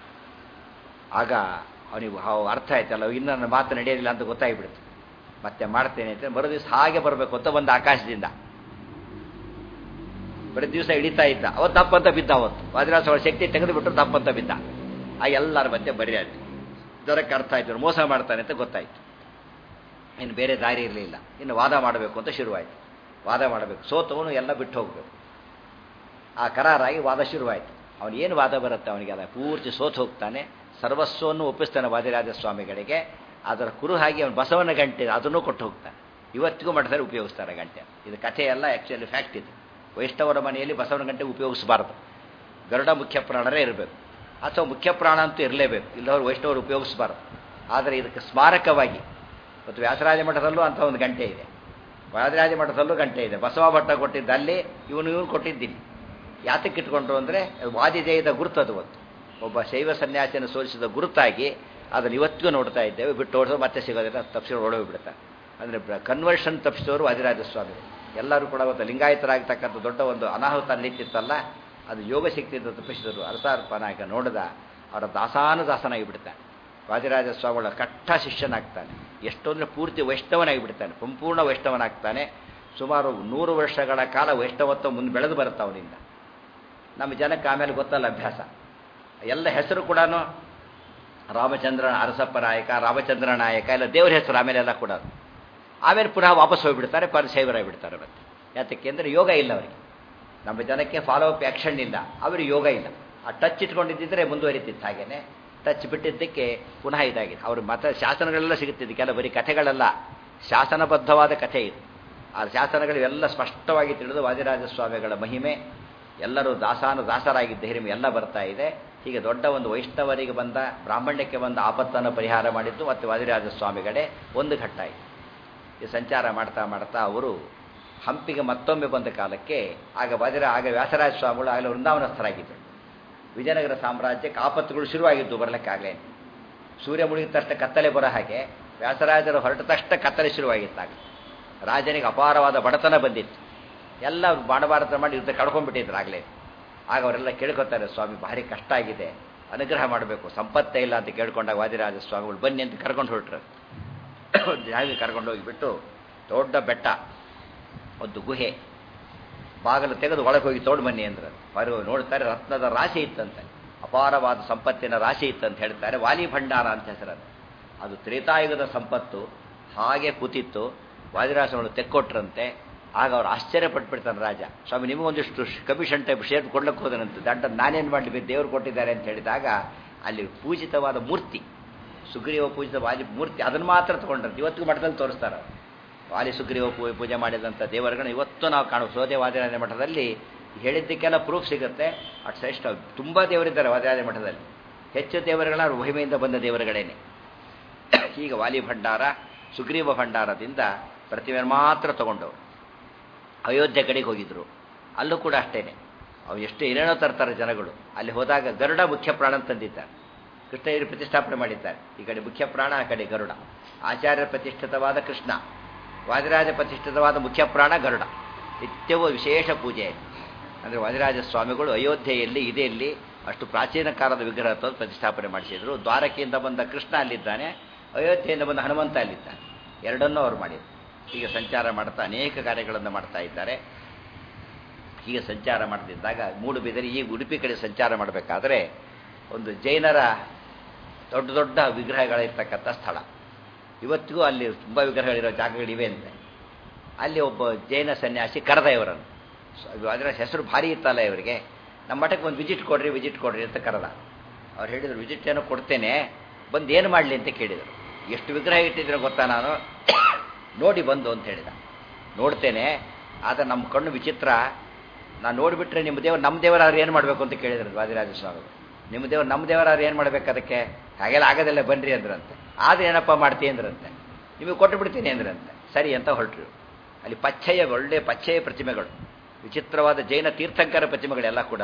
ಆಗ ಅವನಿಗೆ ಅರ್ಥ ಆಯ್ತಲ್ಲ ಇನ್ನು ನನ್ನ ಮಾತು ನಡೆಯೋದಿಲ್ಲ ಅಂತ ಗೊತ್ತಾಗಿಬಿಡ್ತು ಮತ್ತೆ ಮಾಡ್ತೇನೆ ಅಂತ ಮರು ದಿವಸ ಹಾಗೆ ಬರಬೇಕು ಅಂತ ಬಂದ ಆಕಾಶದಿಂದ ಪ್ರತಿ ದಿವಸ ಹಿಡಿತಾ ಇದ್ದ ಅವತ್ತು ತಪ್ಪಂತ ಬಿದ್ದ ಅವತ್ತು ವಾದಿರಾಜ ಅವರ ಶಕ್ತಿ ತೆಗೆದುಬಿಟ್ಟು ತಪ್ಪಂತ ಬಿದ್ದ ಆ ಎಲ್ಲರ ಮಧ್ಯೆ ಬರೆಯಾಯ್ತು ಇದರಕ್ಕೆ ಅರ್ಥ ಆಯ್ತು ಮೋಸ ಮಾಡ್ತಾನೆ ಅಂತ ಗೊತ್ತಾಯ್ತು ಇನ್ನು ಬೇರೆ ದಾರಿ ಇರಲಿಲ್ಲ ಇನ್ನು ವಾದ ಮಾಡಬೇಕು ಅಂತ ಶುರುವಾಯಿತು ವಾದ ಮಾಡಬೇಕು ಸೋತವನು ಎಲ್ಲ ಬಿಟ್ಟು ಹೋಗಬೇಕು ಆ ಕರಾರಾಗಿ ವಾದ ಶುರುವಾಯಿತು ಅವನು ಏನು ವಾದ ಬರುತ್ತೆ ಅವನಿಗೆ ಅದ ಪೂರ್ತಿ ಸೋತು ಹೋಗ್ತಾನೆ ಸರ್ವಸ್ವವನ್ನು ಒಪ್ಪಿಸ್ತಾನೆ ವಾದಿರಾಜ ಸ್ವಾಮಿಗಳಿಗೆ ಅದರ ಕುರು ಹಾಗೆ ಅವನು ಬಸವನ ಗಂಟೆ ಅದನ್ನು ಕೊಟ್ಟು ಹೋಗ್ತಾನೆ ಇವತ್ತಿಗೂ ಮಠದಲ್ಲಿ ಉಪಯೋಗಿಸ್ತಾರೆ ಗಂಟೆ ಇದು ಕಥೆ ಎಲ್ಲ ಆ್ಯಕ್ಚುಲಿ ಫ್ಯಾಕ್ಟ್ ಇದು ವೈಷ್ಣವರ ಮನೆಯಲ್ಲಿ ಬಸವನ ಗಂಟೆ ಉಪಯೋಗಿಸಬಾರ್ದು ಗರುಡ ಮುಖ್ಯ ಪ್ರಾಣರೇ ಇರಬೇಕು ಅಥವಾ ಮುಖ್ಯ ಪ್ರಾಣ ಅಂತೂ ಇರಲೇಬೇಕು ಇಲ್ಲವರು ವೈಷ್ಣವರು ಉಪಯೋಗಿಸಬಾರ್ದು ಆದರೆ ಇದಕ್ಕೆ ಸ್ಮಾರಕವಾಗಿ ಮತ್ತು ವ್ಯಾಸರಾಜ ಮಠದಲ್ಲೂ ಅಂಥ ಒಂದು ಗಂಟೆ ಇದೆ ವ್ಯಾಸರಾಜ ಮಠದಲ್ಲೂ ಗಂಟೆ ಇದೆ ಬಸವ ಭಟ್ಟ ಕೊಟ್ಟಿದ್ದ ಅಲ್ಲಿ ಇವನು ಇವನು ಕೊಟ್ಟಿದ್ದೀನಿ ಯಾತಕ್ಕೆ ಇಟ್ಕೊಂಡ್ರು ಅಂದರೆ ವಾದಿಜಯದ ಗುರುತದು ಒಂದು ಒಬ್ಬ ಶೈವ ಸನ್ಯಾಸಿಯನ್ನು ಸೋಲಿಸಿದ ಗುರುತಾಗಿ ಅದನ್ನು ಇವತ್ತಿಗೂ ನೋಡ್ತಾ ಇದ್ದೇವೆ ಬಿಟ್ಟು ಓಡಿಸೋ ಮತ್ತೆ ಸಿಗೋದಿಲ್ಲ ತಪ್ಪಿಸಿಕೊಂಡು ಓಡೋಗ್ಬಿಡ್ತಾರೆ ಅಂದರೆ ಕನ್ವರ್ಷನ್ ತಪ್ಪಿಸಿದವರು ವಾದಿರಾಜ ಸ್ವಾಮಿ ಎಲ್ಲರೂ ಕೂಡ ಅವತ್ತು ಲಿಂಗಾಯತರಾಗ್ತಕ್ಕಂಥ ದೊಡ್ಡ ಒಂದು ಅನಾಹುತ ನಿಂತಿತ್ತಲ್ಲ ಅದು ಯೋಗ ಶಕ್ತಿಯಿಂದ ತಪ್ಪಿಸಿದರು ಅರ್ಥಾರ್ಪನಾಗ ನೋಡಿದ ಅವರ ದಾಸಾನು ದಾಸನಾಗಿ ಬಿಡ್ತಾನೆ ವಾದಿರಾಜ ಸ್ವಾಮಿಗಳ ಕಟ್ಟ ಶಿಷ್ಯನಾಗ್ತಾನೆ ಎಷ್ಟೊಂದರೆ ಪೂರ್ತಿ ವೈಷ್ಣವನಾಗಿ ಬಿಡ್ತಾನೆ ಸಂಪೂರ್ಣ ವೈಷ್ಣವನಾಗ್ತಾನೆ ಸುಮಾರು ನೂರು ವರ್ಷಗಳ ಕಾಲ ವೈಷ್ಣವತ್ವ ಮುಂದೆ ಬೆಳೆದು ಬರುತ್ತೆ ಅವನಿಂದ ನಮ್ಮ ಜನಕ್ಕೆ ಆಮೇಲೆ ಗೊತ್ತಲ್ಲ ಅಭ್ಯಾಸ ಎಲ್ಲ ಹೆಸರು ಕೂಡ ರಾಮಚಂದ್ರ ಅರಸಪ್ಪ ನಾಯಕ ರಾಮಚಂದ್ರ ನಾಯಕ ಎಲ್ಲ ದೇವರ ಹೆಸರು ಆಮೇಲೆ ಎಲ್ಲ ಕೂಡ ಆಮೇಲೆ ಪುನಃ ವಾಪಸ್ ಹೋಗಿಬಿಡ್ತಾರೆ ಪರ ಬಿಡ್ತಾರೆ ಮತ್ತೆ ಯಾತಕ್ಕೆ ಅಂದರೆ ಯೋಗ ಇಲ್ಲ ಅವರಿಗೆ ನಮ್ಮ ಜನಕ್ಕೆ ಫಾಲೋ ಅಪ್ ಆ್ಯಕ್ಷನ್ ಇಲ್ಲ ಅವರಿಗೆ ಯೋಗ ಇಲ್ಲ ಆ ಟಚ್ ಇಟ್ಕೊಂಡಿದ್ದಿದ್ರೆ ಮುಂದುವರಿತಿತ್ತು ಹಾಗೇನೆ ಟಚ್ ಬಿಟ್ಟಿದ್ದಕ್ಕೆ ಪುನಃ ಇದಾಗಿದೆ ಅವ್ರ ಮತ ಶಾಸನಗಳೆಲ್ಲ ಸಿಗುತ್ತಿದ್ದು ಕೆಲ ಬರೀ ಕಥೆಗಳೆಲ್ಲ ಶಾಸನಬದ್ಧವಾದ ಕಥೆ ಇದು ಆ ಶಾಸನಗಳೆಲ್ಲ ಸ್ಪಷ್ಟವಾಗಿ ತಿಳಿದು ವಾದಿರಾಜ ಸ್ವಾಮಿಗಳ ಮಹಿಮೆ ಎಲ್ಲರೂ ದಾಸಾನು ದಾಸರಾಗಿದ್ದ ಹಿರಿಮೆ ಎಲ್ಲ ಬರ್ತಾ ಇದೆ ಹೀಗೆ ದೊಡ್ಡ ಒಂದು ವೈಷ್ಣವರಿಗೆ ಬಂದ ಬ್ರಾಹ್ಮಣ್ಯಕ್ಕೆ ಬಂದ ಆಪತ್ತನ್ನು ಪರಿಹಾರ ಮಾಡಿದ್ದು ಮತ್ತು ವಾದಿರಾಜ ಸ್ವಾಮಿಗಳೇ ಒಂದು ಘಟ್ಟ ಆಯಿತು ಈ ಸಂಚಾರ ಮಾಡ್ತಾ ಮಾಡ್ತಾ ಅವರು ಹಂಪಿಗೆ ಮತ್ತೊಮ್ಮೆ ಬಂದ ಕಾಲಕ್ಕೆ ಆಗ ವಾದಿರ ಆಗ ವ್ಯಾಸರಾಜ ಸ್ವಾಮಿಗಳು ಆಗಲೇ ವೃಂದಾವನಸ್ಥರಾಗಿದ್ದರು ವಿಜಯನಗರ ಸಾಮ್ರಾಜ್ಯಕ್ಕೆ ಆಪತ್ತುಗಳು ಶುರುವಾಗಿದ್ದು ಬರಲಿಕ್ಕಾಗಲೇ ಸೂರ್ಯ ಮುಳುಗಿದ ತಕ್ಷಣ ಕತ್ತಲೆ ಬರೋ ಹಾಗೆ ವ್ಯಾಸರಾಜರು ಹೊರಟ ತಕ್ಷಣ ಕತ್ತಲೆ ಶುರುವಾಗಿತ್ತಾಗ ರಾಜನಿಗೆ ಅಪಾರವಾದ ಬಡತನ ಬಂದಿತ್ತು ಎಲ್ಲ ಮಾಡಬಾರತ ಮಾಡಿ ಯುದ್ಧ ಕಳ್ಕೊಂಡ್ಬಿಟ್ಟಿದ್ರು ಆಗಲೇ ಆಗ ಅವರೆಲ್ಲ ಕೇಳ್ಕೊತಾರೆ ಸ್ವಾಮಿ ಭಾರಿ ಕಷ್ಟ ಆಗಿದೆ ಅನುಗ್ರಹ ಮಾಡಬೇಕು ಸಂಪತ್ತೇ ಇಲ್ಲ ಅಂತ ಕೇಳ್ಕೊಂಡಾಗ ವಾದಿರಾಜ ಸ್ವಾಮಿಗಳು ಬನ್ನಿ ಅಂತ ಕರ್ಕೊಂಡು ಹೊರಟ್ರು ಜಾಗ ಕರ್ಕೊಂಡು ಹೋಗಿಬಿಟ್ಟು ದೊಡ್ಡ ಬೆಟ್ಟ ಒಂದು ಗುಹೆ ಬಾಗಿಲು ತೆಗೆದು ಒಳಗೆ ಹೋಗಿ ತೋಡು ಬನ್ನಿ ಅಂದ್ರೆ ಹೊರಗೆ ಹೋಗಿ ನೋಡ್ತಾರೆ ರತ್ನದ ರಾಶಿ ಇತ್ತಂತೆ ಅಪಾರವಾದ ಸಂಪತ್ತಿನ ರಾಶಿ ಇತ್ತಂತ ಹೇಳ್ತಾರೆ ವಾಲಿ ಭಂಡಾರ ಅಂತ ಹೆಸರದು ಅದು ತ್ರೇತಾಯುಗದ ಸಂಪತ್ತು ಹಾಗೆ ಕೂತಿತ್ತು ವಾದಿರಾಸನವರು ತೆಕ್ಕೊಟ್ರಂತೆ ಆಗ ಅವ್ರು ಆಶ್ಚರ್ಯ ಪಟ್ಬಿಡ್ತಾನೆ ರಾಜ ಸ್ವಾಮಿ ನಿಮಗೊಂದಿಷ್ಟು ಕಮಿಷನ್ ಟೈಪ್ ಶೇರ್ ಕೊಡ್ಲಿಕ್ಕೆ ಹೋದನಂತೆ ದಂಡ ನಾನೇನು ಮಾಡಲಿ ದೇವರು ಕೊಟ್ಟಿದ್ದಾರೆ ಅಂತ ಹೇಳಿದಾಗ ಅಲ್ಲಿ ಪೂಜಿತವಾದ ಮೂರ್ತಿ ಸುಗ್ರೀವ ಪೂಜಿತ ವಾಲಿ ಮೂರ್ತಿ ಅದನ್ನು ಮಾತ್ರ ತೊಗೊಂಡ್ರಂತೆ ಇವತ್ತಿಗೂ ಮಠದಲ್ಲಿ ತೋರಿಸ್ತಾರೆ ವಾಲಿ ಸುಗ್ರೀವ ಪೂ- ಪೂಜೆ ಮಾಡಿದಂಥ ದೇವರುಗಳನ್ನ ಇವತ್ತು ನಾವು ಕಾಣುವ ಸೋದೆ ವಾದಿರಾಜ ಮಠದಲ್ಲಿ ಹೇಳಿದ್ದಕ್ಕೆಲ್ಲ ಪ್ರೂಫ್ ಸಿಗುತ್ತೆ ಅಟ್ ಶ್ರೇಷ್ಠ ತುಂಬ ದೇವರಿದ್ದಾರೆ ವಾದಿರಾಜ ಮಠದಲ್ಲಿ ಹೆಚ್ಚು ದೇವರುಗಳ ಮಹಿಮೆಯಿಂದ ಬಂದ ದೇವರುಗಳೇನೆ ಈಗ ವಾಲಿ ಭಂಡಾರ ಸುಗ್ರೀವ ಭಂಡಾರದಿಂದ ಪ್ರತಿಮೆ ಮಾತ್ರ ತಗೊಂಡವರು ಅಯೋಧ್ಯೆ ಕಡೆಗೆ ಹೋಗಿದ್ರು ಅಲ್ಲೂ ಕೂಡ ಅಷ್ಟೇನೆ ಅವು ಎಷ್ಟು ಏನೇನೋ ತರ್ತಾರೆ ಜನಗಳು ಅಲ್ಲಿ ಹೋದಾಗ ಗರುಡ ಮುಖ್ಯ ಪ್ರಾಣ ತಂದಿದ್ದಾರೆ ಕೃಷ್ಣಯ್ಯರು ಪ್ರತಿಷ್ಠಾಪನೆ ಮಾಡಿದ್ದಾರೆ ಈ ಕಡೆ ಮುಖ್ಯ ಪ್ರಾಣ ಆ ಕಡೆ ಗರುಡ ಆಚಾರ್ಯ ಪ್ರತಿಷ್ಠಿತವಾದ ಕೃಷ್ಣ ವಾದಿರಾಜ ಪ್ರತಿಷ್ಠಿತವಾದ ಮುಖ್ಯ ಪ್ರಾಣ ಗರುಡ ನಿತ್ಯವೂ ವಿಶೇಷ ಪೂಜೆ ಅಂದರೆ ವಾದಿರಾಜ ಸ್ವಾಮಿಗಳು ಅಯೋಧ್ಯೆಯಲ್ಲಿ ಇದೆಯಲ್ಲಿ ಅಷ್ಟು ಪ್ರಾಚೀನ ಕಾಲದ ವಿಗ್ರಹ ತಂದು ಪ್ರತಿಷ್ಠಾಪನೆ ಮಾಡಿಸಿದ್ರು ದ್ವಾರಕೆಯಿಂದ ಬಂದ ಕೃಷ್ಣ ಅಲ್ಲಿದ್ದಾನೆ ಅಯೋಧ್ಯೆಯಿಂದ ಬಂದ ಹನುಮಂತ ಅಲ್ಲಿದ್ದಾನೆ ಎರಡನ್ನೂ ಅವರು ಮಾಡಿದ್ರು ಹೀಗೆ ಸಂಚಾರ ಮಾಡ್ತಾ ಅನೇಕ ಕಾರ್ಯಗಳನ್ನು ಮಾಡ್ತಾ ಇದ್ದಾರೆ ಹೀಗೆ ಸಂಚಾರ ಮಾಡ್ತಿದ್ದಾಗ ಮೂಡುಬಿದಿರೆ ಈ ಉಡುಪಿ ಕಡೆ ಸಂಚಾರ ಮಾಡಬೇಕಾದ್ರೆ ಒಂದು ಜೈನರ ದೊಡ್ಡ ದೊಡ್ಡ ವಿಗ್ರಹಗಳಿರ್ತಕ್ಕಂಥ ಸ್ಥಳ ಇವತ್ತಿಗೂ ಅಲ್ಲಿ ತುಂಬ ವಿಗ್ರಹಗಳಿರೋ ಜಾಗಗಳಿವೆ ಅಂತೆ ಅಲ್ಲಿ ಒಬ್ಬ ಜೈನ ಸನ್ಯಾಸಿ ಕರೆದ ಇವರನ್ನು ಸೊ ಅದರ ಹೆಸರು ಭಾರಿ ಇತ್ತಲ್ಲ ಇವರಿಗೆ ನಮ್ಮ ಮಠಕ್ಕೆ ಒಂದು ವಿಸಿಟ್ ಕೊಡ್ರಿ ವಿಸಿಟ್ ಕೊಡ್ರಿ ಅಂತ ಕರೆದ ಅವ್ರು ಹೇಳಿದ್ರು ವಿಸಿಟ್ ಏನೋ ಕೊಡ್ತೇನೆ ಬಂದು ಏನು ಮಾಡಲಿ ಅಂತ ಕೇಳಿದರು ಎಷ್ಟು ವಿಗ್ರಹ ಇಟ್ಟಿದ್ರೆ ಗೊತ್ತಾ ನಾನು ನೋಡಿ ಬಂದು ಅಂತ ಹೇಳಿದ ನೋಡ್ತೇನೆ ಆದರೆ ನಮ್ಮ ಕಣ್ಣು ವಿಚಿತ್ರ ನಾನು ನೋಡಿಬಿಟ್ರೆ ನಿಮ್ಮ ದೇವರು ನಮ್ಮ ದೇವರಾದ್ರು ಏನು ಮಾಡಬೇಕು ಅಂತ ಕೇಳಿದ್ರು ವಾದಿರಾಜ ಸ್ವಾಮಿಗಳು ನಿಮ್ಮ ದೇವರು ನಮ್ಮ ದೇವರಾದ್ರು ಏನು ಮಾಡಬೇಕು ಅದಕ್ಕೆ ಹಾಗೆಲ್ಲ ಆಗೋದಿಲ್ಲ ಬನ್ರಿ ಅಂದ್ರಂತೆ ಆದರೆ ಏನಪ್ಪ ಮಾಡ್ತೀಯ ಅಂದ್ರಂತೆ ನಿಮಗೆ ಕೊಟ್ಟು ಬಿಡ್ತೀನಿ ಅಂದ್ರಂತೆ ಸರಿ ಅಂತ ಹೊರಟ್ರು ಅಲ್ಲಿ ಪಚ್ಚೆಯ ಒಳ್ಳೆ ಪಚ್ಚೆಯ ಪ್ರತಿಮೆಗಳು ವಿಚಿತ್ರವಾದ ಜೈನ ತೀರ್ಥಂಕರ ಪ್ರತಿಮೆಗಳೆಲ್ಲ ಕೂಡ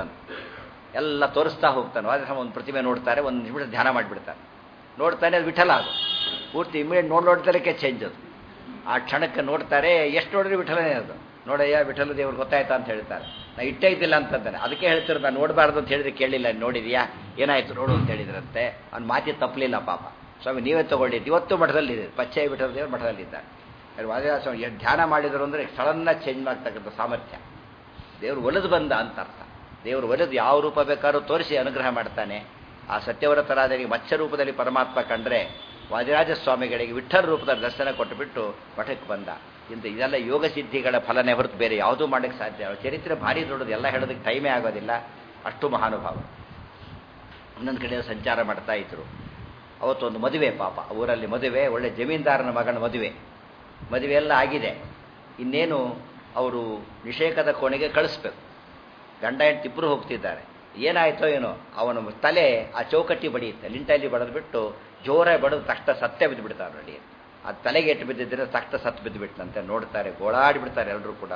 ಎಲ್ಲ ತೋರಿಸ್ತಾ ಹೋಗ್ತಾನೆ ವಾದಿರಾಮ ಒಂದು ಪ್ರತಿಮೆ ನೋಡ್ತಾರೆ ಒಂದು ನಿಮಿಷ ಧ್ಯಾನ ಮಾಡಿಬಿಡ್ತಾರೆ ನೋಡ್ತಾನೆ ಅದು ವಿಠಲ ಅದು ಪೂರ್ತಿ ಇಮಿಡಿಯೇಟ್ ನೋಡಿ ನೋಡ್ದಲಕ್ಕೆ ಚೇಂಜ್ ಅದು ಆ ಕ್ಷಣಕ್ಕೆ ನೋಡ್ತಾರೆ ಎಷ್ಟು ನೋಡಿದ್ರೆ ವಿಠಲನೇ ಅದು ನೋಡಯ್ಯ ವಿಠಲ ದೇವ್ರು ಗೊತ್ತಾಯ್ತಾ ಅಂತ ಹೇಳ್ತಾರೆ ನಾ ಇಟ್ಟೇ ಇದ್ದಿಲ್ಲ ಅಂತಂತಾನೆ ಅದಕ್ಕೆ ಹೇಳ್ತಿರು ನಾನು ನೋಡಬಾರ್ದು ಅಂತ ಹೇಳಿದ್ರೆ ಕೇಳಿಲ್ಲ ನೋಡಿದ್ಯಾ ಏನಾಯ್ತು ನೋಡು ಅಂತ ಹೇಳಿದ್ರಂತೆ ಅವ್ನ ಮಾತಿ ತಪ್ಪಲಿಲ್ಲ ಪಾಪ ಸ್ವಾಮಿ ನೀವೇ ತಗೊಂಡಿದ್ದು ಇವತ್ತು ಮಠದಲ್ಲಿದೆ ಪಚ್ಚೆ ವಿಠಲ ದೇವರು ಮಠದಲ್ಲಿದ್ದಾರೆ ಅಲ್ಲಿ ವಾದಿರಾಜ ಸ್ವಾಮಿ ಎಷ್ಟು ಧ್ಯಾನ ಮಾಡಿದರು ಅಂದರೆ ಸಡನ್ನ ಚೇಂಜ್ ಮಾಡ್ತಕ್ಕಂಥ ಸಾಮರ್ಥ್ಯ ದೇವರು ಒಲಿದು ಬಂದ ಅಂತ ಅರ್ಥ ದೇವರು ಒಲಿದು ಯಾವ ರೂಪ ಬೇಕಾದ್ರೂ ತೋರಿಸಿ ಅನುಗ್ರಹ ಮಾಡ್ತಾನೆ ಆ ಸತ್ಯವರತರಾದರಿಗೆ ಮತ್ಸ್ಯ ರೂಪದಲ್ಲಿ ಪರಮಾತ್ಮ ಕಂಡ್ರೆ ವಾದಿರಾಜ ಸ್ವಾಮಿಗಳಿಗೆ ವಿಠಲ ರೂಪದ ದರ್ಶನ ಕೊಟ್ಟುಬಿಟ್ಟು ಮಠಕ್ಕೆ ಬಂದ ಇಂಥ ಇದೆಲ್ಲ ಯೋಗ ಸಿದ್ಧಿಗಳ ಫಲನೇ ಹೊರತು ಬೇರೆ ಯಾವುದೂ ಮಾಡೋಕ್ಕೆ ಸಾಧ್ಯ ಅವ್ರ ಚರಿತ್ರೆ ಭಾರಿ ದೊಡ್ಡದು ಎಲ್ಲ ಹೇಳೋದಕ್ಕೆ ಟೈಮೇ ಆಗೋದಿಲ್ಲ ಅಷ್ಟು ಮಹಾನುಭಾವ ಇನ್ನೊಂದು ಕಡೆ ಸಂಚಾರ ಮಾಡ್ತಾ ಇದ್ರು ಅವತ್ತೊಂದು ಮದುವೆ ಪಾಪ ಊರಲ್ಲಿ ಮದುವೆ ಒಳ್ಳೆ ಜಮೀನ್ದಾರನ ಮಗನ ಮದುವೆ ಮದುವೆ ಎಲ್ಲ ಆಗಿದೆ ಇನ್ನೇನು ಅವರು ನಿಷೇಕದ ಕೋಣೆಗೆ ಕಳಿಸ್ಬೇಕು ಗಂಡ ಹೆಂಡತಿ ಇಬ್ಬರು ಹೋಗ್ತಿದ್ದಾರೆ ಏನಾಯ್ತೋ ಏನೋ ಅವನ ತಲೆ ಆ ಚೌಕಟ್ಟಿ ಬಡಿಯುತ್ತೆ ಲಿಂಟಲ್ಲಿ ಬಡದು ಬಿಟ್ಟು ಜೋರಾಗಿ ಬಡದು ತಕ್ಷಣ ಸತ್ಯ ಬಿದ್ದು ಬಿಡ್ತಾರೆ ನೋಡಿ ಅದು ತಲೆಗೆ ಎಟ್ಟು ಬಿದ್ದಿದ್ರೆ ತಕ್ಷಣ ಸತ್ತು ಬಿದ್ದು ಬಿಟ್ಟಂತೆ ನೋಡ್ತಾರೆ ಗೋಳಾಡಿ ಬಿಡ್ತಾರೆ ಎಲ್ಲರೂ ಕೂಡ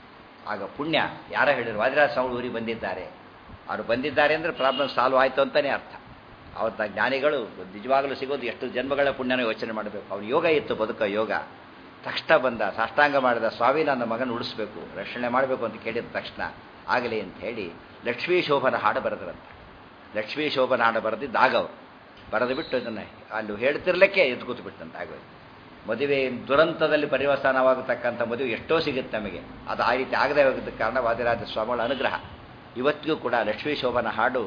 ಆಗ ಪುಣ್ಯ ಯಾರ ಹೇಳಿದ್ರು ವಾದಿರಾಜ ಸ್ವಾಮಿ ಊರಿಗೆ ಬಂದಿದ್ದಾರೆ ಅವರು ಬಂದಿದ್ದಾರೆ ಅಂದರೆ ಪ್ರಾಬ್ಲಮ್ ಸಾಲ್ವ್ ಆಯಿತು ಅಂತಲೇ ಅರ್ಥ ಅವತ್ತ ಜ್ಞಾನಿಗಳು ನಿಜವಾಗಲೂ ಸಿಗೋದು ಎಷ್ಟು ಜನ್ಮಗಳ ಪುಣ್ಯನ ಯೋಚನೆ ಮಾಡಬೇಕು ಅವ್ನು ಯೋಗ ಇತ್ತು ಬದುಕೋ ಯೋಗ ತಕ್ಷಣ ಬಂದ ಸಾಷ್ಟಾಂಗ ಮಾಡಿದ ಸ್ವಾಮಿ ನನ್ನ ಮಗನ ಉಳಿಸ್ಬೇಕು ರಕ್ಷಣೆ ಮಾಡಬೇಕು ಅಂತ ಕೇಳಿದ ತಕ್ಷಣ ಆಗಲಿ ಅಂತ ಹೇಳಿ ಲಕ್ಷ್ಮೀ ಶೋಭನ ಹಾಡು ಬರೆದ್ರಂತೆ ಲಕ್ಷ್ಮೀ ಶೋಭನ ಹಾಡು ಬರೆದಿದ್ದಾಗ ಅವರು ಬರೆದು ಬಿಟ್ಟು ಇದನ್ನು ಅಲ್ಲಿ ಹೇಳ್ತಿರ್ಲಿಕ್ಕೆ ಎದ್ದು ಕೂತು ಬಿಟ್ಟಂತೆ ಆಗೋದು ಮದುವೆ ದುರಂತದಲ್ಲಿ ಪರಿವಸಾನವಾಗತಕ್ಕಂಥ ಮದುವೆ ಎಷ್ಟೋ ಸಿಗುತ್ತೆ ನಮಗೆ ಅದು ಆ ರೀತಿ ಆಗದೆ ಹೋಗಿದ್ದ ಕಾರಣ ವಾದಿರಾಜ ಸ್ವಾಮಿಗಳ ಅನುಗ್ರಹ ಇವತ್ತಿಗೂ ಕೂಡ ಲಕ್ಷ್ಮೀ ಶೋಭನ ಹಾಡು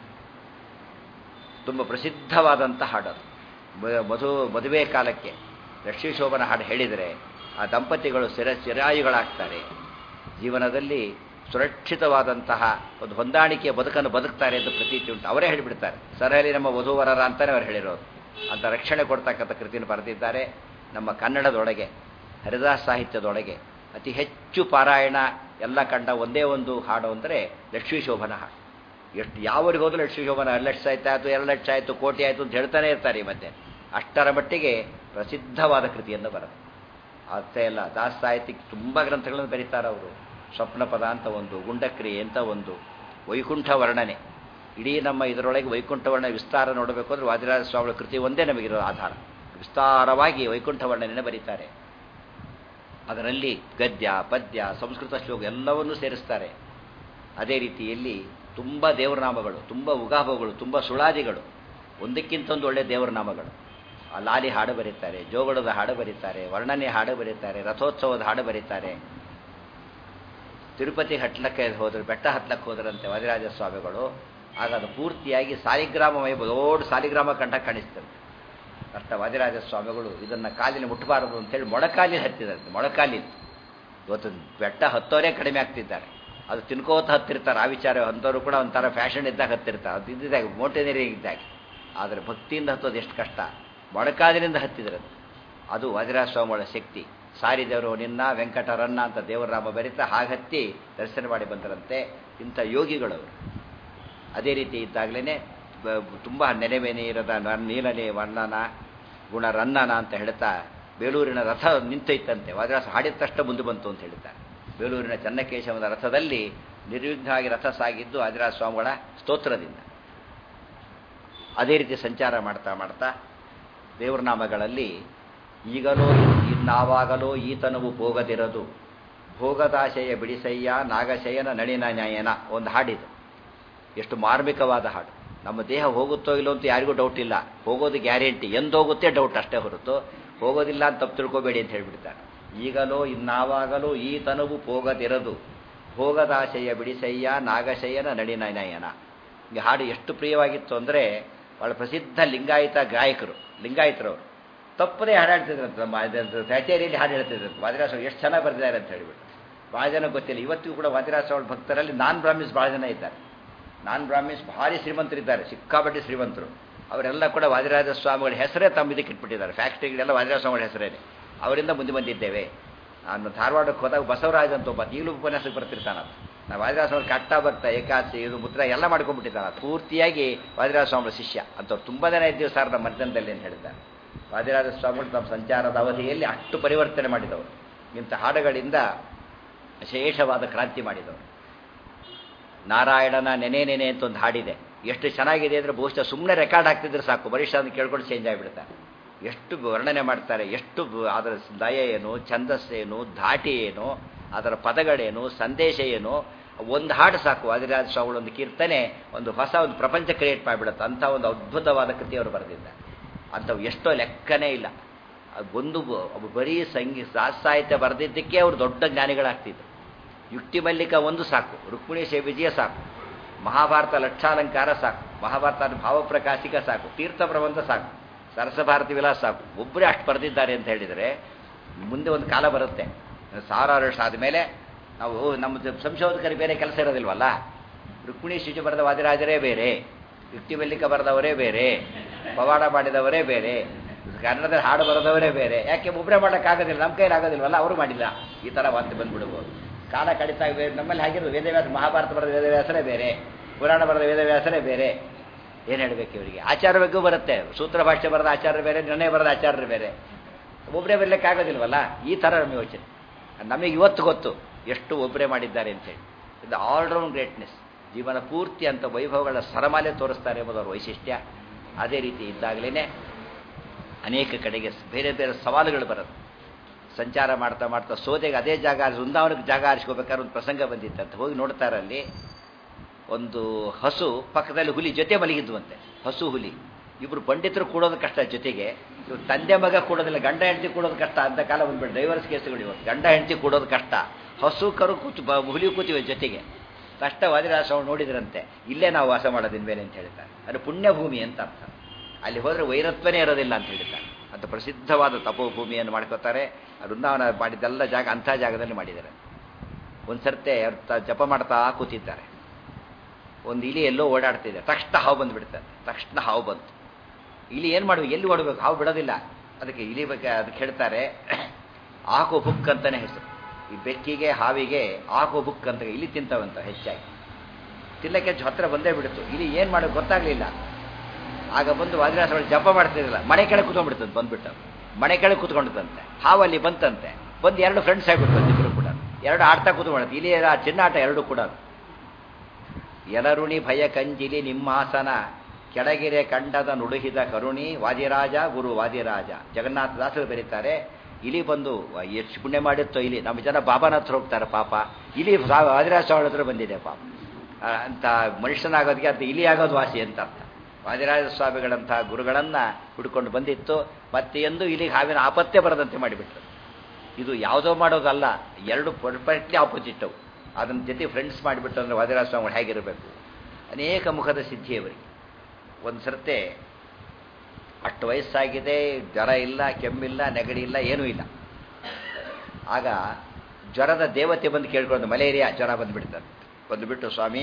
ತುಂಬ ಪ್ರಸಿದ್ಧವಾದಂಥ ಹಾಡು ಅದು ಮ- ಮಧು ಮದುವೆ ಕಾಲಕ್ಕೆ ಲಕ್ಷ್ಮೀ ಶೋಭನ ಹಾಡು ಹೇಳಿದರೆ ಆ ದಂಪತಿಗಳು ಸ್ಥಿರ ಚಿರಾಯುಗಳಾಗ್ತಾರೆ ಜೀವನದಲ್ಲಿ ಸುರಕ್ಷಿತವಾದಂತಹ ಒಂದು ಹೊಂದಾಣಿಕೆಯ ಬದುಕನ್ನು ಬದುಕ್ತಾರೆ ಎಂದು ಪ್ರತೀತಿ ಉಂಟು ಅವರೇ ಹೇಳಿಬಿಡ್ತಾರೆ ಸರಹಲಿ ನಮ್ಮ ವಧುವರರ ಅಂತಲೇ ಅವರು ಹೇಳಿರೋದು ಅಂತ ರಕ್ಷಣೆ ಕೊಡ್ತಕ್ಕಂಥ ಕೃತಿಯನ್ನು ಬರೆದಿದ್ದಾರೆ ನಮ್ಮ ಕನ್ನಡದೊಳಗೆ ಹರಿದಾಸ್ ಸಾಹಿತ್ಯದೊಳಗೆ ಅತಿ ಹೆಚ್ಚು ಪಾರಾಯಣ ಎಲ್ಲ ಕಂಡ ಒಂದೇ ಒಂದು ಹಾಡು ಅಂದರೆ ಲಕ್ಷ್ಮೀ ಶೋಭನ ಹಾಡು ಎಷ್ಟು ಯಾವರಿಗೆ ಹೋದ್ರೂ ಲಕ್ಷ್ಮೀ ಶೋಭನ ಎರಡು ಲಕ್ಷ ಆಯಿತು ಎರಡು ಲಕ್ಷ ಆಯಿತು ಕೋಟಿ ಆಯಿತು ಅಂತ ಹೇಳ್ತಾನೆ ಇರ್ತಾರೆ ಈ ಮಧ್ಯೆ ಅಷ್ಟರ ಮಟ್ಟಿಗೆ ಪ್ರಸಿದ್ಧವಾದ ಕೃತಿಯನ್ನು ಬರೆದು ಅಷ್ಟೇ ಅಲ್ಲ ದಾಸ ಸಾಹಿತ್ಯಕ್ಕೆ ತುಂಬ ಗ್ರಂಥಗಳನ್ನು ಬರೀತಾರೆ ಅವರು ಸ್ವಪ್ನ ಪದ ಅಂತ ಒಂದು ಗುಂಡಕ್ರಿಯೆ ಅಂತ ಒಂದು ವೈಕುಂಠ ವರ್ಣನೆ ಇಡೀ ನಮ್ಮ ಇದರೊಳಗೆ ವೈಕುಂಠ ವರ್ಣನೆ ವಿಸ್ತಾರ ನೋಡಬೇಕು ಅಂದರೆ ವಾದಿರಾಜ ಸ್ವಾಮಿಗಳ ಕೃತಿ ಒಂದೇ ನಮಗಿರೋ ಆಧಾರ ವಿಸ್ತಾರವಾಗಿ ವೈಕುಂಠ ವರ್ಣನೆಯನ್ನು ಬರೀತಾರೆ ಅದರಲ್ಲಿ ಗದ್ಯ ಪದ್ಯ ಸಂಸ್ಕೃತ ಶ್ಲೋಕ ಎಲ್ಲವನ್ನೂ ಸೇರಿಸ್ತಾರೆ ಅದೇ ರೀತಿಯಲ್ಲಿ ತುಂಬ ದೇವರ ನಾಮಗಳು ತುಂಬ ಉಗಾಭಗಳು ತುಂಬ ಸುಳಾದಿಗಳು ಒಂದಕ್ಕಿಂತ ಒಂದು ಒಳ್ಳೆಯ ದೇವರ ನಾಮಗಳು ಲಾಲಿ ಹಾಡು ಬರೀತಾರೆ ಜೋಗಳದ ಹಾಡು ಬರೀತಾರೆ ವರ್ಣನೆ ಹಾಡು ಬರೀತಾರೆ ರಥೋತ್ಸವದ ಹಾಡು ಬರೀತಾರೆ ತಿರುಪತಿ ಹಟ್ಲಕ್ಕೆ ಹೋದ್ರು ಬೆಟ್ಟ ಹತ್ಲಕ್ಕೆ ಹೋದ್ರಂತೆ ವಾದಿರಾಜ ಸ್ವಾಮಿಗಳು ಆಗ ಅದು ಪೂರ್ತಿಯಾಗಿ ಸಾಲಿಗ್ರಾಮ ವೈಭವ ದೊಡ್ಡ ಸಾಲಿಗ್ರಾಮ ಕಂಡ ಕಾಣಿಸ್ತದೆ ಅರ್ಥ ವಾದಿರಾಜ ಸ್ವಾಮಿಗಳು ಇದನ್ನು ಕಾಲಿನ ಮುಟ್ಟಬಾರದು ಅಂತೇಳಿ ಮೊಳಕಾಲಿ ಹತ್ತಿದಂತೆ ಮೊಳಕಾಲಿ ಇವತ್ತು ಬೆಟ್ಟ ಹತ್ತೋರೇ ಕಡಿಮೆ ಆಗ್ತಿದ್ದಾರೆ ಅದು ತಿನ್ಕೋತ ಹತ್ತಿರ್ತಾರೆ ಆ ವಿಚಾರ ಅಂಥವ್ರು ಕೂಡ ಒಂಥರ ಫ್ಯಾಷನ್ ಇದ್ದಾಗ ಹತ್ತಿರ್ತಾರೆ ಅದು ಇದ್ದಿದ್ದಾಗ ಮೋಟೇನರಿಗೆ ಇದ್ದಾಗ ಆದರೆ ಭಕ್ತಿಯಿಂದ ಹತ್ತೋದು ಎಷ್ಟು ಕಷ್ಟ ಮೊಳಕಾಲಿನಿಂದ ಹತ್ತಿದ್ರೆ ಅದು ವಾದಿರಾಜ ಸ್ವಾಮಿಗಳ ಶಕ್ತಿ ಸಾರಿದವರು ನಿನ್ನ ವೆಂಕಟರನ್ನ ಅಂತ ದೇವರಾಮ ಬರೀತಾ ಹಾಗೆ ಹತ್ತಿ ದರ್ಶನ ಮಾಡಿ ಬಂದರಂತೆ ಇಂಥ ಯೋಗಿಗಳವರು ಅದೇ ರೀತಿ ಇದ್ದಾಗಲೇ ತುಂಬ ನೆನೆವೆ ನೀರದ ನೀಲನೆ ವರ್ಣನ ಗುಣ ರನ್ನನ ಅಂತ ಹೇಳ್ತಾ ಬೇಲೂರಿನ ರಥ ನಿಂತೈತಂತೆ ವಾದಿರಾಸ ಹಾಡಿದ ತಕ್ಷಣ ಮುಂದೆ ಬಂತು ಅಂತ ಹೇಳ್ತಾರೆ ಬೇಲೂರಿನ ಚನ್ನಕೇಶವದ ರಥದಲ್ಲಿ ನಿರ್ವಿಘ್ನವಾಗಿ ರಥ ಸಾಗಿದ್ದು ವಾದಿರಾಜ ಸ್ವಾಮಿಗಳ ಸ್ತೋತ್ರದಿಂದ ಅದೇ ರೀತಿ ಸಂಚಾರ ಮಾಡ್ತಾ ಮಾಡ್ತಾ ದೇವ್ರ ನಾಮಗಳಲ್ಲಿ ಈಗಲೋ ಇನ್ನಾವಾಗಲೋ ಈತನವು ಹೋಗದಿರದು ಭೋಗದಾಶಯ ಬಿಡಿಸಯ್ಯ ನಾಗಶಯನ ನಳಿನ ನ್ಯಾಯನ ಒಂದು ಹಾಡಿದು ಎಷ್ಟು ಮಾರ್ಮಿಕವಾದ ಹಾಡು ನಮ್ಮ ದೇಹ ಹೋಗುತ್ತೋ ಇಲ್ಲೋ ಅಂತ ಯಾರಿಗೂ ಡೌಟ್ ಇಲ್ಲ ಹೋಗೋದು ಗ್ಯಾರಂಟಿ ಎಂದೋಗುತ್ತೆ ಡೌಟ್ ಅಷ್ಟೇ ಹೊರತು ಹೋಗೋದಿಲ್ಲ ಅಂತ ತಪ್ಪು ತಿಳ್ಕೊಬೇಡಿ ಅಂತ ಹೇಳ್ಬಿಡ್ತಾರೆ ಈಗಲೋ ಇನ್ನಾವಾಗಲೋ ಈ ತನವು ಹೋಗದಿರದು ಭೋಗದಾಶಯ ಬಿಡಿಸಯ್ಯ ನಾಗಶಯನ ನಳಿನ ನಯನ ಈ ಹಾಡು ಎಷ್ಟು ಪ್ರಿಯವಾಗಿತ್ತು ಅಂದರೆ ಭಾಳ ಪ್ರಸಿದ್ಧ ಲಿಂಗಾಯತ ಗಾಯಕರು ಲಿಂಗಾಯತರವರು ತಪ್ಪದೇ ಹಾಡಾಡ್ತಿದ್ರಂತೆ ನಮ್ಮ ಕಚೇರಿಯಲ್ಲಿ ಹಾಡು ಹೇಳ್ತಿದ್ರಂತೆ ವಾದಿರಾಸ ಎಷ್ಟು ಚೆನ್ನಾಗಿ ಬರೆದಿದ್ದಾರೆ ಅಂತ ಹೇಳಿಬಿಟ್ಟು ಭಾಳ ಜನ ಗೊತ್ತಿಲ್ಲ ಇವತ್ತಿಗೂ ಕೂಡ ವಾದಿರಾಸ ಅವಳ ಭಕ್ತರಲ್ಲಿ ನಾನ್ ಬ್ರಾಹ್ಮಿನ್ಸ್ ಭಾಳ ಜನ ಇದ್ದಾರೆ ನಾನ್ ಬ್ರಾಹ್ಮಿನ್ಸ್ ಭಾರಿ ಶ್ರೀಮಂತರಿದ್ದಾರೆ ಸಿಕ್ಕಾಪಟ್ಟೆ ಶ್ರೀಮಂತರು ಅವರೆಲ್ಲ ಕೂಡ ವಾದಿರಾಜ ಸ್ವಾಮಿಗಳ ಹೆಸರೇ ತಮ್ಮ ಇದಕ್ಕೆ ಇಟ್ಬಿಟ್ಟಿದ್ದಾರೆ ಫ್ಯಾಕ್ಟ್ರಿಗಳೆಲ್ಲ ವಾದಿರಾಜ ಸ್ವಾಮಿಗಳ ಹೆಸರೇನೆ ಅವರಿಂದ ಮುಂದೆ ಬಂದಿದ್ದೇವೆ ನಾನು ಧಾರವಾಡಕ್ಕೆ ಹೋದಾಗ ಬಸವರಾಜ್ ಅಂತ ಒಬ್ಬ ಈಗಲೂ ಉಪನ್ಯಾಸಕ್ಕೆ ಬರ್ತಿರ್ತಾನ ನಾವು ವಾದಿರಾಜ ಸ್ವಾಮಿ ಕಟ್ಟ ಬರ್ತಾ ಏಕಾದಶಿ ಇದು ಮುತ್ರ ಎಲ್ಲ ಮಾಡ್ಕೊಂಡ್ಬಿಟ್ಟಿದ್ದಾನೆ ಪೂರ್ತಿಯಾಗಿ ವಾದಿರಾಜ ಸ್ವಾಮಿಗಳ ಶಿಷ್ಯ ಅಂಥವ್ರು ತುಂಬ ಜನ ಇದ್ದೀವಿ ಸರ್ ನಮ್ಮ ಮಧ್ಯದಲ್ಲಿ ಅಂತ ಹೇಳಿದ್ದಾರೆ ವಾದಿರಾಜ ಸ್ವಾಮಿಗಳು ತಮ್ಮ ಸಂಚಾರದ ಅವಧಿಯಲ್ಲಿ ಅಷ್ಟು ಪರಿವರ್ತನೆ ಮಾಡಿದವರು ಇಂಥ ಹಾಡುಗಳಿಂದ ವಿಶೇಷವಾದ ಕ್ರಾಂತಿ ಮಾಡಿದವರು ನಾರಾಯಣನ ನೆನೆ ನೆನೆ ಅಂತ ಒಂದು ಹಾಡಿದೆ ಎಷ್ಟು ಚೆನ್ನಾಗಿದೆ ಅಂದರೆ ಬಹುಶಃ ಸುಮ್ಮನೆ ರೆಕಾರ್ಡ್ ಆಗ್ತಿದ್ರೆ ಸಾಕು ಬರಿಷ್ಠ ಅದನ್ನು ಕೇಳ್ಕೊಂಡು ಚೇಂಜ್ ಆಗಿಬಿಡ್ತಾರೆ ಎಷ್ಟು ವರ್ಣನೆ ಮಾಡ್ತಾರೆ ಎಷ್ಟು ಅದರ ಲಯ ಏನು ಛಂದಸ್ಸೇನು ಧಾಟಿ ಏನು ಅದರ ಪದಗಳೇನು ಸಂದೇಶ ಏನು ಒಂದು ಹಾಡು ಸಾಕು ವಾದಿರಾಜ ಸ್ವಾಮಿಗಳ ಒಂದು ಕೀರ್ತನೆ ಒಂದು ಹೊಸ ಒಂದು ಪ್ರಪಂಚ ಕ್ರಿಯೇಟ್ ಮಾಡಿಬಿಡುತ್ತೆ ಅಂಥ ಒಂದು ಅದ್ಭುತವಾದ ಕೃತಿ ಅವರು ಬರೆದಿದ್ದಾರೆ ಅಂಥವು ಎಷ್ಟೋ ಲೆಕ್ಕನೇ ಇಲ್ಲ ಒಂದು ಬರೀ ಸಂಗೀ ಸಾಹಿತ್ಯ ಬರೆದಿದ್ದಕ್ಕೆ ಅವರು ದೊಡ್ಡ ಜ್ಞಾನಿಗಳಾಗ್ತಿದ್ರು ಯುಕ್ತಿ ಮಲ್ಲಿಕ ಒಂದು ಸಾಕು ರುಕ್ಮಿಣೀಶ ವಿಜಯ ಸಾಕು ಮಹಾಭಾರತ ಲಕ್ಷಾಲಂಕಾರ ಸಾಕು ಮಹಾಭಾರತ ಭಾವಪ್ರಕಾಶಿಕ ಸಾಕು ತೀರ್ಥ ಪ್ರಬಂಧ ಸಾಕು ಸರಸಭಾರತಿ ವಿಲಾಸ ಸಾಕು ಒಬ್ಬರೇ ಅಷ್ಟು ಬರೆದಿದ್ದಾರೆ ಅಂತ ಹೇಳಿದರೆ ಮುಂದೆ ಒಂದು ಕಾಲ ಬರುತ್ತೆ ಸಾವಿರಾರು ವರ್ಷ ಆದಮೇಲೆ ನಾವು ನಮ್ಮ ಸಂಶೋಧಕರಿಗೆ ಬೇರೆ ಕೆಲಸ ಇರೋದಿಲ್ವಲ್ಲ ರುಕ್ಮಿಣಿ ಶಿಶು ಬರೆದ ವಾದಿರಾಜರೇ ಬೇರೆ ಯುಕ್ತಿ ಮಲ್ಲಿಕ ಬರೆದವರೇ ಬೇರೆ ಪವಾಡ ಮಾಡಿದವರೇ ಬೇರೆ ಕನ್ನಡದಲ್ಲಿ ಹಾಡು ಬರೆದವರೇ ಬೇರೆ ಯಾಕೆ ಒಬ್ಬರೇ ಮಾಡೋಕ್ಕಾಗೋದಿಲ್ಲ ನಮ್ಮ ಕೈಲಿ ಆಗೋದಿಲ್ವಲ್ಲ ಅವರು ಮಾಡಿಲ್ಲ ಈ ಥರ ವಾರ್ತೆ ಬಂದ್ಬಿಡ್ಬೋದು ಕಾಲ ಕಡಿತಾ ನಮ್ಮಲ್ಲಿ ಹಾಗಿರೋದು ವೇದವ್ಯಾಸ ಮಹಾಭಾರತ ಬರೆದ ವೇದವ್ಯಾಸರೇ ಬೇರೆ ಪುರಾಣ ಬರೆದ ವೇದವ್ಯಾಸರೇ ಬೇರೆ ಏನು ಹೇಳಬೇಕು ಇವರಿಗೆ ಆಚಾರ ಬಗ್ಗೆ ಬರುತ್ತೆ ಸೂತ್ರ ಭಾಷೆ ಬರೆದ ಆಚಾರ್ಯ ಬೇರೆ ನಿರ್ಣಯ ಬರೆದ ಆಚಾರ್ಯರು ಬೇರೆ ಒಬ್ಬರೇ ಬರಲಿಕ್ಕಾಗೋದಿಲ್ವಲ್ಲ ಈ ಥರ ನಮ್ಮ ಯೋಚನೆ ನಮಗೆ ಇವತ್ತು ಗೊತ್ತು ಎಷ್ಟು ಒಬ್ಬರೇ ಮಾಡಿದ್ದಾರೆ ಅಂತೇಳಿ ಇದು ಆಲ್ರೌಂಡ್ ಗ್ರೇಟ್ನೆಸ್ ಜೀವನ ಪೂರ್ತಿ ಅಂತ ವೈಭವಗಳ ಸರಮಾಲೆ ತೋರಿಸ್ತಾರೆ ಎಂಬುದು ಅವ್ರ ವೈಶಿಷ್ಟ್ಯ ಅದೇ ರೀತಿ ಇದ್ದಾಗಲೇ ಅನೇಕ ಕಡೆಗೆ ಬೇರೆ ಬೇರೆ ಸವಾಲುಗಳು ಬರೋದು ಸಂಚಾರ ಮಾಡ್ತಾ ಮಾಡ್ತಾ ಸೋದೆಗೆ ಅದೇ ಜಾಗ ವೃಂದಾವನಕ್ಕೆ ಜಾಗ ಆರಿಸ್ಕೋಬೇಕಾದ್ರೆ ಒಂದು ಪ್ರಸಂಗ ಬಂದಿತ್ತಂತ ಹೋಗಿ ನೋಡ್ತಾರಲ್ಲಿ ಒಂದು ಹಸು ಪಕ್ಕದಲ್ಲಿ ಹುಲಿ ಜೊತೆ ಮಲಗಿದ್ವಂತೆ ಹಸು ಹುಲಿ ಇಬ್ಬರು ಪಂಡಿತರು ಕೂಡೋದು ಕಷ್ಟ ಜೊತೆಗೆ ಇವ್ರು ತಂದೆ ಮಗ ಕೂಡೋದಿಲ್ಲ ಗಂಡ ಹೆಂಡತಿ ಕೂಡೋದು ಕಷ್ಟ ಅಂತ ಕಾಲ ಬಂದ್ಬಿಟ್ಟು ಡೈವರ್ಸ್ ಕೇಸುಗಳು ಇವತ್ತು ಗಂಡ ಹೆಂಡತಿ ಕೂಡೋದು ಕಷ್ಟ ಹಸು ಕರು ಕೂತು ಹುಲಿ ಕೂತಿವೆ ಜೊತೆಗೆ ಕಷ್ಟ ವಾದಿರಾಸ ನೋಡಿದ್ರಂತೆ ಇಲ್ಲೇ ನಾವು ವಾಸ ಮಾಡೋದಿನ ಮೇಲೆ ಅಂತ ಹೇಳ್ತಾರೆ ಅದು ಪುಣ್ಯಭೂಮಿ ಅಂತ ಅರ್ಥ ಅಲ್ಲಿ ಹೋದರೆ ವೈರತ್ವನೇ ಇರೋದಿಲ್ಲ ಅಂತ ಹೇಳ್ತಾರೆ ಅಂತ ಪ್ರಸಿದ್ಧವಾದ ತಪೋಭೂಮಿಯನ್ನು ಮಾಡ್ಕೋತಾರೆ ವೃಂದಾವನ ಮಾಡಿದ್ದೆಲ್ಲ ಜಾಗ ಅಂಥ ಜಾಗದಲ್ಲಿ ಮಾಡಿದ್ದಾರೆ ಒಂದು ಸರ್ತೆ ಜಪ ಮಾಡ್ತಾ ಕೂತಿದ್ದಾರೆ ಒಂದು ಇಲಿ ಎಲ್ಲೋ ಓಡಾಡ್ತಿದೆ ತಕ್ಷಣ ಹಾವು ಬಂದುಬಿಡ್ತಾರೆ ತಕ್ಷಣ ಹಾವು ಬಂತು ಇಲಿ ಏನು ಮಾಡಬೇಕು ಎಲ್ಲಿ ಓಡಬೇಕು ಹಾವು ಬಿಡೋದಿಲ್ಲ ಅದಕ್ಕೆ ಇಲಿ ಬಗ್ಗೆ ಅದಕ್ಕೆ ಹೇಳ್ತಾರೆ ಆಕು ಬುಕ್ ಅಂತಲೇ ಹೆಸರು ಈ ಬೆಕ್ಕಿಗೆ ಹಾವಿಗೆ ಆಕು ಬುಕ್ ಅಂತ ಇಲಿ ತಿಂತವಂತ ಹೆಚ್ಚಾಗಿ ತಿನ್ನಕ್ಕೆ ಹತ್ರ ಬಂದೇ ಬಿಡ್ತು ಇಲಿ ಏನು ಮಾಡೋದು ಗೊತ್ತಾಗಲಿಲ್ಲ ಆಗ ಬಂದು ವಾದಿರಾಸ ಜಪ ಮಾಡ್ತಿರಲಿಲ್ಲ ಮನೆ ಕೆಳಗೆ ಕೂತ್ಕೊಂಡ್ಬಿಡ್ತಂತೆ ಬಂದ್ಬಿಟ್ಟು ಮನೆ ಕೆಳಗೆ ಕೂತ್ಕೊಂಡಿತ್ತಂತೆ ಹಾವಲ್ಲಿ ಬಂತಂತೆ ಬಂದು ಎರಡು ಫ್ರೆಂಡ್ಸ್ ಆಗಿಬಿಟ್ಟು ಇಬ್ಬರು ಕೂಡ ಎರಡು ಆಡ್ತಾ ಕೂತ್ಕೊಳ್ಳುತ್ತೆ ಇಲ್ಲಿ ಚಿನ್ನಾಟ ಎರಡು ಕೂಡ ಎಲರುಣಿ ಭಯ ಕಂಜಿಲಿ ನಿಮ್ಮಾಸನ ಕೆಳಗಿರೆ ಕಂಡದ ನುಡುಹಿದ ಕರುಣಿ ವಾದಿರಾಜ ಗುರು ವಾದಿರಾಜ ಜಗನ್ನಾಥದಾಸರು ಬರೀತಾರೆ ಇಲಿ ಬಂದು ಎಷ್ಟು ಪುಣ್ಯ ಮಾಡಿತ್ತೋ ಇಲಿ ನಮ್ಮ ಜನ ಬಾಬಾನ ಹತ್ರ ಹೋಗ್ತಾರೆ ಪಾಪ ಇಲಿ ವಾದಿರಾಜ ಸ್ವಾಮಿ ಹತ್ರ ಬಂದಿದೆ ಪಾಪ ಅಂತ ಮನುಷ್ಯನಾಗೋದಕ್ಕೆ ಅಂತ ಇಲಿ ಆಗೋದು ವಾಸಿ ಅಂತ ಅರ್ಥ ವಾದಿರಾಜ ಸ್ವಾಮಿಗಳಂತಹ ಗುರುಗಳನ್ನು ಹುಡ್ಕೊಂಡು ಬಂದಿತ್ತು ಮತ್ತೆ ಎಂದು ಇಲ್ಲಿಗೆ ಹಾವಿನ ಆಪತ್ತೇ ಬರದಂತೆ ಮಾಡಿಬಿಟ್ರು ಇದು ಯಾವುದೋ ಮಾಡೋದಲ್ಲ ಎರಡು ಪರ್ಫೆಕ್ಟ್ಲಿ ಆಪೋಸಿಟ್ ಅವು ಅದನ್ನ ಜೊತೆ ಫ್ರೆಂಡ್ಸ್ ಮಾಡಿಬಿಟ್ಟು ಅಂದರೆ ವಾದಿರಾಜ ಸ್ವಾಮಿಗಳು ಹೇಗಿರಬೇಕು ಅನೇಕ ಮುಖದ ಸಿದ್ಧಿಯವರಿಗೆ ಒಂದು ಸರ್ತೆ ಅಷ್ಟು ವಯಸ್ಸಾಗಿದೆ ಜ್ವರ ಇಲ್ಲ ಕೆಮ್ಮಿಲ್ಲ ನೆಗಡಿ ಇಲ್ಲ ಏನೂ ಇಲ್ಲ ಆಗ ಜ್ವರದ ದೇವತೆ ಬಂದು ಕೇಳ್ಕೊಂಡು ಮಲೇರಿಯಾ ಜ್ವರ ಬಂದುಬಿಡ್ತಾರೆ ಬಂದುಬಿಟ್ಟು ಸ್ವಾಮಿ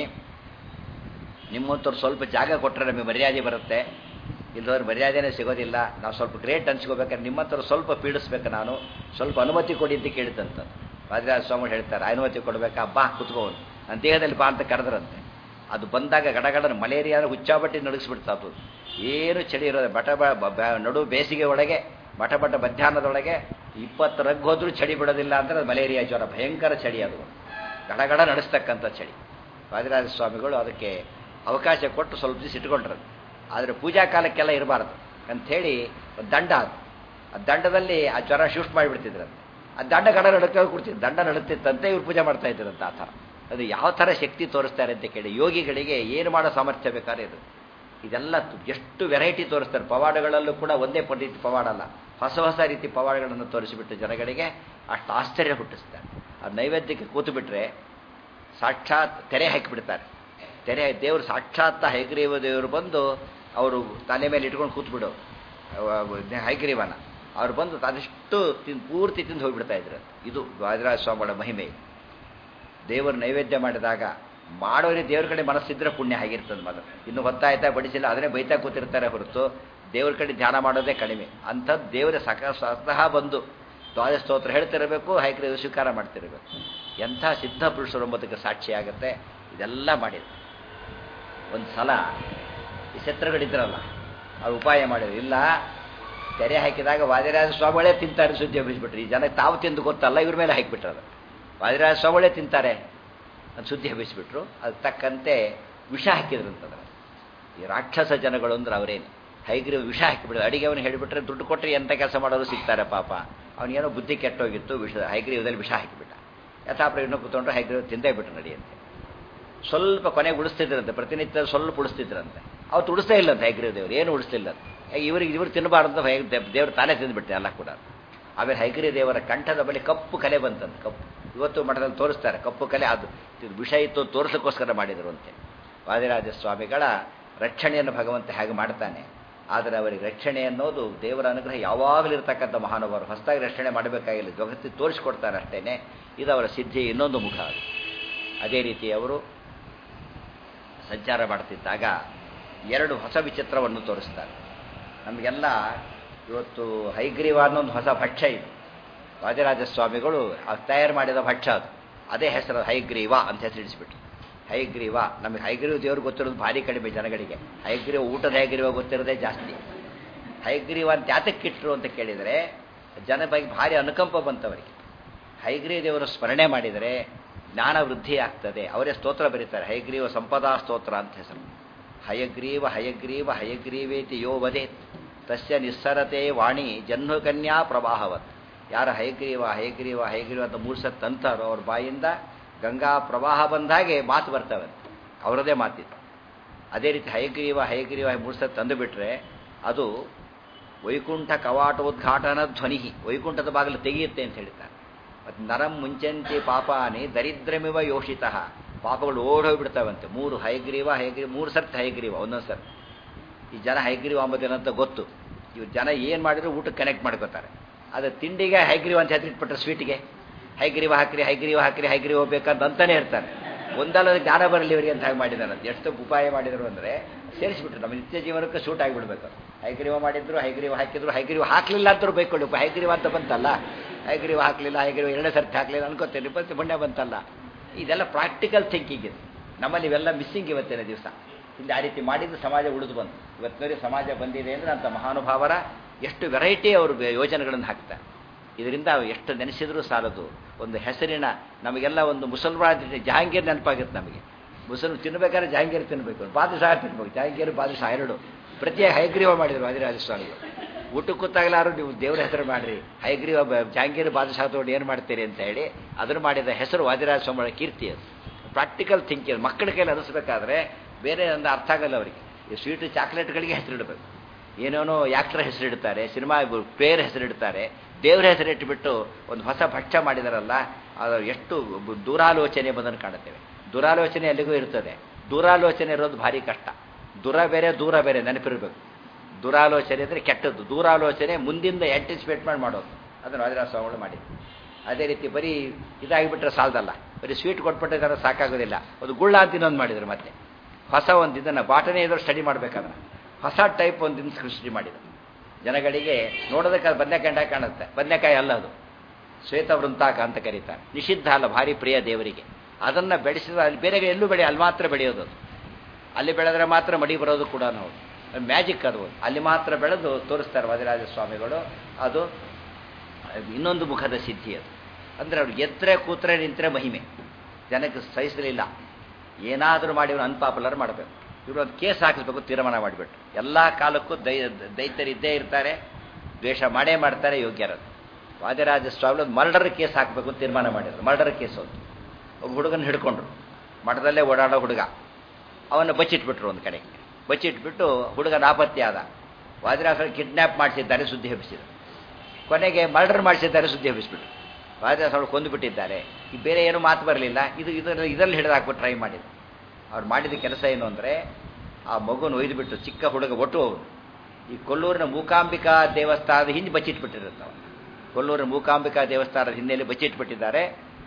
ನಿಮ್ಮಂಥವ್ರು ಸ್ವಲ್ಪ ಜಾಗ ಕೊಟ್ಟರೆ ನಮಗೆ ಮರ್ಯಾದೆ ಬರುತ್ತೆ ಇಲ್ಲದವ್ರು ಮರ್ಯಾದೆನೇ ಸಿಗೋದಿಲ್ಲ ನಾವು ಸ್ವಲ್ಪ ಗ್ರೇಟ್ ಅನ್ಸ್ಕೋಬೇಕಾದ್ರೆ ನಿಮ್ಮಂಥವ್ರು ಸ್ವಲ್ಪ ಪೀಡಿಸ್ಬೇಕು ನಾನು ಸ್ವಲ್ಪ ಅನುಮತಿ ಕೊಡಿ ಅಂತ ಕೇಳಿದಂತ ವಾದಿರಾಜ ಸ್ವಾಮಿ ಹೇಳ್ತಾರೆ ಅನುಮತಿ ಕೊಡಬೇಕಾ ಬಾ ಕುತ್ಕೋನು ನನ್ನ ದೇಹದಲ್ಲಿ ಬಾ ಅಂತ ಕರೆದ್ರಂತೆ ಅದು ಬಂದಾಗ ಗಡಗಡನ ಮಲೇರಿಯಾನ ಹುಚ್ಚಾಬಟ್ಟಿ ನಡುಗಿಸ್ಬಿಡ್ತಾ ಅದು ಏನು ಚಳಿ ಇರೋದು ಬಟ ಬ- ಬ- ನಡು ಬೇಸಿಗೆ ಒಳಗೆ ಬಟ ಬಟ ಮಧ್ಯಾಹ್ನದೊಳಗೆ ಇಪ್ಪತ್ತು ರಗ್ ಹೋದ್ರೂ ಚಳಿ ಬಿಡೋದಿಲ್ಲ ಅಂದರೆ ಅದು ಮಲೇರಿಯಾ ಜ್ವರ ಭಯಂಕರ ಚಳಿ ಅದು ಗಡಗಡ ನಡೆಸ್ತಕ್ಕಂಥ ಚಳಿ ವಾದಿರಾಜ ಸ್ವಾಮಿಗಳು ಅದಕ್ಕೆ ಅವಕಾಶ ಕೊಟ್ಟು ಸ್ವಲ್ಪ ದಿವಸ ಇಟ್ಕೊಂಡ್ರು ಆದರೆ ಪೂಜಾ ಕಾಲಕ್ಕೆಲ್ಲ ಇರಬಾರ್ದು ಅಂಥೇಳಿ ಒಂದು ದಂಡ ಅದು ಆ ದಂಡದಲ್ಲಿ ಆ ಜ್ವರ ಶಿಫ್ಟ್ ಮಾಡಿಬಿಡ್ತಿದ್ರಂತೆ ಆ ದಂಡ ಗಡ ನಡುಕ ಕೊಡ್ತಿದ್ದು ದಂಡ ನಡುತ್ತಿತ್ತಂತೆ ಇವ್ರು ಪೂಜೆ ಮಾಡ್ತಾ ಇದ್ರಂತ ಆ ಥರ ಅದು ಯಾವ ಥರ ಶಕ್ತಿ ತೋರಿಸ್ತಾರೆ ಅಂತ ಕೇಳಿ ಯೋಗಿಗಳಿಗೆ ಏನು ಮಾಡೋ ಸಾಮರ್ಥ್ಯ ಬೇಕಾದ್ರೆ ಇದು ಇದೆಲ್ಲ ತು- ಎಷ್ಟು ವೆರೈಟಿ ತೋರಿಸ್ತಾರೆ ಪವಾಡಗಳಲ್ಲೂ ಕೂಡ ಒಂದೇ ರೀತಿ ಪವಾಡ ಅಲ್ಲ ಹೊಸ ಹೊಸ ರೀತಿ ಪವಾಡಗಳನ್ನು ತೋರಿಸಿಬಿಟ್ಟು ಜನಗಳಿಗೆ ಅಷ್ಟು ಆಶ್ಚರ್ಯ ಹುಟ್ಟಿಸ್ತಾರೆ ಆ ನೈವೇದ್ಯಕ್ಕೆ ಕೂತು ಬಿಟ್ರೆ ಸಾಕ್ಷಾತ್ ತೆರೆ ಹಾಕಿಬಿಡ್ತಾರೆ ತೆರೆ ದೇವರು ಸಾಕ್ಷಾತ್ ಹೈಗ್ರೀವ ದೇವರು ಬಂದು ಅವರು ತಲೆ ಮೇಲೆ ಇಟ್ಕೊಂಡು ಕೂತ್ಬಿಡು ಹೈಗ್ರೀವನ ಅವ್ರು ಬಂದು ಅದೆಷ್ಟು ತಿಂದು ಪೂರ್ತಿ ತಿಂದು ಹೋಗ್ಬಿಡ್ತಾ ಇದ್ರು ಇದು ವಾದಿರಾಜ ಸ್ವಾಮಿಗಳ ಮಹಿಮೆ ದೇವರು ನೈವೇದ್ಯ ಮಾಡಿದಾಗ ಮಾಡೋರಿಗೆ ದೇವ್ರ ಕಡೆ ಮನಸ್ಸಿದ್ರೆ ಪುಣ್ಯ ಆಗಿರ್ತದೆ ಮೊದಲು ಇನ್ನು ಹೊತ್ತಾಯ್ತಾ ಬಡಿಸಿಲ್ಲ ಅದನ್ನೇ ಬೈತಾ ಕೂತಿರ್ತಾರೆ ಹೊರತು ದೇವ್ರ ಕಡೆ ಧ್ಯಾನ ಮಾಡೋದೇ ಕಡಿಮೆ ಅಂಥದ್ದು ದೇವರ ಸಕ ಸ್ವತಃ ಬಂದು ದ್ವಾದ ಸ್ತೋತ್ರ ಹೇಳ್ತಿರಬೇಕು ಹೈಕ್ರೀವ ಸ್ವೀಕಾರ ಮಾಡ್ತಿರಬೇಕು ಎಂಥ ಸಿದ್ಧ ಪುರುಷರು ಎಂಬುದಕ್ಕೆ ಸಾಕ್ಷಿ ಆಗುತ್ತೆ ಇದೆಲ್ಲ ಮಾಡಿದ್ರು ಒಂದು ಸಲ ಈ ಶತ್ರುಗಳಿದ್ರಲ್ಲ ಅವ್ರು ಉಪಾಯ ಮಾಡಿದ್ರು ಇಲ್ಲ ತೆರೆ ಹಾಕಿದಾಗ ವಾದಿರಾಜ ಸ್ವಾಮಿಗಳೇ ತಿಂತಾರೆ ಸುದ್ದಿ ಹಬ್ಬಿಸ್ಬಿಟ್ರು ಈ ಜನಕ್ಕೆ ತಾವು ತಿಂದು ಗೊತ್ತಲ್ಲ ಇವ್ರ ಮೇಲೆ ಹಾಕಿಬಿಟ್ರದು ವಾದಿರಾಜ ಸ್ವಾಮಿಗಳೇ ತಿಂತಾರೆ ಅಂತ ಸುದ್ದಿ ಹಬ್ಬಿಸ್ಬಿಟ್ರು ಅದಕ್ಕೆ ತಕ್ಕಂತೆ ವಿಷ ಹಾಕಿದ್ರಂತಂದ್ರೆ ಈ ರಾಕ್ಷಸ ಜನಗಳು ಅಂದ್ರೆ ಅವರೇನು ಹೈಗ್ರೀವ ವಿಷ ಹಾಕಿಬಿಡೋದು ಅಡಿಗೆ ಅವನು ಹೇಳಿಬಿಟ್ರೆ ದುಡ್ಡು ಕೊಟ್ಟರೆ ಎಂಥ ಕೆಲಸ ಮಾಡೋರು ಸಿಗ್ತಾರೆ ಪಾಪ ಅವನಿಗೇನೋ ಬುದ್ಧಿ ಕೆಟ್ಟೋಗಿತ್ತು ವಿಷ ಹೈಗ್ರೀವದಲ್ಲಿ ವಿಷ ಹಾಕಿಬಿಟ್ಟ ಯಥಾಪ್ರಯೋಜನ ಕೂತ್ಕೊಂಡ್ರೆ ಹೈಗ್ರೀವ ತಿಂದೇ ಬಿಟ್ರು ನಡೆಯುತ್ತೆ ಸ್ವಲ್ಪ ಕೊನೆಗೆ ಉಳಿಸ್ತಿದ್ರಂತೆ ಪ್ರತಿನಿತ್ಯ ಸ್ವಲ್ಪ ಉಳಿಸ್ತಿದ್ರಂತೆ ಅವತ್ತು ಉಳಿಸ್ತಾ ಇಲ್ಲ ಅಂತ ಹೈಗ್ರೀವ ದೇವರು ಏನು ಉಳಿಸ್ತಿಲ್ಲ ಇವ್ರಿಗೆ ಇವ್ರು ತಿನ್ನಬಾರ್ದು ದೇವರು ತಾನೇ ತಿಂದುಬಿಟ್ಟೆ ಎಲ್ಲ ಕೂಡ ಆಮೇಲೆ ಹೈಗ್ರೀವ ದೇವರ ಕಂಠದ ಬಳಿ ಕಪ್ಪು ಕಲೆ ಬಂತಂತೆ ಕಪ್ಪು ಇವತ್ತು ಮಠದಲ್ಲಿ ತೋರಿಸ್ತಾರೆ ಕಪ್ಪು ಕಲೆ ಅದು ಇದು ವಿಷ ಇತ್ತು ತೋರಿಸೋಕ್ಕೋಸ್ಕರ ಮಾಡಿದರು ಅಂತೆ ವಾದಿರಾಜ ಸ್ವಾಮಿಗಳ ರಕ್ಷಣೆಯನ್ನು ಭಗವಂತ ಹೇಗೆ ಮಾಡ್ತಾನೆ ಆದರೆ ಅವರಿಗೆ ರಕ್ಷಣೆ ಅನ್ನೋದು ದೇವರ ಅನುಗ್ರಹ ಯಾವಾಗಲೂ ಇರತಕ್ಕಂಥ ಮಹಾನುಭಾವರು ಹೊಸದಾಗಿ ರಕ್ಷಣೆ ಮಾಡಬೇಕಾಗಿಲ್ಲ ಜಗತ್ತಿಗೆ ತೋರಿಸ್ಕೊಡ್ತಾರೆ ಅಷ್ಟೇನೆ ಇದು ಅವರ ಸಿದ್ಧಿ ಇನ್ನೊಂದು ಮುಖ ಅದು ಅದೇ ರೀತಿ ಅವರು ಸಂಚಾರ ಮಾಡ್ತಿದ್ದಾಗ ಎರಡು ಹೊಸ ವಿಚಿತ್ರವನ್ನು ತೋರಿಸ್ತಾರೆ ನಮಗೆಲ್ಲ ಇವತ್ತು ಹೈಗ್ರೀವ ಅನ್ನೊಂದು ಹೊಸ ಭಕ್ಷ್ಯ ಇದು ರಾಜರಾಜ ಸ್ವಾಮಿಗಳು ಅದು ತಯಾರು ಮಾಡಿದ ಭಕ್ಷ್ಯ ಅದು ಅದೇ ಹೆಸರು ಹೈಗ್ರೀವ ಅಂತ ಹೆಸರಿಡಿಸ್ಬಿಟ್ಟು ಹೈಗ್ರೀವ ನಮಗೆ ಹೈಗ್ರೀವ ದೇವ್ರು ಗೊತ್ತಿರೋದು ಭಾರಿ ಕಡಿಮೆ ಜನಗಳಿಗೆ ಹೈಗ್ರೀವ ಊಟದ ಹೈಗ್ರೀವ ಗೊತ್ತಿರೋದೇ ಜಾಸ್ತಿ ಹೈಗ್ರೀವ ಅಂತ ಯಾತಕ್ಕಿಟ್ರು ಅಂತ ಕೇಳಿದರೆ ಜನ ಬಗ್ಗೆ ಭಾರಿ ಅನುಕಂಪ ಬಂತವರಿಗೆ ಹೈಗ್ರೀವ ದೇವರು ಸ್ಮರಣೆ ಮಾಡಿದರೆ ಜ್ಞಾನ ವೃದ್ಧಿ ಆಗ್ತದೆ ಅವರೇ ಸ್ತೋತ್ರ ಬರೀತಾರೆ ಹಯಗ್ರೀವ ಸಂಪದಾ ಸ್ತೋತ್ರ ಅಂತ ಹೆಸರು ಹಯಗ್ರೀವ ಹಯಗ್ರೀವ ಹಯಗ್ರೀವೇತಿ ಯೋ ವದೇತ್ ತಸ್ಯ ನಿಸ್ಸರತೆ ವಾಣಿ ಜನ್ಮಕನ್ಯಾ ಪ್ರವಾಹವತ್ ಯಾರ ಹಯಗ್ರೀವ ಹಯಗ್ರೀವ ಹಯಗ್ರೀವ ಅಂತ ಮೂರು ಸತ್ ಅಂತಾರೋ ಅವ್ರ ಬಾಯಿಂದ ಗಂಗಾ ಪ್ರವಾಹ ಬಂದಾಗೆ ಮಾತು ಬರ್ತವೆ ಅವರದೇ ಮಾತಿತ್ತು ಅದೇ ರೀತಿ ಹಯಗ್ರೀವ ಹಯಗ್ರೀವ ಮೂರು ಸತ್ ತಂದುಬಿಟ್ರೆ ಅದು ವೈಕುಂಠ ಕವಾಟೋದ್ಘಾಟನ ಧ್ವನಿ ವೈಕುಂಠದ ಬಾಗಿಲು ತೆಗೆಯುತ್ತೆ ಅಂತ ಹೇಳ್ತಾರೆ ಮತ್ತು ನರಂ ಮುಂಚಂತಿ ಪಾಪಾನಿ ದರಿದ್ರಮಿವ ಯೋಷಿತ ಪಾಪಗಳು ಓಡೋಗ್ಬಿಡ್ತಾವಂತೆ ಮೂರು ಹೈಗ್ರೀವ ಹೈಗ್ರೀವ ಮೂರು ಸರ್ತಿ ಹೈಗ್ರೀವ ಒಂದೊಂದು ಸರ್ತಿ ಈ ಜನ ಹೈಗ್ರೀವ ಅಂಬೋದಿಲ್ಲ ಅಂತ ಗೊತ್ತು ಇವ್ರು ಜನ ಏನು ಮಾಡಿದ್ರು ಊಟಕ್ಕೆ ಕನೆಕ್ಟ್ ಮಾಡ್ಕೋತಾರೆ ಅದು ತಿಂಡಿಗೆ ಹೈಗ್ರೀವ ಅಂತ ಹೆಸರಿಟ್ಬಿಟ್ರೆ ಸ್ವೀಟಿಗೆ ಹೈಗ್ರೀವ ಹಾಕ್ರಿ ಹೈಗ್ರೀವ ಹಾಕ್ರಿ ಹೈಗ್ರೀವ ಹೋಗ್ಬೇಕಂತ ಅಂತಾನೆ ಇರ್ತಾರೆ ಒಂದಲ್ಲ ಜ್ಞಾನ ಬರಲಿ ಇವರಿಗೆ ಅಂತ ಹಾಗೆ ಮಾಡಿದಾರೆ ಎಷ್ಟು ಉಪಾಯ ಮಾಡಿದರು ಅಂದರೆ ಸೇರಿಸ್ಬಿಟ್ರು ನಮ್ಮ ನಿತ್ಯ ಜೀವನಕ್ಕೆ ಸೂಟ್ ಆಗಿಬಿಡ್ಬೇಕು ಹೈಗ್ರೀವ ಮಾಡಿದ್ರು ಹೈಗ್ರೀವ ಹಾಕಿದ್ರು ಹೈಗ್ರೀವ ಹಾಕಲಿಲ್ಲ ಅಂತರೂ ಬೈಕೊಳ್ಳಿ ಹೈಗ್ರೀವ ಅಂತ ಬಂತಲ್ಲ ಹೈಗ್ರೀವ ಹಾಕಲಿಲ್ಲ ಹೈಗ್ರೀವ ಎರಡನೇ ಸರ್ತಿ ಹಾಕಲಿಲ್ಲ ಅನ್ಕೋತೇನೆ ಮತ್ತೆ ಪುಣ್ಯ ಬಂತಲ್ಲ ಇದೆಲ್ಲ ಪ್ರಾಕ್ಟಿಕಲ್ ಥಿಂಕಿಂಗ್ ಇದು ನಮ್ಮಲ್ಲಿ ಇವೆಲ್ಲ ಮಿಸ್ಸಿಂಗ್ ಇವತ್ತಿನ ದಿವಸ ಹಿಂದೆ ಆ ರೀತಿ ಮಾಡಿದ್ದು ಸಮಾಜ ಉಳಿದು ಬಂತು ಇವತ್ತಿನವರೆಗೆ ಸಮಾಜ ಬಂದಿದೆ ಅಂದರೆ ಅಂತ ಮಹಾನುಭಾವರ ಎಷ್ಟು ವೆರೈಟಿ ಅವರು ಯೋಜನೆಗಳನ್ನು ಹಾಕ್ತಾರೆ ಇದರಿಂದ ಎಷ್ಟು ನೆನೆಸಿದರೂ ಸಾಲದು ಒಂದು ಹೆಸರಿನ ನಮಗೆಲ್ಲ ಒಂದು ಮುಸಲ್ಮಾನ್ ಜಹಾಂಗೀರ್ ನೆನಪಾಗುತ್ತೆ ನಮಗೆ ಮುಸಲ್ಮ್ ತಿನ್ನಬೇಕಾದ್ರೆ ಜಹಾಂಗೀರ್ ತಿನ್ನಬೇಕು ಬಾದುಷಾ ತಿನ್ಬೇಕು ಜಹಾಂಗೀರ್ ಬಾದುಷಾ ಎರಡು ಪ್ರತ್ಯೇಕ ಹೈಗ್ರೀವ ಮಾಡಿದರು ವಾದಿರಾಜ ಸ್ವಾಮಿಗಳು ಊಟಕ್ಕೆ ಕೂತಾಗಲಾರು ನೀವು ದೇವ್ರ ಹೆಸರು ಮಾಡಿರಿ ಹೈಗ್ರೀವ ಜಹಾಂಗೀರ್ ಬಾದುಷಾ ತಗೊಂಡು ಏನು ಮಾಡ್ತೀರಿ ಅಂತ ಹೇಳಿ ಅದನ್ನು ಮಾಡಿದ ಹೆಸರು ವಾದಿರಾಜ ಸ್ವಾಮಿಗಳ ಕೀರ್ತಿ ಅದು ಪ್ರಾಕ್ಟಿಕಲ್ ಥಿಂಕಿಂಗ್ ಮಕ್ಕಳ ಕೈಲಿ ಅನಿಸ್ಬೇಕಾದ್ರೆ ಬೇರೆ ಒಂದು ಅರ್ಥ ಆಗಲ್ಲ ಅವರಿಗೆ ಈ ಸ್ವೀಟು ಚಾಕ್ಲೇಟ್ಗಳಿಗೆ ಹೆಸರಿಡಬೇಕು ಏನೇನೋ ಯಾಕ್ಟರ್ ಹೆಸರಿಡ್ತಾರೆ ಸಿನಿಮಾ ಪ್ಲೇಯರ್ ಹೆಸರಿಡ್ತಾರೆ ದೇವರ ಹೆಸರಿಟ್ಟುಬಿಟ್ಟು ಒಂದು ಹೊಸ ಭಕ್ಷ್ಯ ಮಾಡಿದಾರಲ್ಲ ಅದು ಎಷ್ಟು ದೂರಾಲೋಚನೆ ಬಂದನ್ನು ಕಾಣುತ್ತೇವೆ ದುರಾಲೋಚನೆ ಎಲ್ಲಿಗೂ ಇರ್ತದೆ ದೂರಾಲೋಚನೆ ಇರೋದು ಭಾರಿ ಕಷ್ಟ ದುರ ಬೇರೆ ದೂರ ಬೇರೆ ನೆನಪಿರಬೇಕು ದುರಾಲೋಚನೆ ಅಂದರೆ ಕೆಟ್ಟದ್ದು ದೂರಾಲೋಚನೆ ಮುಂದಿಂದ ಆಂಟಿಸಿಪೇಟ್ ಮಾಡಿ ಮಾಡೋದು ಅದನ್ನು ರಾಜರಾಜ ಸ್ವಾಮಿಗಳು ಮಾಡಿದ್ರು ಅದೇ ರೀತಿ ಬರೀ ಇದಾಗಿಬಿಟ್ರೆ ಸಾಲದಲ್ಲ ಬರೀ ಸ್ವೀಟ್ ಕೊಟ್ಬಿಟ್ಟಿದ್ದಾರೆ ಸಾಕಾಗೋದಿಲ್ಲ ಒಂದು ಗುಳ್ಳ ಅಂತ ಇನ್ನೊಂದು ಮಾಡಿದ್ರು ಮತ್ತೆ ಹೊಸ ಒಂದು ಇದನ್ನು ಬಾಟನೆ ಇದ್ರು ಸ್ಟಡಿ ಮಾಡಬೇಕಾದ್ರೆ ಹೊಸ ಟೈಪ್ ಒಂದು ದಿನ ಸೃಷ್ಟಿ ಮಾಡಿದ್ರು ಜನಗಳಿಗೆ ನೋಡೋದಕ್ಕೆ ಅದು ಬದನೆಕಾಯಿ ಕಾಣುತ್ತೆ ಬದನೆಕಾಯಿ ಅಲ್ಲ ಅದು ಶ್ವೇತ ವೃಂತಾಕ ಅಂತ ಕರೀತಾರೆ ನಿಷಿದ್ಧ ಅಲ್ಲ ಭಾರಿ ಪ್ರಿಯ ದೇವರಿಗೆ ಅದನ್ನು ಬೆಳೆಸಿದ ಅಲ್ಲಿ ಬೇರೆ ಎಲ್ಲೂ ಬೆಳೆ ಅಲ್ಲಿ ಮಾತ್ರ ಬೆಳೆಯೋದು ಅದು ಅಲ್ಲಿ ಬೆಳೆದ್ರೆ ಮಾತ್ರ ಮಡಿ ಬರೋದು ಕೂಡ ನಾವು ಮ್ಯಾಜಿಕ್ ಅದು ಅಲ್ಲಿ ಮಾತ್ರ ಬೆಳೆದು ತೋರಿಸ್ತಾರೆ ವಾದಿರಾಜ ಸ್ವಾಮಿಗಳು ಅದು ಇನ್ನೊಂದು ಮುಖದ ಸಿದ್ಧಿ ಅದು ಅಂದರೆ ಅವ್ರು ಎತ್ತರೆ ಕೂತ್ರೆ ನಿಂತರೆ ಮಹಿಮೆ ಜನಕ್ಕೆ ಸಹಿಸಲಿಲ್ಲ ಏನಾದರೂ ಮಾಡಿ ಇವ್ರು ಅನ್ಪಾಪುಲರ್ ಮಾಡಬೇಕು ಇವರು ಒಂದು ಕೇಸ್ ಹಾಕಿಸ್ಬೇಕು ತೀರ್ಮಾನ ಮಾಡಿಬಿಟ್ಟು ಎಲ್ಲ ಕಾಲಕ್ಕೂ ದೈ ದೈತ್ಯರು ಇದ್ದೇ ಇರ್ತಾರೆ ದ್ವೇಷ ಮಾಡೇ ಮಾಡ್ತಾರೆ ಯೋಗ್ಯರದು ವಾದಿರಾಜ ಸ್ವಾಮಿ ಒಂದು ಮರ್ಡರ್ ಕೇಸ್ ಹಾಕಬೇಕು ಅಂತ ತೀರ್ಮಾನ ಮಾಡಿದ್ರು ಮರ್ಡರ್ ಕೇಸ್ ಒಂದು ಒಬ್ಬ ಹುಡುಗನ ಹಿಡ್ಕೊಂಡ್ರು ಮಠದಲ್ಲೇ ಓಡಾಡೋ ಹುಡುಗ ಅವನ್ನ ಬಚ್ಚಿಟ್ಬಿಟ್ರು ಒಂದು ಕಡೆ ಬಚ್ಚಿಟ್ಬಿಟ್ಟು ಹುಡುಗ ನಾಪತ್ತೆ ಆದ ವಾದಿರಾಜ ಕಿಡ್ನ್ಯಾಪ್ ಮಾಡಿಸಿದ್ದಾರೆ ಸುದ್ದಿ ಹಬ್ಬಿಸಿದ್ರು ಕೊನೆಗೆ ಮರ್ಡರ್ ಮಾಡಿಸಿದ್ದಾರೆ ಸುದ್ದಿ ಹಬ್ಬಿಸ್ಬಿಟ್ರು ವಾದಿರಾಜ ಅವಳು ಕೊಂದುಬಿಟ್ಟಿದ್ದಾರೆ ಈ ಬೇರೆ ಏನೂ ಮಾತು ಬರಲಿಲ್ಲ ಇದು ಇದರಲ್ಲಿ ಇದರಲ್ಲಿ ಹಿಡಿದು ಹಾಕ್ಬಿಟ್ಟು ಟ್ರೈ ಮಾಡಿದ್ರು ಅವ್ರು ಮಾಡಿದ ಕೆಲಸ ಏನು ಅಂದರೆ ಆ ಮಗುನ ಒಯ್ದುಬಿಟ್ಟು ಚಿಕ್ಕ ಹುಡುಗ ಒಟ್ಟು ಅವನು ಈ ಕೊಲ್ಲೂರಿನ ಮೂಕಾಂಬಿಕಾ ದೇವಸ್ಥಾನದ ಹಿಂದೆ ಬಚ್ಚಿಟ್ಬಿಟ್ಟಿರುತ್ತೆ ಅವನು ಕೊಲ್ಲೂರಿನ ಮೂಕಾಂಬಿಕಾ ದೇವಸ್ಥಾನದ ಹಿನ್ನೆಲೆ ಬಚ್ಚಿಟ್ಬಿಟ್ಟಿದ್ದಾರೆ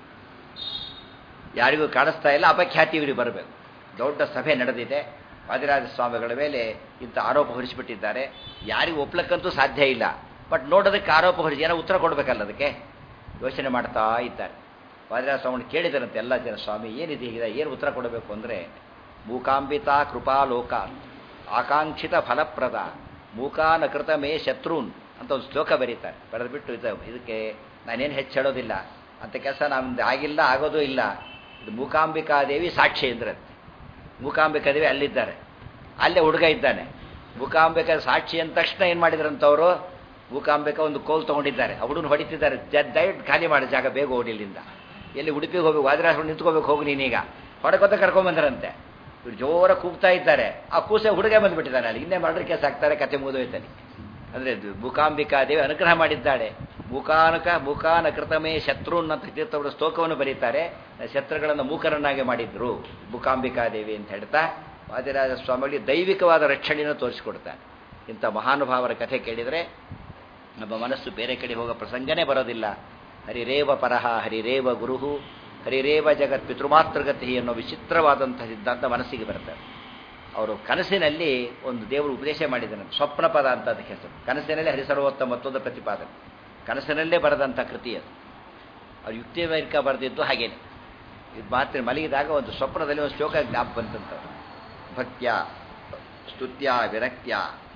ಯಾರಿಗೂ ಕಾಣಿಸ್ತಾ ಇಲ್ಲ ಅಪಖ್ಯಾತಿ ಇವರಿಗೆ ಬರಬೇಕು ದೊಡ್ಡ ಸಭೆ ನಡೆದಿದೆ ವಾದಿರಾಜ ಸ್ವಾಮಿಗಳ ಮೇಲೆ ಇಂಥ ಆರೋಪ ಹೊರಿಸಿಬಿಟ್ಟಿದ್ದಾರೆ ಯಾರಿಗೂ ಒಪ್ಲಕ್ಕಂತೂ ಸಾಧ್ಯ ಇಲ್ಲ ಬಟ್ ನೋಡೋದಕ್ಕೆ ಆರೋಪ ಹೊರಿಸಿ ಏನೋ ಉತ್ತರ ಕೊಡಬೇಕಲ್ಲ ಅದಕ್ಕೆ ಯೋಚನೆ ಮಾಡ್ತಾ ಇದ್ದಾರೆ ವಾದಿರಾಜ ಸ್ವಾಮಿ ಕೇಳಿದರಂತೆ ಎಲ್ಲ ಜನ ಸ್ವಾಮಿ ಏನಿದೆ ಹೀಗಿದೆ ಏನು ಉತ್ತರ ಕೊಡಬೇಕು ಅಂದರೆ ಮೂಕಾಂಬಿತಾ ಕೃಪಾಲೋಕ ಆಕಾಂಕ್ಷಿತ ಫಲಪ್ರದ ಮೂಕಾನ ಕೃತ ಮೇ ಶತ್ರುನ್ ಅಂತ ಒಂದು ಶ್ಲೋಕ ಬರೀತಾರೆ ಬರೆದ್ಬಿಟ್ಟು ಇದು ಇದಕ್ಕೆ ನಾನೇನು ಹೆಚ್ಚು ಹೇಳೋದಿಲ್ಲ ಅಂತ ಕೆಲಸ ನಮ್ದು ಆಗಿಲ್ಲ ಆಗೋದೂ ಇಲ್ಲ ಇದು ಮೂಕಾಂಬಿಕಾದೇವಿ ಸಾಕ್ಷಿ ಎಂದ್ರಂತೆ ಮೂಕಾಂಬಿಕಾದೇವಿ ಅಲ್ಲಿದ್ದಾರೆ ಅಲ್ಲೇ ಹುಡುಗ ಇದ್ದಾನೆ ಮೂಕಾಂಬಿಕಾ ಸಾಕ್ಷಿ ಅಂದ ತಕ್ಷಣ ಏನು ಮಾಡಿದ್ರಂತವರು ಮೂಕಾಂಬಿಕಾ ಒಂದು ಕೋಲ್ ತೊಗೊಂಡಿದ್ದಾರೆ ಆ ಹುಡುಗನ ಹೊಡಿತಿದ್ದಾರೆ ದಯವಿಟ್ಟು ಖಾಲಿ ಮಾಡಿ ಜಾಗ ಬೇಗ ಓಡಿಲಿಂದ ಎಲ್ಲಿ ಉಡುಪಿಗೆ ಹೋಗ್ಬೇಕು ವಾದಿರಾಜ ನಿಂತ್ಕೋಬೇಕು ಹೋಗಿ ನೀನೀಗ ಹೊಡಕೊತ್ತ ಕರ್ಕೊಂಬಂದ್ರಂತೆ ಇವ್ರು ಜೋರ ಕೂಗ್ತಾ ಇದ್ದಾರೆ ಆ ಕೂಸೆ ಹುಡುಗ ಬಂದ್ಬಿಟ್ಟಿದ್ದಾನೆ ಅಲ್ಲಿ ಹಿಂದೆ ಮರ್ಡರ್ ಕೇಸ್ ಹಾಕ್ತಾರೆ ಕತೆ ಮುಗಿದೋಯ್ತಾನೆ ಅಂದರೆ ಮೂಕಾಂಬಿಕಾ ದೇವಿ ಅನುಗ್ರಹ ಮಾಡಿದ್ದಾಳೆ ಮೂಕಾನಕ ಮೂಕಾನ ಕೃತಮೇ ಶತ್ರುನ್ ಅಂತ ತೀರ್ಥವರು ಸ್ತೋಕವನ್ನು ಬರೀತಾರೆ ಶತ್ರುಗಳನ್ನು ಮೂಕರನ್ನಾಗಿ ಮಾಡಿದ್ರು ಮೂಕಾಂಬಿಕಾದೇವಿ ಅಂತ ಹೇಳ್ತಾ ವಾದಿರಾಜ ಸ್ವಾಮಿಗಳಿಗೆ ದೈವಿಕವಾದ ರಕ್ಷಣೆಯನ್ನು ತೋರಿಸಿಕೊಡ್ತಾರೆ ಇಂಥ ಮಹಾನುಭಾವರ ಕಥೆ ಕೇಳಿದರೆ ನಮ್ಮ ಮನಸ್ಸು ಬೇರೆ ಕಡೆ ಹೋಗೋ ಪ್ರಸಂಗನೇ ಬರೋದಿಲ್ಲ ಹರಿರೇವ ಪರಹ ಹರಿರೇವ ಗುರುಹು ಹರಿರೇವ ಜಗತ್ ಪಿತೃಮಾತೃಗತಿ ಅನ್ನೋ ವಿಚಿತ್ರವಾದಂಥ ಸಿದ್ಧಾಂತ ಮನಸ್ಸಿಗೆ ಬರ್ತದೆ ಅವರು ಕನಸಿನಲ್ಲಿ ಒಂದು ದೇವರು ಉಪದೇಶ ಮಾಡಿದ್ದಾನೆ ಸ್ವಪ್ನ ಪದ ಅಂತ ಅದಕ್ಕೆ ಹೆಸರು ಕನಸಿನಲ್ಲೇ ಹರಿಸರ್ವೋತ್ತಮತ್ವದ ಪ್ರತಿಪಾದನೆ ಕನಸಿನಲ್ಲೇ ಬರೆದಂಥ ಕೃತಿ ಅದು ಅವ್ರು ಯುಕ್ತಿ ವೈರಿಕ ಬರೆದಿದ್ದು ಹಾಗೇನೆ ಇದು ಮಾತ್ರ ಮಲಗಿದಾಗ ಒಂದು ಸ್ವಪ್ನದಲ್ಲಿ ಒಂದು ಶ್ಲೋಕ ಜ್ಞಾಪ ಬಂತಂತ ಭಕ್ತ್ಯ ಸ್ತುತ್ಯ ವಿರಕ್ತ್ಯ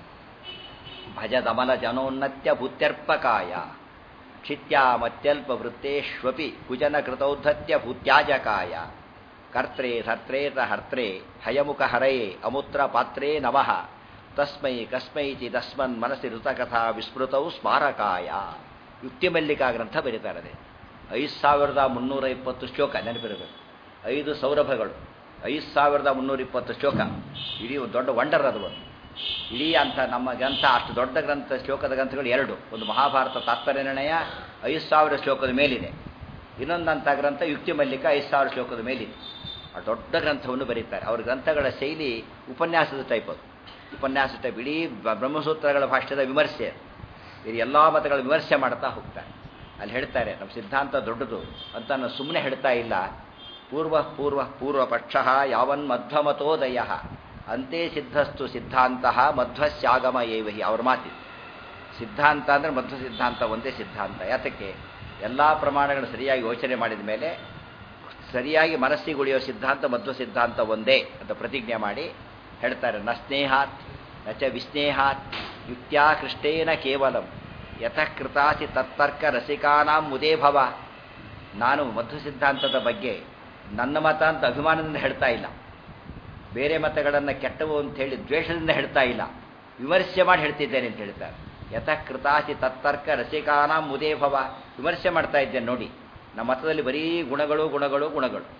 ಭಜ ದಮಲ ಜನೋನ್ನತ್ಯ ಭೂತ್ಯರ್ಪಕಾಯ ಕ್ಷಿತ್ಯಾಮತ್ಯಲ್ಪ ವೃತ್ತೇಶ್ವಪಿ ಕುಜನ ಕೃತೌದ್ಧತ್ಯ ಭೂತ್ಯಾಜಕಾಯ ಕರ್ತ್ರೇ ಧರ್ತ್ರೇತ ಹರ್ತ್ರೇ ಹಯಮುಖ ಹರಯೇ ಅಮೂತ್ರ ಪಾತ್ರೇ ನಮಃ ತಸ್ಮೈ ಕಸ್ಮೈತಿ ತಸ್ಮನ್ ಮನಸ್ಸಿ ಋತಕಥಾ ವಿಸ್ಮೃತೌ ಸ್ಮಾರಕಾಯ ಯುಕ್ತಿಮಲ್ಲಿಕಾ ಗ್ರಂಥ ಬರೀತಾರದೆ ಐದು ಸಾವಿರದ ಮುನ್ನೂರ ಇಪ್ಪತ್ತು ಶ್ಲೋಕ ನೆನಪಿರಬೇಕು ಐದು ಸೌರಭಗಳು ಐದು ಸಾವಿರದ ಮುನ್ನೂರ ಇಪ್ಪತ್ತು ಶ್ಲೋಕ ಇಡೀ ಒಂದು ದೊಡ್ಡ ವಂಡರ್ ಅದು ಒಂದು ಇಡೀ ಅಂತ ನಮ್ಮ ಗ್ರಂಥ ಅಷ್ಟು ದೊಡ್ಡ ಗ್ರಂಥ ಶ್ಲೋಕದ ಗ್ರಂಥಗಳು ಎರಡು ಒಂದು ಮಹಾಭಾರತ ತಾತ್ಪರ್ಯ ನಿರ್ಣಯ ಐದು ಸಾವಿರ ಶ್ಲೋಕದ ಮೇಲಿದೆ ಇನ್ನೊಂದಂಥ ಗ್ರಂಥ ಯುಕ್ತಿ ಮಲ್ಲಿಕ ಐದು ಸಾವಿರ ಶ್ಲೋಕದ ಮೇಲಿದೆ ಆ ದೊಡ್ಡ ಗ್ರಂಥವನ್ನು ಬರೀತಾರೆ ಅವ್ರ ಗ್ರಂಥಗಳ ಶೈಲಿ ಉಪನ್ಯಾಸದ ಟೈಪ್ ಅದು ಉಪನ್ಯಾಸ ಟೈಪ್ ಇಡೀ ಬ್ರಹ್ಮಸೂತ್ರಗಳ ಭಾಷ್ಯದ ವಿಮರ್ಶೆ ಇದು ಎಲ್ಲ ಮತಗಳ ವಿಮರ್ಶೆ ಮಾಡ್ತಾ ಹೋಗ್ತಾರೆ ಅಲ್ಲಿ ಹೇಳ್ತಾರೆ ನಮ್ಮ ಸಿದ್ಧಾಂತ ದೊಡ್ಡದು ಅಂತ ನಾನು ಸುಮ್ಮನೆ ಹೇಳ್ತಾ ಇಲ್ಲ ಪೂರ್ವ ಪೂರ್ವ ಪೂರ್ವ ಪಕ್ಷ ಯಾವನ್ ಮಧ್ವಮತೋದಯ ಅಂತೆ ಸಿದ್ಧಸ್ತು ಸಿದ್ಧಾಂತ ಮಧ್ವಸ್ಯಾಗಮ ಏವಹಿ ಅವ್ರ ಮಾತಿದೆ ಸಿದ್ಧಾಂತ ಅಂದರೆ ಮಧ್ವ ಸಿದ್ಧಾಂತ ಒಂದೇ ಸಿದ್ಧಾಂತ ಯಾತಕ್ಕೆ ಎಲ್ಲ ಪ್ರಮಾಣಗಳನ್ನು ಸರಿಯಾಗಿ ಯೋಚನೆ ಮಾಡಿದ ಮೇಲೆ ಸರಿಯಾಗಿ ಮನಸ್ಸಿಗೆ ಉಳಿಯೋ ಸಿದ್ಧಾಂತ ಮಧ್ವ ಸಿದ್ಧಾಂತ ಒಂದೇ ಅಂತ ಪ್ರತಿಜ್ಞೆ ಮಾಡಿ ಹೇಳ್ತಾರೆ ನ ಸ್ನೇಹಾತ್ ನ ಚ ವಿಸ್ನೇಹಾತ್ ಯುಕ್ತ್ಯಾ ಕೃಷ್ಟೇನ ಕೇವಲಂ ಯತಃ ಕೃತಾಸಿ ತತ್ತರ್ಕ ರಸಿಕಾನಾಂ ಮುದೇ ಭವ ನಾನು ಮಧ್ವ ಸಿದ್ಧಾಂತದ ಬಗ್ಗೆ ನನ್ನ ಮತ ಅಂತ ಅಭಿಮಾನದಿಂದ ಹೇಳ್ತಾ ಇಲ್ಲ ಬೇರೆ ಮತಗಳನ್ನು ಕೆಟ್ಟವು ಅಂತ ಹೇಳಿ ದ್ವೇಷದಿಂದ ಹೇಳ್ತಾ ಇಲ್ಲ ವಿಮರ್ಶೆ ಮಾಡಿ ಹೇಳ್ತಿದ್ದೇನೆ ಅಂತ ಹೇಳ್ತಾರೆ ಯತಃ ಕೃತಾಸಿ ತತ್ತರ್ಕ ರಸಿಕಾನಾಂ ಮುದೇ ಭವ ವಿಮರ್ಶೆ ಮಾಡ್ತಾ ಇದ್ದೇನೆ ನೋಡಿ ನಮ್ಮ ಮತದಲ್ಲಿ ಬರೀ ಗುಣಗಳು ಗುಣಗಳು ಗುಣಗಳು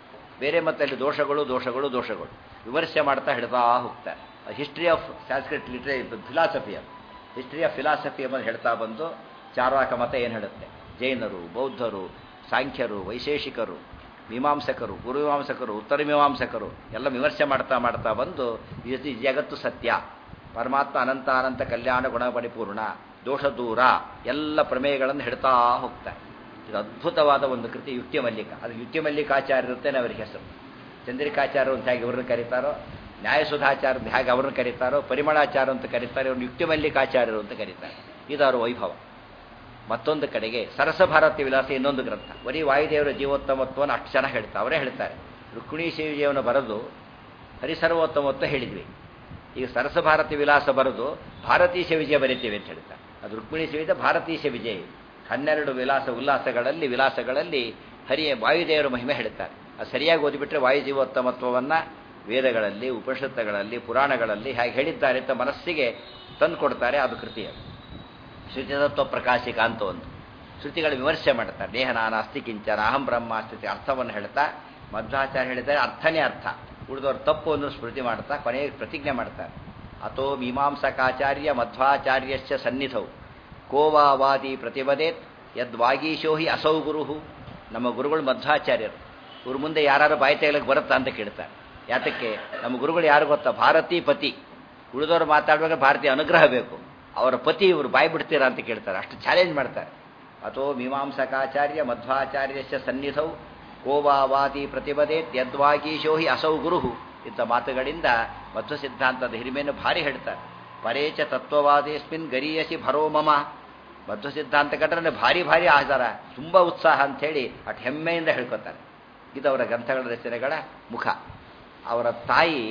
ಬೇರೆ ಮತ್ತಲ್ಲಿ ದೋಷಗಳು ದೋಷಗಳು ದೋಷಗಳು ವಿಮರ್ಶೆ ಮಾಡ್ತಾ ಹಿಡ್ತಾ ಹೋಗ್ತಾರೆ history of Sanskrit literature philosophy ಅದು ಹಿಸ್ಟ್ರಿ ಆಫ್ ಫಿಲಾಸಫಿ ಎಂಬುದು ಹೇಳ್ತಾ ಬಂದು ಚಾರ್ವಾಕ ಮತ ಏನು ಹೇಳುತ್ತೆ ಜೈನರು ಬೌದ್ಧರು ಸಾಂಖ್ಯರು ವೈಶೇಷಿಕರು ಮೀಮಾಂಸಕರು ಗುರುಮೀಮಾಂಸಕರು ಉತ್ತರ ಮೀಮಾಂಸಕರು ಎಲ್ಲ ವಿಮರ್ಶೆ ಮಾಡ್ತಾ ಮಾಡ್ತಾ ಬಂದು ಇದು ಈ ಜಗತ್ತು ಸತ್ಯ ಪರಮಾತ್ಮ ಅನಂತ ಅನಂತ ಕಲ್ಯಾಣ ಗುಣ ಪರಿಪೂರ್ಣ ದೋಷ ದೂರ ಎಲ್ಲ ಪ್ರಮೇಯಗಳನ್ನು ಹಿಡ್ತಾ ಹೋಗ್ತಾರೆ ಇದು ಅದ್ಭುತವಾದ ಒಂದು ಕೃತಿ ಯುಕ್ತಿ ಮಲ್ಲಿಕ ಅದು ಯುಕ್ತಿ ಮಲ್ಲಿಕಾಚಾರ್ಯರುತ್ತೇನೆ ಅವರಿಗೆ ಹೆಸರು ಚಂದ್ರಿಕಾಚಾರ್ಯ ಅಂತ ಹೇಗೆ ಇವ್ರನ್ನ ಕರೀತಾರೋ ನ್ಯಾಯಸುಧಾಚಾರ್ಯ ಅಂತ ಹೇಗೆ ಅವ್ರನ್ನ ಕರೀತಾರೋ ಪರಿಮಳಾಚಾರ್ಯ ಅಂತ ಕರೀತಾರೆ ಇವ್ರನ್ನ ಯುಕ್ತಿ ಮಲ್ಲಿಕಾಚಾರ್ಯರು ಅಂತ ಕರೀತಾರೆ ಇದು ಅವರ ವೈಭವ ಮತ್ತೊಂದು ಕಡೆಗೆ ಸರಸಭಾರತಿ ವಿಲಾಸ ಇನ್ನೊಂದು ಗ್ರಂಥ ಬರೀ ವಾಯುದೇವರ ಜೀವೋತ್ತಮತ್ವವನ್ನು ಅಷ್ಟು ಜನ ಹೇಳ್ತಾರೆ ಅವರೇ ಹೇಳ್ತಾರೆ ರುಕ್ಮಿಣಿ ಶಿವಜಿಯನ್ನು ಬರೆದು ಹರಿಸರ್ವೋತ್ತಮತ್ವ ಹೇಳಿದ್ವಿ ಈಗ ಸರಸಭಾರತಿ ವಿಲಾಸ ಬರೆದು ಭಾರತೀಶ ವಿಜಯ ಬರೀತೀವಿ ಅಂತ ಹೇಳ್ತಾರೆ ಅದು ರುಕ್ಮಿಣಿ ಶಿವಿದ ಭಾರತೀಶ ವಿಜಯ ಹನ್ನೆರಡು ವಿಲಾಸ ಉಲ್ಲಾಸಗಳಲ್ಲಿ ವಿಲಾಸಗಳಲ್ಲಿ ಹರಿಯ ವಾಯುದೇವರ ಮಹಿಮೆ ಹೇಳ್ತಾರೆ ಅದು ಸರಿಯಾಗಿ ಓದಿಬಿಟ್ರೆ ವಾಯುಜೀವೋತ್ತಮತ್ವವನ್ನು ವೇದಗಳಲ್ಲಿ ಉಪನಿಷತ್ತುಗಳಲ್ಲಿ ಪುರಾಣಗಳಲ್ಲಿ ಹೇಗೆ ಹೇಳಿದ್ದಾರೆ ಅಂತ ಮನಸ್ಸಿಗೆ ತಂದು ಕೊಡ್ತಾರೆ ಅದು ಕೃತಿಯ ಶ್ರುತಿತತ್ವ ಪ್ರಕಾಶಿಕ ಅಂತ ಒಂದು ಶ್ರುತಿಗಳ ವಿಮರ್ಶೆ ಮಾಡ್ತಾರೆ ದೇಹ ನಾನಾಸ್ತಿ ಕಿಂಚನ ಅಹಂ ಬ್ರಹ್ಮಾಸ್ತಿ ಅರ್ಥವನ್ನು ಹೇಳ್ತಾ ಮಧ್ವಾಚಾರ್ಯ ಹೇಳಿದ್ದಾರೆ ಅರ್ಥನೇ ಅರ್ಥ ಉಳಿದವರು ತಪ್ಪು ಒಂದು ಸ್ಮೃತಿ ಮಾಡ್ತಾ ಕೊನೆಗೆ ಪ್ರತಿಜ್ಞೆ ಮಾಡ್ತಾರೆ ಅಥೋ ಮೀಮಾಂಸಕಾಚಾರ್ಯ ಮಧ್ವಾಚಾರ್ಯಶ್ಚ ಸನ್ನಿಧೌ ಕೋವಾವಾದಿ ಪ್ರತಿಪದೇತ್ ಯದ್ವಾಗೀಶೋ ಹಿ ಅಸೌ ಗುರುಹು ನಮ್ಮ ಗುರುಗಳು ಮಧ್ವಾಚಾರ್ಯರು ಇವ್ರ ಮುಂದೆ ಯಾರು ಬಾಯಿ ತೆಗಲಕ್ಕೆ ಬರುತ್ತಾ ಅಂತ ಕೇಳ್ತಾರೆ ಯಾತಕ್ಕೆ ನಮ್ಮ ಗುರುಗಳು ಯಾರು ಗೊತ್ತಾ ಭಾರತೀ ಪತಿ ಉಳಿದವರು ಮಾತಾಡುವಾಗ ಭಾರತೀಯ ಅನುಗ್ರಹ ಬೇಕು ಅವರ ಪತಿ ಇವರು ಬಾಯಿ ಬಿಡ್ತೀರಾ ಅಂತ ಕೇಳ್ತಾರೆ ಅಷ್ಟು ಚಾಲೆಂಜ್ ಮಾಡ್ತಾರೆ ಅಥೋ ಮೀಮಾಂಸಕಾಚಾರ್ಯ ಮಧ್ವಾಚಾರ್ಯಶ್ಚ ಸನ್ನಿಧೌ ಕೋವಾವಾದಿ ಪ್ರತಿಪದೇತ್ ಯದ್ವಾಗೀಶೋ ಹಿ ಅಸೌ ಗುರುಹು ಇಂಥ ಮಾತುಗಳಿಂದ ಮಧ್ವ ಸಿದ್ಧಾಂತದ ಹಿರಿಮೆಯನ್ನು ಭಾರಿ ಹೇಳ್ತಾರೆ ಪರೇಚ ತತ್ವವಾದೇಸ್ಮಿನ್ ಗರೀಯಸಿ ಭರೋ ಮಮ ಮಧ್ವ ಸಿದ್ಧಾಂತ ಕಂಡ್ರೆ ಭಾರಿ ಭಾರಿ ಆಧಾರ ತುಂಬ ಉತ್ಸಾಹ ಅಂಥೇಳಿ ಅಟ್ ಹೆಮ್ಮೆಯಿಂದ ಹೇಳ್ಕೊತಾರೆ ಇದು ಅವರ ಗ್ರಂಥಗಳ ರಚನೆಗಳ ಮುಖ ಅವರ ತಾಯಿ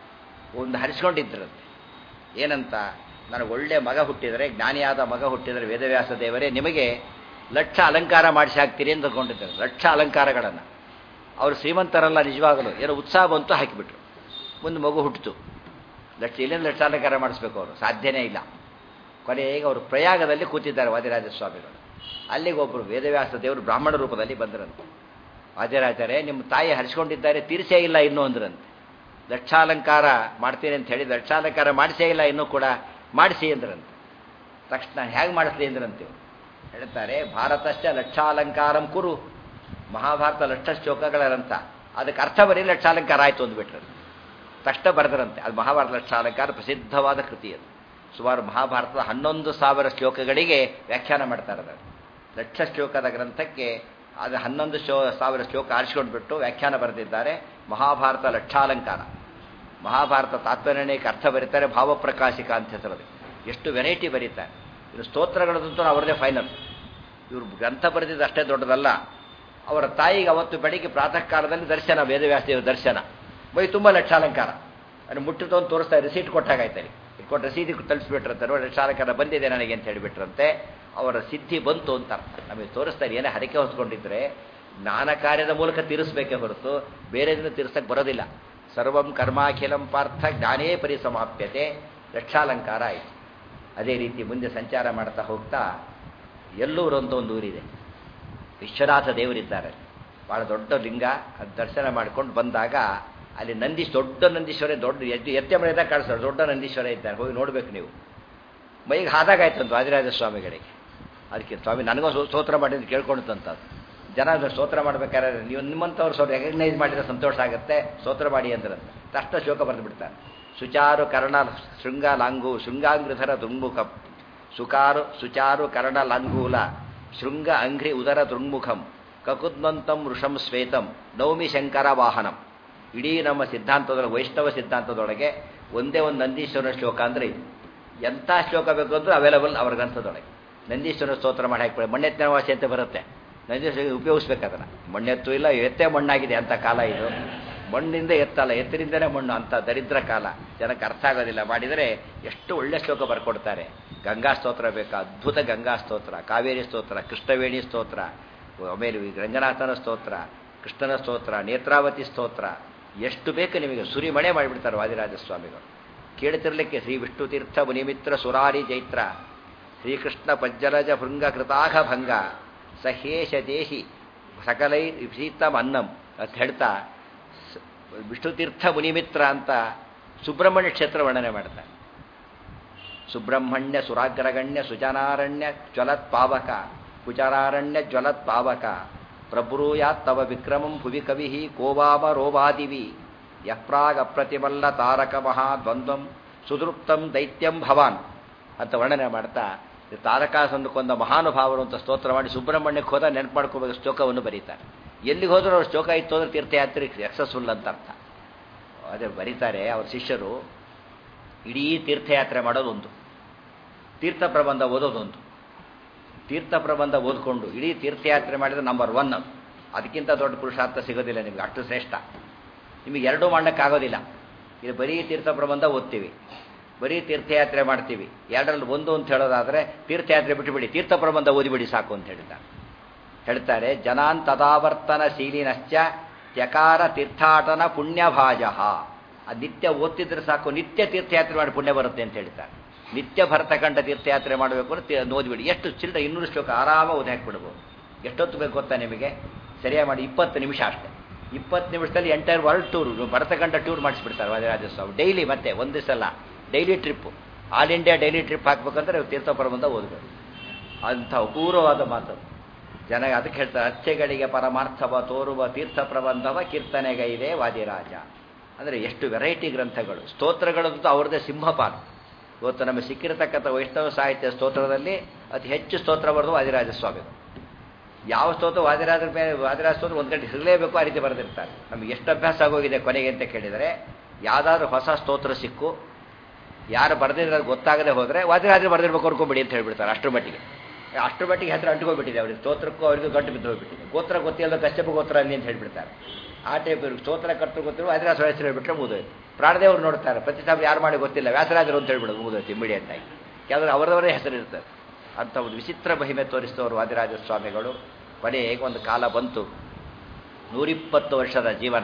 ಒಂದು ಹರಿಸ್ಕೊಂಡಿದ್ರಂತೆ ಏನಂತ ನನಗೆ ಒಳ್ಳೆ ಮಗ ಹುಟ್ಟಿದರೆ ಜ್ಞಾನಿಯಾದ ಮಗ ಹುಟ್ಟಿದರೆ ವೇದವ್ಯಾಸ ದೇವರೇ ನಿಮಗೆ ಲಕ್ಷ ಅಲಂಕಾರ ಮಾಡಿಸಿ ಹಾಕ್ತೀರಿ ಅಂತ ಕೊಂಡಿದ್ದಾರೆ ಲಕ್ಷ ಅಲಂಕಾರಗಳನ್ನು ಅವರು ಶ್ರೀಮಂತರಲ್ಲ ನಿಜವಾಗಲು ಏನೋ ಉತ್ಸಾಹ ಬಂತು ಹಾಕಿಬಿಟ್ರು ಒಂದು ಮಗು ಹುಟ್ಟಿತು ಲಕ್ಷ ಇಲ್ಲಿಂದ ಲಕ್ಷ ಅಲಂಕಾರ ಮಾಡಿಸ್ಬೇಕು ಅವರು ಸಾಧ್ಯನೇ ಇಲ್ಲ ಕೊನೆಗೆ ಅವರು ಪ್ರಯಾಗದಲ್ಲಿ ಕೂತಿದ್ದಾರೆ ವಾದಿರಾಜ ಸ್ವಾಮಿಗಳು ಅಲ್ಲಿಗೆ ಒಬ್ಬರು ವೇದವ್ಯಾಸ ದೇವರು ಬ್ರಾಹ್ಮಣ ರೂಪದಲ್ಲಿ ಬಂದರಂತೆ ವಾದಿರಾಜರೇ ನಿಮ್ಮ ತಾಯಿ ಹರಿಸ್ಕೊಂಡಿದ್ದಾರೆ ತೀರ್ಸೇ ಇಲ್ಲ ಇನ್ನೂ ಅಂದ್ರಂತೆ ಲಕ್ಷಾಲಂಕಾರ ಮಾಡ್ತೀನಿ ಅಂತ ಹೇಳಿ ಲಕ್ಷಾಲಂಕಾರ ಮಾಡಿಸೇ ಇಲ್ಲ ಇನ್ನೂ ಕೂಡ ಮಾಡಿಸಿ ಅಂದ್ರಂತೆ ತಕ್ಷಣ ಹೇಗೆ ಮಾಡಿಸ್ಲಿ ಅಂದ್ರಂತೆ ಇವ್ರು. ಹೇಳ್ತಾರೆ ಭಾರತಶ್ಚ ಲಕ್ಷಾಲಂಕಾರಂ ಕುರು ಮಹಾಭಾರತ ಲಕ್ಷ ಶ್ಲೋಕಗಳಂತ ಅದಕ್ಕೆ ಅರ್ಥ ಬರೀ ಲಕ್ಷಾಲಂಕಾರ ಆಯಿತು ಅಂದ್ಬಿಟ್ರು ತಕ್ಷಣ ಬರೆದರಂತೆ ಅದು ಮಹಾಭಾರತ ಲಕ್ಷಾಲಂಕಾರ ಪ್ರಸಿದ್ಧವಾದ ಕೃತಿ ಅದು ಸುಮಾರು ಮಹಾಭಾರತದ ಹನ್ನೊಂದು ಸಾವಿರ ಶ್ಲೋಕಗಳಿಗೆ ವ್ಯಾಖ್ಯಾನ ಮಾಡ್ತಾರೆ ಅದನ್ನು ಲಕ್ಷ ಶ್ಲೋಕದ ಗ್ರಂಥಕ್ಕೆ ಅದು ಹನ್ನೊಂದು ಶೋ ಸಾವಿರ ಶ್ಲೋಕ ಆರಿಸ್ಕೊಂಡ್ಬಿಟ್ಟು ವ್ಯಾಖ್ಯಾನ ಬರೆದಿದ್ದಾರೆ ಮಹಾಭಾರತ ಲಕ್ಷಾಲಂಕಾರ ಮಹಾಭಾರತ ತಾತ್ಪರ್ಯಕ್ಕೆ ಅರ್ಥ ಬರೀತಾರೆ ಭಾವಪ್ರಕಾಶಿಕ ಅಂತ ಹೆಸರದು ಎಷ್ಟು ವೆರೈಟಿ ಬರೀತಾರೆ ಇದು ಸ್ತೋತ್ರಗಳದಂತೂ ಅವರದೇ ಫೈನಲ್ ಇವರು ಗ್ರಂಥ ಬರೆದಿದ್ದು ಅಷ್ಟೇ ದೊಡ್ಡದಲ್ಲ ಅವರ ತಾಯಿಗೆ ಅವತ್ತು ಬೆಳಿಗ್ಗೆ ಪ್ರಾತಃ ಕಾಲದಲ್ಲಿ ದರ್ಶನ ವೇದವ್ಯಾಸದೇವ ದರ್ಶನ ಬೈ ತುಂಬ ಲಕ್ಷಾಲಂಕಾರ ಅದು ಮುಟ್ಟಿದವನು ತೋರಿಸ್ತಾ ರಿಸೀಟ್ ಕೊಟ್ಟಾಗಾಯ್ತಾರೆ ಕೊಟ್ಟು ರಸೀದಿ ತಲುಪಿಸ್ಬಿಟ್ರಂತೆ ನೋಡಿ ಲಕ್ಷಾಲಂಕಾರ ಬಂದಿದೆ ನನಗೆ ಅಂತ ಹೇಳಿಬಿಟ್ರಂತೆ ಅವರ ಸಿದ್ಧಿ ಬಂತು ಅಂತ ಅರ್ಥ ನಮಗೆ ತೋರಿಸ್ತಾರೆ ಏನೇ ಹರಕೆ ಹೊಸ್ಕೊಂಡಿದ್ರೆ ಜ್ಞಾನ ಕಾರ್ಯದ ಮೂಲಕ ತೀರಿಸ್ಬೇಕೇ ಹೊರತು ಬೇರೆದನ್ನು ತೀರಿಸಕ್ಕೆ ಬರೋದಿಲ್ಲ ಸರ್ವಂ ಕರ್ಮಾಖಿಲಂ ಪಾರ್ಥ ಜ್ಞಾನೇ ಪರಿಸಮಾಪ್ಯತೆ ಲಕ್ಷಾಲಂಕಾರ ಆಯಿತು ಅದೇ ರೀತಿ ಮುಂದೆ ಸಂಚಾರ ಮಾಡ್ತಾ ಹೋಗ್ತಾ ಎಲ್ಲೂರು ಅಂತ ಒಂದು ಊರಿದೆ ವಿಶ್ವನಾಥ ದೇವರಿದ್ದಾರೆ ಭಾಳ ದೊಡ್ಡ ಲಿಂಗ ಅದು ದರ್ಶನ ಮಾಡ್ಕೊಂಡು ಬಂದಾಗ ಅಲ್ಲಿ ನಂದೀಶ್ ದೊಡ್ಡ ನಂದೀಶ್ವರ ದೊಡ್ಡ ಎದ್ದು ಎತ್ತೆ ಮಳೆದಾಗ ಕಾಣಿಸ್ತಾರೆ ದೊಡ್ಡ ನಂದೀಶ್ವರ ಇದ್ದಾರೆ ಹೋಗಿ ನೋಡ್ಬೇಕು ನೀವು ಮೈಗೆ ಹಾದಾಗಾಯ್ತಂತ ವಾದಿರಾಜ ಸ್ವಾಮಿಗಳಿಗೆ ಅದಕ್ಕೆ ಸ್ವಾಮಿ ನನಗೂ ಸ್ತೋತ್ರ ಮಾಡಿದ್ದು ಕೇಳ್ಕೊಂಡಂಥದ್ದು ಜನ ಅದು ಸ್ತೋತ್ರ ಮಾಡ್ಬೇಕಾದ್ರೆ ನೀವು ನಿಮ್ಮಂಥವ್ರು ಸ್ವಲ್ಪ ರೆಕಗ್ನೈಸ್ ಮಾಡಿದ್ರೆ ಸಂತೋಷ ಆಗುತ್ತೆ ಸ್ತೋತ್ರ ಮಾಡಿ ಅಂದ್ರಂತ ತಕ್ಷಣ ಶೋಕ ಬರೆದು ಬಿಡ್ತಾರೆ ಸುಚಾರು ಕರ್ಣ ಶೃಂಗ ಲಾಂಗು ಶೃಂಗಾಂಗ್ರಿಧರ ದುರ್ಮುಖ ಸುಕಾರು ಸುಚಾರು ಕರ್ಣ ಲಾಂಗೂಲ ಶೃಂಗ ಅಂಘ್ರಿ ಉದರ ದುರ್ಮುಖಂ ಕಕುದ್ಮಂತಂ ವೃಷಂ ಶ್ವೇತಂ ನೌಮಿ ಶಂಕರ ವಾಹನಂ ಇಡೀ ನಮ್ಮ ಸಿದ್ಧಾಂತದೊಳಗೆ ವೈಷ್ಣವ ಸಿದ್ಧಾಂತದೊಳಗೆ ಒಂದೇ ಒಂದು ನಂದೀಶ್ವರನ ಶ್ಲೋಕ ಅಂದರೆ ಇದು ಎಂಥ ಶ್ಲೋಕ ಬೇಕು ಅಂದ್ರೆ ಅವೈಲಬಲ್ ಅವರ ಗ್ರಂಥದೊಳಗೆ ನಂದೀಶ್ವರ ಸ್ತೋತ್ರ ಮಾಡಿ ಹಾಕ್ಬೇಡಿ ಮಣ್ಣೆತ್ತಿನ ವಾಸಿ ಅಂತ ಬರುತ್ತೆ ನಂದೀಶ್ವರ ಉಪಯೋಗಿಸ್ಬೇಕು ಅದನ್ನು ಮಣ್ಣೆತ್ತು ಇಲ್ಲ ಎತ್ತೇ ಮಣ್ಣಾಗಿದೆ ಅಂತ ಕಾಲ ಇದು ಮಣ್ಣಿಂದ ಎತ್ತಲ್ಲ ಎತ್ತರಿಂದನೇ ಮಣ್ಣು ಅಂತ ದರಿದ್ರ ಕಾಲ ಜನಕ್ಕೆ ಅರ್ಥ ಆಗೋದಿಲ್ಲ ಮಾಡಿದರೆ ಎಷ್ಟು ಒಳ್ಳೆ ಶ್ಲೋಕ ಬರ್ಕೊಡ್ತಾರೆ ಗಂಗಾ ಸ್ತೋತ್ರ ಬೇಕಾ ಅದ್ಭುತ ಗಂಗಾ ಸ್ತೋತ್ರ ಕಾವೇರಿ ಸ್ತೋತ್ರ ಕೃಷ್ಣವೇಣಿ ಸ್ತೋತ್ರ ಆಮೇಲೆ ಈ ರಂಗನಾಥನ ಸ್ತೋತ್ರ ಕೃಷ್ಣನ ಸ್ತೋತ್ರ ನೇತ್ರಾವತಿ ಸ್ತೋತ್ರ ಎಷ್ಟು ಬೇಕು ನಿಮಗೆ ಸುರಿಮಣೆ ಮಾಡಿಬಿಡ್ತಾರೆ ವಾದಿರಾಜ ಸ್ವಾಮಿಗಳು ಕೇಳ್ತಿರ್ಲಿಕ್ಕೆ ಶ್ರೀ ವಿಷ್ಣು ತೀರ್ಥ ಮುನಿಮಿತ್ರ ಸುರಾರಿ ಚೈತ್ರ ಶ್ರೀಕೃಷ್ಣ ಪಜ್ಜಲಜ ಭೃಂಗ ಕೃತಾಘ ಭಂಗ ಸಹೇಶ ದೇಹಿ ಸಕಲೈ ಸೀತಂ ಅನ್ನಂ ಅಂತ ಹೇಳ್ತಾ ವಿಷ್ಣುತೀರ್ಥ ಮುನಿಮಿತ್ರ ಅಂತ ಸುಬ್ರಹ್ಮಣ್ಯ ಕ್ಷೇತ್ರ ವರ್ಣನೆ ಮಾಡ್ತಾರೆ ಸುಬ್ರಹ್ಮಣ್ಯ ಸುರಾಗ್ರಗಣ್ಯ ಸುಜನಾರಣ್ಯ ಜ್ವಲತ್ ಪಾವಕ ಕುಚರಾರಣ್ಯ ಜ್ವಲತ್ ಪಾವಕ ಪ್ರಬ್ರೂಯಾತ್ ತವ ವಿಕ್ರಮಂ ಭುವಿ ಕವಿ ಕೋವಾಮ ರೋವಾದಿವಿ ಯಪ್ರಾಗ್ ಅಪ್ರತಿಮಲ್ಲ ತಾರಕ ಮಹಾದ್ವಂದ್ವಂ ಸುದೃಪ್ತಂ ದೈತ್ಯಂ ಭವಾನ್ ಅಂತ ವರ್ಣನೆ ಮಾಡ್ತಾ ತಾರಕಾಸಂದು ಕೊಂದ ಮಹಾನುಭಾವರು ಅಂತ ಸ್ತೋತ್ರ ಮಾಡಿ ಸುಬ್ರಹ್ಮಣ್ಯಕ್ಕೆ ಹೋದ ನೆನಪು ಮಾಡ್ಕೋಬೇಕು ಶ್ಲೋಕವನ್ನು ಬರೀತಾರೆ ಎಲ್ಲಿಗೆ ಹೋದರೂ ಅವ್ರ ಶ್ಲೋಕ ಇತ್ತು ಅಂದ್ರೆ ತೀರ್ಥಯಾತ್ರೆ ಸಕ್ಸಸ್ಫುಲ್ ಅಂತ ಅರ್ಥ ಅದೇ ಬರೀತಾರೆ ಅವ್ರ ಶಿಷ್ಯರು ಇಡೀ ತೀರ್ಥಯಾತ್ರೆ ಮಾಡೋದೊಂದು ತೀರ್ಥ ಪ್ರಬಂಧ ಓದೋದೊಂದು ತೀರ್ಥ ಪ್ರಬಂಧ ಓದ್ಕೊಂಡು ಇಡೀ ತೀರ್ಥಯಾತ್ರೆ ಮಾಡಿದ್ರೆ ನಂಬರ್ ಒನ್ ಅದು ಅದಕ್ಕಿಂತ ದೊಡ್ಡ ಪುರುಷಾರ್ಥ ಸಿಗೋದಿಲ್ಲ ನಿಮಗೆ ಅಷ್ಟು ಶ್ರೇಷ್ಠ ನಿಮಗೆ ಎರಡೂ ಮಾಡೋಕ್ಕಾಗೋದಿಲ್ಲ ಇದು ಬರೀ ತೀರ್ಥ ಪ್ರಬಂಧ ಓದ್ತೀವಿ ಬರೀ ತೀರ್ಥಯಾತ್ರೆ ಮಾಡ್ತೀವಿ ಎರಡರಲ್ಲಿ ಒಂದು ಅಂತ ಹೇಳೋದಾದರೆ ತೀರ್ಥಯಾತ್ರೆ ಬಿಟ್ಟುಬಿಡಿ ತೀರ್ಥ ಪ್ರಬಂಧ ಓದಿಬಿಡಿ ಸಾಕು ಅಂತ ಹೇಳ್ತಾರೆ ಹೇಳ್ತಾರೆ ಜನಾನ್ ತದಾವರ್ತನ ಶೀಲಿನಶ್ಚ ತ್ಯಕಾರ ತೀರ್ಥಾಟನ ಪುಣ್ಯಭಾಜ ಆ ನಿತ್ಯ ಓದ್ತಿದ್ರೆ ಸಾಕು ನಿತ್ಯ ತೀರ್ಥಯಾತ್ರೆ ಮಾಡಿ ಪುಣ್ಯ ಬರುತ್ತೆ ಅಂತ ಹೇಳ್ತಾರೆ ನಿತ್ಯ ಭರತಖಂಡ ತೀರ್ಥಯಾತ್ರೆ ಮಾಡಬೇಕು ಅಂತ ಓದಿಬಿಡಿ ಎಷ್ಟು ಚಿಲ್ಲರೆ ಇನ್ನೂರು ಶ್ಲೋಕ ಆರಾಮ ಓದಿ ಹಾಕ್ಬಿಡ್ಬೋದು ಎಷ್ಟೊತ್ತು ಬೇಕು ಗೊತ್ತಾ ನಿಮಗೆ ಸರಿಯಾಗಿ ಮಾಡಿ ಇಪ್ಪತ್ತು ನಿಮಿಷ ಅಷ್ಟೇ ಇಪ್ಪತ್ತು ನಿಮಿಷದಲ್ಲಿ entire world tour Bharatakhanda tour ಮಾಡಿಸ್ಬಿಡ್ತಾರೆ ವಾದಿರಾಜಸ್ವಾಮಿ ಡೈಲಿ ಮತ್ತೆ ಒಂದು ದಿವಸ daily trip all India daily trip ಹಾಕ್ಬೇಕಂದ್ರೆ ತೀರ್ಥ ಪ್ರಬಂಧ ಓದಬೇಕು ಅಂಥ ಅಪೂರ್ವವಾದ ಮಾತು ಜನ ಅದಕ್ಕೆ ಹೇಳ್ತಾರೆ ಅಚ್ಚೆಗಳಿಗೆ ಪರಮಾರ್ಥವ ತೋರುವ ತೀರ್ಥ ಪ್ರಬಂಧವ ಕೀರ್ತನೆಗೈದೆ ವಾದಿರಾಜ ಅಂದರೆ ಎಷ್ಟು ವೆರೈಟಿ ಗ್ರಂಥಗಳು ಸ್ತೋತ್ರಗಳಂತೂ ಅವ್ರದ್ದೇ ಸಿಂಹಪಾಲು ಇವತ್ತು ನಮಗೆ ಸಿಕ್ಕಿರತಕ್ಕಂಥ ವೈಷ್ಣವ ಸಾಹಿತ್ಯ ಸ್ತೋತ್ರದಲ್ಲಿ ಅತಿ ಹೆಚ್ಚು ಸ್ತೋತ್ರ ಬರೆದು ವಾದಿರಾಜ ಸ್ವಾಮಿಗಳು ಯಾವ ಸ್ತೋತ್ರ ವಾದಿರಾಜರ ಮೇಲೆ ವಾದಿರಾಜ ಸ್ತೋತ್ರ ಒಂದು ಗಂಟೆ ಇರಲೇಬೇಕು ಆ ರೀತಿ ಬರೆದಿರ್ತಾರೆ ನಮಗೆ ಎಷ್ಟು ಅಭ್ಯಾಸ ಆಗೋಗಿದೆ ಕೊನೆಗೆ ಅಂತ ಕೇಳಿದರೆ ಯಾವುದಾದ್ರೂ ಹೊಸ ಸ್ತೋತ್ರ ಸಿಕ್ಕು ಯಾರು ಬರೆದಿರೋದು ಗೊತ್ತಾಗದೆ ಹೋದರೆ ವಾದಿರಾಜರು ಬರೆದಿರ್ಬೇಕು ಅನ್ಕೊಂಬಿಡಿ ಅಂತ ಹೇಳ್ಬಿಡ್ತಾರೆ ಅಷ್ಟರ ಮಟ್ಟಿಗೆ ಅಷ್ಟರ ಮಟ್ಟಿಗೆ ಹತ್ರ ಅಂಟ್ಕೊಂಡ್ಬಿಟ್ಟಿದೆ ಅವ್ರಿಗೆ ಸ್ತೋತ್ರಕ್ಕೂ ಅವರಿಗೂ ಗಂಟು ಬಿದ್ದು ಹೋಗ್ಬಿಟ್ಟಿದೆ ಗೋತ್ರ ಗೊತ್ತಿಲ್ಲದ ಕಶ್ಯಪ ಗೋತ್ರ ಅಲ್ಲಿ ಅಂತ ಹೇಳ್ಬಿಡ್ತಾರೆ ಆ ಟೈಪ್ ಸ್ತೋತ್ರ ಕರ್ತರು ಗೊತ್ತಿರೋ ವಾದಿರಾಜ ಹೆಸರು ಹೇಳ್ಬಿಟ್ರೆ ಮುಗಿದೋಯ್ತು ಪ್ರಾಣದೇವರು ನೋಡ್ತಾರೆ ಪ್ರತಿಷ್ಠಾಪನೆ ಯಾರು ಮಾಡಿ ಗೊತ್ತಿಲ್ಲ ವ್ಯಾಸರಾಜರು ಅಂತ ಹೇಳ್ಬಿಡೋದು ಮುಗಿದೋಯ್ತು ಇಮಿಡಿಯೇಟ್ ಆಗಿ ಕೆಲವರು ಅವರವರೇ ಹೆಸರು ಇರ್ತಾರೆ ಅಂಥ ಒಂದು ವಿಚಿತ್ರ ಮಹಿಮೆ ತೋರಿಸಿದವರು ವಾದಿರಾಜ ಸ್ವಾಮಿಗಳು ಕೊನೆಗೆ ಒಂದು ಕಾಲ ಬಂತು ನೂರಿಪ್ಪತ್ತು ವರ್ಷದ ಜೀವನ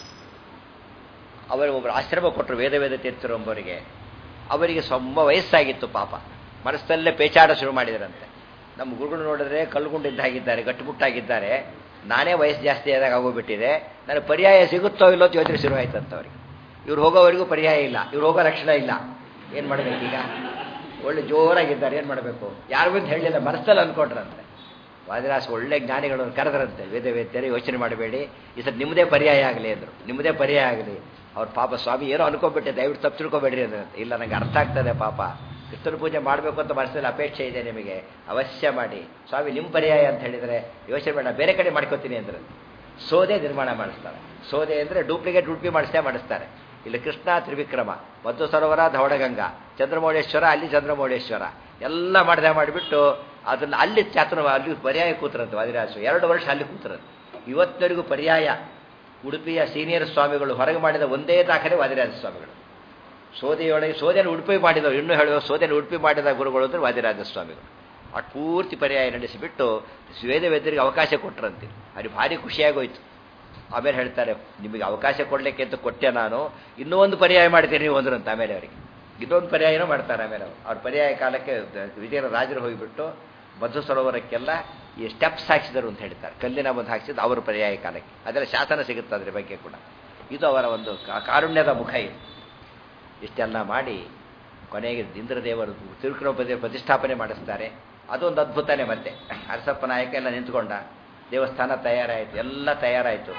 ಅವರು ಒಬ್ಬರು ಆಶ್ರಮ ಕೊಟ್ಟರು ವೇದ ವೇದ ತೀರ್ಥರು ಎಂಬವರಿಗೆ ಅವರಿಗೆ ತುಂಬ ವಯಸ್ಸಾಗಿತ್ತು ಪಾಪ ಮನಸ್ಸಲ್ಲೇ ಪೇಚಾಡ ಶುರು ಮಾಡಿದರಂತೆ ನಮ್ಮ ಗುರುಗಳು ನೋಡಿದ್ರೆ ಕಲ್ಗುಂಡಿದ್ದಾಗಿದ್ದಾರೆ ಗಟ್ಟುಮುಟ್ಟಾಗಿದ್ದಾರೆ ನಾನೇ ವಯಸ್ಸು ಜಾಸ್ತಿ ಆದಾಗ ಆಗೋಗ್ಬಿಟ್ಟಿದೆ ನನಗೆ ಪರ್ಯಾಯ ಸಿಗುತ್ತೋ ಇಲ್ಲೋ ಅಂತ ಯೋಚನೆ ಶುರುವಾಯ್ತಂತ ಅವ್ರಿಗೆ ಇವ್ರು ಹೋಗೋವರೆಗೂ ಪರ್ಯಾಯ ಇಲ್ಲ ಇವ್ರು ಹೋಗೋ ಲಕ್ಷಣ ಇಲ್ಲ ಏನು ಮಾಡಬೇಕು ಈಗ ಒಳ್ಳೆ ಜೋರಾಗಿದ್ದಾರೆ ಏನು ಮಾಡಬೇಕು ಯಾರಿಗೂ ಅಂತ ಹೇಳಿಲ್ಲ ಮನಸ್ಸಲ್ಲಿ ಅಂದ್ಕೊಂಡ್ರಂತೆ ವಾದಿರಾಸ ಒಳ್ಳೆ ಜ್ಞಾನಿಗಳನ್ನು ಕರೆದ್ರಂತೆ ವೇದ ವೇದ್ಯರು ಯೋಚನೆ ಮಾಡಬೇಡಿ ಈ ಸರ್ ನಿಮ್ಮದೇ ಪರ್ಯಾಯ ಆಗಲಿ ಅಂದರು ನಿಮ್ಮದೇ ಪರ್ಯಾಯ ಆಗಲಿ ಅವ್ರ ಪಾಪ ಸ್ವಾಮಿ ಏನೋ ಅನ್ಕೊಂಡ್ಬಿಟ್ಟೆ ದಯವಿಟ್ಟು ತಪ್ಪು ತಿಳ್ಕೊಬೇಡ್ರಿ ಅಂದ್ರಂತೆ ಇಲ್ಲ ನನಗೆ ಅರ್ಥ ಆಗ್ತದೆ ಪಾಪ ಕೃಷ್ಣನ ಪೂಜೆ ಮಾಡಬೇಕು ಅಂತ ಮನಸ್ಸಲ್ಲಿ ಅಪೇಕ್ಷೆ ಇದೆ ನಿಮಗೆ ಅವಶ್ಯ ಮಾಡಿ ಸ್ವಾಮಿ ನಿಮ್ಮ ಪರ್ಯಾಯ ಅಂತ ಹೇಳಿದರೆ ಯೋಚನೆ ಬೇಡ ಬೇರೆ ಕಡೆ ಮಾಡ್ಕೋತೀನಿ ಅಂದ್ರೆ ಸೋದೆ ನಿರ್ಮಾಣ ಮಾಡಿಸ್ತಾರೆ ಸೋದೆ ಅಂದರೆ ಡೂಪ್ಲಿಕೇಟ್ ಉಡುಪಿ ಮಾಡಿಸ್ತೇ ಮಾಡಿಸ್ತಾರೆ ಇಲ್ಲಿ ಕೃಷ್ಣ ತ್ರಿವಿಕ್ರಮ ಮದ್ದು ಸರೋವರ ಧವಳಗಂಗಾ ಚಂದ್ರಮೌಳೇಶ್ವರ ಅಲ್ಲಿ ಚಂದ್ರಮೌಳೇಶ್ವರ ಎಲ್ಲ ಮಾಡಿದೆ ಮಾಡಿಬಿಟ್ಟು ಅದನ್ನು ಅಲ್ಲಿ ಚಾತ್ರ ಅಲ್ಲಿ ಪರ್ಯಾಯ ಕೂತರಂತೆ ವಾದಿರಾಜು ಎರಡು ವರ್ಷ ಅಲ್ಲಿ ಕೂತರಂತೆ ಇವತ್ತಿನವರೆಗೂ ಪರ್ಯಾಯ ಉಡುಪಿಯ ಸೀನಿಯರ್ ಸ್ವಾಮಿಗಳು ಹೊರಗೆ ಮಾಡಿದ ಒಂದೇ ದಾಖಲೆ ವಾದಿರಾಜ ಸ್ವಾಮಿಗಳು ಸೋದೆಯೊಳಗೆ ಸೋದೆಯನ್ನು ಉಡುಪಿ ಮಾಡಿದವರು ಇನ್ನೂ ಹೇಳುವ ಸೋದೆಯನ್ನು ಉಡುಪಿ ಮಾಡಿದ ಗುರುಗಳು ಅಂದರೆ ವಾದಿರಾಜ ಸ್ವಾಮಿಗಳು ಆ ಪೂರ್ತಿ ಪರ್ಯಾಯ ನಡೆಸಿಬಿಟ್ಟು ವೇದ ವೇದರಿಗೆ ಅವಕಾಶ ಕೊಟ್ಟರಂತೆ ಅಲ್ಲಿ ಭಾರಿ ಖುಷಿಯಾಗೋಯ್ತು ಆಮೇಲೆ ಹೇಳ್ತಾರೆ ನಿಮಗೆ ಅವಕಾಶ ಕೊಡಲಿಕ್ಕೆ ಅಂತ ಕೊಟ್ಟೆ ನಾನು ಇನ್ನೂ ಒಂದು ಪರ್ಯಾಯ ಮಾಡ್ತೀನಿ ನೀವು ಅಂದ್ರಂತ ಆಮೇಲೆ ಅವರಿಗೆ ಇದೊಂದು ಪರ್ಯಾಯನೂ ಮಾಡ್ತಾರೆ ಆಮೇಲೆ ಅವರು ಅವ್ರ ಪರ್ಯಾಯ ಕಾಲಕ್ಕೆ ವಿಜಯನ ರಾಜರು ಹೋಗಿಬಿಟ್ಟು ಮಧು ಸರೋವರಕ್ಕೆಲ್ಲ ಈ ಸ್ಟೆಪ್ಸ್ ಹಾಕಿಸಿದರು ಅಂತ ಹೇಳ್ತಾರೆ ಕಲ್ಲಿನ ಒಂದು ಹಾಕಿಸಿದ್ದು ಅವರ ಪರ್ಯಾಯ ಕಾಲಕ್ಕೆ ಅದರ ಶಾಸನ ಸಿಗುತ್ತೆ ಅದ್ರ ಬಗ್ಗೆ ಕೂಡ ಇದು ಅವರ ಒಂದು ಕಾರುಣ್ಯದ ಮುಖ ಇದು ಇಷ್ಟೆಲ್ಲ ಮಾಡಿ ಕೊನೆಗೆ ಇಂದ್ರದೇವರು ತಿರುಕುರೂಪದೇ ಪ್ರತಿಷ್ಠಾಪನೆ ಮಾಡಿಸ್ತಾರೆ ಅದೊಂದು ಅದ್ಭುತನೇ ಮತ್ತೆ ಅರಸಪ್ಪ ನಾಯಕ ಎಲ್ಲ ನಿಂತ್ಕೊಂಡ ದೇವಸ್ಥಾನ ತಯಾರಾಯಿತು ಎಲ್ಲ ತಯಾರಾಯಿತು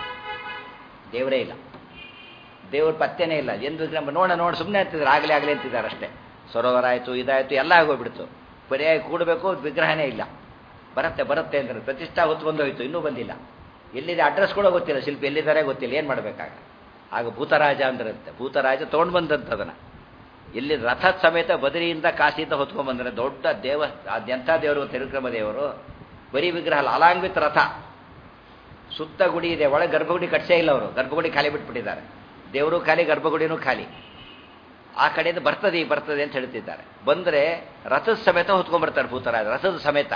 ದೇವರೇ ಇಲ್ಲ ದೇವ್ರ ಪತ್ತೆನೇ ಇಲ್ಲ ಎಂದು ನಮ್ಮ ನೋಡ ನೋಡಿ ಸುಮ್ಮನೆ ಅಂತಿದ್ದಾರೆ ಆಗಲೇ ಆಗಲೇ ಅಂತಿದ್ದಾರೆ ಅಷ್ಟೇ ಸರೋವರ ಆಯಿತು ಇದಾಯಿತು ಎಲ್ಲ ಆಗೋಗ್ಬಿಡ್ತು ಪರ್ಯಾಯ ಕೂಡಬೇಕು ವಿಗ್ರಹನೇ ಇಲ್ಲ ಬರುತ್ತೆ ಬರುತ್ತೆ ಅಂದ್ರೆ ಪ್ರತಿಷ್ಠಾ ಹೊತ್ತು ಬಂದೋಯ್ತು ಇನ್ನೂ ಬಂದಿಲ್ಲ ಎಲ್ಲಿದೆ ಅಡ್ರೆಸ್ ಕೂಡ ಗೊತ್ತಿಲ್ಲ ಶಿಲ್ಪಿ ಎಲ್ಲಿದ್ದಾರೆ ಗೊತ್ತಿಲ್ಲ ಏನು ಮಾಡಬೇಕಾಗ ಆಗ ಭೂತರಾಜ ಅಂದ್ರಂತೆ ಭೂತರಾಜ ತೊಗೊಂಡು ಬಂದಂತ ಅದನ್ನು ಎಲ್ಲಿ ರಥದ ಸಮೇತ ಬದರಿಯಿಂದ ಕಾಶಿಯಿಂದ ಹೊತ್ಕೊಂಡ್ಬಂದ್ರೆ ದೊಡ್ಡ ದೇವ ಅದೆಂಥ ದೇವರು ತಿರುಕ್ರಮ ದೇವರು ಬರೀ ವಿಗ್ರಹ ಅಲ್ಲ ಅಲಾಂಗ್ ರಥ ಸುತ್ತ ಗುಡಿ ಇದೆ ಒಳಗೆ ಗರ್ಭಗುಡಿ ಕಟ್ಸೇ ಇಲ್ಲ ಅವರು ಗರ್ಭಗುಡಿ ಖಾಲಿ ಬಿಟ್ಬಿಟ್ಟಿದ್ದಾರೆ ದೇವರು ಖಾಲಿ ಗರ್ಭಗುಡಿನೂ ಖಾಲಿ ಆ ಕಡೆಯಿಂದ ಬರ್ತದೆ ಬರ್ತದೆ ಅಂತ ಹೇಳ್ತಿದ್ದಾರೆ ಬಂದರೆ ರಥದ ಸಮೇತ ಹೊತ್ಕೊಂಡ್ಬರ್ತಾರೆ ಭೂತರಾಜ ರಥದ ಸಮೇತ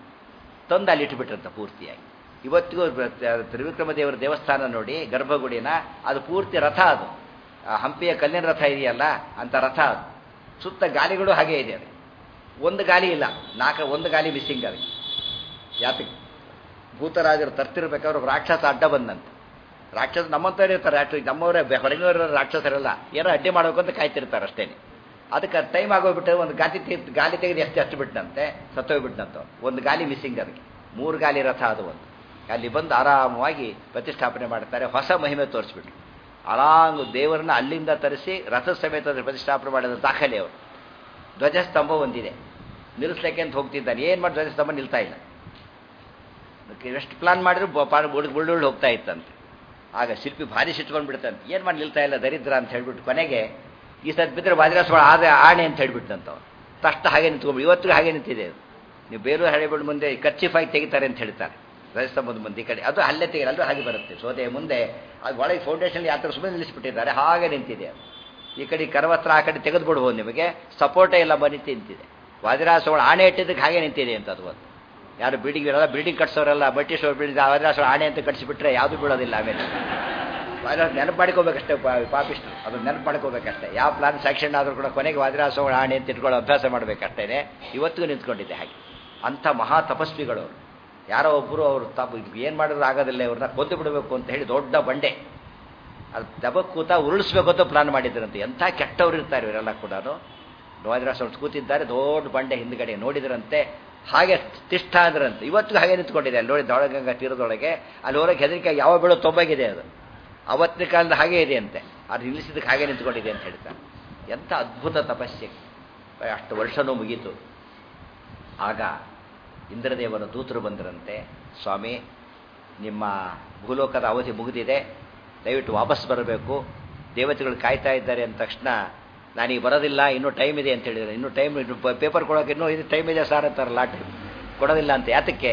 ತಂದು ಅಲ್ಲಿ ಇಟ್ಬಿಟ್ರಂತ ಪೂರ್ತಿಯಾಗಿ ಇವತ್ತಿಗೂ ತ್ರಿವಿಕ್ರಮ ದೇವರ ದೇವಸ್ಥಾನ ನೋಡಿ ಗರ್ಭಗುಡಿನ ಅದು ಪೂರ್ತಿ ರಥ ಅದು ಹಂಪಿಯ ಕಲ್ಲಿನ ರಥ ಇದೆಯಲ್ಲ ಅಂತ ರಥ ಅದು ಸುತ್ತ ಗಾಲಿಗಳು ಹಾಗೆ ಇದೆ ಅದು ಒಂದು ಗಾಲಿ ಇಲ್ಲ ನಾಲ್ಕು ಒಂದು ಗಾಲಿ ಮಿಸ್ಸಿಂಗ್ ಅದಕ್ಕೆ ಯಾತಕ್ಕೆ ಭೂತರಾಜರು ತರ್ತಿರ್ಬೇಕಾದ್ರೆ ರಾಕ್ಷಸ ಅಡ್ಡ ಬಂದಂತೆ ರಾಕ್ಷಸ ನಮ್ಮಂಥವ್ರು ಇರ್ತಾರೆ ರಾಕ್ಷಸ ನಮ್ಮವರೇ ಹೊರಗಿನವರು ರಾಕ್ಷಸರಲ್ಲ ಏನೋ ಅಡ್ಡಿ ಮಾಡಬೇಕು ಅಂತ ಕಾಯ್ತಿರ್ತಾರೆ ಅಷ್ಟೇ ಅದಕ್ಕೆ ಟೈಮ್ ಆಗೋಗ್ಬಿಟ್ಟು ಒಂದು ಗಾಲಿ ತೆಗೆದು ಗಾಲಿ ತೆಗೆದು ಎಷ್ಟು ಅಷ್ಟು ಬಿಟ್ಟನಂತೆ ಸತ್ತೋಗ್ಬಿಟ್ಟನಂತ ಒಂದು ಗಾಲಿ ಮಿಸ್ಸಿಂಗ್ ಅದಕ್ಕೆ ಮೂರು ಗಾಲಿ ರಥ ಅದು ಒಂದು ಅಲ್ಲಿ ಬಂದು ಆರಾಮವಾಗಿ ಪ್ರತಿಷ್ಠಾಪನೆ ಮಾಡ್ತಾರೆ ಹೊಸ ಮಹಿಮೆ ತೋರಿಸ್ಬಿಟ್ರು ಅಲಾಂಗ್ ದೇವರನ್ನ ಅಲ್ಲಿಂದ ತರಿಸಿ ರಥ ಸಮೇತ ಪ್ರತಿಷ್ಠಾಪನೆ ಮಾಡಿದ ದಾಖಲೆ ಅವರು ಧ್ವಜಸ್ತಂಭ ಒಂದಿದೆ ನಿಲ್ಲಿಸ್ಲಿಕ್ಕೆ ಅಂತ ಹೋಗ್ತಿದ್ದಾನೆ ಏನು ಮಾಡಿ ಧ್ವಜಸ್ತಂಭ ನಿಲ್ತಾ ಇಲ್ಲ ಎಷ್ಟು ಪ್ಲಾನ್ ಮಾಡಿದ್ರು ಬುಳ್ಳುಳ್ಳು ಹೋಗ್ತಾ ಇತ್ತಂತೆ ಆಗ ಶಿಲ್ಪಿ ಭಾರಿ ಸಿಟ್ಕೊಂಡು ಬಿಡ್ತಂತೆ ಏನು ಮಾಡಿ ನಿಲ್ತಾ ಇಲ್ಲ ದರಿದ್ರ ಅಂತ ಹೇಳ್ಬಿಟ್ಟು ಕೊನೆಗೆ ಈ ಸತ್ ಬಿದ್ದರೆ ಬಾದ್ರಾಸವಾಳ ಆದ ಆಣೆ ಅಂತ ಹೇಳ್ಬಿಟ್ಟಂತ ಅವ್ರು ತಷ್ಟ ಹಾಗೆ ನಿಂತ್ಕೊಂಡು ಇವತ್ತಿಗೂ ಹಾಗೆ ನಿಂತಿದೆ ಅದು ನೀವು ಬೇರೆ ಹಳೆಬಿಡು ಮುಂದೆ ಕಚ್ಚಿಫಾಗಿ ತೆಗಿತಾರೆ ಅಂತ ಹೇಳ್ತಾರೆ ಧ್ವಜಸ್ತಂಭದ ಮುಂದೆ ಈ ಕಡೆ ಅದು ಅಲ್ಲೇ ತೆಗಿ ಅಲ್ಲೂ ಹಾಗೆ ಬರುತ್ತೆ ಸೋದೆಯ ಮುಂದೆ ಅದು ಒಳಗೆ ಫೌಂಡೇಶನ್ ಯಾವ ಥರ ಸುಮ್ಮನೆ ನಿಲ್ಲಿಸ್ಬಿಟ್ಟಿದ್ದಾರೆ ಹಾಗೆ ನಿಂತಿದೆ ಅದು ಈ ಕಡೆ ಕರವಸ್ತ್ರ ಆ ಕಡೆ ತೆಗೆದು ಬಿಡ್ಬೋದು ನಿಮಗೆ ಸಪೋರ್ಟೇ ಇಲ್ಲ ಬನ್ನಿ ನಿಂತಿದೆ ವಾದಿರಾಸಗಳು ಆಣೆ ಇಟ್ಟಿದ್ದಕ್ಕೆ ಹಾಗೆ ನಿಂತಿದೆ ಅಂತ ಅದು ಒಂದು ಯಾರು ಬಿಲ್ಡಿಂಗ್ ಇರೋಲ್ಲ ಬಿಲ್ಡಿಂಗ್ ಕಟ್ಸೋರೆಲ್ಲ ಬಟ್ಟಿ ಸ್ಟೋರ್ ಬಿಲ್ಡಿಂಗ್ ವಾದಿರಾಸಗಳು ಆಣೆ ಅಂತ ಕಟ್ಸಿಬಿಟ್ರೆ ಯಾವುದು ಬೀಳೋದಿಲ್ಲ ಆಮೇಲೆ ವಾದಿರಾಸ ನೆನಪು ಮಾಡ್ಕೋಬೇಕಷ್ಟೇ ಪಾಪಿಷ್ಟು ಅದನ್ನ ನೆನಪು ಮಾಡ್ಕೋಬೇಕಷ್ಟೇ ಯಾವ ಪ್ಲಾನ್ ಸ್ಯಾಕ್ಷನ್ ಆದರೂ ಕೂಡ ಕೊನೆಗೆ ವಾದಿರಾಸಗಳು ಆಣೆ ಅಂತ ಇಟ್ಕೊಳ್ಳೋ ಅಭ್ಯಾಸ ಮಾಡಬೇಕಷ್ಟೇ ಇವತ್ತಿಗೂ ನಿಂತ್ಕೊಂಡಿದ್ದೆ ಹಾಗೆ ಅಂಥ ಮಹಾ ತಪಸ್ವಿಗಳು ಅವರು ಯಾರೋ ಒಬ್ಬರು ಅವರು ತಪ್ಪು ಏನು ಮಾಡಿದ್ರು ಆಗೋದಿಲ್ಲ ಇವ್ರನ್ನ ಕೊಂದು ಬಿಡಬೇಕು ಅಂತ ಹೇಳಿ ದೊಡ್ಡ ಬಂಡೆ ಅದು ದಬಕ್ ಕೂತ ಉರುಳಿಸ್ಬೇಕು ಅಂತ ಪ್ಲಾನ್ ಮಾಡಿದ್ರಂತೆ ಎಂಥ ಕೆಟ್ಟವ್ರು ಇರ್ತಾರೆ ಇವರೆಲ್ಲ ಕೂಡ ವಾದಿರಾಸ ಕೂತಿದ್ದಾರೆ ದೊಡ್ಡ ಬಂಡೆ ಹಿಂದ್ಗಡೆ ನೋಡಿದ್ರಂತೆ ಹಾಗೆ ತಿಷ್ಠ ಅಂದ್ರಂತೆ ಇವತ್ತಿಗೂ ಹಾಗೆ ನಿಂತ್ಕೊಂಡಿದೆ ಅಲ್ಲಿ ನೋಡಿ ದೊಳಗಂಗ ತೀರದೊಳಗೆ ಅಲ್ಲಿ ಹೊರಗೆ ಹೆದರಿಕೆ ಯಾವ ಬೀಳೋ ತೊಂಬಾಗಿದೆ ಅದು ಅವತ್ತಿನ ಕಾಲದ ಹಾಗೆ ಇದೆ ಅಂತೆ ಅದು ನಿಲ್ಲಿಸಿದಕ್ಕೆ ಹಾಗೆ ನಿಂತ್ಕೊಂಡಿದೆ ಅಂತ ಹೇಳ್ತಾರೆ ಎಂಥ ಅದ್ಭುತ ತಪಸ್ಸೆ ಅಷ್ಟು ವರ್ಷನೂ ಮುಗೀತು ಆಗ ಇಂದ್ರದೇವರ ದೂತರು ಬಂದರಂತೆ ಸ್ವಾಮಿ ನಿಮ್ಮ ಭೂಲೋಕದ ಅವಧಿ ಮುಗಿದಿದೆ ದಯವಿಟ್ಟು ವಾಪಸ್ ಬರಬೇಕು ದೇವತೆಗಳು ಕಾಯ್ತಾ ಇದ್ದಾರೆ ಅಂದ ತಕ್ಷಣ ನಾನೀಗ ಬರೋದಿಲ್ಲ ಇನ್ನೂ ಟೈಮ್ ಇದೆ ಅಂತ ಹೇಳಿದ್ರೆ ಇನ್ನೂ ಟೈಮ್ ಪೇಪರ್ ಕೊಡೋಕೆ ಇನ್ನೂ ಇದು ಟೈಮ್ ಇದೆ ಸರ್ ಅಂತಾರಲ್ಲ ಟೈಮ್ ಕೊಡೋದಿಲ್ಲ ಅಂತ ಯಾತಕ್ಕೆ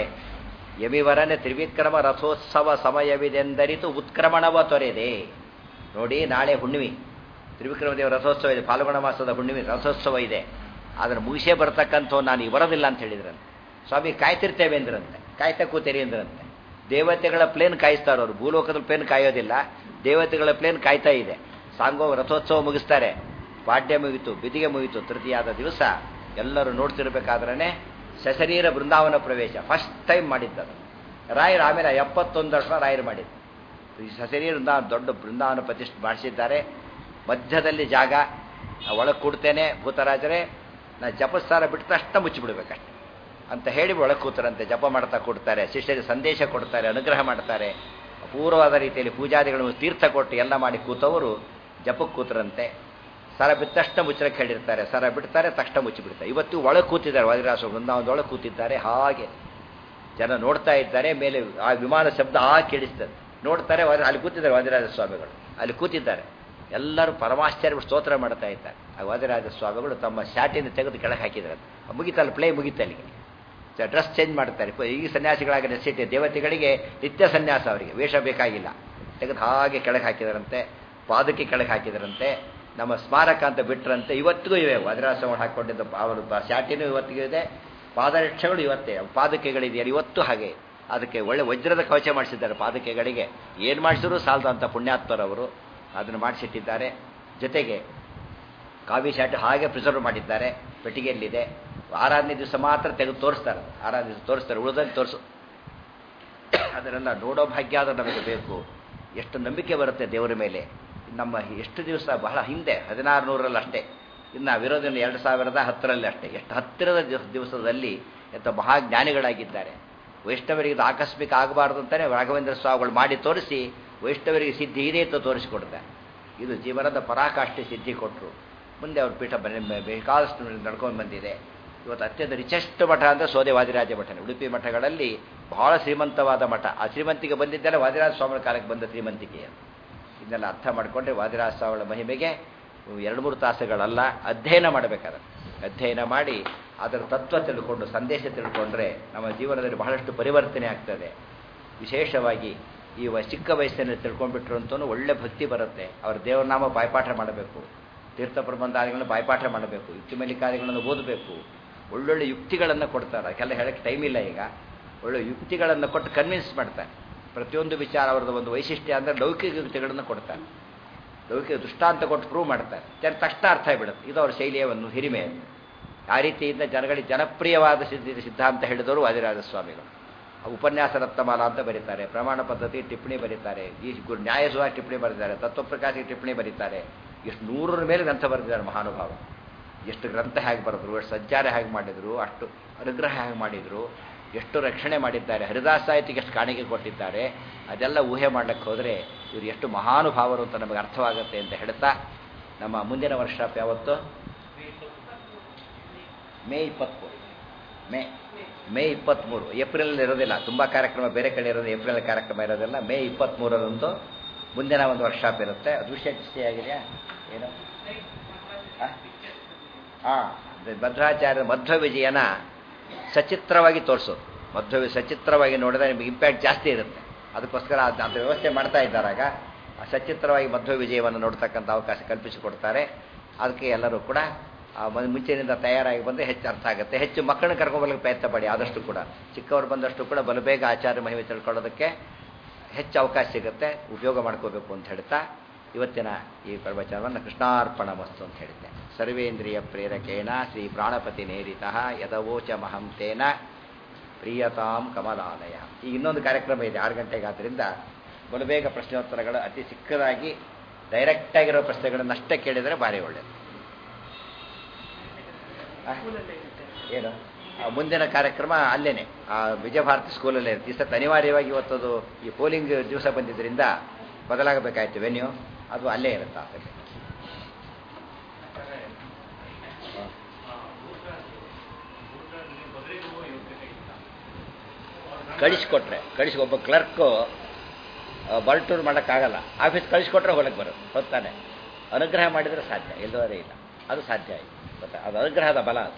ಯಮಿವರನೆ ತ್ರಿವಿಕ್ರಮ ರಥೋತ್ಸವ ಸಮಯವಿದೆಂದರಿತು ಉತ್ಕ್ರಮಣವ ತೊರೆದೆ ನೋಡಿ ನಾಳೆ ಹುಣ್ಣಿಮೆ ತ್ರಿವಿಕ್ರಮ ದೇವರ ರಥೋತ್ಸವ ಇದೆ ಫಾಲ್ಗುಣ ಮಾಸದ ಹುಣ್ಣಿಮೆ ರಥೋತ್ಸವ ಇದೆ ಅದನ್ನು ಮುಗಿಸೇ ಬರ್ತಕ್ಕಂಥ ನಾನು ಈಗ ಬರೋದಿಲ್ಲ ಅಂತ ಹೇಳಿದ್ರಂತೆ ಸ್ವಾಮಿ ಕಾಯ್ತಿರ್ತೇವೆ ಅಂದ್ರಂತೆ ಕಾಯ್ತಾ ಕೂತೇರಿ ಅಂದ್ರಂತೆ ದೇವತೆಗಳ ಪ್ಲೇನ್ ಕಾಯಿಸ್ತಾರೆ ಅವರು ಭೂಲೋಕದ ಪ್ಲೇನ್ ಕಾಯೋದಿಲ್ಲ ದೇವತೆಗಳ ಪ್ಲೇನ್ ಕಾಯ್ತಾ ಇದೆ ಸಾಂಗೋ ರಥೋತ್ಸವ ಮುಗಿಸ್ತಾರೆ ಪಾಡ್ಯ ಮುಗಿತು ಬಿದಿಗೆ ಮುಗಿತು ತೃತೀಯಾದ ದಿವಸ ಎಲ್ಲರೂ ನೋಡ್ತಿರ್ಬೇಕಾದ್ರೆ ಸಶರೀರ ಬೃಂದಾವನ ಪ್ರವೇಶ ಫಸ್ಟ್ ಟೈಮ್ ಮಾಡಿದ್ದದು ರಾಯರು ಆಮೇಲೆ ಎಪ್ಪತ್ತೊಂದು ವರ್ಷ ರಾಯರು ಮಾಡಿದ್ದು ಈ ಸಶರೀರ ಬೃಂದಾವನ ದೊಡ್ಡ ಬೃಂದಾವನ ಪ್ರತಿಷ್ಠೆ ಮಾಡಿಸಿದ್ದಾರೆ ಮಧ್ಯದಲ್ಲಿ ಜಾಗ ಒಳಗೆ ಕೊಡ್ತೇನೆ ಭೂತರಾಜರೇ ನಾ ಜಪಸ್ತಾರ ಬಿಟ್ಟ ತಕ್ಷಣ ಮುಚ್ಚಿಬಿಡ್ಬೇಕಷ್ಟೆ ಅಂತ ಹೇಳಿ ಒಳಗೆ ಕೂತರಂತೆ ಜಪ ಮಾಡ್ತಾ ಕೊಡ್ತಾರೆ ಶಿಷ್ಯರಿಗೆ ಸಂದೇಶ ಕೊಡ್ತಾರೆ ಅನುಗ್ರಹ ಮಾಡ್ತಾರೆ ಅಪೂರ್ವವಾದ ರೀತಿಯಲ್ಲಿ ಪೂಜಾದಿಗಳನ್ನು ತೀರ್ಥ ಕೊಟ್ಟು ಎಲ್ಲ ಮಾಡಿ ಕೂತವರು ಜಪಕ್ಕೆ ಕೂತರಂತೆ ಸರ ಬಿಟ್ಟ ತಕ್ಷಣ ಮುಚ್ಚರಕ್ಕೆ ಹೇಳಿರ್ತಾರೆ ಸರ ಬಿಡ್ತಾರೆ ತಕ್ಷಣ ಮುಚ್ಚಿಬಿಡ್ತಾರೆ ಇವತ್ತು ಒಳಗೆ ಕೂತಿದ್ದಾರೆ ವಜ್ರಾಸ ಬೃಂದಾವನದೊಳಗೆ ಕೂತಿದ್ದಾರೆ ಹಾಗೆ ಜನ ನೋಡ್ತಾ ಇದ್ದಾರೆ ಮೇಲೆ ಆ ವಿಮಾನ ಶಬ್ದ ಆ ಕೇಳಿಸ್ತದೆ ನೋಡ್ತಾರೆ ಅಲ್ಲಿ ಕೂತಿದ್ದಾರೆ ವಾದಿರಾಜ ಸ್ವಾಮಿಗಳು ಅಲ್ಲಿ ಕೂತಿದ್ದಾರೆ ಎಲ್ಲರೂ ಪರಮಾಶ್ಚರ್ಯ ಸ್ತೋತ್ರ ಮಾಡ್ತಾ ಇದ್ದಾರೆ ಆ ವಾದಿರಾಜ ಸ್ವಾಮಿಗಳು ತಮ್ಮ ಶಾಟಿಂದ ತೆಗೆದು ಕೆಳಗೆ ಹಾಕಿದ್ದಾರೆ ಮುಗಿತಲ್ಲ ಪ್ಲೇ ಮುಗಿತಲ್ಲಿಗೆ ಡ್ರೆಸ್ ಚೇಂಜ್ ಮಾಡ್ತಾರೆ ಈ ಸನ್ಯಾಸಿಗಳಾಗಿ ಡ್ರೆಸ್ ಇಟ್ಟೆ ದೇವತೆಗಳಿಗೆ ನಿತ್ಯ ಸನ್ಯಾಸ ಅವರಿಗೆ ವೇಷ ಬೇಕಾಗಿಲ್ಲ ತೆಗೆದು ಹಾಗೆ ಕೆಳಗೆ ಹಾಕಿದರಂತೆ ಪಾದಕ್ಕೆ ಕೆಳಗೆ ಹಾಕಿದರಂತೆ ನಮ್ಮ ಸ್ಮಾರಕ ಅಂತ ಬಿಟ್ಟರಂತೆ ಇವತ್ತಿಗೂ ಇವೆ ವಜ್ರಾಸವನ್ನು ಹಾಕ್ಕೊಂಡಿದ್ದ ಅವರು ಶಾಟಿನೂ ಇವತ್ತಿಗೂ ಇದೆ ಪಾದರಕ್ಷೆಗಳು ಇವತ್ತೇ ಪಾದಕೆಗಳಿದೆಯಲ್ಲ ಇವತ್ತು ಹಾಗೆ ಅದಕ್ಕೆ ಒಳ್ಳೆ ವಜ್ರದ ಕವಚ ಮಾಡಿಸಿದ್ದಾರೆ ಪಾದಕೆಗಳಿಗೆ ಏನು ಮಾಡಿಸಿದ್ರು ಸಾಲದು ಅಂತ ಪುಣ್ಯಾತ್ಮರವರು ಅದನ್ನು ಮಾಡಿಸಿಟ್ಟಿದ್ದಾರೆ ಜೊತೆಗೆ ಕಾವಿ ಶಾಟ್ ಹಾಗೆ ಪ್ರಿಸರ್ವ್ ಮಾಡಿದ್ದಾರೆ ಪೆಟ್ಟಿಗೆಯಲ್ಲಿದೆ ಆರಾಧನೆ ದಿವಸ ಮಾತ್ರ ತೆಗೆದು ತೋರಿಸ್ತಾರೆ ಆರಾಧನೆ ದಿವಸ ತೋರಿಸ್ತಾರೆ ಉಳಿದಂಗೆ ತೋರಿಸು ಅದನ್ನೆಲ್ಲ ನೋಡೋ ಭಾಗ್ಯ ಅದು ನಮಗೆ ಬೇಕು ಎಷ್ಟು ನಂಬಿಕೆ ಬರುತ್ತೆ ದೇವರ ಮೇಲೆ ನಮ್ಮ ಎಷ್ಟು ದಿವಸ ಬಹಳ ಹಿಂದೆ ಹದಿನಾರು ನೂರಲ್ಲಿ ಅಷ್ಟೇ ಇನ್ನು ವಿರೋಧನ ಎರಡು ಸಾವಿರದ ಹತ್ತರಲ್ಲಿ ಅಷ್ಟೇ ಎಷ್ಟು ಹತ್ತಿರದ ದಿವಸದಲ್ಲಿ ಎಂಥ ಮಹಾಜ್ಞಾನಿಗಳಾಗಿದ್ದಾರೆ ವೈಷ್ಣವರಿಗೆ ಇದು ಆಕಸ್ಮಿಕ ಆಗಬಾರ್ದು ಅಂತಲೇ ರಾಘವೇಂದ್ರ ಸ್ವಾಮಿಗಳು ಮಾಡಿ ತೋರಿಸಿ ವೈಷ್ಣವರಿಗೆ ಸಿದ್ಧಿ ಇದೆ ಅಂತ ತೋರಿಸಿಕೊಡ್ತಾರೆ ಇದು ಜೀವನದ ಪರಾಕಾಷ್ಠೆ ಸಿದ್ಧಿ ಕೊಟ್ಟರು ಮುಂದೆ ಅವ್ರ ಪೀಠ ಬೇಕಾದಷ್ಟು ನಡ್ಕೊಂಡು ಬಂದಿದೆ ಇವತ್ತು ಅತ್ಯಂತ ರಿಚೆಸ್ಟ್ ಮಠ ಅಂದರೆ ಸೋದೆ ವಾದಿರಾಜ ಮಠನೇ ಉಡುಪಿ ಮಠಗಳಲ್ಲಿ ಬಹಳ ಶ್ರೀಮಂತವಾದ ಮಠ ಆ ಶ್ರೀಮಂತಿಗೆ ಬಂದಿದ್ದೆಲ್ಲ ವಾದಿರಾಜ ಸ್ವಾಮಿಗಳ ಕಾಲಕ್ಕೆ ಬಂದ ಶ್ರೀಮಂತಿಕೆ ಇದನ್ನೆಲ್ಲ ಅರ್ಥ ಮಾಡಿಕೊಂಡ್ರೆ ವಾದಿರಾಜ ಸ್ವಾಮಿಗಳ ಮಹಿಮೆಗೆ ಎರಡು ಮೂರು ತಾಸುಗಳಲ್ಲ ಅಧ್ಯಯನ ಮಾಡಬೇಕಾದ್ರೆ ಅಧ್ಯಯನ ಮಾಡಿ ಅದರ ತತ್ವ ತಿಳ್ಕೊಂಡು ಸಂದೇಶ ತಿಳ್ಕೊಂಡ್ರೆ ನಮ್ಮ ಜೀವನದಲ್ಲಿ ಬಹಳಷ್ಟು ಪರಿವರ್ತನೆ ಆಗ್ತದೆ ವಿಶೇಷವಾಗಿ ಈ ಚಿಕ್ಕ ವಯಸ್ಸಿನಲ್ಲಿ ತಿಳ್ಕೊಂಡ್ಬಿಟ್ರು ಅಂತೂ ಒಳ್ಳೆ ಭಕ್ತಿ ಬರುತ್ತೆ ಅವರ ದೇವರನಾಮ ಬಾಯ್ಪಾಠ ಮಾಡಬೇಕು ತೀರ್ಥ ಪ್ರಬಂಧಾದಿಗಳನ್ನು ಬಾಯ್ಪಾಠ ಮಾಡಬೇಕು ಯುಕ್ತಿಮಲಿಕಾದಿಗಳನ್ನು ಓದಬೇಕು ಒಳ್ಳೊಳ್ಳೆ ಯುಕ್ತಿಗಳನ್ನು ಕೊಡ್ತಾರೆ ಅದಕ್ಕೆಲ್ಲ ಹೇಳಕ್ಕೆ ಟೈಮ್ ಇಲ್ಲ ಈಗ ಒಳ್ಳೆ ಯುಕ್ತಿಗಳನ್ನು ಕೊಟ್ಟು ಕನ್ವಿನ್ಸ್ ಮಾಡ್ತಾರೆ ಪ್ರತಿಯೊಂದು ವಿಚಾರ ಅವರದ್ದು ಒಂದು ವೈಶಿಷ್ಟ್ಯ ಅಂದರೆ ಲೌಕಿಕ ಯುಕ್ತಿಗಳನ್ನು ಕೊಡ್ತಾರೆ ಲೌಕಿಕ ದೃಷ್ಟಾಂತ ಕೊಟ್ಟು ಪ್ರೂವ್ ಮಾಡ್ತಾರೆ ಜನ ತಕ್ಷಣ ಅರ್ಥ ಆಗಿಬಿಡುತ್ತೆ ಇದು ಅವರ ಶೈಲಿಯ ಒಂದು ಹಿರಿಮೆ ಆ ರೀತಿಯಿಂದ ಜನಗಳಿಗೆ ಜನಪ್ರಿಯವಾದ ಸಿದ್ಧ ಸಿದ್ಧಾಂತ ಹೇಳಿದವರು ವಾದಿರಾಜ ಸ್ವಾಮಿಗಳು ಉಪನ್ಯಾಸ ರತ್ನಮಾಲ ಅಂತ ಬರೀತಾರೆ ಪ್ರಮಾಣ ಪದ್ಧತಿ ಟಿಪ್ಪಣಿ ಬರೀತಾರೆ ಈ ಗು- ನ್ಯಾಯಸುವ ಟಿಪ್ಪಣಿ ಬರೀತಾರೆ ತತ್ವಪ್ರಕಾಶಿ ಟಿಪ್ಪಣಿ ಬರೀತಾರೆ ಎಷ್ಟು ನೂರರ ಮೇಲೆ ಗ್ರಂಥ ಬರೆದಿದ್ದಾರೆ ಮಹಾನುಭಾವ ಎಷ್ಟು ಗ್ರಂಥ ಹೇಗೆ ಬರೆದ್ರು ಎಷ್ಟು ಸಂಚಾರ ಹೇಗೆ ಮಾಡಿದರು ಅಷ್ಟು ಅನುಗ್ರಹ ಹೇಗೆ ಮಾಡಿದರು ಎಷ್ಟು ರಕ್ಷಣೆ ಮಾಡಿದ್ದಾರೆ ಹರಿದಾಸ ಸಾಹಿತ್ಯಕ್ಕೆ ಎಷ್ಟು ಕಾಣಿಕೆ ಕೊಟ್ಟಿದ್ದಾರೆ ಅದೆಲ್ಲ ಊಹೆ ಮಾಡಕ್ಕೆ ಹೋದರೆ ಇವರು ಎಷ್ಟು ಮಹಾನುಭಾವರು ಅಂತ ನಮಗೆ ಅರ್ಥವಾಗುತ್ತೆ ಅಂತ ಹೇಳ್ತಾ ನಮ್ಮ ಮುಂದಿನ ವರ್ಷಾಪ್ ಯಾವತ್ತು ಮೇ ಇಪ್ಪತ್ತ್ಮೂರು ಮೇ ಮೇ ಇಪ್ಪತ್ತ್ಮೂರು ಏಪ್ರಿಲಲ್ಲಿ ಇರೋದಿಲ್ಲ ತುಂಬ ಕಾರ್ಯಕ್ರಮ ಬೇರೆ ಕಡೆ ಇರೋದು ಏಪ್ರಿಲ್ ಕಾರ್ಯಕ್ರಮ ಇರೋದಿಲ್ಲ ಮೇ ಇಪ್ಪತ್ತ್ಮೂರರಂದು ಮುಂದಿನ ಒಂದು ವರ್ಕ್ಶಾಪ್ ಇರುತ್ತೆ ಅದು ವಿಷಯ ನಿಶ್ಚಯ ಆಗಿದೆಯಾ ಏನು ಹಾಂ ಭದ್ರಾಚಾರ್ಯ ಮಧ್ವ ವಿಜಯನ ಸಚಿತ್ರವಾಗಿ ತೋರಿಸೋದು ಮಧ್ವ ವಿ- ಸಚಿತ್ರವಾಗಿ ನೋಡಿದ್ರೆ ನಿಮಗೆ ಇಂಪ್ಯಾಕ್ಟ್ ಜಾಸ್ತಿ ಇರುತ್ತೆ ಅದಕ್ಕೋಸ್ಕರ ಅದು ಅದು ವ್ಯವಸ್ಥೆ ಮಾಡ್ತಾ ಇದ್ದಾರಾಗ ಆ ಸಚಿತ್ರವಾಗಿ ಮಧ್ವ ವಿಜಯವನ್ನು ನೋಡ್ತಕ್ಕಂಥ ಅವಕಾಶ ಕಲ್ಪಿಸಿಕೊಡ್ತಾರೆ ಅದಕ್ಕೆ ಎಲ್ಲರೂ ಕೂಡ ಆ ಮ- ಮುಂಚೆನಿಂದ ತಯಾರಾಗಿ ಬಂದರೆ ಹೆಚ್ಚು ಅರ್ಥ ಆಗುತ್ತೆ ಹೆಚ್ಚು ಮಕ್ಕಳನ್ನ ಕರ್ಕೊಂಡ್ಬರ್ಲಿಕ್ಕೆ ಪ್ರಯತ್ನ ಪಡಿ ಆದಷ್ಟು ಕೂಡ ಚಿಕ್ಕವರು ಬಂದಷ್ಟು ಕೂಡ ಬಲು ಬೇಗ ಆಚಾರ್ಯ ಮಹಿಮೆ ತಿಳ್ಕೊಳ್ಳೋದಕ್ಕೆ ಹೆಚ್ಚು ಅವಕಾಶ ಸಿಗುತ್ತೆ ಉಪಯೋಗ ಮಾಡ್ಕೋಬೇಕು ಅಂತ ಹೇಳ್ತಾ ಇವತ್ತಿನ ಈ ಪ್ರವಚನವನ್ನು ಕೃಷ್ಣಾರ್ಪಣ ಮಸ್ತು ಅಂತ ಹೇಳಿದ್ದೆ ಸರ್ವೇಂದ್ರಿಯ ಪ್ರೇರಕೇಣ ಶ್ರೀ ಪ್ರಾಣಪತಿ ನೇರಿತ ಯದವೋಚ ಮಹಂತೇನ ಪ್ರಿಯತಾಂ ಕಮಲಾಲಯ ಈಗ ಇನ್ನೊಂದು ಕಾರ್ಯಕ್ರಮ ಇದೆ ಆರು ಗಂಟೆಗೆ ಆದ್ದರಿಂದ ಬಲು ಬೇಗ ಪ್ರಶ್ನೋತ್ತರಗಳು ಅತಿ ಚಿಕ್ಕದಾಗಿ ಡೈರೆಕ್ಟಾಗಿರೋ ಪ್ರಶ್ನೆಗಳನ್ನಷ್ಟೇ ಕೇಳಿದರೆ ಭಾರಿ ಒಳ್ಳೆಯದು ಆ? ಏನು ಆ ಮುಂದಿನ ಕಾರ್ಯಕ್ರಮ ಅಲ್ಲೇನೆ ಆ ವಿಜಯಭಾರತಿ ಸ್ಕೂಲಲ್ಲೇ ಇರುತ್ತೆ ಈ ಸತ್ತು ಅನಿವಾರ್ಯವಾಗಿ ಇವತ್ತದು ಈ ಪೋಲಿಂಗ್ ದಿವಸ ಬಂದಿದ್ದರಿಂದ ಬದಲಾಗಬೇಕಾಯ್ತು ವೆನ್ಯೂ ಅದು ಅಲ್ಲೇ ಇರುತ್ತೆ ಆ ಸರಿ ಕಳಿಸ್ಕೊಟ್ರೆ ಕಳಿಸಿ ಒಬ್ಬ ಕ್ಲರ್ಕು ಬಲ್ಟೂರ್ ಮಾಡೋಕ್ಕಾಗಲ್ಲ ಆಫೀಸ್ ಕಳಿಸ್ಕೊಟ್ರೆ ಹೊಲಕ್ಕೆ ಬರೋದು ಹೊತ್ತಾನೆ ಅನುಗ್ರಹ ಮಾಡಿದರೆ ಸಾಧ್ಯ ಎಲ್ಲವರೇ ಇಲ್ಲ ಅದು ಸಾಧ್ಯ ಆಯಿತು ಗೊತ್ತಾ ಅದು ಅನುಗ್ರಹದ ಬಲ ಅದು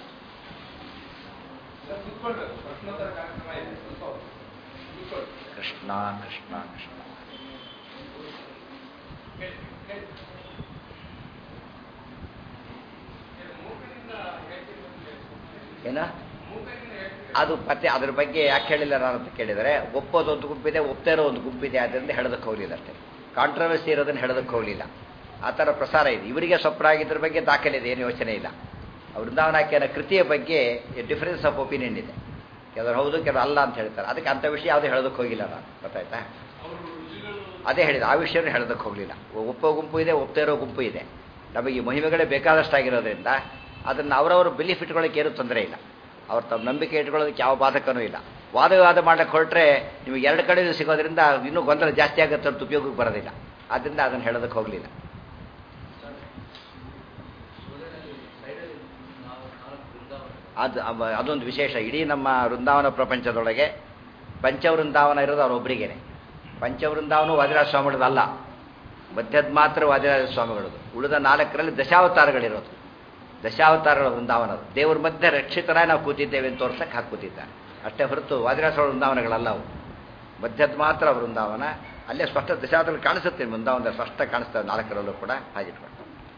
ಕೃಷ್ಣ ಕೃಷ್ಣ ಕೃಷ್ಣ ಏನ ಅದು ಮತ್ತೆ ಅದ್ರ ಬಗ್ಗೆ ಯಾಕೆ ಹೇಳಿಲ್ಲ ನಾನು ಅಂತ ಕೇಳಿದರೆ ಒಪ್ಪೋದು ಒಂದು ಗುಂಪಿದೆ ಒಪ್ಪದೇ ಇರೋ ಒಂದು ಗುಂಪಿದೆ ಆದ್ದರಿಂದ ಹೇಳೋದಕ್ಕೆ ಹೋಗಲಿಲ್ಲ ಅಷ್ಟೇ ಕಾಂಟ್ರವರ್ಸಿ ಇರೋದನ್ನು ಹೇಳೋದಕ್ಕೆ ಹೋಗಲಿಲ್ಲ ಆ ಥರ ಪ್ರಸಾರ ಇದೆ ಇವರಿಗೆ ಸ್ವಪ್ರಾಗಿದ್ರ ಬಗ್ಗೆ ದಾಖಲೆ ಇದೆ ಏನು ಯೋಚನೆ ಇಲ್ಲ ವೃಂದಾವನಾಖ್ಯಾನ ಕೃತಿಯ ಬಗ್ಗೆ ಡಿಫರೆನ್ಸ್ ಆಫ್ ಒಪಿನಿಯನ್ ಇದೆ ಕೆಲವರು ಹೌದು ಕೆಲವರು ಅಲ್ಲ ಅಂತ ಹೇಳ್ತಾರೆ ಅದಕ್ಕೆ ಅಂಥ ವಿಷಯ ಯಾವುದೂ ಹೇಳೋದಕ್ಕೆ ಹೋಗಿಲ್ಲ ನಾನು ಗೊತ್ತಾಯ್ತಾ ಅದೇ ಹೇಳಿದ ಆ ವಿಷಯನೂ ಹೇಳೋದಕ್ಕೆ ಹೋಗಲಿಲ್ಲ ಒಪ್ಪೋ ಗುಂಪು ಇದೆ ಒಪ್ಪದೇ ಇರೋ ಗುಂಪು ಇದೆ ನಮಗೆ ಈ ಮಹಿಮೆಗಳೇ ಬೇಕಾದಷ್ಟಾಗಿರೋದ್ರಿಂದ ಅದನ್ನು ಅವರವರು ಬಿಲೀಫ್ ಇಟ್ಕೊಳ್ಳೋಕೆ ಏನೂ ತೊಂದರೆ ಇಲ್ಲ ಅವ್ರು ತಮ್ಮ ನಂಬಿಕೆ ಇಟ್ಕೊಳ್ಳೋದಕ್ಕೆ ಯಾವ ಬಾಧಕನೂ ಇಲ್ಲ ವಾದ ವಿವಾದ ಮಾಡಕ್ಕೆ ಹೊರಟ್ರೆ ನಿಮಗೆ ಎರಡು ಕಡೆ ಸಿಗೋದ್ರಿಂದ ಇನ್ನೂ ಗೊಂದಲ ಜಾಸ್ತಿ ಆಗುತ್ತೆ ಅಂತ ಉಪಯೋಗಕ್ಕೆ ಬರೋದಿಲ್ಲ ಆದ್ದರಿಂದ ಅದನ್ನು ಹೇಳೋದಕ್ಕೆ ಹೋಗಲಿಲ್ಲ ಅದು ಅವ- ಅದೊಂದು ವಿಶೇಷ ಇಡೀ ನಮ್ಮ ವೃಂದಾವನ ಪ್ರಪಂಚದೊಳಗೆ ಪಂಚವೃಂದಾವನ ಇರೋದು ಅವರೊಬ್ಬರಿಗೇನೆ ಪಂಚವೃಂದಾವನ ವಾದಿರಾಜ ಸ್ವಾಮಿಗಳದಲ್ಲ ಮಧ್ಯದ ಮಾತ್ರ ವಾದಿರಾಜ ಸ್ವಾಮಿಗಳದು ಉಳಿದ ನಾಲ್ಕರಲ್ಲಿ ದಶಾವತಾರಗಳಿರೋದು ದಶಾವತಾರಗಳ ವೃಂದಾವನ ಅದು ದೇವ್ರ ಮಧ್ಯೆ ರಕ್ಷಿತರಾಗಿ ನಾವು ಕೂತಿದ್ದೇವೆ ಅಂತ ತೋರ್ಸಕ್ಕೆ ಹಾಕಿ ಕೂತಿದ್ದಾರೆ ಅಷ್ಟೇ ಹೊರತು ವಾದಿರಾಜ ವೃಂದಾವನಗಳಲ್ಲ ಅವು ಮಧ್ಯದ ಮಾತ್ರ ವೃಂದಾವನ ಅಲ್ಲೇ ಸ್ಪಷ್ಟ ದಶಾವತಾರ ಕಾಣಿಸುತ್ತೆ ವೃಂದಾವನ ಸ್ಪಷ್ಟ ಕಾಣಿಸ್ತವೆ ನಾಲ್ಕರಲ್ಲೂ ಕೂಡ ಹಾಗಿಟ್ಕೊಂಡು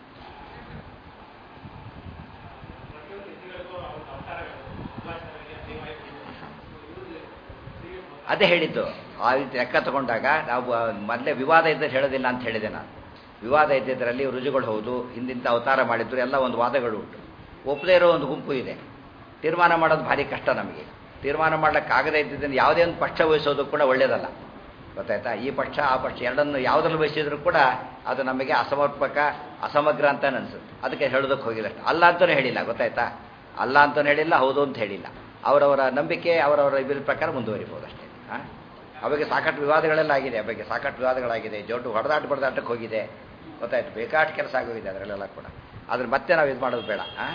ಅದೇ ಹೇಳಿದ್ದು ಆ ರೀತಿ ಲೆಕ್ಕ ತಗೊಂಡಾಗ ನಾವು ಮೊದಲೇ ವಿವಾದ ಇದ್ದರೆ ಹೇಳೋದಿಲ್ಲ ಅಂತ ಹೇಳಿದೆ ನಾನು ವಿವಾದ ಇದ್ದಿದ್ದರಲ್ಲಿ ರುಜುಗಳು ಹೌದು ಹಿಂದಿಂತ ಅವತಾರ ಮಾಡಿದ್ರು ಎಲ್ಲ ಒಂದು ವಾದಗಳು ಉಂಟು ಒಪ್ಪದೇ ಇರೋ ಒಂದು ಗುಂಪು ಇದೆ ತೀರ್ಮಾನ ಮಾಡೋದು ಭಾರಿ ಕಷ್ಟ ನಮಗೆ ತೀರ್ಮಾನ ಮಾಡಲಿಕ್ಕಾಗದೇ ಇದ್ದಿದ್ದರಿಂದ ಯಾವುದೇ ಒಂದು ಪಕ್ಷ ವಹಿಸೋದು ಕೂಡ ಒಳ್ಳೆಯದಲ್ಲ ಗೊತ್ತಾಯ್ತಾ ಈ ಪಕ್ಷ ಆ ಪಕ್ಷ ಎರಡನ್ನು ಯಾವುದನ್ನು ವಹಿಸಿದ್ರು ಕೂಡ ಅದು ನಮಗೆ ಅಸಮರ್ಪಕ ಅಸಮಗ್ರ ಅಂತ ಅನಿಸುತ್ತೆ ಅದಕ್ಕೆ ಹೇಳೋದಕ್ಕೆ ಹೋಗಿಲ್ಲ ಅಷ್ಟೇ ಅಲ್ಲ ಅಂತಲೂ ಹೇಳಿಲ್ಲ ಗೊತ್ತಾಯ್ತಾ ಅಲ್ಲ ಅಂತಲೂ ಹೇಳಿಲ್ಲ ಹೌದು ಅಂತ ಹೇಳಿಲ್ಲ ಅವರವರ ನಂಬಿಕೆ ಅವರವರ ಇದ್ರ ಪ್ರಕಾರ ಮುಂದುವರಿಬೋದು ಅಷ್ಟೇ ಹಾಂ ಆ ಬಗ್ಗೆ ಸಾಕಷ್ಟು ವಿವಾದಗಳೆಲ್ಲ ಆಗಿದೆ ಆ ಬಗ್ಗೆ ಸಾಕಷ್ಟು ವಿವಾದಗಳಾಗಿದೆ ಜೋಟು ಹೊಡೆದಾಟ ಬಡದಾಟಕ್ಕೆ ಹೋಗಿದೆ ಗೊತ್ತಾಯ್ತು ಬೇಕಾಷ್ಟು ಕೆಲಸ ಆಗೋಗಿದೆ ಅದರಲ್ಲೆಲ್ಲ ಕೂಡ ಅದ್ರ ಮತ್ತೆ ನಾವು ಇದು ಮಾಡೋದು ಬೇಡ ಆ?